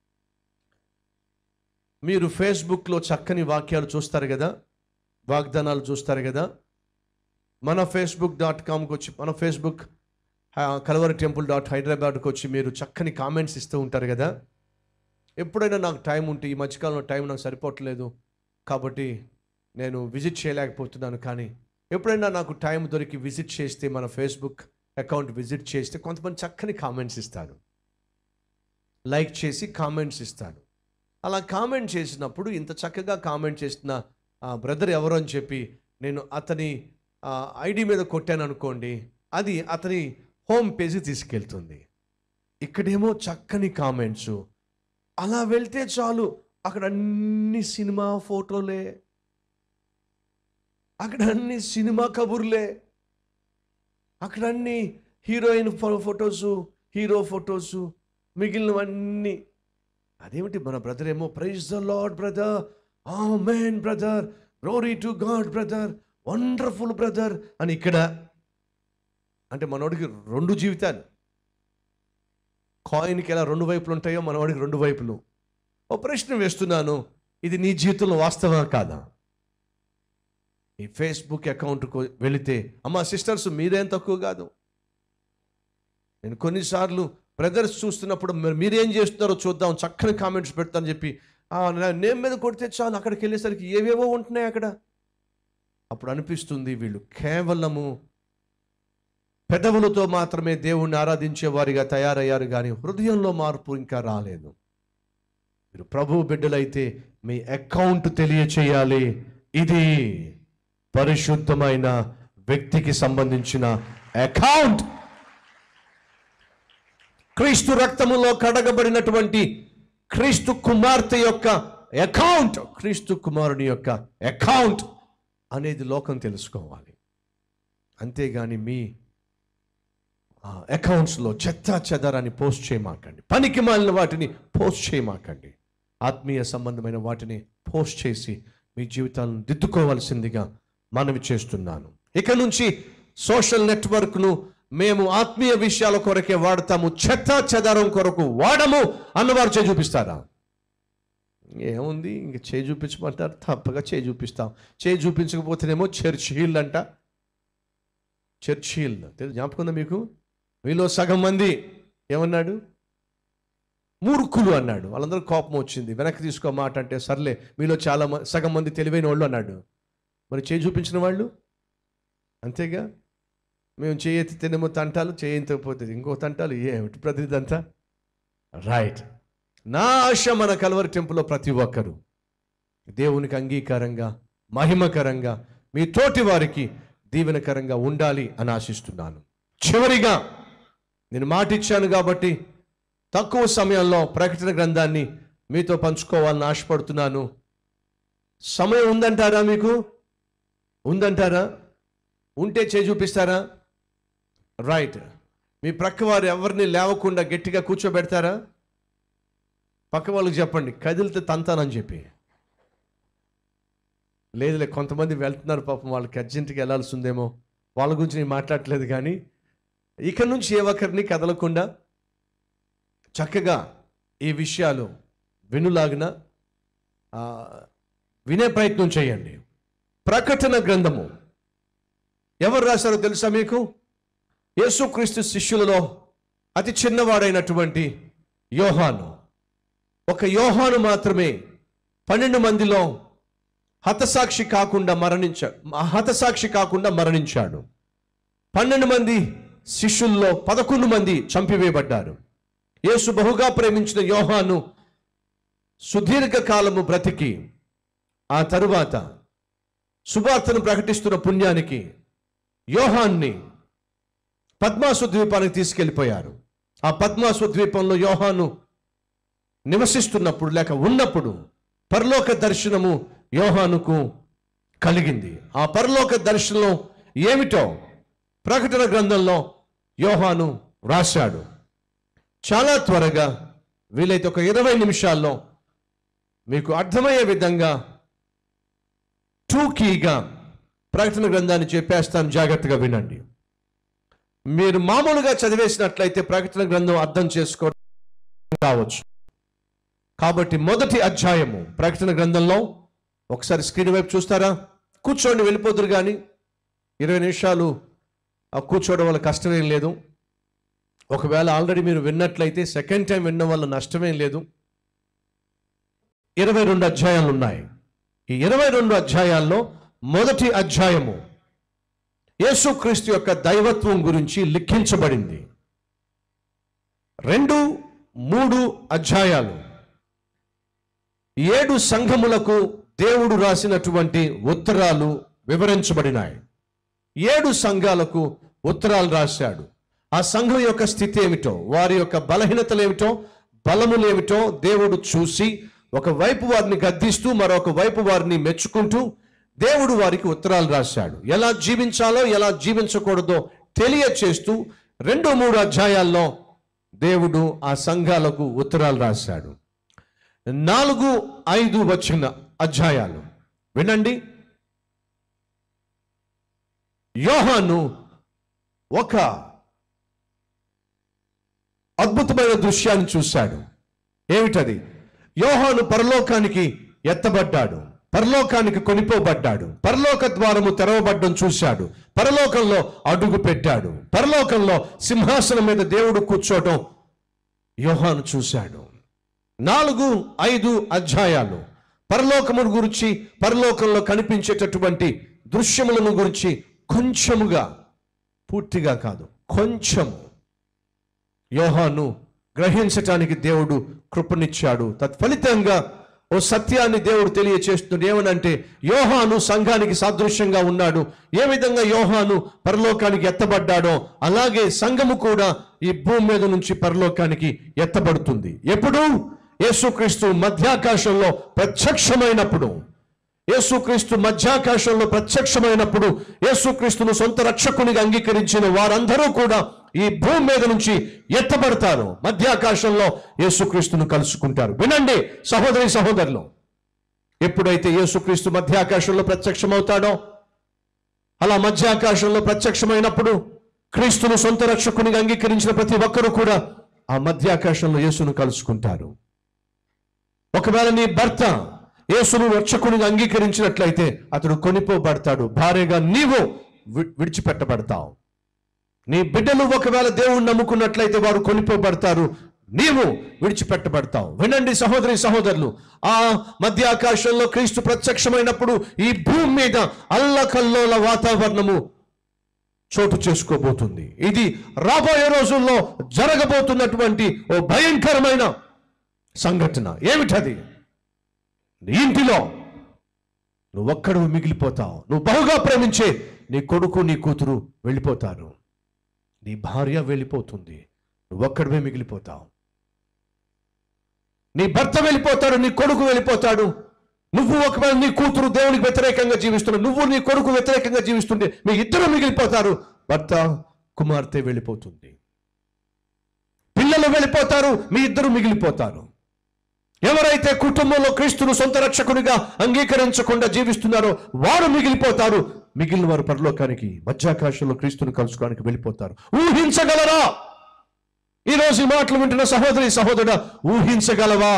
Speaker 13: మీరు ఫేస్బుక్లో చక్కని వాక్యాలు చూస్తారు కదా వాగ్దానాలు చూస్తారు కదా మన ఫేస్బుక్ డాట్ కామ్కి వచ్చి మన ఫేస్బుక్ ఆ, కలవరి టెంపుల్ డాట్ హైదరాబాద్కి వచ్చి మీరు చక్కని కామెంట్స్ ఇస్తూ ఉంటారు కదా ఎప్పుడైనా నాకు టైం ఉంటే ఈ మధ్యకాలంలో టైం నాకు సరిపోవట్లేదు కాబట్టి నేను విజిట్ చేయలేకపోతున్నాను కానీ ఎప్పుడైనా నాకు టైం దొరికి విజిట్ చేస్తే మన ఫేస్బుక్ అకౌంట్ విజిట్ చేస్తే కొంతమంది చక్కని కామెంట్స్ ఇస్తారు లైక్ చేసి కామెంట్స్ ఇస్తారు అలా కామెంట్ చేసినప్పుడు ఇంత చక్కగా కామెంట్ చేసిన ఆ బ్రదర్ ఎవరు అని చెప్పి నేను అతని ఐడి మీద కొట్టాను అనుకోండి అది అతని హోమ్ పేజీ తీసుకెళ్తుంది ఇక్కడేమో చక్కని కామెంట్స్ అలా వెళ్తే చాలు అక్కడ అన్ని సినిమా ఫోటోలే అక్కడ అన్ని సినిమా కబుర్లే అక్కడ అన్ని హీరోయిన్ ఫొటోస్ హీరో ఫొటోస్ మిగిలినవన్నీ అదేమిటి మన బ్రదర్ ఏమో praise the Lord brother amen brother glory to God brother wonderful brother అని ఇక్కడ అంటే మనోడికి రెండు జీవితాలు కాయిన్కి ఎలా రెండు వైపులు ఉంటాయో మనవాడికి రెండు వైపులు ఓ ప్రశ్న వేస్తున్నాను ఇది నీ జీవితంలో వాస్తవం కాదా ఈ ఫేస్బుక్ అకౌంట్కు వెళితే అమ్మా సిస్టర్స్ మీరేం తక్కువ కాదు నేను కొన్నిసార్లు బ్రదర్స్ చూస్తున్నప్పుడు మరి మీరేం చేస్తున్నారో చూద్దాం చక్కని కామెంట్స్ పెడతాను చెప్పి "ఆ, నా నేమ్ మీద కొడితే చాలు అక్కడికి వెళ్ళేసరికి ఏవేవో ఉంటున్నాయి అక్కడ అప్పుడు అనిపిస్తుంది వీళ్ళు కేవలము పెదవులతో మాత్రమే దేవుణ్ణి ఆరాధించే వారిగా తయారయ్యారు కానీ హృదయంలో మార్పు ఇంకా రాలేదు మీరు ప్రభు బిడ్డలైతే మీ అకౌంట్ తెలియచేయాలి ఇది పరిశుద్ధమైన వ్యక్తికి సంబంధించిన అకౌంట్ క్రీస్తు రక్తములో కడగబడినటువంటి క్రీస్తు కుమార్తె యొక్క అకౌంట్ క్రీస్తు కుమారుని యొక్క అకౌంట్ అనేది లోకం తెలుసుకోవాలి అంతేగాని మీ అకౌంట్స్లో చెత్త చెదరాన్ని పోస్ట్ చేయమాకండి పనికి మాలిన వాటిని పోస్ట్ చేయమాకండి ఆత్మీయ సంబంధమైన వాటిని పోస్ట్ చేసి మీ జీవితాలను దిద్దుకోవాల్సిందిగా మనవి చేస్తున్నాను ఇక నుంచి సోషల్ నెట్వర్క్ను మేము ఆత్మీయ విషయాల కొరకే వాడతాము చెత్త చెదారం కొరకు వాడము అన్నవారు చేయి చూపిస్తారా ఏముంది ఇంక చేయి చూపించమంటారు తప్పగా చేయి చూపిస్తాం చేయి చూపించకపోతేనేమో చర్చ్ హీల్ అంట చర్చ్ హీల్ తెలుసు జ్ఞాపకం ఉందా మీకు మీలో సగం మంది ఏమన్నాడు మూర్ఖులు అన్నాడు వాళ్ళందరూ కోపం వచ్చింది వెనక్కి తీసుకో మాట అంటే సర్లే మీలో చాలా మ- సగం మంది తెలివైన వాళ్ళు అన్నాడు మరి చేయి చూపించిన వాళ్ళు అంతేగా మేము చేయెత్తితేనేమో తంటాలు చేయించకపోతే ఇంకో తంటాలు ఏమిటి ప్రతిదంతా రైట్ నా ఆశ మన కలవరి టెంపుల్లో ప్రతి ఒక్కరు దేవునికి అంగీకారంగా మహిమకరంగా మీ తోటి వారికి దీవెనకరంగా ఉండాలి అని ఆశిస్తున్నాను చివరిగా నేను మాట ఇచ్చాను కాబట్టి తక్కువ సమయంలో ప్రకటన గ్రంథాన్ని మీతో పంచుకోవాలని ఆశపడుతున్నాను సమయం ఉందంటారా మీకు ఉందంటారా ఉంటే చేయి చూపిస్తారా రైట్ మీ ప్రక్క వారు ఎవరిని లేవకుండా గట్టిగా కూర్చోబెడతారా పక్క వాళ్ళకి చెప్పండి కదిలితే తంతానని చెప్పి లేదులే కొంతమంది వెళ్తున్నారు పాపం వాళ్ళకి అర్జెంటుగా వెళ్ళాల్సి ఉందేమో వాళ్ళ గురించి నేను మాట్లాడట్లేదు కానీ ఇక నుంచి ఏ ఒక్కరిని కదలకుండా చక్కగా ఈ విషయాలు వినులాగిన ఆ, వినే ప్రయత్నం చేయండి ప్రకటన గ్రంథము ఎవరు రాశారో తెలుసా మీకు యేసుక్రీస్తు శిష్యులలో అతి చిన్నవాడైనటువంటి యోహాను ఒక యోహాను మాత్రమే పన్నెండు మందిలో హతసాక్షి కాకుండా మరణించాడు హతసాక్షి కాకుండా మరణించాడు పన్నెండు మంది శిష్యుల్లో పదకొండు మంది చంపివేయబడ్డారు యేసు బహుగా ప్రేమించిన యోహాను సుదీర్ఘ కాలము బ్రతికి ఆ తరువాత సువార్తను ప్రకటిస్తున్న పుణ్యానికి యోహాన్ని పద్మాసు ద్వీపానికి తీసుకెళ్ళిపోయారు ఆ పద్మాసు ద్వీపంలో యోహాను నివసిస్తున్నప్పుడు లేక ఉన్నప్పుడు పరలోక దర్శనము యోహానుకు కలిగింది ఆ పరలోక దర్శనం ఏమిటో ప్రకటన గ్రంథంలో యోహాను రాశాడు చాలా త్వరగా వీలైతే ఒక ఇరవై నిమిషాల్లో మీకు అర్థమయ్యే విధంగా టూకీగా ప్రకటన గ్రంథాన్ని చెప్పేస్తాను జాగ్రత్తగా వినండి మీరు మామూలుగా చదివేసినట్లయితే ప్రకటన గ్రంథం అర్థం చేసుకోవడం కావచ్చు కాబట్టి మొదటి అధ్యాయము ప్రకటన గ్రంథంలో ఒకసారి స్క్రీన్ వైపు చూస్తారా కూర్చోండి వెళ్ళిపోతురు కానీ ఇరవై నిమిషాలు ఆ కూర్చోవడం వల్ల కష్టమేం లేదు ఒకవేళ ఆల్రెడీ మీరు విన్నట్లయితే సెకండ్ టైం వినడం వల్ల నష్టమేం లేదు ఇరవై రెండు అధ్యాయాలు ఉన్నాయి ఈ ఇరవై రెండు అధ్యాయాల్లో మొదటి అధ్యాయము యేసుక్రీస్తు యొక్క దైవత్వం గురించి లిఖించబడింది రెండు మూడు అధ్యాయాలు ఏడు సంఘములకు దేవుడు రాసినటువంటి ఉత్తరాలు వివరించబడినాయి ఏడు సంఘాలకు ఉత్తరాలు రాశాడు ఆ సంఘం యొక్క స్థితి ఏమిటో వారి యొక్క బలహీనతలు ఏమిటో బలములేమిటో దేవుడు చూసి ఒక వైపు వారిని గద్దిస్తూ మరొక వైపు వారిని మెచ్చుకుంటూ దేవుడు వారికి ఉత్తరాలు రాశాడు ఎలా జీవించాలో ఎలా జీవించకూడదో తెలియచేస్తూ రెండు మూడు అధ్యాయాల్లో దేవుడు ఆ సంఘాలకు ఉత్తరాలు రాశాడు నాలుగు ఐదు వచ్చిన అధ్యాయాలు వినండి యోహాను ఒక అద్భుతమైన దృశ్యాన్ని చూశాడు ఏమిటది యోహాను పరలోకానికి ఎత్తబడ్డాడు పరలోకానికి కొనిపోబడ్డాడు పరలోక ద్వారము తెరవబడ్డం చూశాడు పరలోకంలో అడుగు పెట్టాడు పరలోకంలో సింహాసనం మీద దేవుడు కూర్చోవటం యోహాను చూశాడు నాలుగు ఐదు అధ్యాయాలు పరలోకమును గురించి పరలోకంలో కనిపించేటటువంటి దృశ్యములను గురించి కొంచెముగా పూర్తిగా కాదు కొంచెము యోహాను గ్రహించటానికి దేవుడు కృపనిచ్చాడు తత్ఫలితంగా ఓ సత్యాన్ని దేవుడు తెలియచేస్తుంది ఏమనంటే యోహాను సంఘానికి సాదృశ్యంగా ఉన్నాడు ఏ విధంగా యోహాను పరలోకానికి ఎత్తబడ్డాడో అలాగే సంఘము కూడా ఈ భూమి మీద నుంచి పరలోకానికి ఎత్తబడుతుంది ఎప్పుడు యేసుక్రీస్తు మధ్యాకాశంలో ప్రత్యక్షమైనప్పుడు యేసుక్రీస్తు మధ్యాకాశంలో ప్రత్యక్షమైనప్పుడు యేసుక్రీస్తును సొంత రక్షకునిగా అంగీకరించిన వారందరూ కూడా ఈ భూమి మీద నుంచి ఎత్తబడతారు మధ్యాకాశంలో యేసుక్రీస్తును కలుసుకుంటారు వినండి సహోదరి సహోదరులు ఎప్పుడైతే యేసుక్రీస్తు మధ్యాకాశంలో ప్రత్యక్షమవుతాడో అలా మధ్యాకాశంలో ప్రత్యక్షమైనప్పుడు క్రీస్తును సొంత రక్షకునిగా అంగీకరించిన ప్రతి ఒక్కరూ కూడా ఆ మధ్యాకాశంలో యేసును కలుసుకుంటారు ఒకవేళ నీ భర్త యేసును రక్షకునిగా అంగీకరించినట్లయితే అతడు కొనిపోబడతాడు భార్యగా నీవు వి- విడిచిపెట్టబడతావు నీ బిడ్డలు ఒకవేళ దేవుణ్ణి నమ్ముకున్నట్లయితే వారు కొనిపోబడతారు నీవు విడిచిపెట్టబడతావు వినండి సహోదరి సహోదరులు ఆ మధ్య ఆకాశంలో క్రీస్తు ప్రత్యక్షమైనప్పుడు ఈ భూమి మీద అల్లకల్లోల వాతావరణము చోటు చేసుకోబోతుంది ఇది రాబోయే రోజుల్లో జరగబోతున్నటువంటి ఓ భయంకరమైన సంఘటన ఏమిటది నీ ఇంటిలో నువ్వు ఒక్కడు మిగిలిపోతావు నువ్వు బహుగా ప్రేమించే నీ కొడుకు నీ కూతురు వెళ్ళిపోతారు నీ భార్య వెళ్ళిపోతుంది నువ్వు ఒక్కడివే మిగిలిపోతావు నీ భర్త వెళ్ళిపోతాడు నీ కొడుకు వెళ్ళిపోతాడు నువ్వు ఒకవేళ నీ కూతురు దేవునికి వ్యతిరేకంగా జీవిస్తున్నావు నువ్వు నీ కొడుకు వ్యతిరేకంగా జీవిస్తుంటే మీ ఇద్దరు మిగిలిపోతారు భర్త కుమార్తె వెళ్ళిపోతుంది పిల్లలు వెళ్ళిపోతారు మీ ఇద్దరు మిగిలిపోతారు ఎవరైతే కుటుంబంలో క్రీస్తును సొంత రక్షకునిగా అంగీకరించకుండా జీవిస్తున్నారో వారు మిగిలిపోతారు మిగిలిన వారు పరలోకానికి మధ్యాకాశంలో క్రీస్తుని కలుసుకోవడానికి వెళ్ళిపోతారు ఊహించగలరా ఈరోజు ఈ మాటలు వింటున్న సహోదరి సహోదరుడ ఊహించగలవా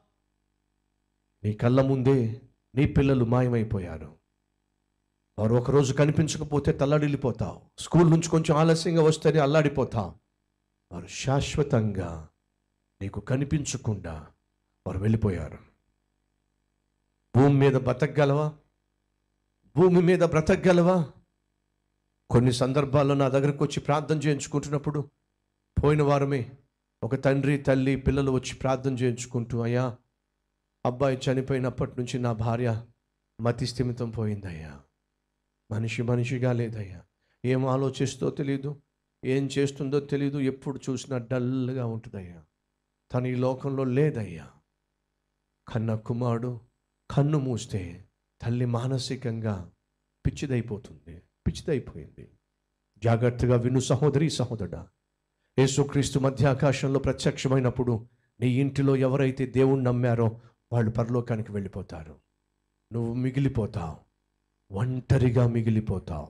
Speaker 13: నీ కళ్ళ ముందే నీ పిల్లలు మాయమైపోయారు వారు ఒకరోజు కనిపించకపోతే తల్లడిల్లిపోతావు స్కూల్ నుంచి కొంచెం ఆలస్యంగా వస్తేనే అల్లాడిపోతావు వారు శాశ్వతంగా నీకు కనిపించకుండా వారు వెళ్ళిపోయారు భూమి మీద బ్రతకగలవా భూమి మీద బ్రతకగలవా కొన్ని సందర్భాల్లో నా దగ్గరకు వచ్చి ప్రార్థన చేయించుకుంటున్నప్పుడు పోయిన వారమే ఒక తండ్రి తల్లి పిల్లలు వచ్చి ప్రార్థన చేయించుకుంటూ అయ్యా అబ్బాయి చనిపోయినప్పటి నుంచి నా భార్య మతి స్థిమితం పోయిందయ్యా మనిషి మనిషిగా లేదయ్యా ఏం ఆలోచిస్తో తెలీదు ఏం చేస్తుందో తెలీదు ఎప్పుడు చూసినా డల్గా ఉంటుందయ్యా తను ఈ లోకంలో లేదయ్యా కన్న కుమారుడు కన్ను మూస్తే తల్లి మానసికంగా పిచ్చిదైపోతుంది పిచ్చిదైపోయింది జాగ్రత్తగా విను సహోదరి సహోదరుడా యేసుక్రీస్తు మధ్య ఆకాశంలో ప్రత్యక్షమైనప్పుడు నీ ఇంటిలో ఎవరైతే దేవుణ్ణి నమ్మారో వాళ్ళు పరలోకానికి వెళ్ళిపోతారు నువ్వు మిగిలిపోతావు ఒంటరిగా మిగిలిపోతావు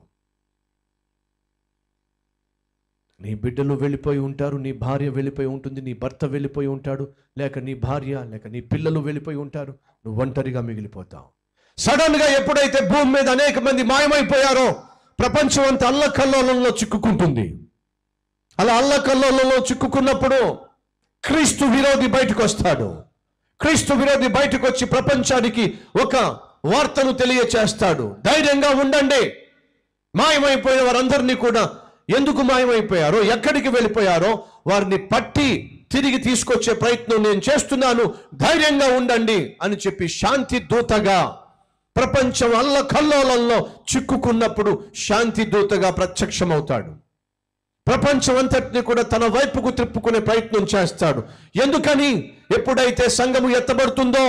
Speaker 13: నీ బిడ్డలు వెళ్ళిపోయి ఉంటారు నీ భార్య వెళ్ళిపోయి ఉంటుంది నీ భర్త వెళ్ళిపోయి ఉంటాడు లేక నీ భార్య లేక నీ పిల్లలు వెళ్ళిపోయి ఉంటారు నువ్వు ఒంటరిగా మిగిలిపోతావు సడన్ గా ఎప్పుడైతే భూమి మీద అనేక మంది మాయమైపోయారో ప్రపంచం అంతా అల్లకల్లోలంలో చిక్కుకుంటుంది అలా అల్లకల్లోలంలో చిక్కుకున్నప్పుడు క్రీస్తు విరోధి బయటకు వస్తాడు క్రీస్తు విరోధి బయటకు వచ్చి ప్రపంచానికి ఒక వార్తను తెలియచేస్తాడు ధైర్యంగా ఉండండి మాయమైపోయిన వారందరినీ కూడా ఎందుకు మాయమైపోయారో ఎక్కడికి వెళ్ళిపోయారో వారిని పట్టి తిరిగి తీసుకొచ్చే ప్రయత్నం నేను చేస్తున్నాను ధైర్యంగా ఉండండి అని చెప్పి శాంతి దూతగా ప్రపంచం అల్ల కల్లోలంలో చిక్కుకున్నప్పుడు శాంతి దూతగా ప్రత్యక్షమవుతాడు ప్రపంచం అంతటిని కూడా తన వైపుకు తిప్పుకునే ప్రయత్నం చేస్తాడు ఎందుకని ఎప్పుడైతే సంఘము ఎత్తబడుతుందో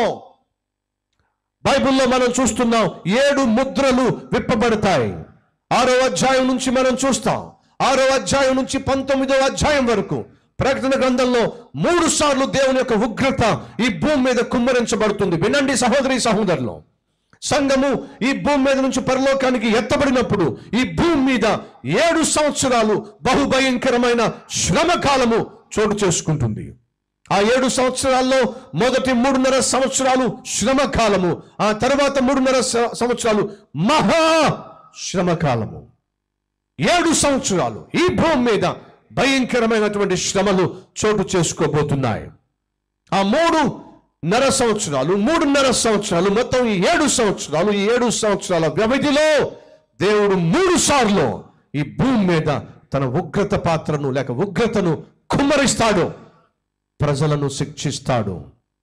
Speaker 13: బైబిల్లో మనం చూస్తున్నాం ఏడు ముద్రలు విప్పబడతాయి ఆరో అధ్యాయం నుంచి మనం చూస్తాం ఆరో అధ్యాయం నుంచి పంతొమ్మిదో అధ్యాయం వరకు ప్రకటన గ్రంథంలో మూడు సార్లు దేవుని యొక్క ఉగ్రత ఈ భూమి మీద కుమ్మరించబడుతుంది వినండి సహోదరి సహోదరులు సంఘము ఈ భూమి మీద నుంచి పరలోకానికి ఎత్తబడినప్పుడు ఈ భూమి మీద ఏడు సంవత్సరాలు బహుభయంకరమైన శ్రమ కాలము చోటు చేసుకుంటుంది ఆ ఏడు సంవత్సరాల్లో మొదటి మూడున్నర సంవత్సరాలు శ్రమ కాలము ఆ తర్వాత మూడున్నర స- సంవత్సరాలు మహా శ్రమ కాలము ఏడు సంవత్సరాలు ఈ భూమి మీద భయంకరమైనటువంటి శ్రమలు చోటు చేసుకోబోతున్నాయి ఆ మూడు నర సంవత్సరాలు మూడున్నర సంవత్సరాలు మొత్తం ఈ ఏడు సంవత్సరాలు ఈ ఏడు సంవత్సరాల వ్యవధిలో దేవుడు మూడు సార్లు ఈ భూమి మీద తన ఉగ్రత పాత్రను లేక ఉగ్రతను కుమ్మరిస్తాడు ప్రజలను శిక్షిస్తాడు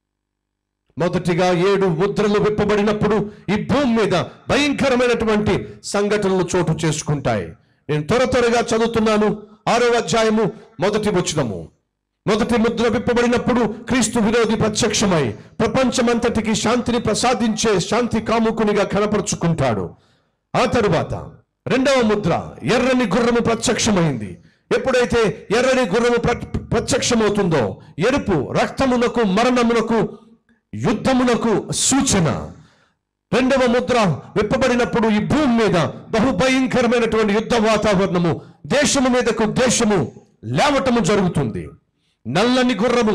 Speaker 13: మొదటిగా ఏడు ముద్రలు విప్పబడినప్పుడు ఈ భూమి మీద భయంకరమైనటువంటి సంఘటనలు చోటు చేసుకుంటాయి నేను త్వర త్వరగా చదువుతున్నాను ఆరో అధ్యాయము మొదటి వచనము మొదటి ముద్ర విప్పబడినప్పుడు క్రీస్తు విరోధి ప్రత్యక్షమై ప్రపంచమంతటికి శాంతిని ప్రసాదించే శాంతి కాముకునిగా కనపరుచుకుంటాడు ఆ తరువాత రెండవ ముద్ర ఎర్రని గుర్రము ప్రత్యక్షమైంది ఎప్పుడైతే ఎర్రని గుర్రము ప్ర- ప్రత్యక్షమవుతుందో ఎరుపు రక్తమునకు మరణమునకు యుద్ధమునకు సూచన రెండవ ముద్ర విప్పబడినప్పుడు ఈ భూమి మీద బహుభయంకరమైనటువంటి యుద్ధ వాతావరణము దేశము మీదకు దేశము లేవటము జరుగుతుంది నల్లని గుర్రము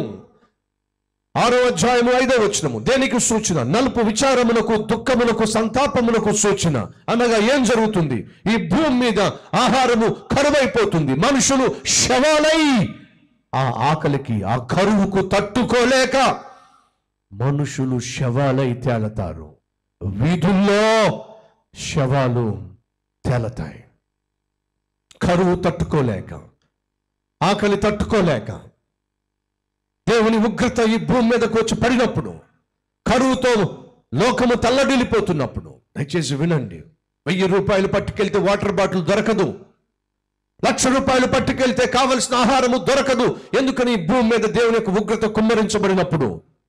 Speaker 13: ఆరో అధ్యాయము ఐదో వచనము దేనికి సూచన నలుపు విచారమునకు దుఃఖమునకు సంతాపమునకు సూచన అనగా ఏం జరుగుతుంది ఈ భూమి మీద ఆహారము కరువైపోతుంది మనుషులు శవాలై ఆ ఆకలికి ఆ కరువుకు తట్టుకోలేక మనుషులు శవాలై తేలతారు వీధుల్లో శవాలు తేలతాయి కరువు తట్టుకోలేక ఆకలి తట్టుకోలేక దేవుని ఉగ్రత ఈ భూమి మీదకు వచ్చి పడినప్పుడు కరువుతో లోకము తల్లడిల్లిపోతున్నప్పుడు దయచేసి వినండి వెయ్యి రూపాయలు పట్టుకెళ్తే వాటర్ బాటిల్ దొరకదు లక్ష రూపాయలు పట్టుకెళ్తే కావలసిన ఆహారము దొరకదు ఎందుకని ఈ భూమి మీద దేవుని యొక్క ఉగ్రత కుమ్మరించబడినప్పుడు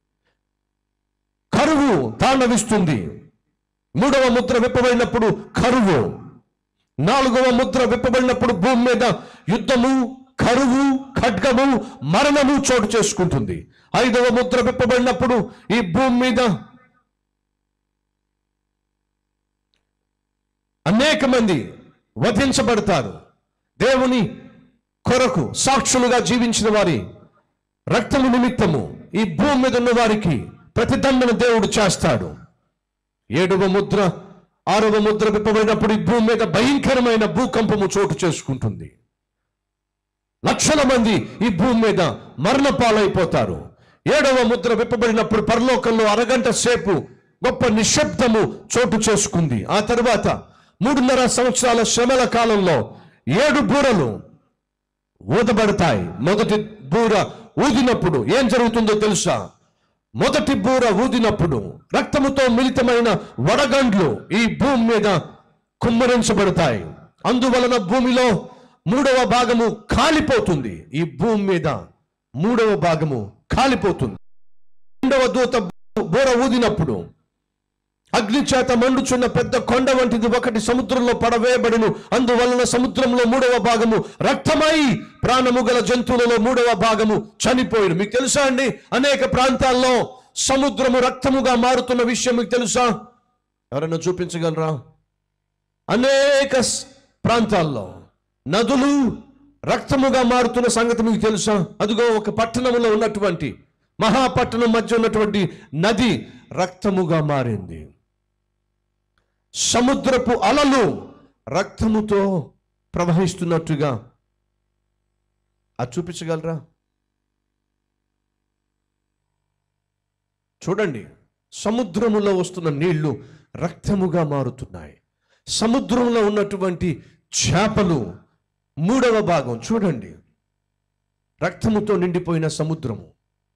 Speaker 13: కరువు తాండవిస్తుంది మూడవ ముద్ర విప్పబడినప్పుడు కరువు నాలుగవ ముద్ర విప్పబడినప్పుడు భూమి మీద యుద్ధము కరువు ఖడ్గము మరణము చోటు చేసుకుంటుంది ఐదవ ముద్ర విప్పబడినప్పుడు ఈ భూమి మీద అనేక మంది వధించబడతారు దేవుని కొరకు సాక్షులుగా జీవించిన వారి రక్తము నిమిత్తము ఈ భూమి మీద ఉన్న వారికి ప్రతిదండన దేవుడు చేస్తాడు ఏడవ ముద్ర ఆరవ ముద్ర విప్పబడినప్పుడు ఈ భూమి మీద భయంకరమైన భూకంపము చోటు చేసుకుంటుంది లక్షల మంది ఈ భూమి మీద మరణ పాలైపోతారు ఏడవ ముద్ర విప్పబడినప్పుడు పరలోకంలో అరగంట సేపు గొప్ప నిశ్శబ్దము చోటు చేసుకుంది ఆ తర్వాత మూడున్నర సంవత్సరాల శ్రమల కాలంలో ఏడు బూరలు ఊదబడతాయి మొదటి బూర ఊదినప్పుడు ఏం జరుగుతుందో తెలుసా మొదటి బూర ఊదినప్పుడు రక్తముతో మిళితమైన వడగండ్లు ఈ భూమి మీద కుమ్మరించబడతాయి అందువలన భూమిలో మూడవ భాగము కాలిపోతుంది ఈ భూమి మీద మూడవ భాగము కాలిపోతుంది రెండవ దూత బూర ఊదినప్పుడు అగ్ని చేత మండుచున్న పెద్ద కొండ వంటిది ఒకటి సముద్రంలో పడవేయబడును అందువలన సముద్రంలో మూడవ భాగము రక్తమై ప్రాణము గల జంతువులలో మూడవ భాగము చనిపోయిను మీకు తెలుసా అండి అనేక ప్రాంతాల్లో సముద్రము రక్తముగా మారుతున్న విషయం మీకు తెలుసా ఎవరైనా చూపించగలరా అనేక స్- ప్రాంతాల్లో నదులు రక్తముగా మారుతున్న సంగతి మీకు తెలుసా అదిగో ఒక పట్టణంలో ఉన్నటువంటి మహాపట్టణం మధ్య ఉన్నటువంటి నది రక్తముగా మారింది సముద్రపు అలలు రక్తముతో ప్రవహిస్తున్నట్టుగా అది చూపించగలరా చూడండి సముద్రములో వస్తున్న నీళ్లు రక్తముగా మారుతున్నాయి సముద్రంలో ఉన్నటువంటి చేపలు మూడవ భాగం చూడండి రక్తముతో నిండిపోయిన సముద్రము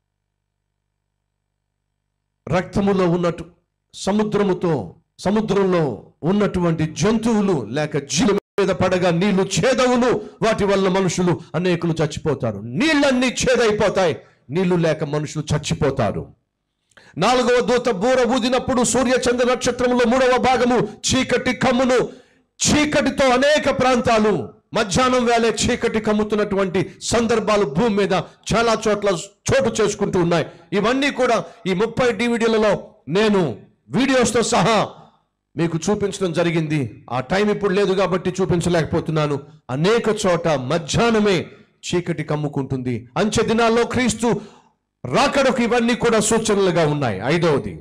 Speaker 13: రక్తములో ఉన్నట్టు సముద్రముతో సముద్రంలో ఉన్నటువంటి జంతువులు లేక జీల మీద పడగా నీళ్లు చేదవును వాటి వల్ల మనుషులు అనేకులు చచ్చిపోతారు నీళ్ళన్నీ చేదైపోతాయి నీళ్లు లేక మనుషులు చచ్చిపోతారు నాలుగవ దూత బూర ఊదినప్పుడు సూర్య చంద్ర నక్షత్రములో మూడవ భాగము చీకటి కమ్మును చీకటితో అనేక ప్రాంతాలు మధ్యాహ్నం వేళ చీకటి కమ్ముతున్నటువంటి సందర్భాలు భూమి మీద చాలా చోట్ల చోటు చేసుకుంటూ ఉన్నాయి ఇవన్నీ కూడా ఈ ముప్పై డివిడీలలో నేను వీడియోస్తో సహా మీకు చూపించడం జరిగింది ఆ టైం ఇప్పుడు లేదు కాబట్టి చూపించలేకపోతున్నాను అనేక చోట మధ్యాహ్నమే చీకటి కమ్ముకుంటుంది అంచె దినాల్లో క్రీస్తు రాకడకు ఇవన్నీ కూడా సూచనలుగా ఉన్నాయి ఐదవది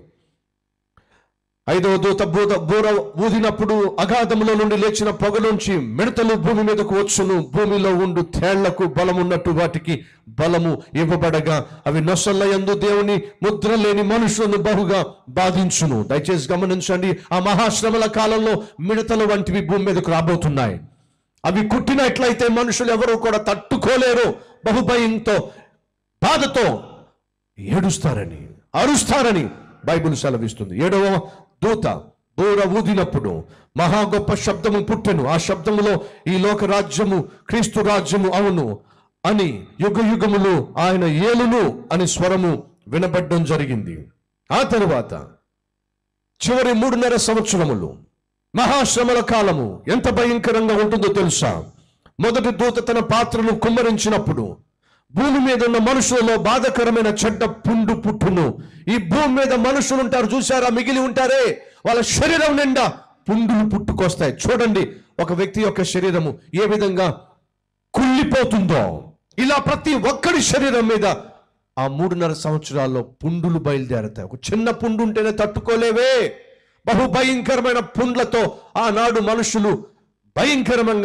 Speaker 13: ఐదవ దూత బూద బూర ఊదినప్పుడు అగాధములో నుండి లేచిన పొగ నుంచి మిడతలు భూమి మీదకు వచ్చును భూమిలో ఉండు తేళ్లకు బలమున్నట్టు వాటికి బలము ఇవ్వబడగా అవి నొసల్ల యందు దేవుని ముద్ర లేని మనుషులను బహుగా బాధించును దయచేసి గమనించండి ఆ మహాశ్రమల కాలంలో మిడతలు వంటివి భూమి మీదకు రాబోతున్నాయి అవి కుట్టినట్లయితే మనుషులు ఎవరు కూడా తట్టుకోలేరు బహుభయంతో బాధతో ఏడుస్తారని అరుస్తారని బైబిల్ సెలవిస్తుంది ఏడవ దూత బూర ఊదినప్పుడు మహా గొప్ప శబ్దము పుట్టెను ఆ శబ్దములో ఈ లోక రాజ్యము క్రీస్తు రాజ్యము అవును అని యుగ యుగములు ఆయన ఏలును అని స్వరము వినబడ్డం జరిగింది ఆ తరువాత చివరి మూడున్నర సంవత్సరములు మహాశ్రమల కాలము ఎంత భయంకరంగా ఉంటుందో తెలుసా మొదటి దూత తన పాత్రను కుమ్మరించినప్పుడు భూమి మీద ఉన్న మనుషులలో బాధకరమైన చెడ్డ పుండు పుట్టును ఈ భూమి మీద మనుషులు ఉంటారు చూసారా మిగిలి ఉంటారే వాళ్ళ శరీరం నిండా పుండులు పుట్టుకొస్తాయి చూడండి ఒక వ్యక్తి యొక్క శరీరము ఏ విధంగా కుళ్ళిపోతుందో ఇలా ప్రతి ఒక్కడి శరీరం మీద ఆ మూడున్నర సంవత్సరాల్లో పుండులు బయలుదేరతాయి ఒక చిన్న పుండు ఉంటేనే తట్టుకోలేవే బహు భయంకరమైన పుండ్లతో ఆనాడు మనుషులు భయంకరంగా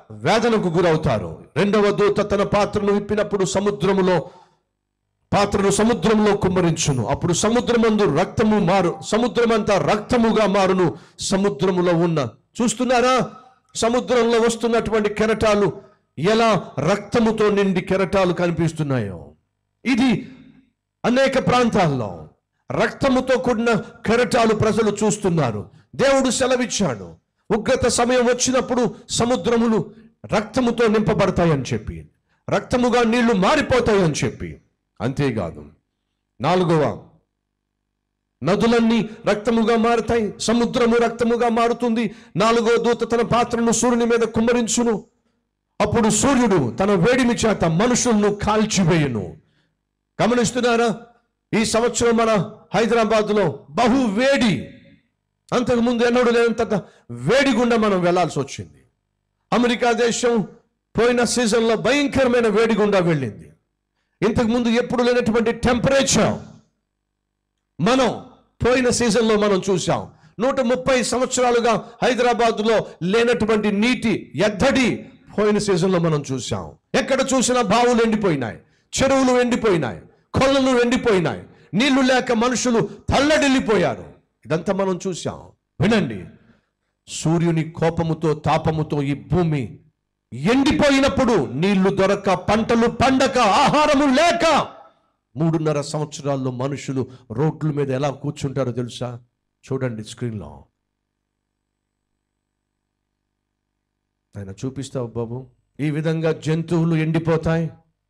Speaker 13: వేదనకు గురవుతారు రెండవ దూత తన పాత్రను విప్పినప్పుడు సముద్రములో పాత్రను సముద్రంలో కుమ్మరించును అప్పుడు సముద్రమందు రక్తము మారు సముద్రమంతా రక్తముగా మారును సముద్రములో ఉన్న చూస్తున్నారా సముద్రంలో వస్తున్నటువంటి కెరటాలు ఎలా రక్తముతో నిండి కెరటాలు కనిపిస్తున్నాయో ఇది అనేక ప్రాంతాల్లో రక్తముతో కూడిన కెరటాలు ప్రజలు చూస్తున్నారు దేవుడు సెలవిచ్చాడు ఉగ్రత సమయం వచ్చినప్పుడు సముద్రములు రక్తముతో నింపబడతాయని చెప్పి రక్తముగా నీళ్లు మారిపోతాయని చెప్పి అంతేకాదు నాలుగవ నదులన్నీ రక్తముగా మారుతాయి సముద్రము రక్తముగా మారుతుంది నాలుగో దూత తన పాత్రను సూర్యుని మీద కుమ్మరించును అప్పుడు సూర్యుడు తన వేడిమి చేత మనుషులను కాల్చివేయును గమనిస్తున్నారా ఈ సంవత్సరం మన హైదరాబాద్లో బహు వేడి అంతకు ముందు ఎన్నడూ లేనంత వేడి గుండా మనం వెళ్లాల్సి వచ్చింది అమెరికా దేశం పోయిన సీజన్లో భయంకరమైన వేడి గుండా వెళ్ళింది ఇంతకు ముందు ఎప్పుడు లేనటువంటి టెంపరేచర్ మనం పోయిన సీజన్లో మనం చూసాం నూట ముప్పై సంవత్సరాలుగా హైదరాబాద్లో లేనటువంటి నీటి ఎద్దడి పోయిన సీజన్లో మనం చూసాం ఎక్కడ చూసినా బావులు ఎండిపోయినాయి చెరువులు ఎండిపోయినాయి కొల్లలు ఎండిపోయినాయి నీళ్లు లేక మనుషులు తల్లడిల్లిపోయారు ఇదంతా మనం చూసాం వినండి సూర్యుని కోపముతో తాపముతో ఈ భూమి ఎండిపోయినప్పుడు నీళ్లు దొరక పంటలు పండక ఆహారము లేక మూడున్నర సంవత్సరాల్లో మనుషులు రోడ్ల మీద ఎలా కూర్చుంటారో తెలుసా చూడండి స్క్రీన్లో ఆయన చూపిస్తావు బాబు ఈ విధంగా జంతువులు ఎండిపోతాయి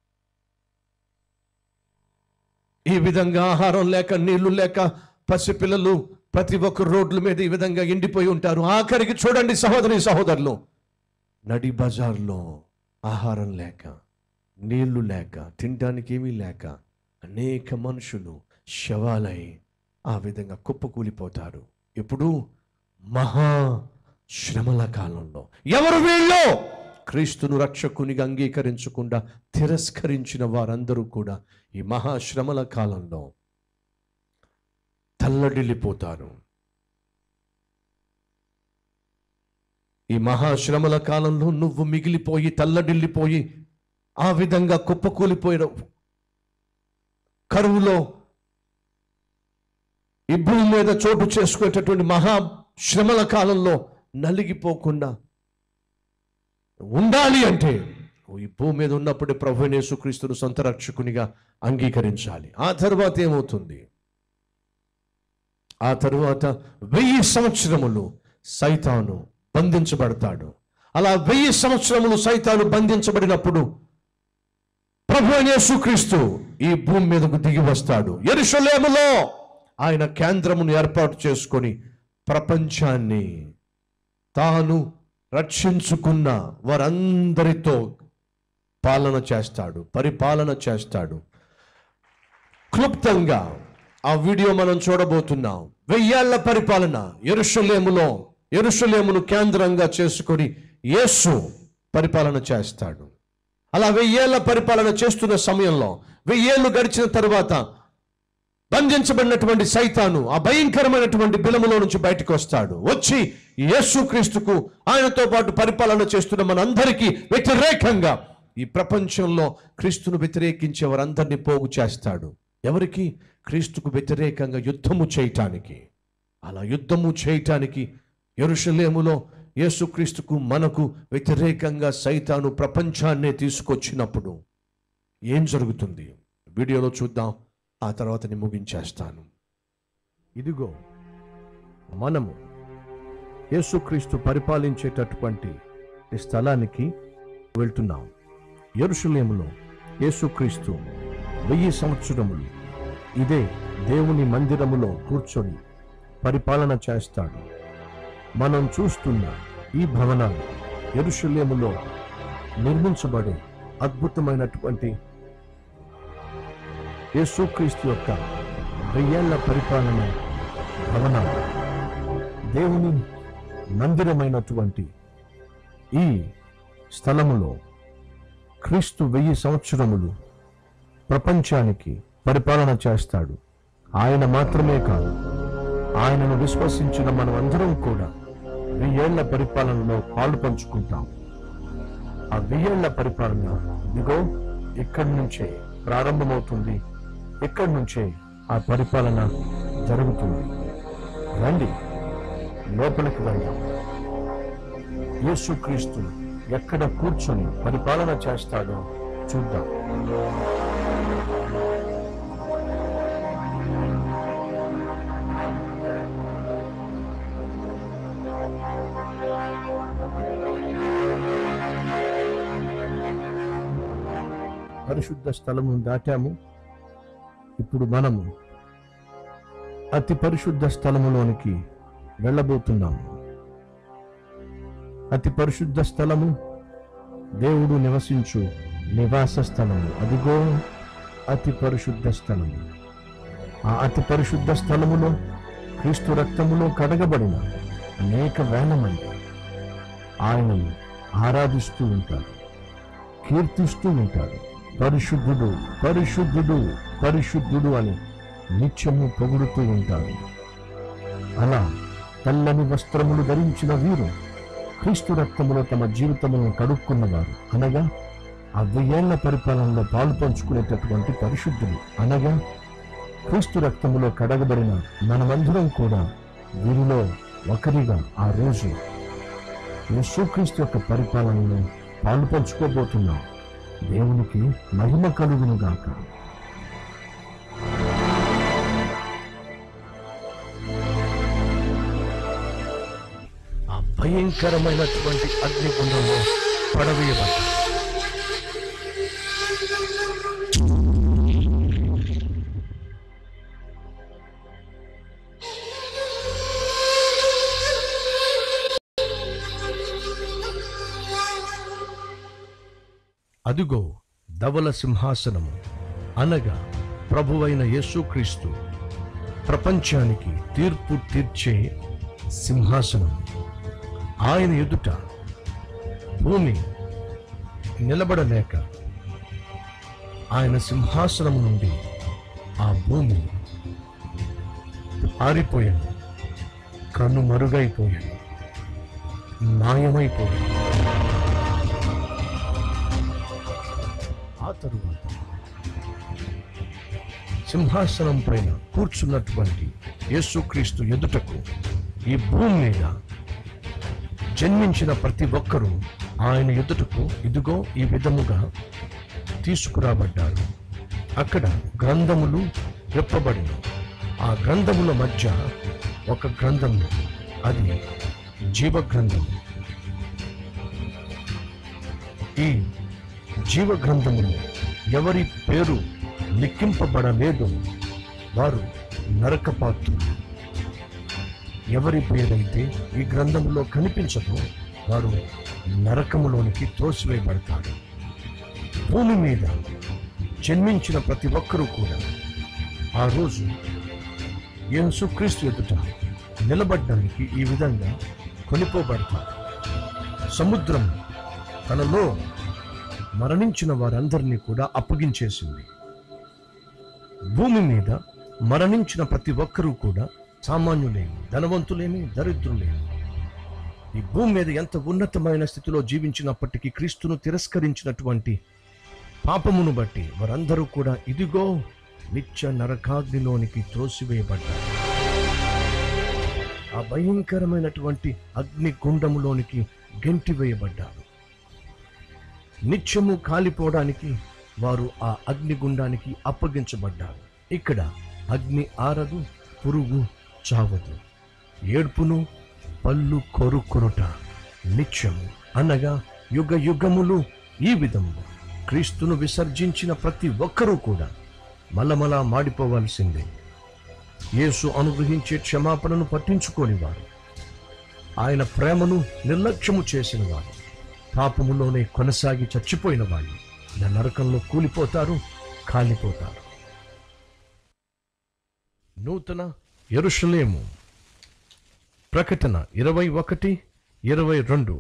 Speaker 13: ఈ విధంగా ఆహారం లేక నీళ్లు లేక పసిపిల్లలు ప్రతి ఒక్క రోడ్ల మీద ఈ విధంగా ఎండిపోయి ఉంటారు ఆఖరికి చూడండి సహోదరి సహోదరులు నడి బజార్లో ఆహారం లేక నీళ్లు లేక తినడానికి ఏమీ లేక అనేక మనుషులు శవాలై ఆ విధంగా కుప్పకూలిపోతారు ఇప్పుడు మహా శ్రమల కాలంలో ఎవరు వీళ్ళు క్రీస్తును రక్షకునిగా అంగీకరించకుండా తిరస్కరించిన వారందరూ కూడా ఈ మహాశ్రమల కాలంలో తల్లడిల్లిపోతారు ఈ మహాశ్రమల కాలంలో నువ్వు మిగిలిపోయి తల్లడిల్లిపోయి ఆ విధంగా కుప్పకూలిపోయిన కరువులో ఈ భూమి మీద చోటు చేసుకునేటటువంటి మహా శ్రమల కాలంలో నలిగిపోకుండా ఉండాలి అంటే ఈ భూమి మీద ఉన్నప్పుడే ప్రభు యేసుక్రీస్తును సొంత రక్షకునిగా అంగీకరించాలి ఆ తర్వాత ఏమవుతుంది ఆ తరువాత వెయ్యి సంవత్సరములు సైతాను బంధించబడతాడు అలా వెయ్యి సంవత్సరములు సైతాను బంధించబడినప్పుడు ప్రభు అయిన యేసుక్రీస్తు ఈ భూమి మీదకు దిగి వస్తాడు ఎరుషలేములో ఆయన కేంద్రమును ఏర్పాటు చేసుకొని ప్రపంచాన్ని తాను రక్షించుకున్న వారందరితో పాలన చేస్తాడు పరిపాలన చేస్తాడు క్లుప్తంగా ఆ వీడియో మనం చూడబోతున్నాం వెయ్యేళ్ల పరిపాలన ఎరుషలేములో ఎరుషలేమును కేంద్రంగా చేసుకొని యేసు పరిపాలన చేస్తాడు అలా వెయ్యేళ్ల పరిపాలన చేస్తున్న సమయంలో వెయ్యేళ్ళు గడిచిన తర్వాత బంధించబడినటువంటి సైతాను ఆ భయంకరమైనటువంటి బిలములో నుంచి బయటకు వస్తాడు వచ్చి యేసుక్రీస్తుకు ఆయనతో పాటు పరిపాలన చేస్తున్న మనందరికీ వ్యతిరేకంగా ఈ ప్రపంచంలో క్రీస్తును వ్యతిరేకించే వారందరినీ పోగు చేస్తాడు ఎవరికి క్రీస్తుకు వ్యతిరేకంగా యుద్ధము చేయటానికి అలా యుద్ధము చేయటానికి ఎరుషలేములో యేసుక్రీస్తుకు మనకు వ్యతిరేకంగా సైతాను ప్రపంచాన్నే తీసుకొచ్చినప్పుడు ఏం జరుగుతుంది వీడియోలో చూద్దాం ఆ తర్వాత నేను ముగించేస్తాను ఇదిగో మనము యేసుక్రీస్తు పరిపాలించేటటువంటి ఈ స్థలానికి వెళ్తున్నాం ఎరుషులేములో యేసుక్రీస్తు వెయ్యి సంవత్సరములు ఇదే దేవుని మందిరములో కూర్చొని పరిపాలన చేస్తాడు మనం చూస్తున్న ఈ భవనాలు ఎరుషులేములో నిర్మించబడే అద్భుతమైనటువంటి యేసుక్రీస్తు యొక్క వెయ్యేళ్ల పరిపాలన భవనాలు దేవుని మందిరమైనటువంటి ఈ స్థలములో క్రీస్తు వెయ్యి సంవత్సరములు ప్రపంచానికి పరిపాలన చేస్తాడు ఆయన మాత్రమే కాదు ఆయనను విశ్వసించిన మనమందరం కూడా వెయ్యేళ్ల పరిపాలనలో పాలు పంచుకుంటాం ఆ వెయ్యేళ్ల పరిపాలన ఇదిగో ఇక్కడి నుంచే ప్రారంభమవుతుంది ఇక్కడి నుంచే ఆ పరిపాలన జరుగుతుంది రండి లోపలికి వెళ్దాం యేసుక్రీస్తు ఎక్కడ కూర్చొని పరిపాలన చేస్తాడో చూద్దాం పరిశుద్ధ స్థలము దాటాము ఇప్పుడు మనము అతి పరిశుద్ధ స్థలములోనికి వెళ్ళబోతున్నాము అతి పరిశుద్ధ స్థలము దేవుడు నివసించు నివాస స్థలము అదిగో అతి పరిశుద్ధ స్థలము ఆ అతి పరిశుద్ధ స్థలములో క్రీస్తు రక్తములో కడగబడిన అనేక వేల మంది ఆయనను ఆరాధిస్తూ ఉంటారు కీర్తిస్తూ ఉంటారు పరిశుద్ధుడు పరిశుద్ధుడు పరిశుద్ధుడు అని నిత్యము పొగుడుతూ ఉంటారు అలా తెల్లని వస్త్రములు ధరించిన వీరు క్రీస్తు రక్తములో తమ జీవితములను కడుక్కున్నవారు అనగా ఆ వెయ్యేళ్ల పరిపాలనలో పాలు పంచుకునేటటువంటి పరిశుద్ధులు అనగా క్రీస్తు రక్తములో కడగబడిన మనమందరం కూడా వీరిలో ఒకరిగా ఆ రోజు యేసుక్రీస్తు యొక్క పరిపాలనలో పాలు పంచుకోబోతున్నాం దేవునికి మహిమ కలుగును గాక ఆ భయంకరమైనటువంటి అగ్నిగుండంలో పడవేయబడ్డారు అదిగో ధవల సింహాసనము అనగా ప్రభువైన యేసుక్రీస్తు ప్రపంచానికి తీర్పు తీర్చే సింహాసనం ఆయన ఎదుట భూమి నిలబడలేక ఆయన సింహాసనం నుండి ఆ భూమి ఆరిపోయాను కన్ను మరుగైపోయాను మాయమైపోయాను ఆ తరువాత సింహాసనం పైన కూర్చున్నటువంటి యేసుక్రీస్తు ఎదుటకు ఈ భూమి మీద జన్మించిన ప్రతి ఒక్కరూ ఆయన ఎదుటకు ఇదిగో ఈ విధముగా తీసుకురాబడ్డారు అక్కడ గ్రంథములు విప్పబడిన ఆ గ్రంథముల మధ్య ఒక గ్రంథము అది జీవ గ్రంథము ఈ జీవ గ్రంథములో ఎవరి పేరు లిఖింపబడలేదు వారు నరకపాత్రులు ఎవరి పేరైతే ఈ గ్రంథములో కనిపించదో వారు నరకములోనికి త్రోసివేయబడతారు భూమి మీద జన్మించిన ప్రతి ఒక్కరూ కూడా ఆ రోజు యేసుక్రీస్తు ఎదుట నిలబడ్డానికి ఈ విధంగా కొనిపోబడతారు సముద్రం తనలో మరణించిన వారందరినీ కూడా అప్పగించేసింది భూమి మీద మరణించిన ప్రతి ఒక్కరూ కూడా సామాన్యులేమి ధనవంతులేమి దరిద్రులేమి ఈ భూమి మీద ఎంత ఉన్నతమైన స్థితిలో జీవించినప్పటికీ క్రీస్తును తిరస్కరించినటువంటి పాపమును బట్టి వారందరూ కూడా ఇదిగో నిత్య నరకాగ్నిలోనికి త్రోసివేయబడ్డారు ఆ భయంకరమైనటువంటి అగ్ని గుండములోనికి గెంటివేయబడ్డారు నిత్యము కాలిపోవడానికి వారు ఆ అగ్నిగుండానికి అప్పగించబడ్డారు ఇక్కడ అగ్ని ఆరదు పురుగు చావదు ఏడ్పును పళ్ళు కొరుకొనుట నిత్యము అనగా యుగ యుగములు ఈ విధముగా క్రీస్తును విసర్జించిన ప్రతి ఒక్కరూ కూడా మలమల మాడిపోవాల్సిందే యేసు అనుగ్రహించే క్షమాపణను పట్టించుకోని వారు ఆయన ప్రేమను నిర్లక్ష్యము చేసిన వారు పాపములోనే కొనసాగి చచ్చిపోయిన వాళ్ళు నా నరకంలో కూలిపోతారు కాలిపోతారు నూతన ఎరుషలేము ప్రకటన ఇరవై ఒకటి ఇరవై రెండు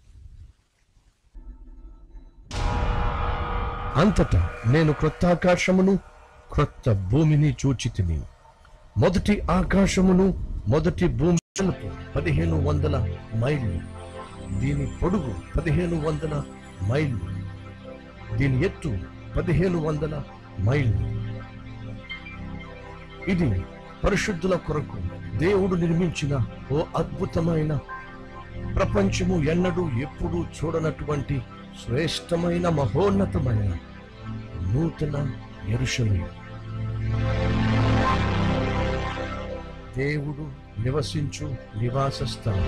Speaker 13: అంతటా నేను క్రొత్త ఆకాశమును క్రొత్త భూమిని చూచి తిని మొదటి ఆకాశమును మొదటి భూమి వెడల్పు పదిహేను వందల మైళ్ళు దీని పొడుగు పదిహేను వందల మైళ్ళు దీని ఎత్తు పదిహేను వందల మైళ్ళు ఇది పరిశుద్ధుల కొరకు దేవుడు నిర్మించిన ఓ అద్భుతమైన ప్రపంచము ఎన్నడూ ఎప్పుడూ చూడనటువంటి శ్రేష్టమైన మహోన్నతమైన నూతన ఎరుషలేము దేవుడు నివసించు నివాస స్థలం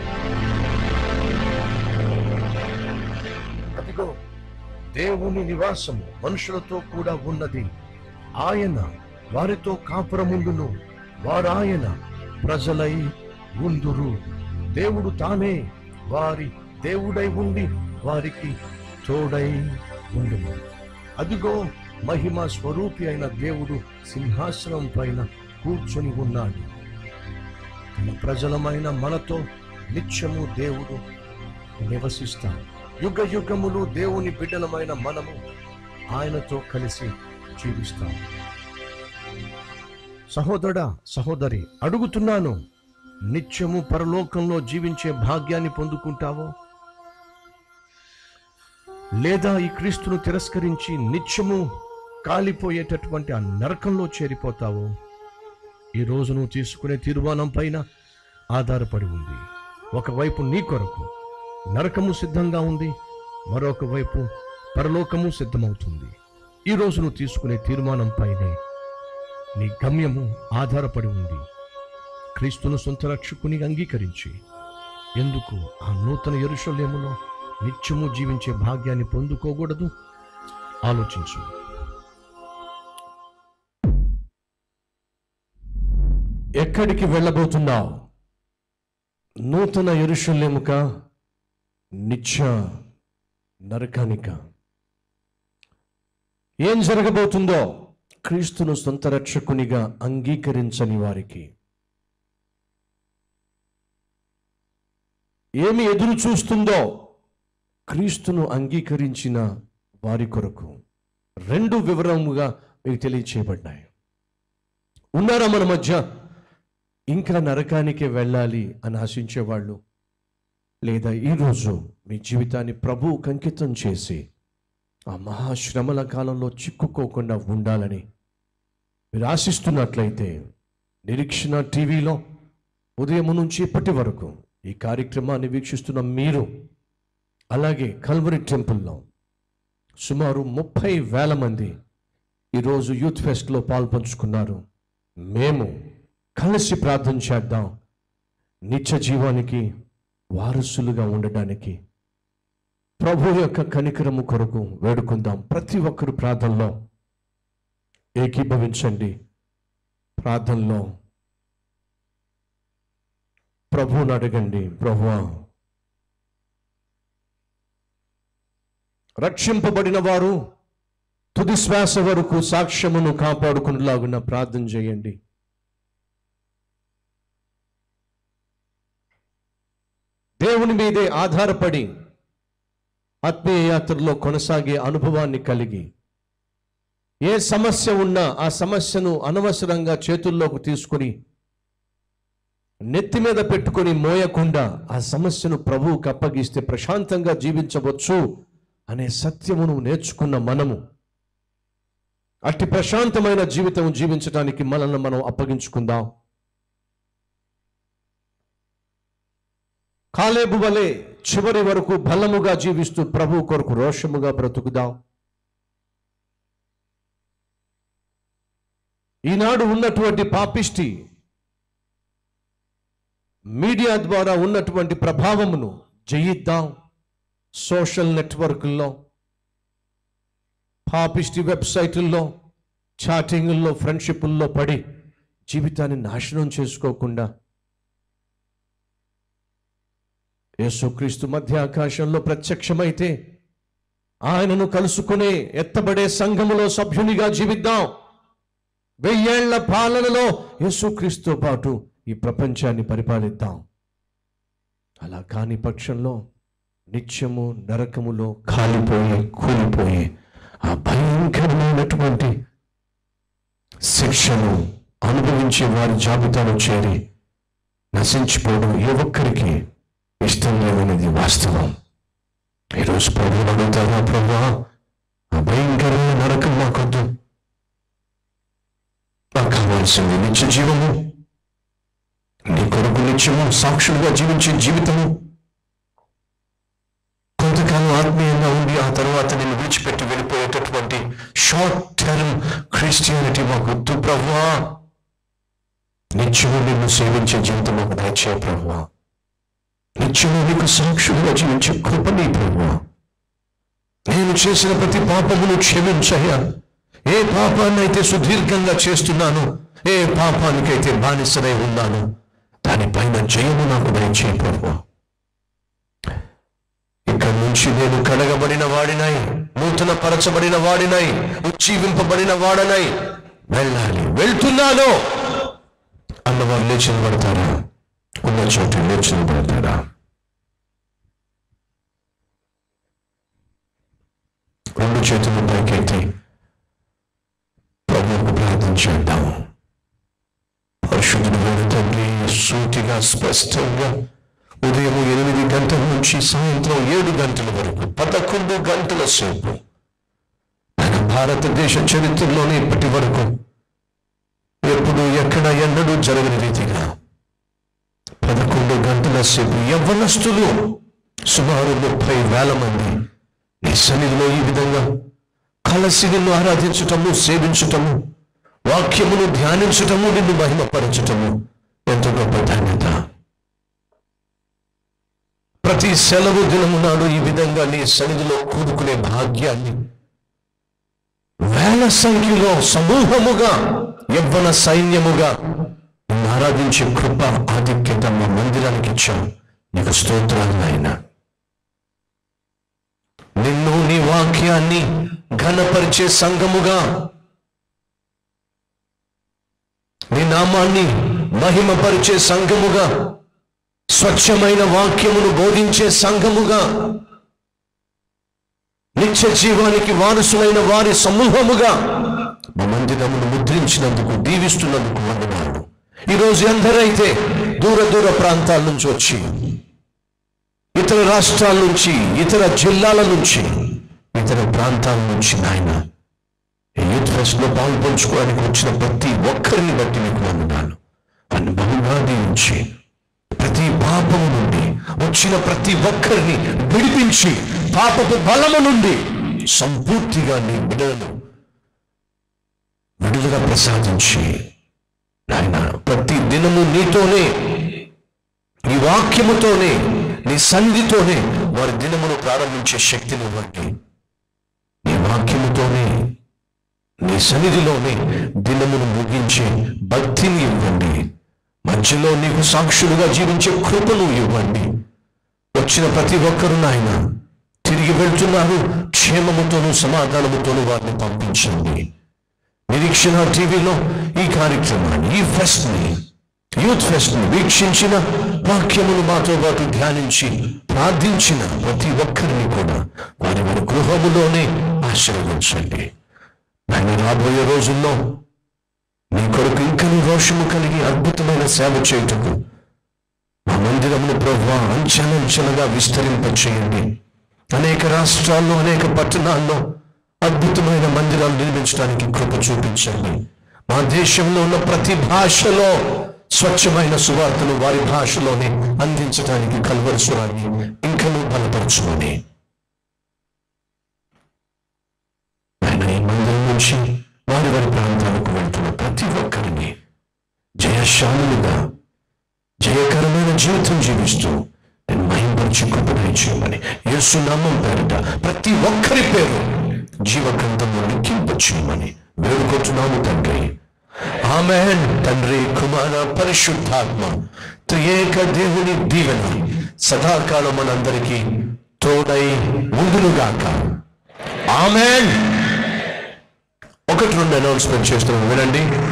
Speaker 13: అదిగో దేవుని నివాసము మనుషులతో కూడా ఉన్నది ఆయన వారితో కాపురముందును వారాయన ప్రజలై ఉందురు దేవుడు తానే వారి దేవుడై ఉండి వారికి తోడై ఉండును అదిగో మహిమ స్వరూపి అయిన దేవుడు సింహాసనం పైన కూర్చొని ఉన్నాడు తన ప్రజలమైన మనతో నిత్యము దేవుడు నివసిస్తాడు యుగ యుగములు దేవుని బిడ్డలమైన మనము ఆయనతో కలిసి జీవిస్తాం సహోదరా సహోదరి అడుగుతున్నాను నిత్యము పరలోకంలో జీవించే భాగ్యాన్ని పొందుకుంటావో లేదా ఈ క్రీస్తును తిరస్కరించి నిత్యము కాలిపోయేటటువంటి ఆ నరకంలో చేరిపోతావో ఈ రోజు నువ్వు తీసుకునే తీర్మానం పైన ఆధారపడి ఉంది ఒకవైపు నీ కొరకు నరకము సిద్ధంగా ఉంది మరొక వైపు పరలోకము సిద్ధమవుతుంది ఈ రోజు నువ్వు తీసుకునే తీర్మానం పైనే నీ గమ్యము ఆధారపడి ఉంది క్రీస్తును సొంత రక్షకుని అంగీకరించి ఎందుకు ఆ నూతన ఎరుషలేములో నిత్యము జీవించే భాగ్యాన్ని పొందుకోకూడదు ఆలోచించు
Speaker 16: ఎక్కడికి వెళ్ళబోతున్నావు నూతన ఎరుషలేముక నిత్య నరకానిక ఏం జరగబోతుందో క్రీస్తును సొంత రక్షకునిగా అంగీకరించని వారికి ఏమి ఎదురు చూస్తుందో క్రీస్తును అంగీకరించిన వారి కొరకు రెండు వివరముగా మీకు తెలియచేయబడ్డాయి ఉన్నారా మన మధ్య ఇంకా నరకానికి వెళ్ళాలి అని ఆశించేవాళ్ళు లేదా ఈరోజు మీ జీవితాన్ని ప్రభువుకు అంకితం చేసి ఆ మహాశ్రమల కాలంలో చిక్కుకోకుండా ఉండాలని మీరు ఆశిస్తున్నట్లయితే నిరీక్షణ టీవీలో ఉదయం నుంచి ఇప్పటి వరకు ఈ కార్యక్రమాన్ని వీక్షిస్తున్న మీరు అలాగే కల్వరి టెంపుల్లో సుమారు ముప్పై వేల మంది ఈరోజు యూత్ ఫెస్ట్లో పాల్పంచుకున్నారు మేము కలిసి ప్రార్థన చేద్దాం నిత్య జీవానికి వారసులుగా ఉండడానికి ప్రభు యొక్క కనికరము కొరకు వేడుకుందాం ప్రతి ఒక్కరు ప్రార్థనలో ఏకీభవించండి ప్రార్థనలో ప్రభువుని అడగండి ప్రభువా రక్షింపబడిన వారు తుది శ్వాస వరకు సాక్ష్యమును కాపాడుకునేలాగున ప్రార్థన చేయండి దేవుని మీదే ఆధారపడి ఆత్మీయ యాత్రలో కొనసాగే అనుభవాన్ని కలిగి ఏ సమస్య ఉన్నా ఆ సమస్యను అనవసరంగా చేతుల్లోకి తీసుకుని నెత్తి మీద పెట్టుకొని మోయకుండా ఆ సమస్యను ప్రభువుకు అప్పగిస్తే ప్రశాంతంగా జీవించవచ్చు అనే సత్యమును నేర్చుకున్న మనము అట్టి ప్రశాంతమైన జీవితం జీవించడానికి మనల్ని మనం అప్పగించుకుందాం కాలేబు వలె చివరి వరకు బలముగా జీవిస్తూ ప్రభు కొరకు రోషముగా బ్రతుకుదాం ఈనాడు ఉన్నటువంటి పాపిష్టి మీడియా ద్వారా ఉన్నటువంటి ప్రభావమును జయిద్దాం సోషల్ నెట్వర్క్ల్లో పాపిష్టి వెబ్సైట్ల్లో చాటింగుల్లో ఫ్రెండ్షిప్పుల్లో పడి జీవితాన్ని నాశనం చేసుకోకుండా యేసుక్రీస్తు మధ్య ఆకాశంలో ప్రత్యక్షమైతే ఆయనను కలుసుకునే ఎత్తబడే సంఘములో సభ్యునిగా జీవిద్దాం వెయ్యేళ్ల పాలనలో యేసుక్రీస్తుతో పాటు ఈ ప్రపంచాన్ని పరిపాలిద్దాం అలా కాని పక్షంలో నిత్యము నరకములో కాలిపోయి కూలిపోయి ఆ భయంకరమైనటువంటి శిక్షను అనుభవించే వారి జాబితాలో చేరి నశించిపోవడం ఏ ఒక్కరికి ఇష్టం లేదనేది వాస్తవం ఈరోజు ప్రభు అడుగుతారా ప్రభు ఆ భయంకరమైన నరకం మాకొద్దు నాకు కావాల్సింది నిత్య జీవము నీ కొరకు నిత్యము సాక్షులుగా జీవించే జీవితము కొంతకాలం ఆత్మీయంగా ఉండి ఆ తర్వాత నేను విడిచిపెట్టి వెళ్ళిపోయేటటువంటి షార్ట్ టర్మ్ క్రిస్టియానిటీ మాకు వద్దు ప్రభువా నిత్యము నిన్ను సేవించే జీవితం మాకు దయచే ప్రభువా నిత్యము నీకు సాక్షులుగా జీవించే కృప నీ ప్రభువా నేను చేసిన ప్రతి పాపమును క్షమించయ్యా ఏ పాపాన్నైతే సుదీర్ఘంగా చేస్తున్నాను ఏ పాపానికైతే బానిసనై ఉన్నాను దానిపైన జయము నాకు దయచే ప్రభువా ఇక్కడి నుంచి నేను కడగబడిన వాడినై నూతన పరచబడిన వాడినై ఉజ్జీవింపబడిన వాడనై వెళ్ళాలి వెళ్తున్నాను అన్నవారు లేచి పడతారా ఉన్న చోట లేచి పడతారా రెండు చేతులు పైకెత్తి ప్రభువుకు ప్రార్థన చేద్దాం పరిశుద్ధుడైన తండ్రి సూటిగా స్పష్టంగా ఉదయం ఎనిమిది గంటల నుంచి సాయంత్రం ఏడు గంటల వరకు పదకొండు గంటల సేపు మన భారతదేశ చరిత్రలోనే ఇప్పటి వరకు ఎప్పుడు ఎక్కడ ఎన్నడూ జరగని రీతిగా పదకొండు గంటల సేపు యవ్వనస్తులు సుమారు ముప్పై వేల మంది నీ సన్నిధిలో ఈ విధంగా కలసి నిన్ను ఆరాధించటము సేవించటము వాక్యమును ధ్యానించటము నిన్ను మహిమపరచటము ఎంతో గొప్ప ధన్యత ప్రతి సెలవు దినము నాడు ఈ విధంగా నీ సన్నిధిలో కూడుకునే భాగ్యాన్ని వేల సంఖ్యలో సమూహముగా యవ్వన సైన్యముగా నిన్ను ఆరాధించే కృప ఆధిక్యత మా మందిరానికి ఇచ్చావు నీకు స్తోత్రాలు నాయన నిన్ను నీ వాక్యాన్ని ఘనపరిచే సంఘముగా నీ నామాన్ని మహిమపరిచే సంఘముగా స్వచ్ఛమైన వాక్యమును బోధించే సంఘముగా నిత్య జీవానికి వారసులైన వారి సమూహముగా మా మందిరమును ముద్రించినందుకు దీవిస్తున్నందుకు వందనాలు ఈరోజు ఎందరైతే దూర దూర ప్రాంతాల నుంచి వచ్చి ఇతర రాష్ట్రాల నుంచి ఇతర జిల్లాల నుంచి ఇతర ప్రాంతాల నుంచి నాయన ఈ యూత్ ఫెస్ట్ లో పాల్పంచుకోవడానికి వచ్చిన ప్రతి ఒక్కరిని బట్టి మీకు వందనాలు అని బహుగా దీవించి ప్రతి పాపము నుండి వచ్చిన ప్రతి ఒక్కరిని విడిపించి పాపపు బలము నుండి సంపూర్తిగా నీ బిడ్డలను విడుదల ప్రసాదించి నాయన ప్రతి దినము నీతోనే నీ వాక్యముతోనే నీ సంధితోనే వారి దినమును ప్రారంభించే శక్తిని ఇవ్వండి నీ వాక్యముతోనే నీ సన్నిధిలోనే దినమును ముగించే భక్తిని ఇవ్వండి మధ్యలో నీకు సాక్షులుగా జీవించే కృపను ఇవ్వండి వచ్చిన ప్రతి ఒక్కరు నాయన తిరిగి వెళ్తున్నారు క్షేమముతోనూ సమాధానముతోనూ వారిని పంపించండి నిరీక్షణ టీవీలో ఈ కార్యక్రమాన్ని ఈ ఫెస్ట్ ని యూత్ ఫెస్ట్ ని వీక్షించిన వాక్యమును మాతో పాటు ధ్యానించి ప్రార్థించిన ప్రతి ఒక్కరిని కూడా వారి వారి గృహములోనే ఆశీర్వదించండి ఆయన రాబోయే రోజుల్లో నీ కొరకు ఇంకను రోషము కలిగి అద్భుతమైన సేవ చేయుటకు మా మందిరమును ప్రభు అంచెలంచెలుగా విస్తరింప చేయండి అనేక రాష్ట్రాల్లో అనేక పట్టణాల్లో అద్భుతమైన మందిరాలు నిర్మించడానికి కృప చూపించండి మా దేశంలో ఉన్న ప్రతి భాషలో స్వచ్ఛమైన సువార్తను వారి భాషలోనే అందించడానికి కల్వరసురాన్ని ఇంకనూ బలపరచుమని ఆయన ఈ మందిరం నుంచి వారి వారి ప్రాంతాలకు వెళ్తున్న ప్రతి ఒక్కరిని జయశాలులుగా జయకరమైన జీవితం జీవిస్తూ నేను మహింపరిచి కృపణి చేయమని యేసు నామం పేరిట ప్రతి ఒక్కరి పేరు జీవగ్రంథంలో లిఖింప చేయమని వేడుకుంటున్నాము తండ్రి ఆమెన్ తండ్రి కుమార పరిశుద్ధాత్మ త్రియేక దేవుని దీవెన సదాకాలం మనందరికీ తోడై ఉండునుగాక ఆమెన్ ఒకటి రెండు అనౌన్స్మెంట్ చేస్తున్నాం వినండి